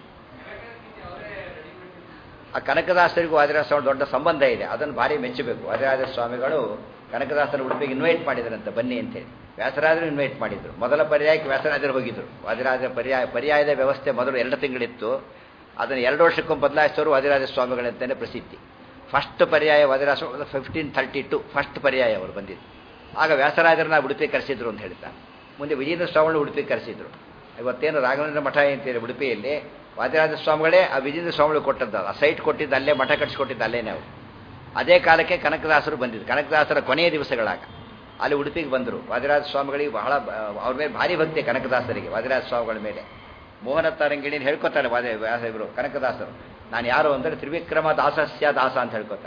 ಆ ಕನಕದಾಸರಿಗೂ ವಾದಿರಾಜ ಸ್ವಾಮಿ ದೊಡ್ಡ ಸಂಬಂಧ ಇದೆ ಅದನ್ನು ಭಾರಿ ಮೆಚ್ಚಬೇಕು ವಾದಿರಾಜ ಸ್ವಾಮಿಗಳು ಕನಕದಾಸರ ಉಡುಪಿಗೆ ಇನ್ವೈಟ್ ಮಾಡಿದ್ರಂತೆ ಬನ್ನಿ ಅಂತೇಳಿ ವ್ಯಾಸರಾಜರು ಇನ್ವೈಟ್ ಮಾಡಿದ್ರು ಮೊದಲ ಪರ್ಯಾಯಕ್ಕೆ ವ್ಯಾಸರಾಜರು ಹೋಗಿದ್ರು ವಾದಿರಾಜ ಪರ್ಯಾಯ ಪರ್ಯಾಯದ ವ್ಯವಸ್ಥೆ ಮೊದಲು ಎರಡು ತಿಂಗಳಿತ್ತು ಅದನ್ನು ಎರಡು ವರ್ಷಕ್ಕೊಮ್ಮೆ ಬದಲಾಯಿಸೋರು ವಾದಿರಾಜ ಸ್ವಾಮಿಗಳಂತಲೇ ಪ್ರಸಿದ್ಧಿ first Paryaya Vadiraja fifteen thirty two first Paryaya ಅವರು ಬಂದಿದ್ದು ಆಗ ವ್ಯಾಸರಾಜರನ್ನ ಉಡುಪಿ ಕರೆಸಿದ್ರು ಅಂತ ಹೇಳ್ತಾರೆ ಮುಂದೆ ವಿಜೇಂದ್ರ ಸ್ವಾಮಿಗಳು ಉಡುಪಿ ಕರೆಸಿದ್ರು ಇವತ್ತೇನು ರಾಘವೇಂದ್ರ ಮಠ ಅಂತೀರಿ ಉಡುಪಿಯಲ್ಲಿ ವಾದಿರಾಜ ಸ್ವಾಮಿಗಳೇ ಆ ವಿಜೇಂದ್ರ ಸ್ವಾಮಿಗಳು ಕೊಟ್ಟದ್ದು ಆ ಸೈಟ್ ಕೊಟ್ಟಿದ್ದು ಅಲ್ಲೇ ಮಠ ಕಟ್ಟಿಸ್ಕೊಟ್ಟಿದ್ದು ಅಲ್ಲೇ ನಾವು ಅದೇ ಕಾಲಕ್ಕೆ ಕನಕದಾಸರು ಬಂದಿದ್ದು ಕನಕದಾಸರ ಕೊನೆಯ ದಿವಸಗಳಾಗ ಅಲ್ಲಿ ಉಡುಪಿಗೆ ಬಂದರು ವಾದಿರಾಜ ಸ್ವಾಮಿಗಳಿಗೆ ಬಹಳ ಬ- ಅವ್ರ ಮೇಲೆ ಭಾರಿ ಭಕ್ತಿ ಕನಕದಾಸರಿಗೆ ವಾದಿರಾಜ ಸ್ವಾಮಿಗಳ ಮೇಲೆ ಮೋಹನ ತಾರಂಗಿಣಿನ ಹೇಳ್ಕೊತಾರೆ ವಾದ ವ್ಯಾಸ ಇವರು ಕನಕದಾಸರು ನಾನು ಯಾರು ಅಂದರೆ ತ್ರಿವಿಕ್ರಮ ದಾಸಸ್ಯ ದಾಸ ಅಂತ ಹೇಳ್ಕೊತಾರೆ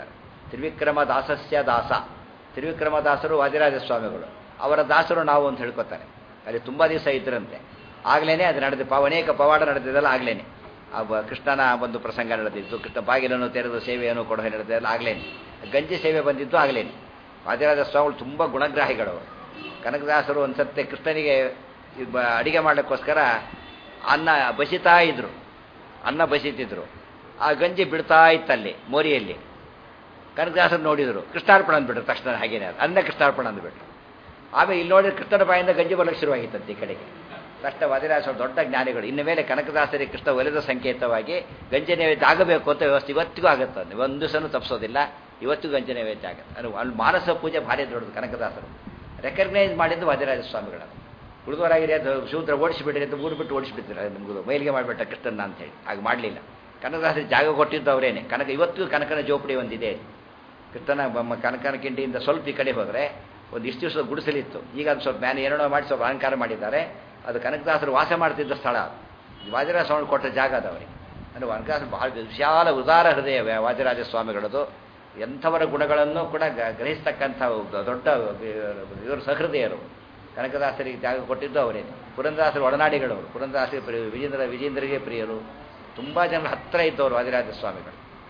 ತ್ರಿವಿಕ್ರಮ ದಾಸಸ್ಯ ದಾಸ ತ್ರಿವಿಕ್ರಮ ದಾಸರು ವಾದಿರಾಜ ಸ್ವಾಮಿಗಳು ಅವರ ದಾಸರು ನಾವು ಅಂತ ಹೇಳ್ಕೊತಾರೆ ಅಲ್ಲಿ ತುಂಬ ದಿವಸ ಇದ್ರಂತೆ ಆಗ್ಲೇನೆ ಅದು ನಡೆದು ಪ ಅನೇಕ ಪವಾಡ ನಡೆದಿದ್ದಲ್ಲ ಆಗ್ಲೇನೆ ಆ ಬ- ಕೃಷ್ಣನ ಒಂದು ಪ್ರಸಂಗ ನಡೆದಿತ್ತು ಕೃಷ್ಣ ಬಾಗಿಲನ್ನು ತೆರೆದು ಸೇವೆಯನ್ನು ಕೊಡೋ ನಡೆದಿದ್ದಲ್ಲ ಆಗ್ಲೇನೆ ಗಂಜಿ ಸೇವೆ ಬಂದಿದ್ದು ಆಗ್ಲೇನೆ ವಾದಿರಾಜ ಸ್ವಾಮಿಗಳು ತುಂಬ ಗುಣಗ್ರಾಹಿಗಳು ಅವರು ಕನಕದಾಸರು ಒಂದು ಸತ್ತೆ ಕೃಷ್ಣನಿಗೆ ಈ ಬ- ಅಡಿಗೆ ಮಾಡಲಿಕ್ಕೋಸ್ಕರ ಅನ್ನ ಬಸಿತಾ ಇದ್ರು ಅನ್ನ ಬಸಿತಿದ್ರು ಆ ಗಂಜಿ ಬಿಡ್ತಾ ಇತ್ತಲ್ಲಿ ಮೋರಿಯಲ್ಲಿ ಕನಕದಾಸರು ನೋಡಿದರು ಕೃಷ್ಣಾರ್ಪಣ ಅಂದ್ಬಿಟ್ರು ತಕ್ಷಣ ಹಾಗೇನೆ ಅದು ಅನ್ನ ಕೃಷ್ಣಾರ್ಪಣ ಅಂದ್ಬಿಟ್ರು ಆಮೇಲೆ ಇಲ್ಲಿ ನೋಡಿದ್ರೆ ಕೃಷ್ಣನ ಬಾಯಿಂದ ಗಂಜಿ ಬರಲಿಕ್ಕೆ ಶುರುವಾಗಿತ್ತಂತೆ ಈ ಕಡೆಗೆ ತಕ್ಷಣ ವಾದಿರಾಜರು ದೊಡ್ಡ ಜ್ಞಾನಿಗಳು ಇನ್ನು ಮೇಲೆ ಕನಕದಾಸರಿಗೆ ಕೃಷ್ಣ ಒಲಿದ ಸಂಕೇತವಾಗಿ ಗಂಜಿ ನೈವೇದ್ಯ ಆಗಬೇಕು ಅಂತ ವ್ಯವಸ್ಥೆ ಇವತ್ತಿಗೂ ಆಗುತ್ತೆ ಅದು ಒಂದು ದಿವಸನೂ ತಪ್ಪಿಸೋದಿಲ್ಲ ಇವತ್ತಿಗೂ ಗಂಜಿ ನೈವೇದ್ಯ ಆಗುತ್ತೆ ಅದು ಅಲ್ಲಿ ಮಾನಸ ಪೂಜೆ ಭಾರಿ ದೊಡ್ಡದು ಕನಕದಾಸರು ರೆಕಗ್ನೈಸ್ ಮಾಡಿದ್ದು ವಾದಿರಾಜ ಸ್ವಾಮಿಗಳು ಉಳಿದವರಾಗಿರಿ ಅದು ಶೂದ್ರ ಓಡಿಸಿಬಿಡ್ರಿ ಅಂತ ಊರು ಬಿಟ್ಟು ಓಡಿಸಿಬಿಡ್ತಾರೆ ನಿಮ್ಗೆ ಮೈಲಿಗೆ ಮಾಡಿಬಿಟ್ಟ ಕೃಷ್ಣನ ಅಂತ ಹೇಳಿ ಹಾಗೆ ಮಾಡಲಿಲ್ಲ ಕನಕದಾಸರಿಗೆ ಜಾಗ ಕೊಟ್ಟಿದ್ದು ಅವರೇನೆ ಕನಕ ಇವತ್ತಿಗೂ ಕನಕನ ಜೋಪಡಿ ಒಂದಿದೆ ಕೃಷ್ಣನ ಬ- ಕನಕನ ಕಿಂಡಿಯಿಂದ ಸ್ವಲ್ಪ ಈ ಕಡೆ ಹೋದರೆ ಒಂದು ಇಷ್ಟು ದಿವಸದ ಗುಡಿಸಲಿತ್ತು ಈಗ ಅದು ಸ್ವಲ್ಪ ಮ್ಯಾನೆ ಏನೇನೋ ಮಾಡಿ ಸ್ವಲ್ಪ ಅಲಂಕಾರ ಮಾಡಿದ್ದಾರೆ ಅದು ಕನಕದಾಸರು ವಾಸ ಮಾಡ್ತಿದ್ದ ಸ್ಥಳ ಅದು. ವಾದಿರಾಜ ಸ್ವಾಮಿ ಕೊಟ್ಟ ಜಾಗ ಅದು ಅವರಿಗೆ ಅಂದರೆ ಕನಕದಾಸರು ಬಹಳ ವಿಶಾಲ ಉದಾರ ಹೃದಯ ವ್ಯ- ವಾದಿರಾಜ ಸ್ವಾಮಿಗಳದು ಎಂಥವರ ಗುಣಗಳನ್ನು ಕೂಡ ಗ- ಗ್ರಹಿಸ್ತಕ್ಕಂಥ ಒಬ್ಬ ದೊಡ್ಡ ಇವರು ಸಹೃದಯರು ಕನಕದಾಸರಿಗೆ ಜಾಗ ಕೊಟ್ಟಿದ್ದು ಅವರೇ ಪುರಂದದಾಸರು ಒಡನಾಡಿಗಳವರು ಪುರಂದದಾಸರಿಗೆ ಪ್ರಿಯ ವಿಜೇಂದ್ರ ವಿಜೇಂದ್ರಿಗೆ ಪ್ರಿಯರು ತುಂಬ ಜನರ ಹತ್ತಿರ ಇದ್ದವರು ವಾದಿರಾಜ ಸ್ವಾಮಿಗಳು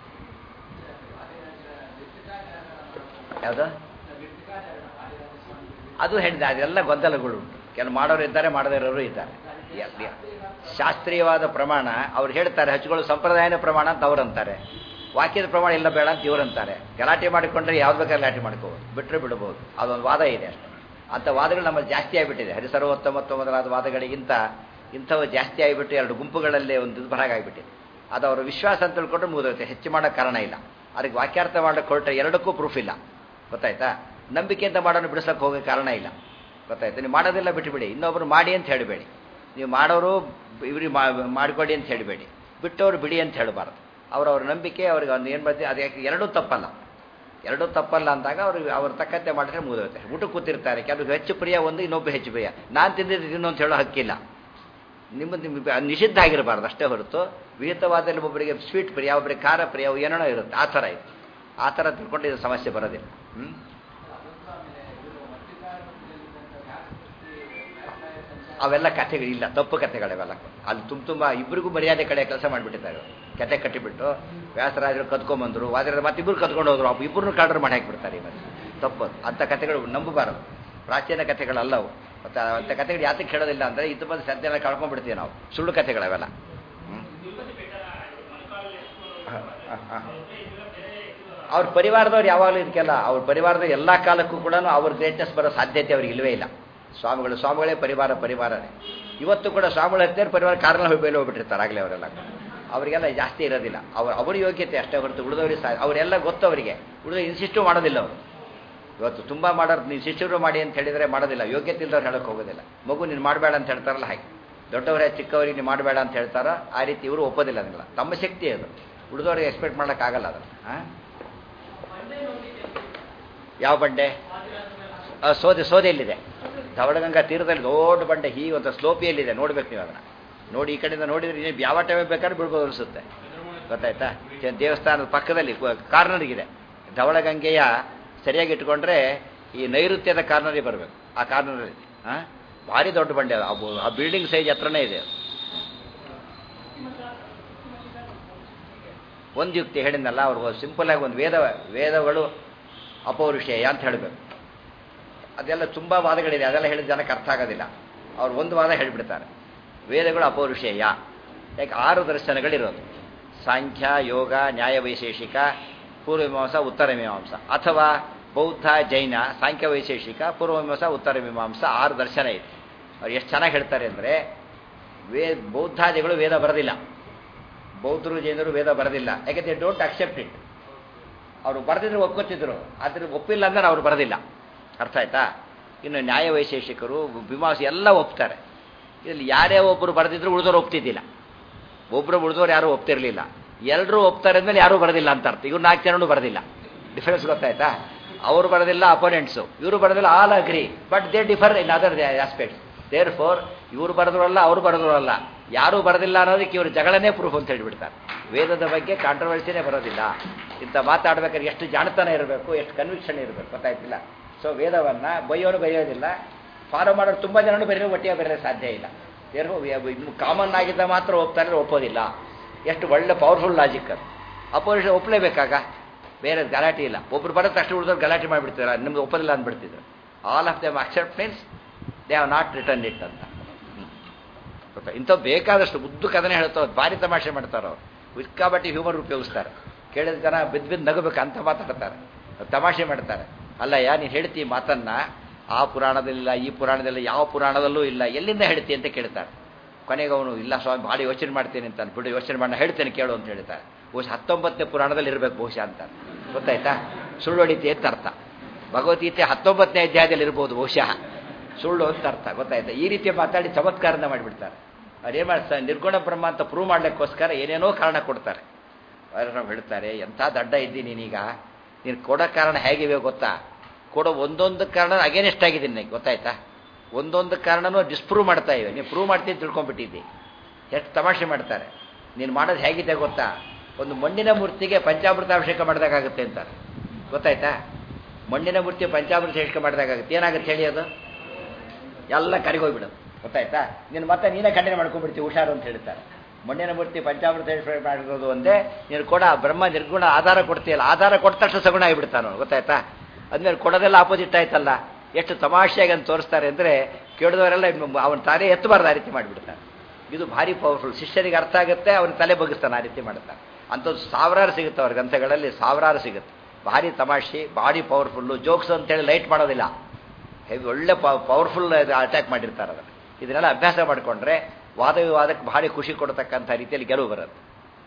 ಯಾವುದು ಅದು ಹೇಳಿದೆ ಅದೆಲ್ಲ ಗೊಂದಲಗಳು ಉಂಟು ಕೆಲವು ಮಾಡೋರು ಇದ್ದಾರೆ ಮಾಡದೇ ಇರೋರು ಇದ್ದಾರೆ ಯ- ಯ- ಶಾಸ್ತ್ರೀಯವಾದ ಪ್ರಮಾಣ ಅವ್ರು ಹೇಳ್ತಾರೆ ಹಚ್ಚುಗಳು ಸಂಪ್ರದಾಯನ ಪ್ರಮಾಣ ಅಂತ ಅವ್ರು ಅಂತಾರೆ ವಾಕ್ಯದ ಪ್ರಮಾಣ ಇಲ್ಲ ಬೇಡ ಅಂತ ಇವ್ರು ಅಂತಾರೆ ಗಲಾಟೆ ಮಾಡಿಕೊಂಡ್ರೆ ಯಾವ್ದು ಬೇಕಾದ್ರೆ ಗಲಾಟೆ ಮಾಡ್ಕೋಬೋದು ಬಿಟ್ಟರೆ ಬಿಡ್ಬೋದು ಅದೊಂದು ವಾದ ಇದೆ ಅಷ್ಟೇ ಅಂಥ ವಾದಗಳು ನಮ್ಮಲ್ಲಿ ಜಾಸ್ತಿ ಆಗಿಬಿಟ್ಟಿದೆ ಹರಿಸರ್ವೋತ್ತಮತ್ವ ಮೊದಲಾದ ವಾದಗಳಿಗಿಂತ ಇಂಥವು ಜಾಸ್ತಿ ಆಗಿಬಿಟ್ಟು ಎರಡು ಗುಂಪುಗಳಲ್ಲೇ ಒಂದು ಇದು ಆಗಿಬಿಟ್ಟಿದೆ ಅದು ಅವರ ವಿಶ್ವಾಸ ಅಂತ ತಿಳ್ಕೊಂಡ್ರೆ ಮುಗಿದೋಗುತ್ತೆ ಹೆಚ್ಚು ಮಾಡೋಕ್ಕೆ ಕಾರಣ ಇಲ್ಲ ಅದಕ್ಕೆ ವಾಕ್ಯಾರ್ಥ ಮಾಡಕ್ಕೆ ಹೊರಟ್ರೆ ಎರಡಕ್ಕೂ ಪ್ರೂಫ್ ಇಲ್ಲ ಗೊತ್ತಾಯ್ತಾ ನಂಬಿಕೆಯಿಂದ ಮಾಡೋನು ಬಿಡಿಸೋಕೆ ಹೋಗೋ ಕಾರಣ ಇಲ್ಲ ಗೊತ್ತಾಯ್ತಾ ನೀವು ಮಾಡೋದೆಲ್ಲ ಬಿಟ್ಟುಬಿಡಿ ಇನ್ನೊಬ್ರು ಮಾಡಿ ಅಂತ ಹೇಳಬೇಡಿ ನೀವು ಮಾಡೋರು ಇವ್ರಿಗೆ ಮಾಡಿಕೊಡಿ ಅಂತ ಹೇಳಬೇಡಿ ಬಿಟ್ಟವರು ಬಿಡಿ ಅಂತ ಹೇಳಬಾರ್ದು ಅವರವ್ರ ನಂಬಿಕೆ ಅವ್ರಿಗೆ ಒಂದು ಏನು ಬರ್ತೀವಿ ಅದು ಯಾಕೆ ಎರಡೂ ತಪ್ಪಲ್ಲ ಎರಡೂ ತಪ್ಪಲ್ಲ ಅಂದಾಗ ಅವ್ರಿಗೆ ಅವ್ರ ತಕ್ಕಂತೆ ಮಾಡಿದ್ರೆ ಮುಗಿದೋಗುತ್ತೆ ಊಟಕ್ಕೆ ಕೂತಿರ್ತಾರೆ ಕೆಲವು ಹೆಚ್ಚು ಪ್ರಿಯ ಒಂದು ಇನ್ನೊಬ್ಬ ಹೆಚ್ಚು ಪ್ರಿಯ ನಾನು ತಿಂದಿದ್ದು ತಿನ್ನು ಅಂತ ಹೇಳೋ ಹಕ್ಕಿಲ್ಲ ನಿಮ್ಮ ನಿಮ್ಮ ಅದು ನಿಷಿದ್ಧ ಆಗಿರಬಾರ್ದು ಅಷ್ಟೇ ಹೊರತು ವಿಹಿತವಾದಲ್ಲಿ ಒಬ್ಬರಿಗೆ ಸ್ವೀಟ್ ಪ್ರಿಯ ಒಬ್ಬರಿಗೆ ಖಾರ ಪ್ರಿಯ ಅವು ಏನೇನೋ ಇರುತ್ತೆ ಆ ಥರ ಇದೆ ಆ ಥರ ತಿಳ್ಕೊಂಡು ಇದು ಸಮಸ್ಯೆ ಬರೋದಿಲ್ಲ ಹ್ಞೂ ಅವೆಲ್ಲ ಕಥೆಗಳು ಇಲ್ಲ ತಪ್ಪು ಕಥೆಗಳವೆಲ್ಲ ಅಲ್ಲಿ ತುಂಬ ತುಂಬ ಇಬ್ಬರಿಗೂ ಮರ್ಯಾದೆ ಕಡೆ ಕೆಲಸ ಮಾಡಿಬಿಟ್ಟಿದ್ದಾರೆ ಅವ್ರು. ಕತೆ ಕಟ್ಟಿಬಿಟ್ಟು ವ್ಯಾಸರಾಜರು ಕದ್ಕೊಂಬಂದರು ವಾದಿರಾಜರು ಮತ್ತಿಬ್ಬರು ಕದ್ಕೊಂಡು ಹೋದ್ರು ಅಪ್ಪ ಇಬ್ಬರನ್ನು ಕಾಡ್ರು ಮಾಡಿ ಹಾಕಿಬಿಡ್ತಾರೆ ಇವತ್ತು ತಪ್ಪು ಅದು. ಅಂಥ ಕಥೆಗಳು ನಂಬಬಾರದು ಪ್ರಾಚೀನ ಕಥೆಗಳಲ್ಲವು ಮತ್ತು ಅಂಥ ಕಥೆಗಳು ಯಾತಕ್ಕೆ ಹೇಳೋದಿಲ್ಲ ಅಂದರೆ ಇದು ಬಂದು ಸದ್ಯ ಎಲ್ಲ ಕಳ್ಕೊಂಡ್ಬಿಡ್ತೀವಿ ನಾವು ಸುಳ್ಳು ಕಥೆಗಳವೆಲ್ಲ ಹ್ಮ್. ಹ, ಹ, ಹ. ಅವ್ರ ಪರಿವಾರದವ್ರು ಯಾವಾಗಲೂ ಇದಕ್ಕೆಲ್ಲ ಅವ್ರ ಪರಿವಾರದ ಎಲ್ಲ ಕಾಲಕ್ಕೂ ಕೂಡ ಅವ್ರ ಗ್ರೇಟ್ನೆಸ್ ಬರೋ ಸಾಧ್ಯತೆ ಅವ್ರಿಗೆ ಇಲ್ಲವೇ ಇಲ್ಲ ಸ್ವಾಮಿಗಳು ಸ್ವಾಮಿಗಳೇ ಪರಿವಾರ ಪರಿವಾರನೇ ಇವತ್ತು ಕೂಡ ಸ್ವಾಮಿಗಳು ಹತ್ತಿರ ಪರಿವಾರ ಕಾರಲ್ಲಿ ಹೋಗಿ ಬೇಲೆ ಹೋಗ್ಬಿಟ್ಟಿರ್ತಾರೆ ಆಗಲೇ ಅವರೆಲ್ಲ ಅವರಿಗೆಲ್ಲ ಜಾಸ್ತಿ ಇರೋದಿಲ್ಲ ಅವ್ರ ಅವ್ರ ಯೋಗ್ಯತೆ ಅಷ್ಟೇ ಹೊರತು ಉಳಿದವ್ರಿಗೆ ಸಹ ಅವರೆಲ್ಲ ಗೊತ್ತು ಅವರಿಗೆ ಉಳಿದ ಇನ್ಸಿಸ್ಟು ಮಾಡೋದಿಲ್ಲ ಅವರು ಇವತ್ತು ತುಂಬ ಮಾಡೋರು ನೀವು ಶಿಷ್ಯರು ಮಾಡಿ ಅಂತ ಹೇಳಿದರೆ ಮಾಡೋದಿಲ್ಲ ಯೋಗ್ಯತೆ ಇಲ್ದವ್ರು ಹೇಳೋಕೆ ಹೋಗೋದಿಲ್ಲ ಮಗು ನೀನು ಮಾಡಬೇಡ ಅಂತ ಹೇಳ್ತಾರಲ್ಲ ಹಾಗೆ ದೊಡ್ಡವರೇ ಚಿಕ್ಕವರಿಗೆ ನೀವು ಮಾಡಬೇಡ ಅಂತ ಹೇಳ್ತಾರೋ ಆ ರೀತಿ ಇವರು ಒಪ್ಪೋದಿಲ್ಲ ಅದನ್ನೆಲ್ಲ ತಮ್ಮ ಶಕ್ತಿ ಅದು ಉಳಿದವ್ರಿಗೆ ಎಕ್ಸ್ಪೆಕ್ಟ್ ಮಾಡೋಕ್ಕಾಗಲ್ಲ ಅದನ್ನು ಹಾಂ ಯಾವ ಬಂಡೆ ಆ, ಸೋದೆ ಸೋದೆಯಲ್ಲಿದೆ ಧವಳಗಂಗಾ ತೀರದಲ್ಲಿ ದೊಡ್ಡ ಬಂಡೆ ಹೀಗೆ ಒಂದು ಸ್ಲೋಪಿಯಲ್ಲಿದೆ ನೋಡ್ಬೇಕು ನೀವು ಅದನ್ನು ನೋಡಿ ಈ ಕಡೆಯಿಂದ ನೋಡಿದ್ರೆ ನೀವು ಯಾವ ಟೈಮ್ ಬೇಕಾದ್ರೆ ಬಿಡ್ಬೋದು ಅನಿಸುತ್ತೆ ಗೊತ್ತಾಯ್ತಾ ಚ- ದೇವಸ್ಥಾನದ ಪಕ್ಕದಲ್ಲಿ ಕಾರ್ನರ್ಗಿದೆ ಧವಳಗಂಗೆಯ ಸರಿಯಾಗಿ ಇಟ್ಕೊಂಡ್ರೆ ಈ ನೈಋತ್ಯದ ಕಾರ್ನರಿಗೆ ಬರಬೇಕು ಆ ಕಾರ್ನರಲ್ಲಿ ಹಾಂ ಭಾರಿ ದೊಡ್ಡ ಬಂಡೆ ಅದು. ಆ ಬು- ಆ ಬಿಲ್ಡಿಂಗ್ ಸೈಜ್ ಹತ್ರನೇ ಇದೆ ಅದು. ಒಂದು ಯುಕ್ತಿ ಹೇಳಿದ್ನಲ್ಲ ಅವ್ರಿಗೆ ಸಿಂಪಲ್ ಆಗಿ ಒಂದು ವೇದ ವೇದಗಳು ಅಪೌರುಷೇಯ ಅಂತ ಹೇಳಬೇಕು ಅದೆಲ್ಲ ತುಂಬ ವಾದಗಳಿದೆ ಅದೆಲ್ಲ ಹೇಳಿದ ಜನಕ್ಕೆ ಅರ್ಥ ಆಗೋದಿಲ್ಲ ಅವ್ರು ಒಂದು ವಾದ ಹೇಳಿಬಿಡ್ತಾರೆ ವೇದಗಳು ಅಪೌರುಷೇಯ ಯಾಕೆ ಆರು ದರ್ಶನಗಳಿರೋದು ಸಾಂಖ್ಯ ಯೋಗ ನ್ಯಾಯ ವೈಶೇಷಿಕ ಪೂರ್ವಮೀಮಾಂಸ ಉತ್ತರ ಮೀಮಾಂಸ ಅಥವಾ ಬೌದ್ಧ ಜೈನ ಸಾಂಖ್ಯ ವೈಶೇಷಿಕ ಪೂರ್ವಮೀಮಾಂಸ ಉತ್ತರ ಮೀಮಾಂಸ ಆರು ದರ್ಶನ ಇದೆ ಅವ್ರು ಎಷ್ಟು ಚೆನ್ನಾಗಿ ಹೇಳ್ತಾರೆ ಅಂದರೆ ವೇ ಬೌದ್ಧಾದಿಗಳು ವೇದ ಬರೋದಿಲ್ಲ ಬೌದ್ಧರು ಜೈನರು ವೇದ ಬರೋದಿಲ್ಲ ಯಾಕೆಂದ್ರೆ ಡೋಂಟ್ ಅಕ್ಸೆಪ್ಟ್ ಇಟ್ ಅವರು ಬರೆದಿದ್ರು ಒಪ್ಕೋತಿದ್ರು ಆದರೆ ಒಪ್ಪಿಲ್ಲ ಅಂದ್ರೆ ಅವ್ರು ಬರೋದಿಲ್ಲ ಅರ್ಥ ಆಯ್ತಾ ಇನ್ನು ನ್ಯಾಯ ವೈಶೇಷಿಕರು ಮೀಮಾಂಸ ಎಲ್ಲ ಒಪ್ತಾರೆ ಇದರಲ್ಲಿ ಯಾರೇ ಒಬ್ಬರು ಬರೆದಿದ್ರು ಉಳಿದವ್ರು ಒಪ್ತಿದ್ದಿಲ್ಲ ಒಬ್ಬರು ಉಳಿದವ್ರು ಯಾರೂ ಒಪ್ತಿರ್ಲಿಲ್ಲ ಎಲ್ಲರೂ ಒಪ್ತಾರೆ ಅಂದಮೇಲೆ ಯಾರೂ ಬರೋದಿಲ್ಲ ಅಂತ ಅರ್ಥ ಇವ್ರು ನಾಲ್ಕು ಜನನು ಬರೋದಿಲ್ಲ ಡಿಫರೆನ್ಸ್ ಗೊತ್ತಾಯ್ತಾ ಅವರು ಬರೋದಿಲ್ಲ ಅಪೋನೆಂಟ್ಸು ಇವರು ಬರೋದಿಲ್ಲ all agree but they differ in other aspects therefore ಇವರು ಬರೆದ್ರಲ್ಲ ಅವರು ಬರೆದ್ರಲ್ಲ ಯಾರೂ ಬರೋದಿಲ್ಲ ಅನ್ನೋದಕ್ಕೆ ಇವರು ಜಗಳನೇ ಪ್ರೂಫ್ ಅಂತ ಹೇಳಿಬಿಡ್ತಾರೆ ವೇದದ ಬಗ್ಗೆ ಕಾಂಟ್ರವರ್ಸಿನೇ ಬರೋದಿಲ್ಲ ಇಂಥ ಮಾತಾಡ್ಬೇಕಾದ್ರೆ ಎಷ್ಟು ಜಾಣತನ ಇರಬೇಕು ಎಷ್ಟು ಕನ್ವಿಕ್ಷನ್ ಇರಬೇಕು ಗೊತ್ತಾಯ್ತಿಲ್ಲ ಸೊ ವೇದವನ್ನು ಬೈಯೋನು ಬರೆಯೋದಿಲ್ಲ ಫಾಲೋ ಮಾಡೋರು ತುಂಬ ಜನನು ಬರೆಯೋ ಒಟ್ಟಿಗೆ ಬರೆಯಲು ಸಾಧ್ಯ ಇಲ್ಲ ಏನು ಇನ್ನು ಕಾಮನ್ ಆಗಿದ್ದ ಮಾತ್ರ ಒಪ್ತಾರೆ ಒಪ್ಪೋದಿಲ್ಲ ಎಷ್ಟು ಒಳ್ಳೆ ಪವರ್ಫುಲ್ ಲಾಜಿಕ್ ಅದು ಅಪೋಸಿಷನ್ ಒಪ್ಪಲೇಬೇಕಾಗ ಬೇರೆ ಗಲಾಟೆ ಇಲ್ಲ ಒಬ್ರು ಬರೋ ತಕ್ಷಣ ಉಳಿದವ್ರು ಗಲಾಟೆ ಮಾಡಿಬಿಡ್ತಾರೆ ನಿಮ್ಗೆ ಒಪ್ಪೋದಿಲ್ಲ ಅಂದ್ಬಿಡ್ತಿದ್ರು all of them accept means they have not return it ಅಂತ ಗೊತ್ತಾ ಇಂಥವು ಬೇಕಾದಷ್ಟು ಉದ್ದು ಕದನೆ ಹೇಳ್ತಾವೆ ಭಾರಿ ತಮಾಷೆ ಮಾಡ್ತಾರೆ ಅವ್ರು ವಿಕ್ಕಾಬಟ್ಟಿ ಹ್ಯೂಮರ್ ಉಪಯೋಗಿಸ್ತಾರೆ ಕೇಳಿದ ಜನ ಬಿದ್ದು ಬಿದ್ದು ನಗಬೇಕು ಅಂತ ಮಾತಾಡ್ತಾರೆ ತಮಾಷೆ ಮಾಡ್ತಾರೆ ಅಲ್ಲ ಯಾ ನೀನು ಹೇಳ್ತಿ ಮಾತನ್ನ ಆ ಪುರಾಣದಲ್ಲಿಲ್ಲ ಈ ಪುರಾಣದಲ್ಲ ಯಾವ ಪುರಾಣದಲ್ಲೂ ಇಲ್ಲ ಎಲ್ಲಿಂದ ಹೇಳ್ತಿ ಅಂತ ಕೇಳ್ತಾರೆ ಕೊನೆಗೆ ಅವನು ಇಲ್ಲ ಸ್ವಾಮಿ ಭಾಳ ಯೋಚನೆ ಮಾಡ್ತೇನೆ ಅಂತ ಬಿಡು ಯೋಚನೆ ಮಾಡಿ ಹೇಳ್ತೇನೆ ಕೇಳು ಅಂತ ಹೇಳ್ತಾರೆ ಬಹುಶಃ ಹತ್ತೊಂಬತ್ತನೇ ಪುರಾಣದಲ್ಲಿ ಇರಬೇಕು ಬಹುಶಃ ಅಂತ ಗೊತ್ತಾಯ್ತಾ ಸುಳ್ಳು ಹೊಡಿತಿ ಅಂತ ಅರ್ಥ ಭಗವದ್ಗೀತೆ ಹತ್ತೊಂಬತ್ತನೇ ಅಧ್ಯಾಯದಲ್ಲಿ ಇರ್ಬೋದು ಬಹುಶಃ ಸುಳ್ಳು ಅಂತ ಅರ್ಥ ಗೊತ್ತಾಯ್ತಾ ಈ ರೀತಿ ಮಾತಾಡಿ ಚಮತ್ಕಾರನ ಮಾಡಿಬಿಡ್ತಾರೆ ಅವ್ರೇನು ಮಾಡ್ತಾರೆ ನಿರ್ಗುಣ ಬ್ರಹ್ಮ ಅಂತ ಪ್ರೂವ್ ಮಾಡ್ಲಿಕ್ಕೋಸ್ಕರ ಏನೇನೋ ಕಾರಣ ಕೊಡ್ತಾರೆ ನಾವು ಹೇಳ್ತಾರೆ ಎಂಥ ದಡ್ಡ ಇದ್ದೀನಿ ನೀನೀಗ ನೀನು ಕೊಡೋ ಕಾರಣ ಹೇಗಿವೆ ಗೊತ್ತಾ ಕೊಡೋ ಒಂದೊಂದು ಕಾರಣ ಅಗೇನೆಸ್ಟ್ ಆಗಿದ್ದೀನಿ ನನಗೆ ಗೊತ್ತಾಯ್ತಾ ಒಂದೊಂದು ಕಾರಣನೂ ಡಿಸ್ಪ್ರೂವ್ ಮಾಡ್ತಾ ಇವೆ ನೀವು ಪ್ರೂವ್ ಮಾಡ್ತೀನಿ ತಿಳ್ಕೊಂಡ್ಬಿಟ್ಟಿದ್ದಿ ಎಷ್ಟು ತಮಾಷೆ ಮಾಡ್ತಾರೆ ನೀನು ಮಾಡೋದು ಹೇಗಿದೆ ಗೊತ್ತಾ ಒಂದು ಮಣ್ಣಿನ ಮೂರ್ತಿಗೆ ಪಂಚಾಮೃತಾಭಿಷೇಕ ಮಾಡಿದಾಗುತ್ತೆ ಅಂತಾರೆ ಗೊತ್ತಾಯ್ತಾ ಮಣ್ಣಿನ ಮೂರ್ತಿ ಪಂಚಾಮೃತಾಭಿಷೇಕ ಮಾಡಿದಾಗುತ್ತೆ ಏನಾಗುತ್ತೆ ಹೇಳಿ ಅದು ಎಲ್ಲ ಕರಿಗೋಗ್ಬಿಡೋದು ಗೊತ್ತಾಯ್ತಾ ನೀನು ಮತ್ತೆ ನೀನೇ ಖಂಡನೆ ಮಾಡ್ಕೊಂಡ್ಬಿಡ್ತೀವಿ ಹುಷಾರು ಅಂತ ಹೇಳ್ತಾರೆ ಮಣ್ಣಿನ ಮೂರ್ತಿ ಪಂಚಾಮೃತ ಮಾಡಿರೋದು ಒಂದೇ ನೀನು ಕೊಡ ಬ್ರಹ್ಮ ನಿರ್ಗುಣ ಆಧಾರ ಕೊಡ್ತೀಯಲ್ಲ ಆಧಾರ ಕೊಟ್ಟ ತಕ್ಷಣ ಸಗುಣ ಆಗಿಬಿಡ್ತಾನು ಗೊತ್ತಾಯ್ತಾ ಅದ್ಮೇಲೆ ಕೊಡೋದೆಲ್ಲ ಆಪೋಸಿಟ್ ಆಯ್ತಲ್ಲ ಎಷ್ಟು ತಮಾಷೆಯಾಗಿ ಅಂತ ತೋರಿಸ್ತಾರೆ ಅಂದರೆ ಕೇಳಿದವರೆಲ್ಲ ಅವನ ತಾನೇ ಎತ್ತಬಾರ್ದು ಆ ರೀತಿ ಮಾಡಿಬಿಡ್ತಾನೆ ಇದು ಭಾರಿ ಪವರ್ಫುಲ್ ಶಿಷ್ಯರಿಗೆ ಅರ್ಥ ಆಗುತ್ತೆ ಅವನ ತಲೆ ಬಗ್ಗಿಸ್ತಾನೆ ಆ ರೀತಿ ಮಾಡ್ತಾನೆ ಅಂಥದ್ದು ಸಾವಿರಾರು ಸಿಗುತ್ತೆ ಅವ್ರ ಗ್ರಂಥಗಳಲ್ಲಿ ಸಾವಿರಾರು ಸಿಗುತ್ತೆ ಭಾರಿ ತಮಾಷೆ ಭಾರಿ ಪವರ್ಫುಲ್ಲು ಜೋಕ್ಸ್ ಅಂತೇಳಿ ಲೈಟ್ ಮಾಡೋದಿಲ್ಲ ಹೆವಿ ಒಳ್ಳೆ ಪವರ್ಫುಲ್ ಅಟ್ಯಾಕ್ ಮಾಡಿರ್ತಾರೆ ಅದನ್ನು ಇದನ್ನೆಲ್ಲ ಅಭ್ಯಾಸ ಮಾಡಿಕೊಂಡ್ರೆ ವಾದ ವಿವಾದಕ್ಕೆ ಭಾರಿ ಖುಷಿ ಕೊಡತಕ್ಕಂಥ ರೀತಿಯಲ್ಲಿ ಗೆಲುವು ಬರುತ್ತೆ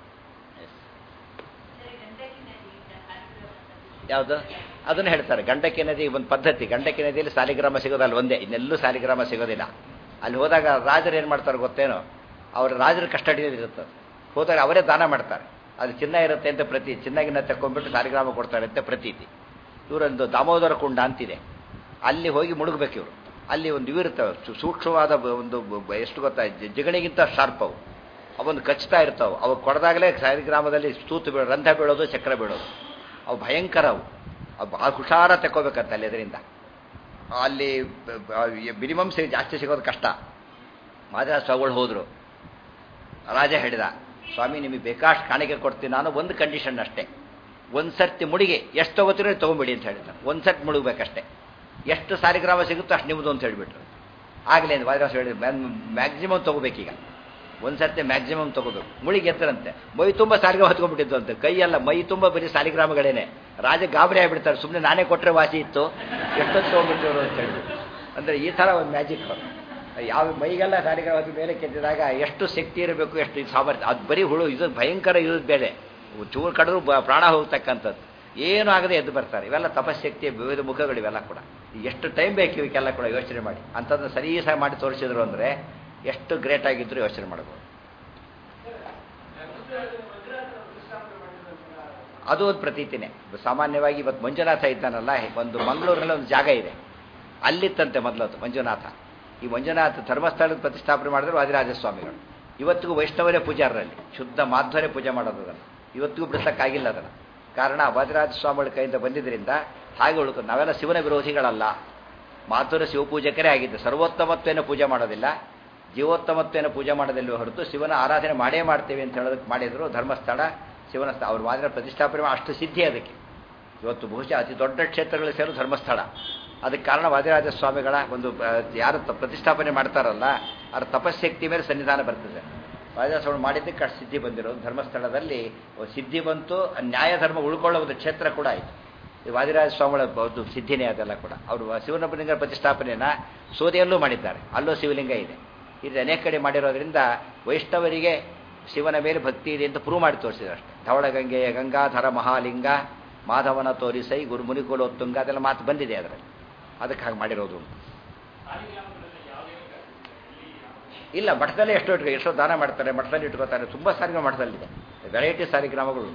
ಯಾವುದು ಅದನ್ನು ಹೇಳ್ತಾರೆ ಗಂಡಕಿ ನದಿ ಒಂದು ಪದ್ಧತಿ ಗಂಡಕಿ ನದಿಯಲ್ಲಿ ಸಾಲಿಗ್ರಾಮ ಸಿಗೋದಲ್ಲ ಒಂದೇ ಇನ್ನೆಲ್ಲೂ ಸಾಲಿಗ್ರಾಮ ಸಿಗೋದಿಲ್ಲ ಅಲ್ಲಿ ಹೋದಾಗ ರಾಜರು ಏನು ಮಾಡ್ತಾರೆ ಗೊತ್ತೇನೋ ಅವ್ರ ರಾಜರ ಕಸ್ಟಡಿಯಲ್ಲಿ ಇರುತ್ತೆ ಹೋದಾಗ ಅವರೇ ದಾನ ಮಾಡ್ತಾರೆ ಅದು ಚಿನ್ನ ಇರುತ್ತೆ ಅಂತ ಪ್ರತಿ ಚಿನ್ನಾಗಿನ ತಕೊಂಡ್ಬಿಟ್ಟು ಸಾಲಿಗ್ರಾಮ ಕೊಡ್ತಾರೆ ಅಂತ ಪ್ರತೀತಿ ಇವರೊಂದು ದಾಮೋದರ ಕುಂಡ ಅಂತಿದೆ ಅಲ್ಲಿ ಹೋಗಿ ಮುಳುಗಬೇಕು ಇವರು ಅಲ್ಲಿ ಒಂದು ಇವಿರ್ತವೆ ಸೂಕ್ಷ್ಮವಾದ ಒಂದು ಎಷ್ಟು ಗೊತ್ತಾ ಜಿಗಣಿಗಿಂತ ಶಾರ್ಪ್ ಅವು ಅವೊಂದು ಕಚ್ತಾ ಇರ್ತಾವೆ ಅವು ಕೊಡದಾಗಲೇ ಸಾಲಿಗ್ರಾಮದಲ್ಲಿ ತೂತು ಬೀಳೋ ರಂಧ್ರ ಬೀಳೋದು ಚಕ್ರ ಬೀಳೋದು ಅವು ಭಯಂಕರ ಅವು ಅವು ಭಾಳ ಹುಷಾರ ತಗೋಬೇಕಂತ ಅಲ್ಲಿ ಅದರಿಂದ ಅಲ್ಲಿ ಮಿನಿಮಮ್ ಸಿಗ ಜಾಸ್ತಿ ಸಿಗೋದು ಕಷ್ಟ ಮಾದ್ರ ಸ್ವಾಮಿಗಳು ಹೋದರು ರಾಜ ಹೇಳಿದ ಸ್ವಾಮಿ ನಿಮಗೆ ಬೇಕಾಷ್ಟು ಕಾಣಿಕೆ ಕೊಡ್ತೀನಿ ನಾನು ಒಂದು ಕಂಡೀಷನ್ ಅಷ್ಟೇ ಒಂದು ಸರ್ತಿ ಮುಡಿಗೆ ಎಷ್ಟು ತಗೋತೀರೋ ತೊಗೊಂಬಿಡಿ ಅಂತ ಹೇಳಿದ ಒಂದು ಸರ್ತಿ ಮುಳುಗಬೇಕಷ್ಟೇ ಎಷ್ಟು ಸಾಲಿಗ್ರಾಮ ಸಿಗುತ್ತೋ ಅಷ್ಟು ನಿಮ್ಮದು ಅಂತ ಹೇಳಿಬಿಟ್ರು ಆಗಲೇ ವಾದಿರಾಸ ಹೇಳಿ ಮ್ಯಾಕ್ಸಿಮಮ್ ತೊಗೋಬೇಕೀಗ ಒಂದು ಸರ್ತಿ ಮ್ಯಾಕ್ಸಿಮಮ್ ತೊಗೋಬೇಕು ಮುಳಿಗೆ ಎತ್ತರಂತೆ ಮೈ ತುಂಬ ಸಾಲಿಗ್ರಾಮ ಹೊತ್ಕೊಂಡ್ಬಿಟ್ಟಿದ್ದು ಅಂತ ಕೈಯೆಲ್ಲ ಮೈ ತುಂಬ ಬರೀ ಸಾಲಿಗ್ರಾಮಗಳೇನೆ ರಾಜ ಗಾಬರಿ ಆಗಿಬಿಡ್ತಾರೆ ಸುಮ್ಮನೆ ನಾನೇ ಕೊಟ್ಟರೆ ವಾಸಿ ಇತ್ತು ಎಷ್ಟೊತ್ತು ತೊಗೊಂಡ್ಬಿಟ್ಟಿವರು ಅಂತ ಹೇಳಿಬಿಟ್ಟು ಅಂದರೆ ಈ ಥರ ಒಂದು ಮ್ಯಾಜಿಕ್ ಯಾವ ಮೈಗೆಲ್ಲ ಸಾಲಿಗ್ರಾಮ ಹೊತ್ತು ಮೇಲೆ ಕೆತ್ತಿದಾಗ ಎಷ್ಟು ಶಕ್ತಿ ಇರಬೇಕು ಎಷ್ಟು ಸಾಮರ್ಥ್ಯ ಅದು ಬರೀ ಹುಳು ಇದು ಭಯಂಕರ ಇರೋದು ಬೇರೆ ಚೂರು ಕಡಿದ್ರು ಪ್ರಾಣ ಹೋಗ್ತಕ್ಕಂಥದ್ದು ಏನೂ ಆಗದೆ ಎದ್ದು ಬರ್ತಾರೆ ಇವೆಲ್ಲ ತಪಶಕ್ತಿಯ ವಿವಿಧ ಮುಖಗಳು ಇವೆಲ್ಲ ಕೂಡ ಎಷ್ಟು ಟೈಮ್ ಬೇಕು ಇವಕ್ಕೆಲ್ಲ ಕೂಡ ಯೋಚನೆ ಮಾಡಿ ಅಂಥದ್ದನ್ನು ಸರಿಯಾಗಿ ಮಾಡಿ ತೋರಿಸಿದ್ರು ಅಂದರೆ ಎಷ್ಟು ಗ್ರೇಟ್ ಆಗಿದ್ರು ಯೋಚನೆ ಮಾಡ್ಬೋದು ಅದು ಒಂದು ಪ್ರತೀತಿನೇ ಸಾಮಾನ್ಯವಾಗಿ ಇವತ್ತು ಮಂಜುನಾಥ ಇದ್ದಾನಲ್ಲ ಒಂದು ಮಂಗಳೂರಿನಲ್ಲಿ ಒಂದು ಜಾಗ ಇದೆ ಅಲ್ಲಿತ್ತಂತೆ ಮೊದಲದು ಮಂಜುನಾಥ ಈ ಮಂಜುನಾಥ ಧರ್ಮಸ್ಥಳದ ಪ್ರತಿಷ್ಠಾಪನೆ ಮಾಡಿದ್ರು ವಾದಿರಾಜ ಸ್ವಾಮಿಗಳು ಇವತ್ತಿಗೂ ವೈಷ್ಣವರೇ ಪೂಜಾರರಲ್ಲಿ ಶುದ್ಧ ಮಾಧ್ವರೇ ಪೂಜೆ ಮಾಡೋದು ಅದನ್ನು ಇವತ್ತಿಗೂ ಬಿಡಿಸೋಕ್ಕಾಗಿಲ್ಲ ಅದನ್ನು ಕಾರಣ ವಾದಿರಾಜ ಸ್ವಾಮಿಗಳ ಕೈಯಿಂದ ಬಂದಿದ್ದರಿಂದ ಹಾಗೆ ಉಳ್ಕೊಂಡು ನಾವೆಲ್ಲ ಶಿವನ ವಿರೋಧಿಗಳಲ್ಲ ಮಾಧುರ ಶಿವಪೂಜಕರೇ ಆಗಿದ್ದು ಸರ್ವೋತ್ತಮತ್ವೇನ ಪೂಜೆ ಮಾಡೋದಿಲ್ಲ ಜೀವೋತ್ತಮತ್ವೇನ ಪೂಜೆ ಮಾಡೋದಿಲ್ಲ ಹೊರತು ಶಿವನ ಆರಾಧನೆ ಮಾಡೇ ಮಾಡ್ತೇವೆ ಅಂತ ಹೇಳೋದಕ್ಕೆ ಮಾಡಿದ್ರು ಧರ್ಮಸ್ಥಳ ಶಿವನ ಸ್ಥಳ ಅವ್ರು ಮಾಡಿದ್ರೆ ಪ್ರತಿಷ್ಠಾಪನೆ ಅಷ್ಟು ಸಿದ್ಧಿ ಅದಕ್ಕೆ ಇವತ್ತು ಬಹುಶಃ ಅತಿ ದೊಡ್ಡ ಕ್ಷೇತ್ರಗಳಲ್ಲಿ ಸೇರು ಧರ್ಮಸ್ಥಳ ಅದಕ್ಕೆ ಕಾರಣ ವಾದಿರಾಜ ಸ್ವಾಮಿಗಳ ಒಂದು ಯಾರು ಪ್ರತಿಷ್ಠಾಪನೆ ಮಾಡ್ತಾರಲ್ಲ ಅವ್ರ ತಪಶಕ್ತಿ ಮೇಲೆ ಸನ್ನಿಧಾನ ಬರ್ತದೆ ವಾದಿರಾಜ ಸ್ವಾಮಿ ಮಾಡಿದ್ದಕ್ಕೆ ಅಷ್ಟು ಸಿದ್ಧಿ ಬಂದಿರೋದು ಧರ್ಮಸ್ಥಳದಲ್ಲಿ ಸಿದ್ಧಿ ಬಂತು ನ್ಯಾಯ ಧರ್ಮ ಉಳ್ಕೊಳ್ಳೋ ಒಂದು ಕ್ಷೇತ್ರ ಕೂಡ ಆಯಿತು ಈ ವಾದಿರಾಜ ಸ್ವಾಮಿಗಳ ಒಂದು ಸಿದ್ಧಿನೇ ಅದೆಲ್ಲ ಕೂಡ ಅವರು ಶಿವನೊಬ್ಬಲಿಂಗ ಪ್ರತಿಷ್ಠಾಪನೆಯನ್ನ ಸೋದೆಯಲ್ಲೂ ಮಾಡಿದ್ದಾರೆ ಅಲ್ಲೂ ಶಿವಲಿಂಗ ಇದೆ ಇದು ಅನೇಕ ಕಡೆ ಮಾಡಿರೋದ್ರಿಂದ ವೈಷ್ಣವರಿಗೆ ಶಿವನ ಮೇಲೆ ಭಕ್ತಿ ಇದೆ ಅಂತ ಪ್ರೂವ್ ಮಾಡಿ ತೋರಿಸಿದ್ರು ಅಷ್ಟೇ ಧವಳಗಂಗೆಯ ಗಂಗಾಧರ ಮಹಾಲಿಂಗ ಮಾಧವನ ತೋರಿಸೈ ಗುರು ಮುನಿಕುಲೋತ್ತುಂಗ ಅದೆಲ್ಲ ಮಾತು ಬಂದಿದೆ ಅದರಲ್ಲಿ ಅದಕ್ಕೆ ಹಾಗೆ ಮಾಡಿರೋದು ಇಲ್ಲ ಮಠದಲ್ಲೇ ಎಷ್ಟೋ ಇಟ್ಕೊ ಎಷ್ಟೋ ದಾನ ಮಾಡ್ತಾರೆ ಮಠದಲ್ಲಿ ಇಟ್ಕೋತಾರೆ ತುಂಬ ಸಾರಿಗ್ರಾಮ ಮಠದಲ್ಲಿದೆ ವೆರೈಟಿ ಸಾರಿಗ್ರಾಮಗಳು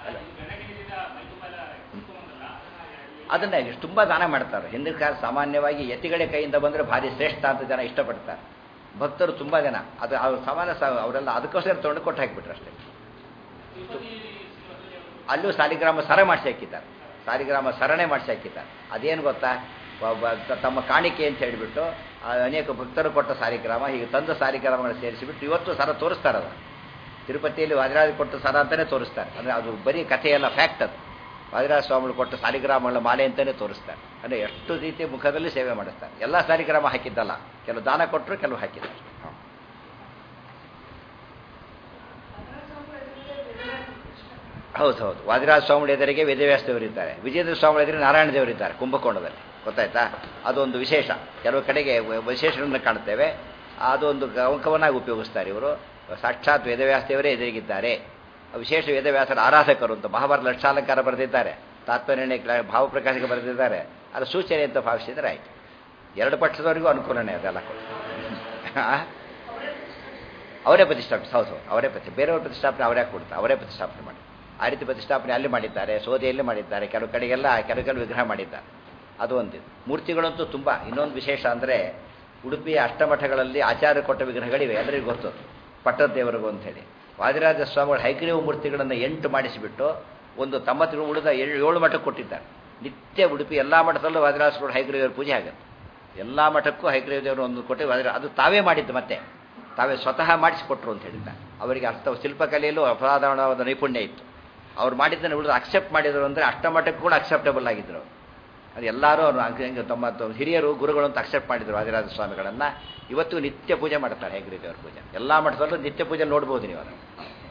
ಅದನ್ನೇ ತುಂಬ ದಾನ ಮಾಡ್ತಾರೆ ಹಿಂದಿನ ಕಾಲ ಸಾಮಾನ್ಯವಾಗಿ ಯತಿಗಳೇ ಕೈಯಿಂದ ಬಂದರೆ ಭಾರಿ ಶ್ರೇಷ್ಠ ಅಂತ ಜನ ಇಷ್ಟಪಡ್ತಾರೆ ಭಕ್ತರು ತುಂಬ ಜನ ಅದು ಅವ್ರ ಸಾಮಾನ್ಯ ಅವರೆಲ್ಲ ಅದಕ್ಕೋಸ್ಕರ ತೊಗೊಂಡು ಕೊಟ್ಟು ಹಾಕಿಬಿಟ್ರು ಅಷ್ಟೇ ಅಲ್ಲೂ ಸಾಲಿಗ್ರಾಮ ಸರ ಮಾಡಿಸಿ ಹಾಕಿದ್ದಾರೆ ಸಾಲಿಗ್ರಾಮ ಸರಣೆ ಮಾಡಿಸಿ ಹಾಕಿದ್ದಾರೆ ಅದೇನು ಗೊತ್ತಾ ಒಬ್ಬ ತ- ತಮ್ಮ ಕಾಣಿಕೆ ಅಂತ ಹೇಳಿಬಿಟ್ಟು ಆ ಅನೇಕ ಭಕ್ತರು ಕೊಟ್ಟ ಸಾಲಿಗ್ರಾಮ ಹೀಗೆ ತಂದ ಸಾಲಿಗ್ರಾಮಗಳನ್ನು ಸೇರಿಸಿಬಿಟ್ಟು ಇವತ್ತು ಸರ ತೋರಿಸ್ತಾರೆ ಅದು ತಿರುಪತಿಯಲ್ಲಿ ವಾದಿರಾಜ ಕೊಟ್ಟ ಸರ ಅಂತಲೇ ತೋರಿಸ್ತಾರೆ ಅಂದರೆ ಅದು ಬರೀ ಕಥೆಯಲ್ಲ ಫ್ಯಾಕ್ಟ್ ಅದು ವಾದಿರಾಜ ಸ್ವಾಮಿಗಳು ಕೊಟ್ಟ ಸಾಲಿಗ್ರಾಮಗಳ ಮಾಲೆ ಅಂತಲೇ ತೋರಿಸ್ತಾರೆ ಅಂದರೆ ಎಷ್ಟು ರೀತಿ ಮುಖದಲ್ಲಿ ಸೇವೆ ಮಾಡಿಸ್ತಾರೆ ಎಲ್ಲ ಸಾಲಿಗ್ರಾಮ ಹಾಕಿದ್ದಲ್ಲ ಕೆಲವು ದಾನ ಕೊಟ್ಟರು ಕೆಲವು ಹಾಕಿದ್ದಾರೆ ಹ. ಹೌದು ಹೌದು ವಾದಿರಾಜ ಸ್ವಾಮಿ ಎದುರಿಗೆ ವೇದವ್ಯಾಸ ದೇವರಿದ್ದಾರೆ ವಿಜೇಂದ್ರ ಸ್ವಾಮಿ ಎದುರಿಗೆ ನಾರಾಯಣ ದೇವರಿದ್ದಾರೆ ಕುಂಭಕೋಣದಲ್ಲಿ ಗೊತ್ತಾಯ್ತಾ ಅದೊಂದು ವಿಶೇಷ ಕೆಲವು ಕಡೆಗೆ ವ- ವಿಶೇಷಗಳನ್ನು ಕಾಣ್ತೇವೆ ಅದೊಂದು ಅಂಕವನ್ನಾಗಿ ಉಪಯೋಗಿಸ್ತಾರೆ ಇವರು ಸಾಕ್ಷಾತ್ ವೇದವ್ಯಾಸ ದೇವರೇ ಎದುರಿಗಿದ್ದಾರೆ ವಿಶೇಷ ವೇದವ್ಯಾಸರ ಆರಾಧಕರು ಅಂತ ಮಹಾಭಾರತ ಲಕ್ಷಾಲಂಕಾರ ಬರೆದಿದ್ದಾರೆ ತಾತ್ಪರ್ಯ ಭಾವಪ್ರಕಾಶಕ್ಕೆ ಬರೆದಿದ್ದಾರೆ ಅದು ಸೂಚನೆ ಅಂತ ಭಾವಿಸಿದರೆ ಆಯ್ತು ಎರಡು ಪಕ್ಷದವರಿಗೂ ಅನುಕೂಲನೇ ಅದೆಲ್ಲ ಕೂಡ ಅವರೇ ಪ್ರತಿಷ್ಠಾಪನೆ ಹೌದು ಹೌದು ಅವರೇ ಪ್ರತಿ ಬೇರೆಯವ್ರ ಪ್ರತಿಷ್ಠಾಪನೆ ಅವರೇ ಕೊಡ್ತಾರೆ ಅವರೇ ಪ್ರತಿಷ್ಠಾಪನೆ ಮಾಡಿ ಆ ರೀತಿ ಪ್ರತಿಷ್ಠಾಪನೆ ಅಲ್ಲಿ ಮಾಡಿದ್ದಾರೆ ಸೋದೆಯಲ್ಲಿ ಮಾಡಿದ್ದಾರೆ ಕೆಲವು ಕಡೆಗೆಲ್ಲ ಕೆಲವು ಕೆಲವು ವಿಗ್ರಹ ಮಾಡಿದ್ದಾರೆ ಅದು ಒಂದಿದೆ ಮೂರ್ತಿಗಳಂತೂ ತುಂಬ ಇನ್ನೊಂದು ವಿಶೇಷ ಅಂದರೆ ಉಡುಪಿಯ ಅಷ್ಟಮಠಗಳಲ್ಲಿ ಆಚಾರ್ಯ ಕೊಟ್ಟ ವಿಗ್ರಹಗಳಿವೆ ಎಲ್ಲರಿಗೂ ಗೊತ್ತು ಪಟ್ಟದ ದೇವರಿಗೂ ಅಂಥೇಳಿ ವಾದಿರಾಜ ಸ್ವಾಮಿಗಳ ಹೈಗ್ರೀವ ಮೂರ್ತಿಗಳನ್ನು ಎಂಟು ಮಾಡಿಸಿಬಿಟ್ಟು ಒಂದು ತಮ್ಮ ತಿಂಗಳು ಉಳಿದ ಏಳು ಏಳು ಮಠಕ್ಕೆ ಕೊಟ್ಟಿದ್ದಾರೆ ನಿತ್ಯ ಉಡುಪಿ ಎಲ್ಲ ಮಠದಲ್ಲೂ ವಾದಿರಾಜ ಸ್ವಾಮಿಗಳ ಹೈಗ್ರೀವರ ಪೂಜೆ ಆಗುತ್ತೆ ಎಲ್ಲ ಮಠಕ್ಕೂ ಹೈಗ್ರೀವ ದೇವರು ಒಂದು ಕೊಟ್ಟು ವಾದಿರ ಅದು ತಾವೇ ಮಾಡಿದ್ದು ಮತ್ತೆ ತಾವೇ ಸ್ವತಃ ಮಾಡಿಸಿಕೊಟ್ರು ಅಂತ ಹೇಳಿದ್ದಾರೆ ಅವರಿಗೆ ಅರ್ಥ ಶಿಲ್ಪಕಲೆಯಲ್ಲೂ ಅಪರಾಧವಾದ ನೈಪುಣ್ಯ ಇತ್ತು ಅವ್ರು ಮಾಡಿದ್ದನ್ನು ಉಳಿದು ಅಕ್ಸೆಪ್ಟ್ ಮಾಡಿದರು ಅಂದರೆ ಅಷ್ಟಮಠಕ್ಕೆ ಕೂಡ ಅಕ್ಸೆಪ್ಟಬಲ್ ಆಗಿದ್ದರು ಅವ್ರು. ಅದು ಎಲ್ಲರೂ ಅವ್ರು ಹಂಗೆ ಹಂಗೆ ತಮ್ಮ ತ- ಹಿರಿಯರು ಗುರುಗಳು ಅಂತ ಅಕ್ಸೆಪ್ಟ್ ಮಾಡಿದರು ವಾದಿರಾಜ ಸ್ವಾಮಿಗಳನ್ನು ಇವತ್ತು ನಿತ್ಯ ಪೂಜೆ ಮಾಡ್ತಾರೆ ಹೇಗ್ರಿ ದೇವರ ಪೂಜೆ ಎಲ್ಲ ಮಠದಲ್ಲೂ ನಿತ್ಯ ಪೂಜೆ ನೋಡ್ಬೋದು ನೀವು ಅದನ್ನು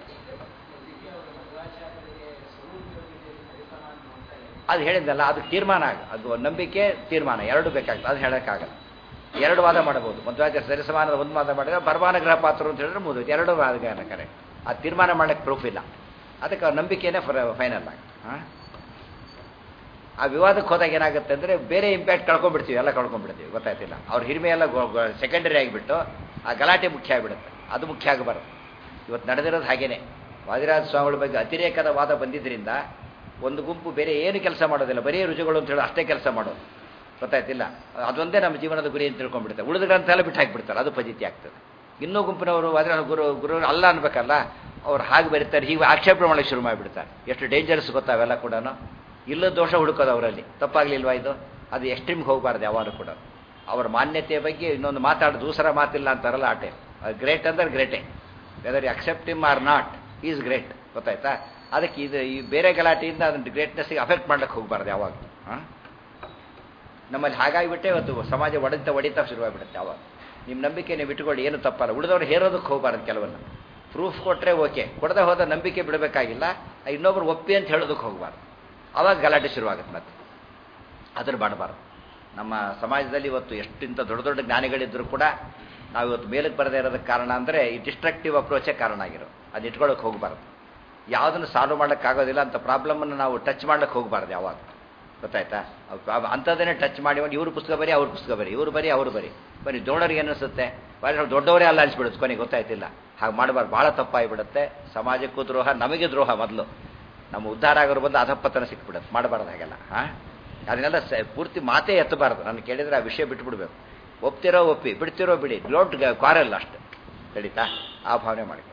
ಅದು ಹೇಳಿದ್ನಲ್ಲ ಅದು ತೀರ್ಮಾನ ಆಗ ಅದು ನಂಬಿಕೆ ತೀರ್ಮಾನ ಎರಡು ಬೇಕಾಗ್ತದೆ ಅದು ಹೇಳೋಕ್ಕಾಗಲ್ಲ ಎರಡು ವಾದ ಮಾಡಬಹುದು ಮಧ್ವಾಚಾರ್ಯ ಸರಿಸಮಾನದ ಒಂದು ವಾದ ಮಾಡಿದ್ರೆ ಪರಮಾನ ಗ್ರಹ ಪಾತ್ರ ಅಂತ ಹೇಳಿದ್ರೆ ಮುಗಿದು ಎರಡು ವಾದ ಕರೆ ಆ ತೀರ್ಮಾನ ಮಾಡಕ್ಕೆ ಪ್ರೂಫ್ ಇಲ್ಲ ಅದಕ್ಕೆ ಅವ್ರ ನಂಬಿಕೆನೇ ಫೈನಲ್ ಆಗಿ ಹಾಂ ಆ ವಿವಾದಕ್ಕೆ ಹೋದಾಗ ಏನಾಗುತ್ತೆ ಅಂದರೆ ಬೇರೆ ಇಂಪ್ಯಾಕ್ಟ್ ಕಳ್ಕೊಂಡ್ಬಿಡ್ತೀವಿ ಎಲ್ಲ ಕಳ್ಕೊಂಡ್ಬಿಡ್ತೀವಿ ಗೊತ್ತಾಯ್ತಿಲ್ಲ ಅವ್ರ ಹಿರಿಮೆ ಎಲ್ಲ ಸೆಕೆಂಡರಿ ಆಗಿಬಿಟ್ಟು ಆ ಗಲಾಟೆ ಮುಖ್ಯ ಆಗಿಬಿಡುತ್ತೆ ಅದು ಮುಖ್ಯ ಆಗಬಾರ್ದು ಇವತ್ತು ನಡೆದಿರೋದು ಹಾಗೇನೆ ವಾದಿರಾಜ ಸ್ವಾಮಿಗಳ ಬಗ್ಗೆ ಅತಿರೇಕದ ವಾದ ಬಂದಿದ್ದರಿಂದ ಒಂದು ಗುಂಪು ಬೇರೆ ಏನು ಕೆಲಸ ಮಾಡೋದಿಲ್ಲ ಬರೀ ರುಜುಗಳು ಅಂತ ಹೇಳಿ ಅಷ್ಟೇ ಕೆಲಸ ಮಾಡೋದು ಗೊತ್ತಾಯ್ತಿಲ್ಲ ಅದೊಂದೇ ನಮ್ಮ ಜೀವನದ ಗುರಿ ಅಂತ ತಿಳ್ಕೊಂಡ್ಬಿಡ್ತಾರೆ ಉಳಿದ ಗ್ರಂಥ ಬಿಟ್ಟು ಹಾಕಿಬಿಡ್ತಾರೆ ಅದು ಫಜಿತಿ ಆಗ್ತದೆ ಇನ್ನೂ ಗುಂಪಿನವರು ವಾದಿರಾಜ ಗುರು ಗುರು ಅಲ್ಲ ಅನ್ಬೇಕಲ್ಲ ಅವ್ರು ಹಾಗೆ ಬರೀತಾರೆ ಹೀಗೆ ಆಕ್ಷೇಪಣೆ ಮಾಡಕ್ಕೆ ಶುರು ಮಾಡಿಬಿಡ್ತಾರೆ ಎಷ್ಟು ಡೇಂಜರಸ್ ಗೊತ್ತಾ ಅವೆಲ್ಲ ಕೂಡ ಇಲ್ಲ ದೋಷ ಹುಡುಕೋದು ಅವರಲ್ಲಿ ತಪ್ಪಾಗ್ಲಿಲ್ವಾ ಇದು ಅದು ಎಕ್ಸ್ಟ್ರೀಮ್ಗೆ ಹೋಗಬಾರ್ದು ಯಾವಾಗಲೂ ಕೂಡ ಅವರ ಮಾನ್ಯತೆಯ ಬಗ್ಗೆ ಇನ್ನೊಂದು ಮಾತಾಡೋದು ದೂಸರ ಮಾತಿಲ್ಲ ಅಂತಾರಲ್ಲ ಆಟೆ ಅದು ಗ್ರೇಟ್ ಅಂದ್ರೆ ಗ್ರೇಟೇ whether accept him or not is great ಗೊತ್ತಾಯ್ತಾ ಅದಕ್ಕೆ ಇದು ಈ ಬೇರೆ ಗಲಾಟೆಯಿಂದ ಅದನ್ನ ಗ್ರೇಟ್ನೆಸ್ಗೆ ಅಫೆಕ್ಟ್ ಮಾಡ್ಲಿಕ್ಕೆ ಹೋಗಬಾರ್ದು ಯಾವಾಗ ಹಾಂ ನಮ್ಮಲ್ಲಿ ಹಾಗಾಗಿಬಿಟ್ಟೆ ಇವತ್ತು ಸಮಾಜ ಒಡೆತ ಒಡಿತಾ ಶುರುವಾಗಿಬಿಡುತ್ತೆ ಯಾವಾಗ ನಿಮ್ಮ ನಂಬಿಕೆ ನೀವು ಇಟ್ಕೊಳ್ಳಿ ಏನು ತಪ್ಪಲ್ಲ ಉಳಿದವ್ರು ಹೇರೋದಕ್ಕೆ ಹೋಗಬಾರ್ದು ಕೆಲವನ್ನ ಪ್ರೂಫ್ ಕೊಟ್ಟರೆ ಓಕೆ ಕೊಡದೆ ಹೋದ ನಂಬಿಕೆ ಬಿಡಬೇಕಾಗಿಲ್ಲ ಇನ್ನೊಬ್ರು ಒಪ್ಪಿ ಅಂತ ಹೇಳೋದಕ್ಕೆ ಹೋಗಬಾರ್ದು ಆವಾಗ ಗಲಾಟೆ ಶುರುವಾಗುತ್ತೆ ಮತ್ತೆ ಅದನ್ನು ಮಾಡಬಾರ್ದು ನಮ್ಮ ಸಮಾಜದಲ್ಲಿ ಇವತ್ತು ಎಷ್ಟಿಂತ ದೊಡ್ಡ ದೊಡ್ಡ ಜ್ಞಾನಿಗಳಿದ್ದರೂ ಕೂಡ ನಾವು ಇವತ್ತು ಮೇಲಕ್ಕೆ ಬರದೇ ಇರೋದಕ್ಕೆ ಕಾರಣ ಅಂದರೆ ಈ ಡಿಸ್ಟ್ರಕ್ಟಿವ್ ಅಪ್ರೋಚೇ ಕಾರಣ ಆಗಿರೋ ಅದು ಇಟ್ಕೊಳ್ಳೋಕೆ ಹೋಗಬಾರ್ದು ಯಾವುದನ್ನು ಸಾಲ್ವ್ ಮಾಡೋಕ್ಕಾಗೋದಿಲ್ಲ ಅಂತ ಪ್ರಾಬ್ಲಮನ್ನು ನಾವು ಟಚ್ ಮಾಡ್ಲಿಕ್ಕೆ ಹೋಗಬಾರ್ದು ಯಾವಾಗ ಗೊತ್ತಾಯ್ತಾ ಅಂಥದ್ದನ್ನೇ ಟಚ್ ಮಾಡಿ ಮಾಡಿ ಇವ್ರ ಪುಸ್ತಕ ಬರೀ ಅವ್ರ ಪುಸ್ತಕ ಬರೀ ಇವ್ರು ಬರೀ ಅವರು ಬರೀ ಬನ್ನಿ ದೊಡ್ಡವ್ರಿಗೆ ಏನಿಸುತ್ತೆ ಬರೀ ನಾವು ದೊಡ್ಡವರೇ ಅಲ್ಲ ಅನಿಸ್ಬಿಡುತ್ತೆ ಕೊನೆಗೆ ಗೊತ್ತಾಯ್ತಿಲ್ಲ ಹಾಗೆ ಮಾಡಬಾರ್ದು ಭಾಳ ತಪ್ಪಾಗಿಬಿಡುತ್ತೆ ಸಮಾಜಕ್ಕೂ ದ್ರೋಹ ನಮಗೆ ದ್ರೋಹ ಮೊದಲು ನಮ್ಮ ಉದ್ಧಾರ ಆಗೋರು ಬಂದು ಅಧಪ್ಪತನ ಸಿಕ್ಬಿಡುತ್ತೆ ಮಾಡಬಾರ್ದು ಹಾಗೆಲ್ಲ ಹಾಂ ಅದನ್ನೆಲ್ಲ ಸ ಪೂರ್ತಿ ಮಾತೇ ಎತ್ತಬಾರ್ದು ನಾನು ಕೇಳಿದರೆ ಆ ವಿಷಯ ಬಿಟ್ಬಿಡ್ಬೇಕು ಒಪ್ತಿರೋ ಒಪ್ಪಿ ಬಿಡ್ತಿರೋ ಬಿಡಿ ಡೋಂಟ್ ಕ್ವಾರಲ್ಲ ಅಷ್ಟು ನಡೀತಾ ಆ ಭಾವನೆ ಮಾಡಿ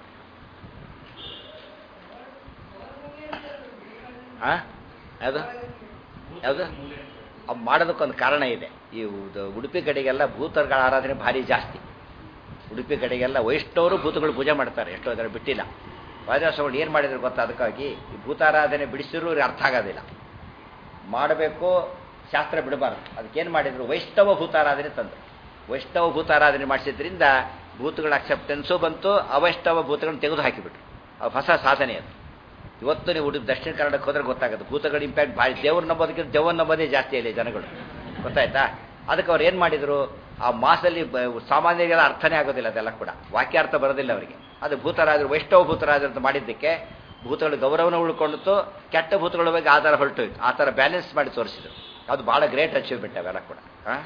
ಹಾಂ ಯಾವುದು ಯಾವುದು ಅವ್ ಮಾಡೋದಕ್ಕೊಂದು ಕಾರಣ ಇದೆ ಈ ಉದ- ಉಡುಪಿ ಕಡೆಗೆಲ್ಲ ಭೂತಗಳ ಆರಾಧನೆ ಭಾರಿ ಜಾಸ್ತಿ ಉಡುಪಿ ಕಡೆಗೆಲ್ಲ ವೈಷ್ಣವರು ಭೂತಗಳು ಪೂಜೆ ಮಾಡ್ತಾರೆ ಎಷ್ಟೋ ಅದರ ಬಿಟ್ಟಿಲ್ಲ ವಾದಿರಾಸಗಳು ಏನು ಮಾಡಿದ್ರು ಗೊತ್ತಾ ಅದಕ್ಕಾಗಿ ಈ ಭೂತಾರಾಧನೆ ಬಿಡಿಸಿದ್ರು ಇವ್ರಿಗೆ ಅರ್ಥ ಆಗೋದಿಲ್ಲ ಮಾಡಬೇಕು ಶಾಸ್ತ್ರ ಬಿಡಬಾರ್ದು ಅದಕ್ಕೇನು ಮಾಡಿದ್ರು ವೈಷ್ಣವ ಭೂತಾರಾಧನೆ ತಂದರು ವೈಷ್ಣವ ಭೂತಾರಾಧನೆ ಮಾಡಿಸಿದ್ರಿಂದ ಭೂತಗಳ ಅಕ್ಸೆಪ್ಟೆನ್ಸು ಬಂತು ಅವೈಷ್ಣವ ಭೂತಗಳನ್ನ ತೆಗೆದು ಹಾಕಿಬಿಟ್ರು ಅದು ಹೊಸ ಸಾಧನೆ ಅದು ಇವತ್ತು ನೀವು ಉಡುಪಿ ದಕ್ಷಿಣ ಕನ್ನಡಕ್ಕೆ ಹೋದ್ರೆ ಗೊತ್ತಾಗುತ್ತೆ ಭೂತಗಳ ಇಂಪ್ಯಾಕ್ಟ್ ಭಾರಿ ದೇವ್ರು ನಂಬೋದಕ್ಕಿಂತ ದೆವ್ವನ್ನ ನಂಬೋದೇ ಜಾಸ್ತಿ ಇಲ್ಲಿ ಜನಗಳು ಗೊತ್ತಾಯ್ತಾ ಅದಕ್ಕೆ ಅವ್ರು ಏನು ಮಾಡಿದರು ಆ ಮಾಸಲ್ಲಿ ಬ- ಸಾಮಾನ್ಯರಿಗೆಲ್ಲ ಅರ್ಥನೇ ಆಗೋದಿಲ್ಲ ಅದೆಲ್ಲ ಕೂಡ ವಾಕ್ಯಾರ್ಥ ಬರೋದಿಲ್ಲ ಅವರಿಗೆ ಅದು ಭೂತರಾಜರು ವೈಷ್ಣವ ಭೂತರಾಜರು ಅಂತ ಮಾಡಿದ್ದಕ್ಕೆ ಭೂತಗಳ ಗೌರವನ ಉಳ್ಕೊಂಡಿತ್ತು ಕೆಟ್ಟ ಭೂತಗಳ ಬಗ್ಗೆ ಆಧಾರ ಹೊರಟೋಯ್ತು ಆ ಥರ ಬ್ಯಾಲೆನ್ಸ್ ಮಾಡಿ ತೋರಿಸಿದ್ರು ಅದು ಭಾಳ ಗ್ರೇಟ್ ಅಚೀವ್ಮೆಂಟ್ ಅವೆಲ್ಲ ಕೂಡ ಹಾಂ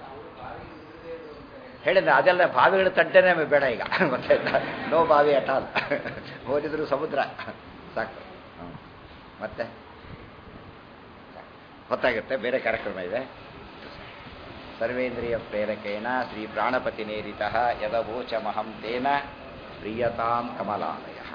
ಹೇಳಿದ್ರೆ ಅದೆಲ್ಲ ಬಾವಿಗಳ ತಂಟೆನೇ ನಮಗೆ ಬೇಡ ಈಗ ಗೊತ್ತಾಯ್ತಾ ನೋ ಬಾವಿ ಅಟ ಅಲ್ಲ ಹೋಲಿದ್ರು ಸಮುದ್ರ ಸಾಕು ಹ್ಮ್. ಮತ್ತೆ ಸಾಕು. ಹೊತ್ತಾಗುತ್ತೆ ಬೇರೆ ಕಾರ್ಯಕ್ರಮ ಇದೆ ಸರ್ವೇಂದ್ರಿಯ ಪ್ರೇರಕೇಣ ಶ್ರೀ ಪ್ರಾಣಪತಿ ನೇರಿತ ಯದವೋಚಮಹಂ ತೇನ ಪ್ರಿಯತಾಂ ಕಮಲಾಲಯ